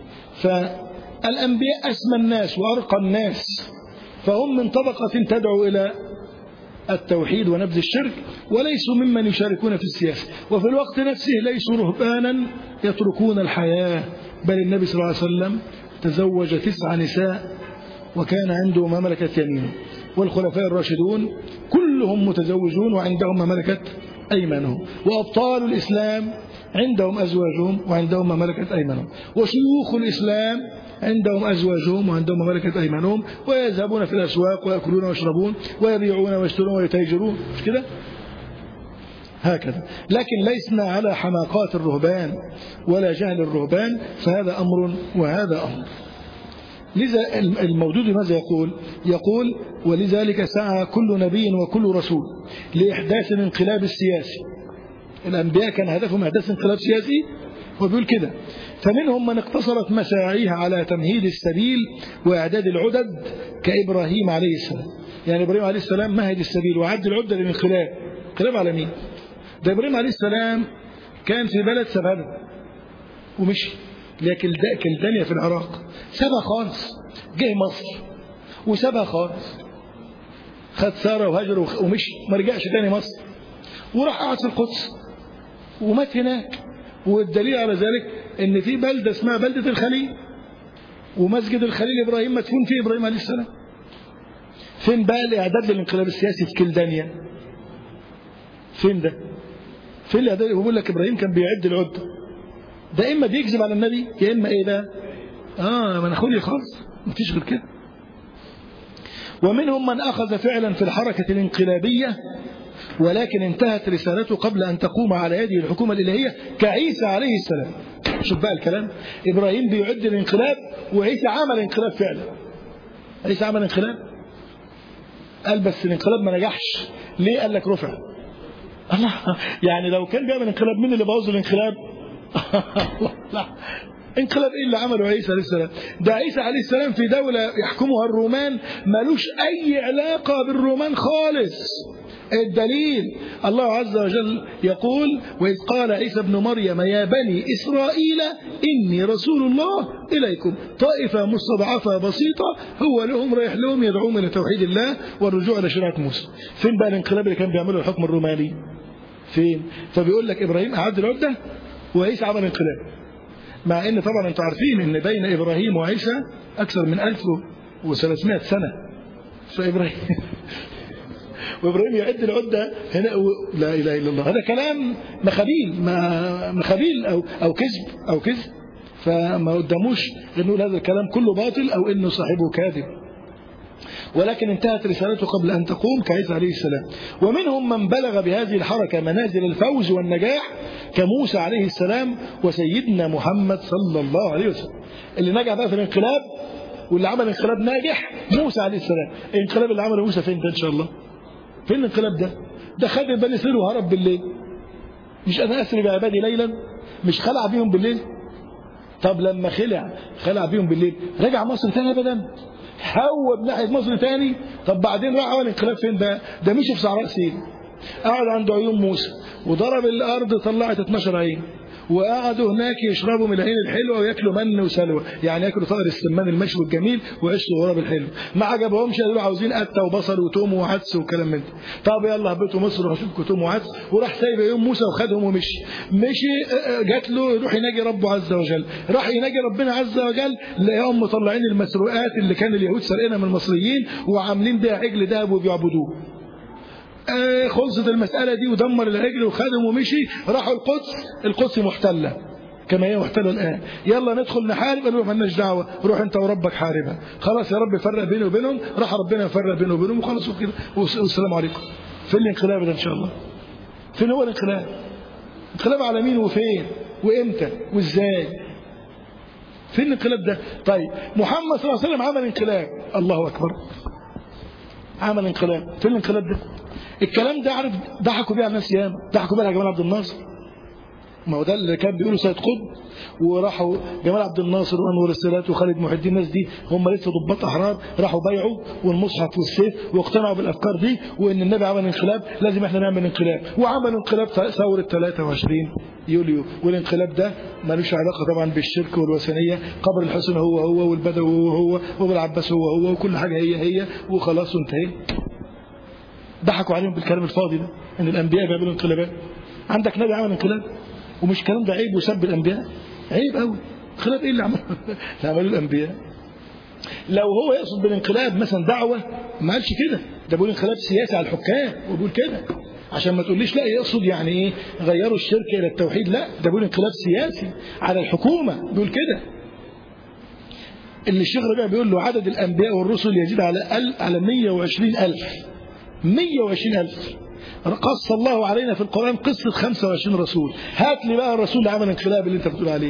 فالانبياء اسمى الناس وارقى الناس فهم من طبقه تدعو الى التوحيد ونبذ الشرك وليسوا ممن يشاركون في السياسة وفي الوقت نفسه ليسوا رهبانا يتركون الحياة بل النبي صلى الله عليه وسلم تزوج تسع نساء وكان عنده ما ملكت يمينه والخلفاء الراشدون كلهم متزوجون وعندهم ما ملكت أيمانهم وأبطال الإسلام عندهم أزواجهم وعندهم ما ملكت أيمانهم وشيوخ الإسلام عندهم أزواجهم وعندهم ما ملكت أيمانهم ويذهبون في الأسواق ويأكلون ويشربون ويبيعون ويشترون ويتاجرون مش كده هكذا لكن ليسنا على حماقات الرهبان ولا جهل الرهبان فهذا أمر وهذا أمر لذا الموجود ماذا يقول يقول ولذلك سعى كل نبي وكل رسول لإحداث الانقلاب السياسي الأنبياء كان هدفهم إحداث انقلاب سياسي وبيقول كده فمنهم من اقتصرت مساعيه على تمهيد السبيل وإعداد العدد كإبراهيم عليه السلام يعني إبراهيم عليه السلام مهد السبيل وعد العدة للانقلاب انقلاب على مين ده إبراهيم عليه السلام كان في بلد سبانه ومشي لكن كلدانيا في العراق سابها خالص جه مصر وسابها خالص خد سارة وهاجر ومشي ما رجعش تاني مصر وراح قعد في القدس ومات هناك والدليل على ذلك ان في بلده اسمها بلده الخليل ومسجد الخليل ابراهيم مدفون فيه ابراهيم عليه السلام فين بقى الاعداد للانقلاب السياسي في كلدانيا فين ده فين الاعداد هو بيقول لك ابراهيم كان بيعد العده ده اما بيكذب على النبي يا اما ايه بقى اه ما انا اخويا خالص مفيش غير كده ومنهم من اخذ فعلا في الحركه الانقلابيه ولكن انتهت رسالته قبل أن تقوم على يده الحكومة الإلهية كعيسى عليه السلام شوف بقى الكلام إبراهيم بيعد الانقلاب وعيسى عمل انقلاب فعلا عيسى عمل انقلاب قال بس الانقلاب ما نجحش ليه قال لك رفع الله يعني لو كان بيعمل انقلاب مين اللي بوظ الانقلاب لا انقلاب ايه اللي عمله عيسى عليه السلام ده عيسى عليه السلام في دولة يحكمها الرومان ملوش اي علاقة بالرومان خالص الدليل الله عز وجل يقول وإذ قال عيسى ابن مريم يا بني إسرائيل إني رسول الله إليكم طائفة مستضعفة بسيطة هو لهم رايح لهم يدعون إلى توحيد الله والرجوع إلى شريعة موسى فين بقى الانقلاب اللي كان بيعمله الحكم الروماني فين فبيقول لك إبراهيم أعد العدة وعيسى عمل انقلاب مع ان طبعا انتم عارفين ان بين ابراهيم وعيسى اكثر من 1300 سنه فابراهيم وابراهيم يعد العده هنا و... لا اله الا الله هذا كلام مخابيل ما مخابيل او او كذب او كذب فما قداموش غير نقول هذا الكلام كله باطل او انه صاحبه كاذب ولكن انتهت رسالته قبل أن تقوم كعيسى عليه السلام ومنهم من بلغ بهذه الحركة منازل الفوز والنجاح كموسى عليه السلام وسيدنا محمد صلى الله عليه وسلم اللي نجح بقى في الانقلاب واللي عمل انقلاب ناجح موسى عليه السلام الانقلاب اللي عمله موسى فين ده ان شاء الله فين الانقلاب ده ده خد بني اسرائيل وهرب بالليل مش انا اسري بعبادي ليلا مش خلع بيهم بالليل طب لما خلع خلع بيهم بالليل رجع مصر تاني ابدا هو بناحيه مصر تاني طب بعدين راح عمل انقلاب فين بقى ده مشي في صحراء سين قعد عند عيون موسى وضرب الارض طلعت 12 عين وقعدوا هناك يشربوا من العين الحلوه وياكلوا من وسلوى يعني ياكلوا طائر السمان المشوي الجميل ويعيشوا غراب الحلو ما عجبهمش قالوا عاوزين قته وبصل وتوم وعدس وكلام من ده طب يلا هبطوا مصر واشوفكم توم وعدس وراح سايب يوم موسى وخدهم ومشي مشي جات له يروح يناجي ربه عز وجل راح يناجي ربنا عز وجل لقاهم مطلعين المسروقات اللي كان اليهود سارقينها من المصريين وعاملين بيها عجل ذهب وبيعبدوه آه خلصت المسألة دي ودمر العجل وخدم ومشي راحوا القدس القدس محتلة كما هي محتلة الآن يلا ندخل نحارب قالوا مالناش دعوة روح أنت وربك حاربها خلاص يا رب فرق بيني وبينهم راح ربنا يفرق بيني وبينهم وخلاص وكده والسلام عليكم فين الانقلاب ده إن شاء الله فين هو الانقلاب انقلاب على مين وفين وإمتى وإزاي فين الانقلاب ده طيب محمد صلى الله عليه وسلم عمل انقلاب الله أكبر عمل انقلاب فين الانقلاب ده الكلام ده عارف ضحكوا بيه على الناس ياما ضحكوا بيه على جمال عبد الناصر ما هو ده اللي كان بيقولوا سيد قطب وراحوا جمال عبد الناصر وانور السادات وخالد محي الدين الناس دي هم لسه ضباط احرار راحوا بايعوا والمصحف والسيف واقتنعوا بالافكار دي وان النبي عمل انقلاب لازم احنا نعمل انقلاب وعملوا انقلاب ثوره 23 يوليو والانقلاب ده ملوش علاقه طبعا بالشرك والوثنيه قبر الحسن هو هو والبدوي هو هو وابو العباس هو هو وكل حاجه هي هي وخلاص وانتهينا ضحكوا عليهم بالكلام الفاضي ده ان الانبياء بيعملوا انقلابات عندك نبي عمل انقلاب ومش الكلام ده عيب وسب الانبياء عيب قوي انقلاب ايه اللي عمله اللي عملوه الانبياء لو هو يقصد بالانقلاب مثلا دعوه ما قالش كده ده بيقول انقلاب سياسي على الحكام وبيقول كده عشان ما تقوليش لا يقصد يعني ايه غيروا الشرك الى التوحيد لا ده بيقول انقلاب سياسي على الحكومه بيقول كده اللي الشيخ ربيع بيقول له عدد الانبياء والرسل يزيد على ال على 120 الف 120 الف قص الله علينا في القرآن قصة 25 رسول هات لي بقى الرسول اللي عمل انقلاب اللي انت بتقول عليه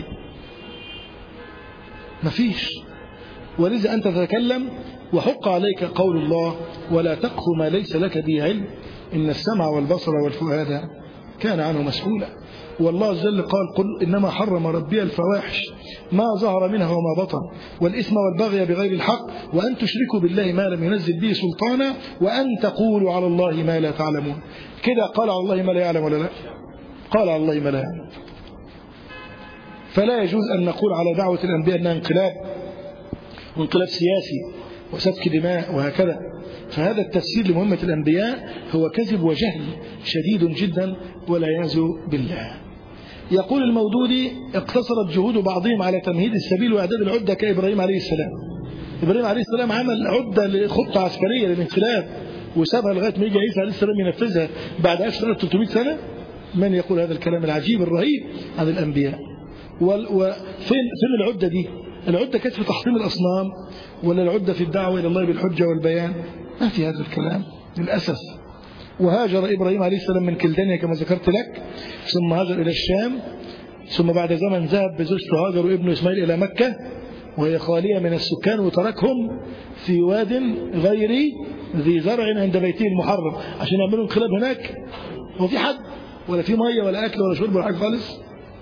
مفيش ولذا أنت تتكلم وحق عليك قول الله ولا تقف ما ليس لك به علم إن السمع والبصر والفؤاد كان عنه مسؤولا والله جل قال قل إنما حرم ربي الفواحش ما ظهر منها وما بطن والإثم والبغي بغير الحق وأن تشركوا بالله ما لم ينزل به سلطانا وأن تقولوا على الله ما لا تعلمون كده قال على الله ما لا يعلم ولا لا قال على الله ما لا يعلم فلا يجوز أن نقول على دعوة الأنبياء أنها انقلاب وانقلاب سياسي وسفك دماء وهكذا فهذا التفسير لمهمة الأنبياء هو كذب وجهل شديد جدا والعياذ بالله يقول المودودي اقتصرت جهود بعضهم على تمهيد السبيل وإعداد العدة كإبراهيم عليه السلام إبراهيم عليه السلام عمل عدة لخطة عسكرية للانقلاب وسابها لغاية ما يجي عيسى عليه السلام ينفذها بعد 1300 سنة من يقول هذا الكلام العجيب الرهيب عن الأنبياء وفين فين العدة دي العدة كانت في تحطيم الأصنام ولا العدة في الدعوة إلى الله بالحجة والبيان ما في هذا الكلام للأسف وهاجر إبراهيم عليه السلام من كلدانيا كما ذكرت لك ثم هاجر إلى الشام ثم بعد زمن ذهب بزوجته هاجر وابنه إسماعيل إلى مكة وهي خالية من السكان وتركهم في واد غير ذي زرع عند بيته المحرم عشان يعملوا انقلاب هناك هو في حد ولا في مية ولا أكل ولا شرب ولا حاجة خالص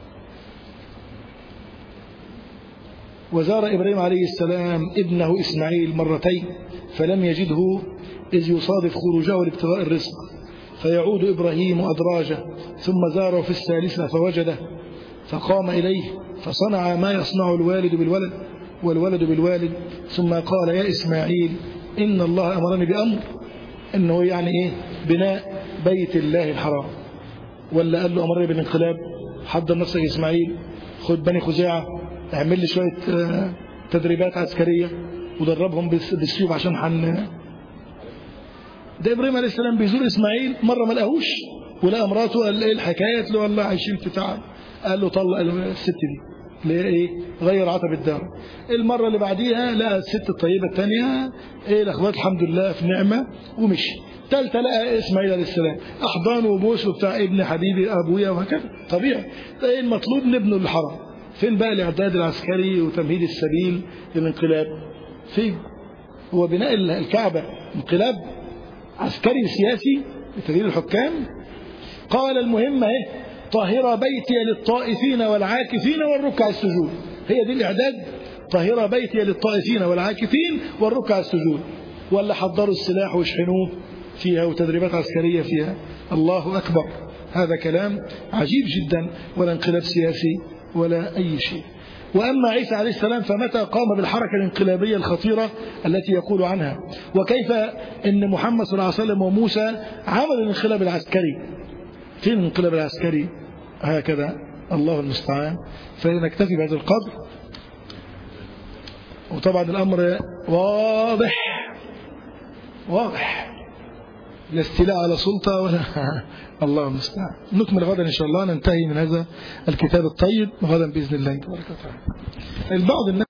وزار إبراهيم عليه السلام ابنه إسماعيل مرتين فلم يجده إذ يصادف خروجه لابتغاء الرزق فيعود إبراهيم أدراجه ثم زاره في الثالثة فوجده فقام إليه فصنع ما يصنع الوالد بالولد والولد بالوالد ثم قال يا إسماعيل إن الله أمرني بأمر إنه يعني إيه بناء بيت الله الحرام ولا قال له أمرني بالانقلاب حضر نفسك يا إسماعيل خد بني خزاعة اعمل لي شوية تدريبات عسكرية ودربهم بالسيوف عشان حن ده إبراهيم عليه السلام بيزور إسماعيل مرة ما لقاهوش ولقى مراته قال إيه الحكاية قال له والله عايشين في تعب قال له طلق الست دي ليه ايه غير عتب الدار المرة اللي بعديها لقى الست الطيبة الثانية ايه الاخوات الحمد لله في نعمة ومشي ثالثة لقى اسماعيل عليه السلام احضان وبوس وبتاع ابن حبيبي ابويا وهكذا طبيعي ايه المطلوب نبنوا الحرم فين بقى الاعداد العسكري وتمهيد السبيل للانقلاب فين هو بناء الكعبة انقلاب عسكري سياسي لتغيير الحكام قال المهم اهي طهر بيتي للطائفين والعاكفين والركع السجود هي دي الإعداد طهر بيتي للطائفين والعاكفين والركع السجود ولا حضروا السلاح واشحنوه فيها وتدريبات عسكرية فيها الله أكبر هذا كلام عجيب جدا ولا انقلاب سياسي ولا أي شيء وأما عيسى عليه السلام فمتى قام بالحركة الانقلابية الخطيرة التي يقول عنها وكيف أن محمد صلى الله عليه وسلم وموسى عمل الانقلاب العسكري فين الانقلاب العسكري هكذا الله المستعان فنكتفي بهذا القدر وطبعا الأمر واضح واضح لا استيلاء على سلطة ولا الله المستعان نكمل غدا إن شاء الله ننتهي من هذا الكتاب الطيب غدا بإذن الله تبارك وتعالى البعض الناس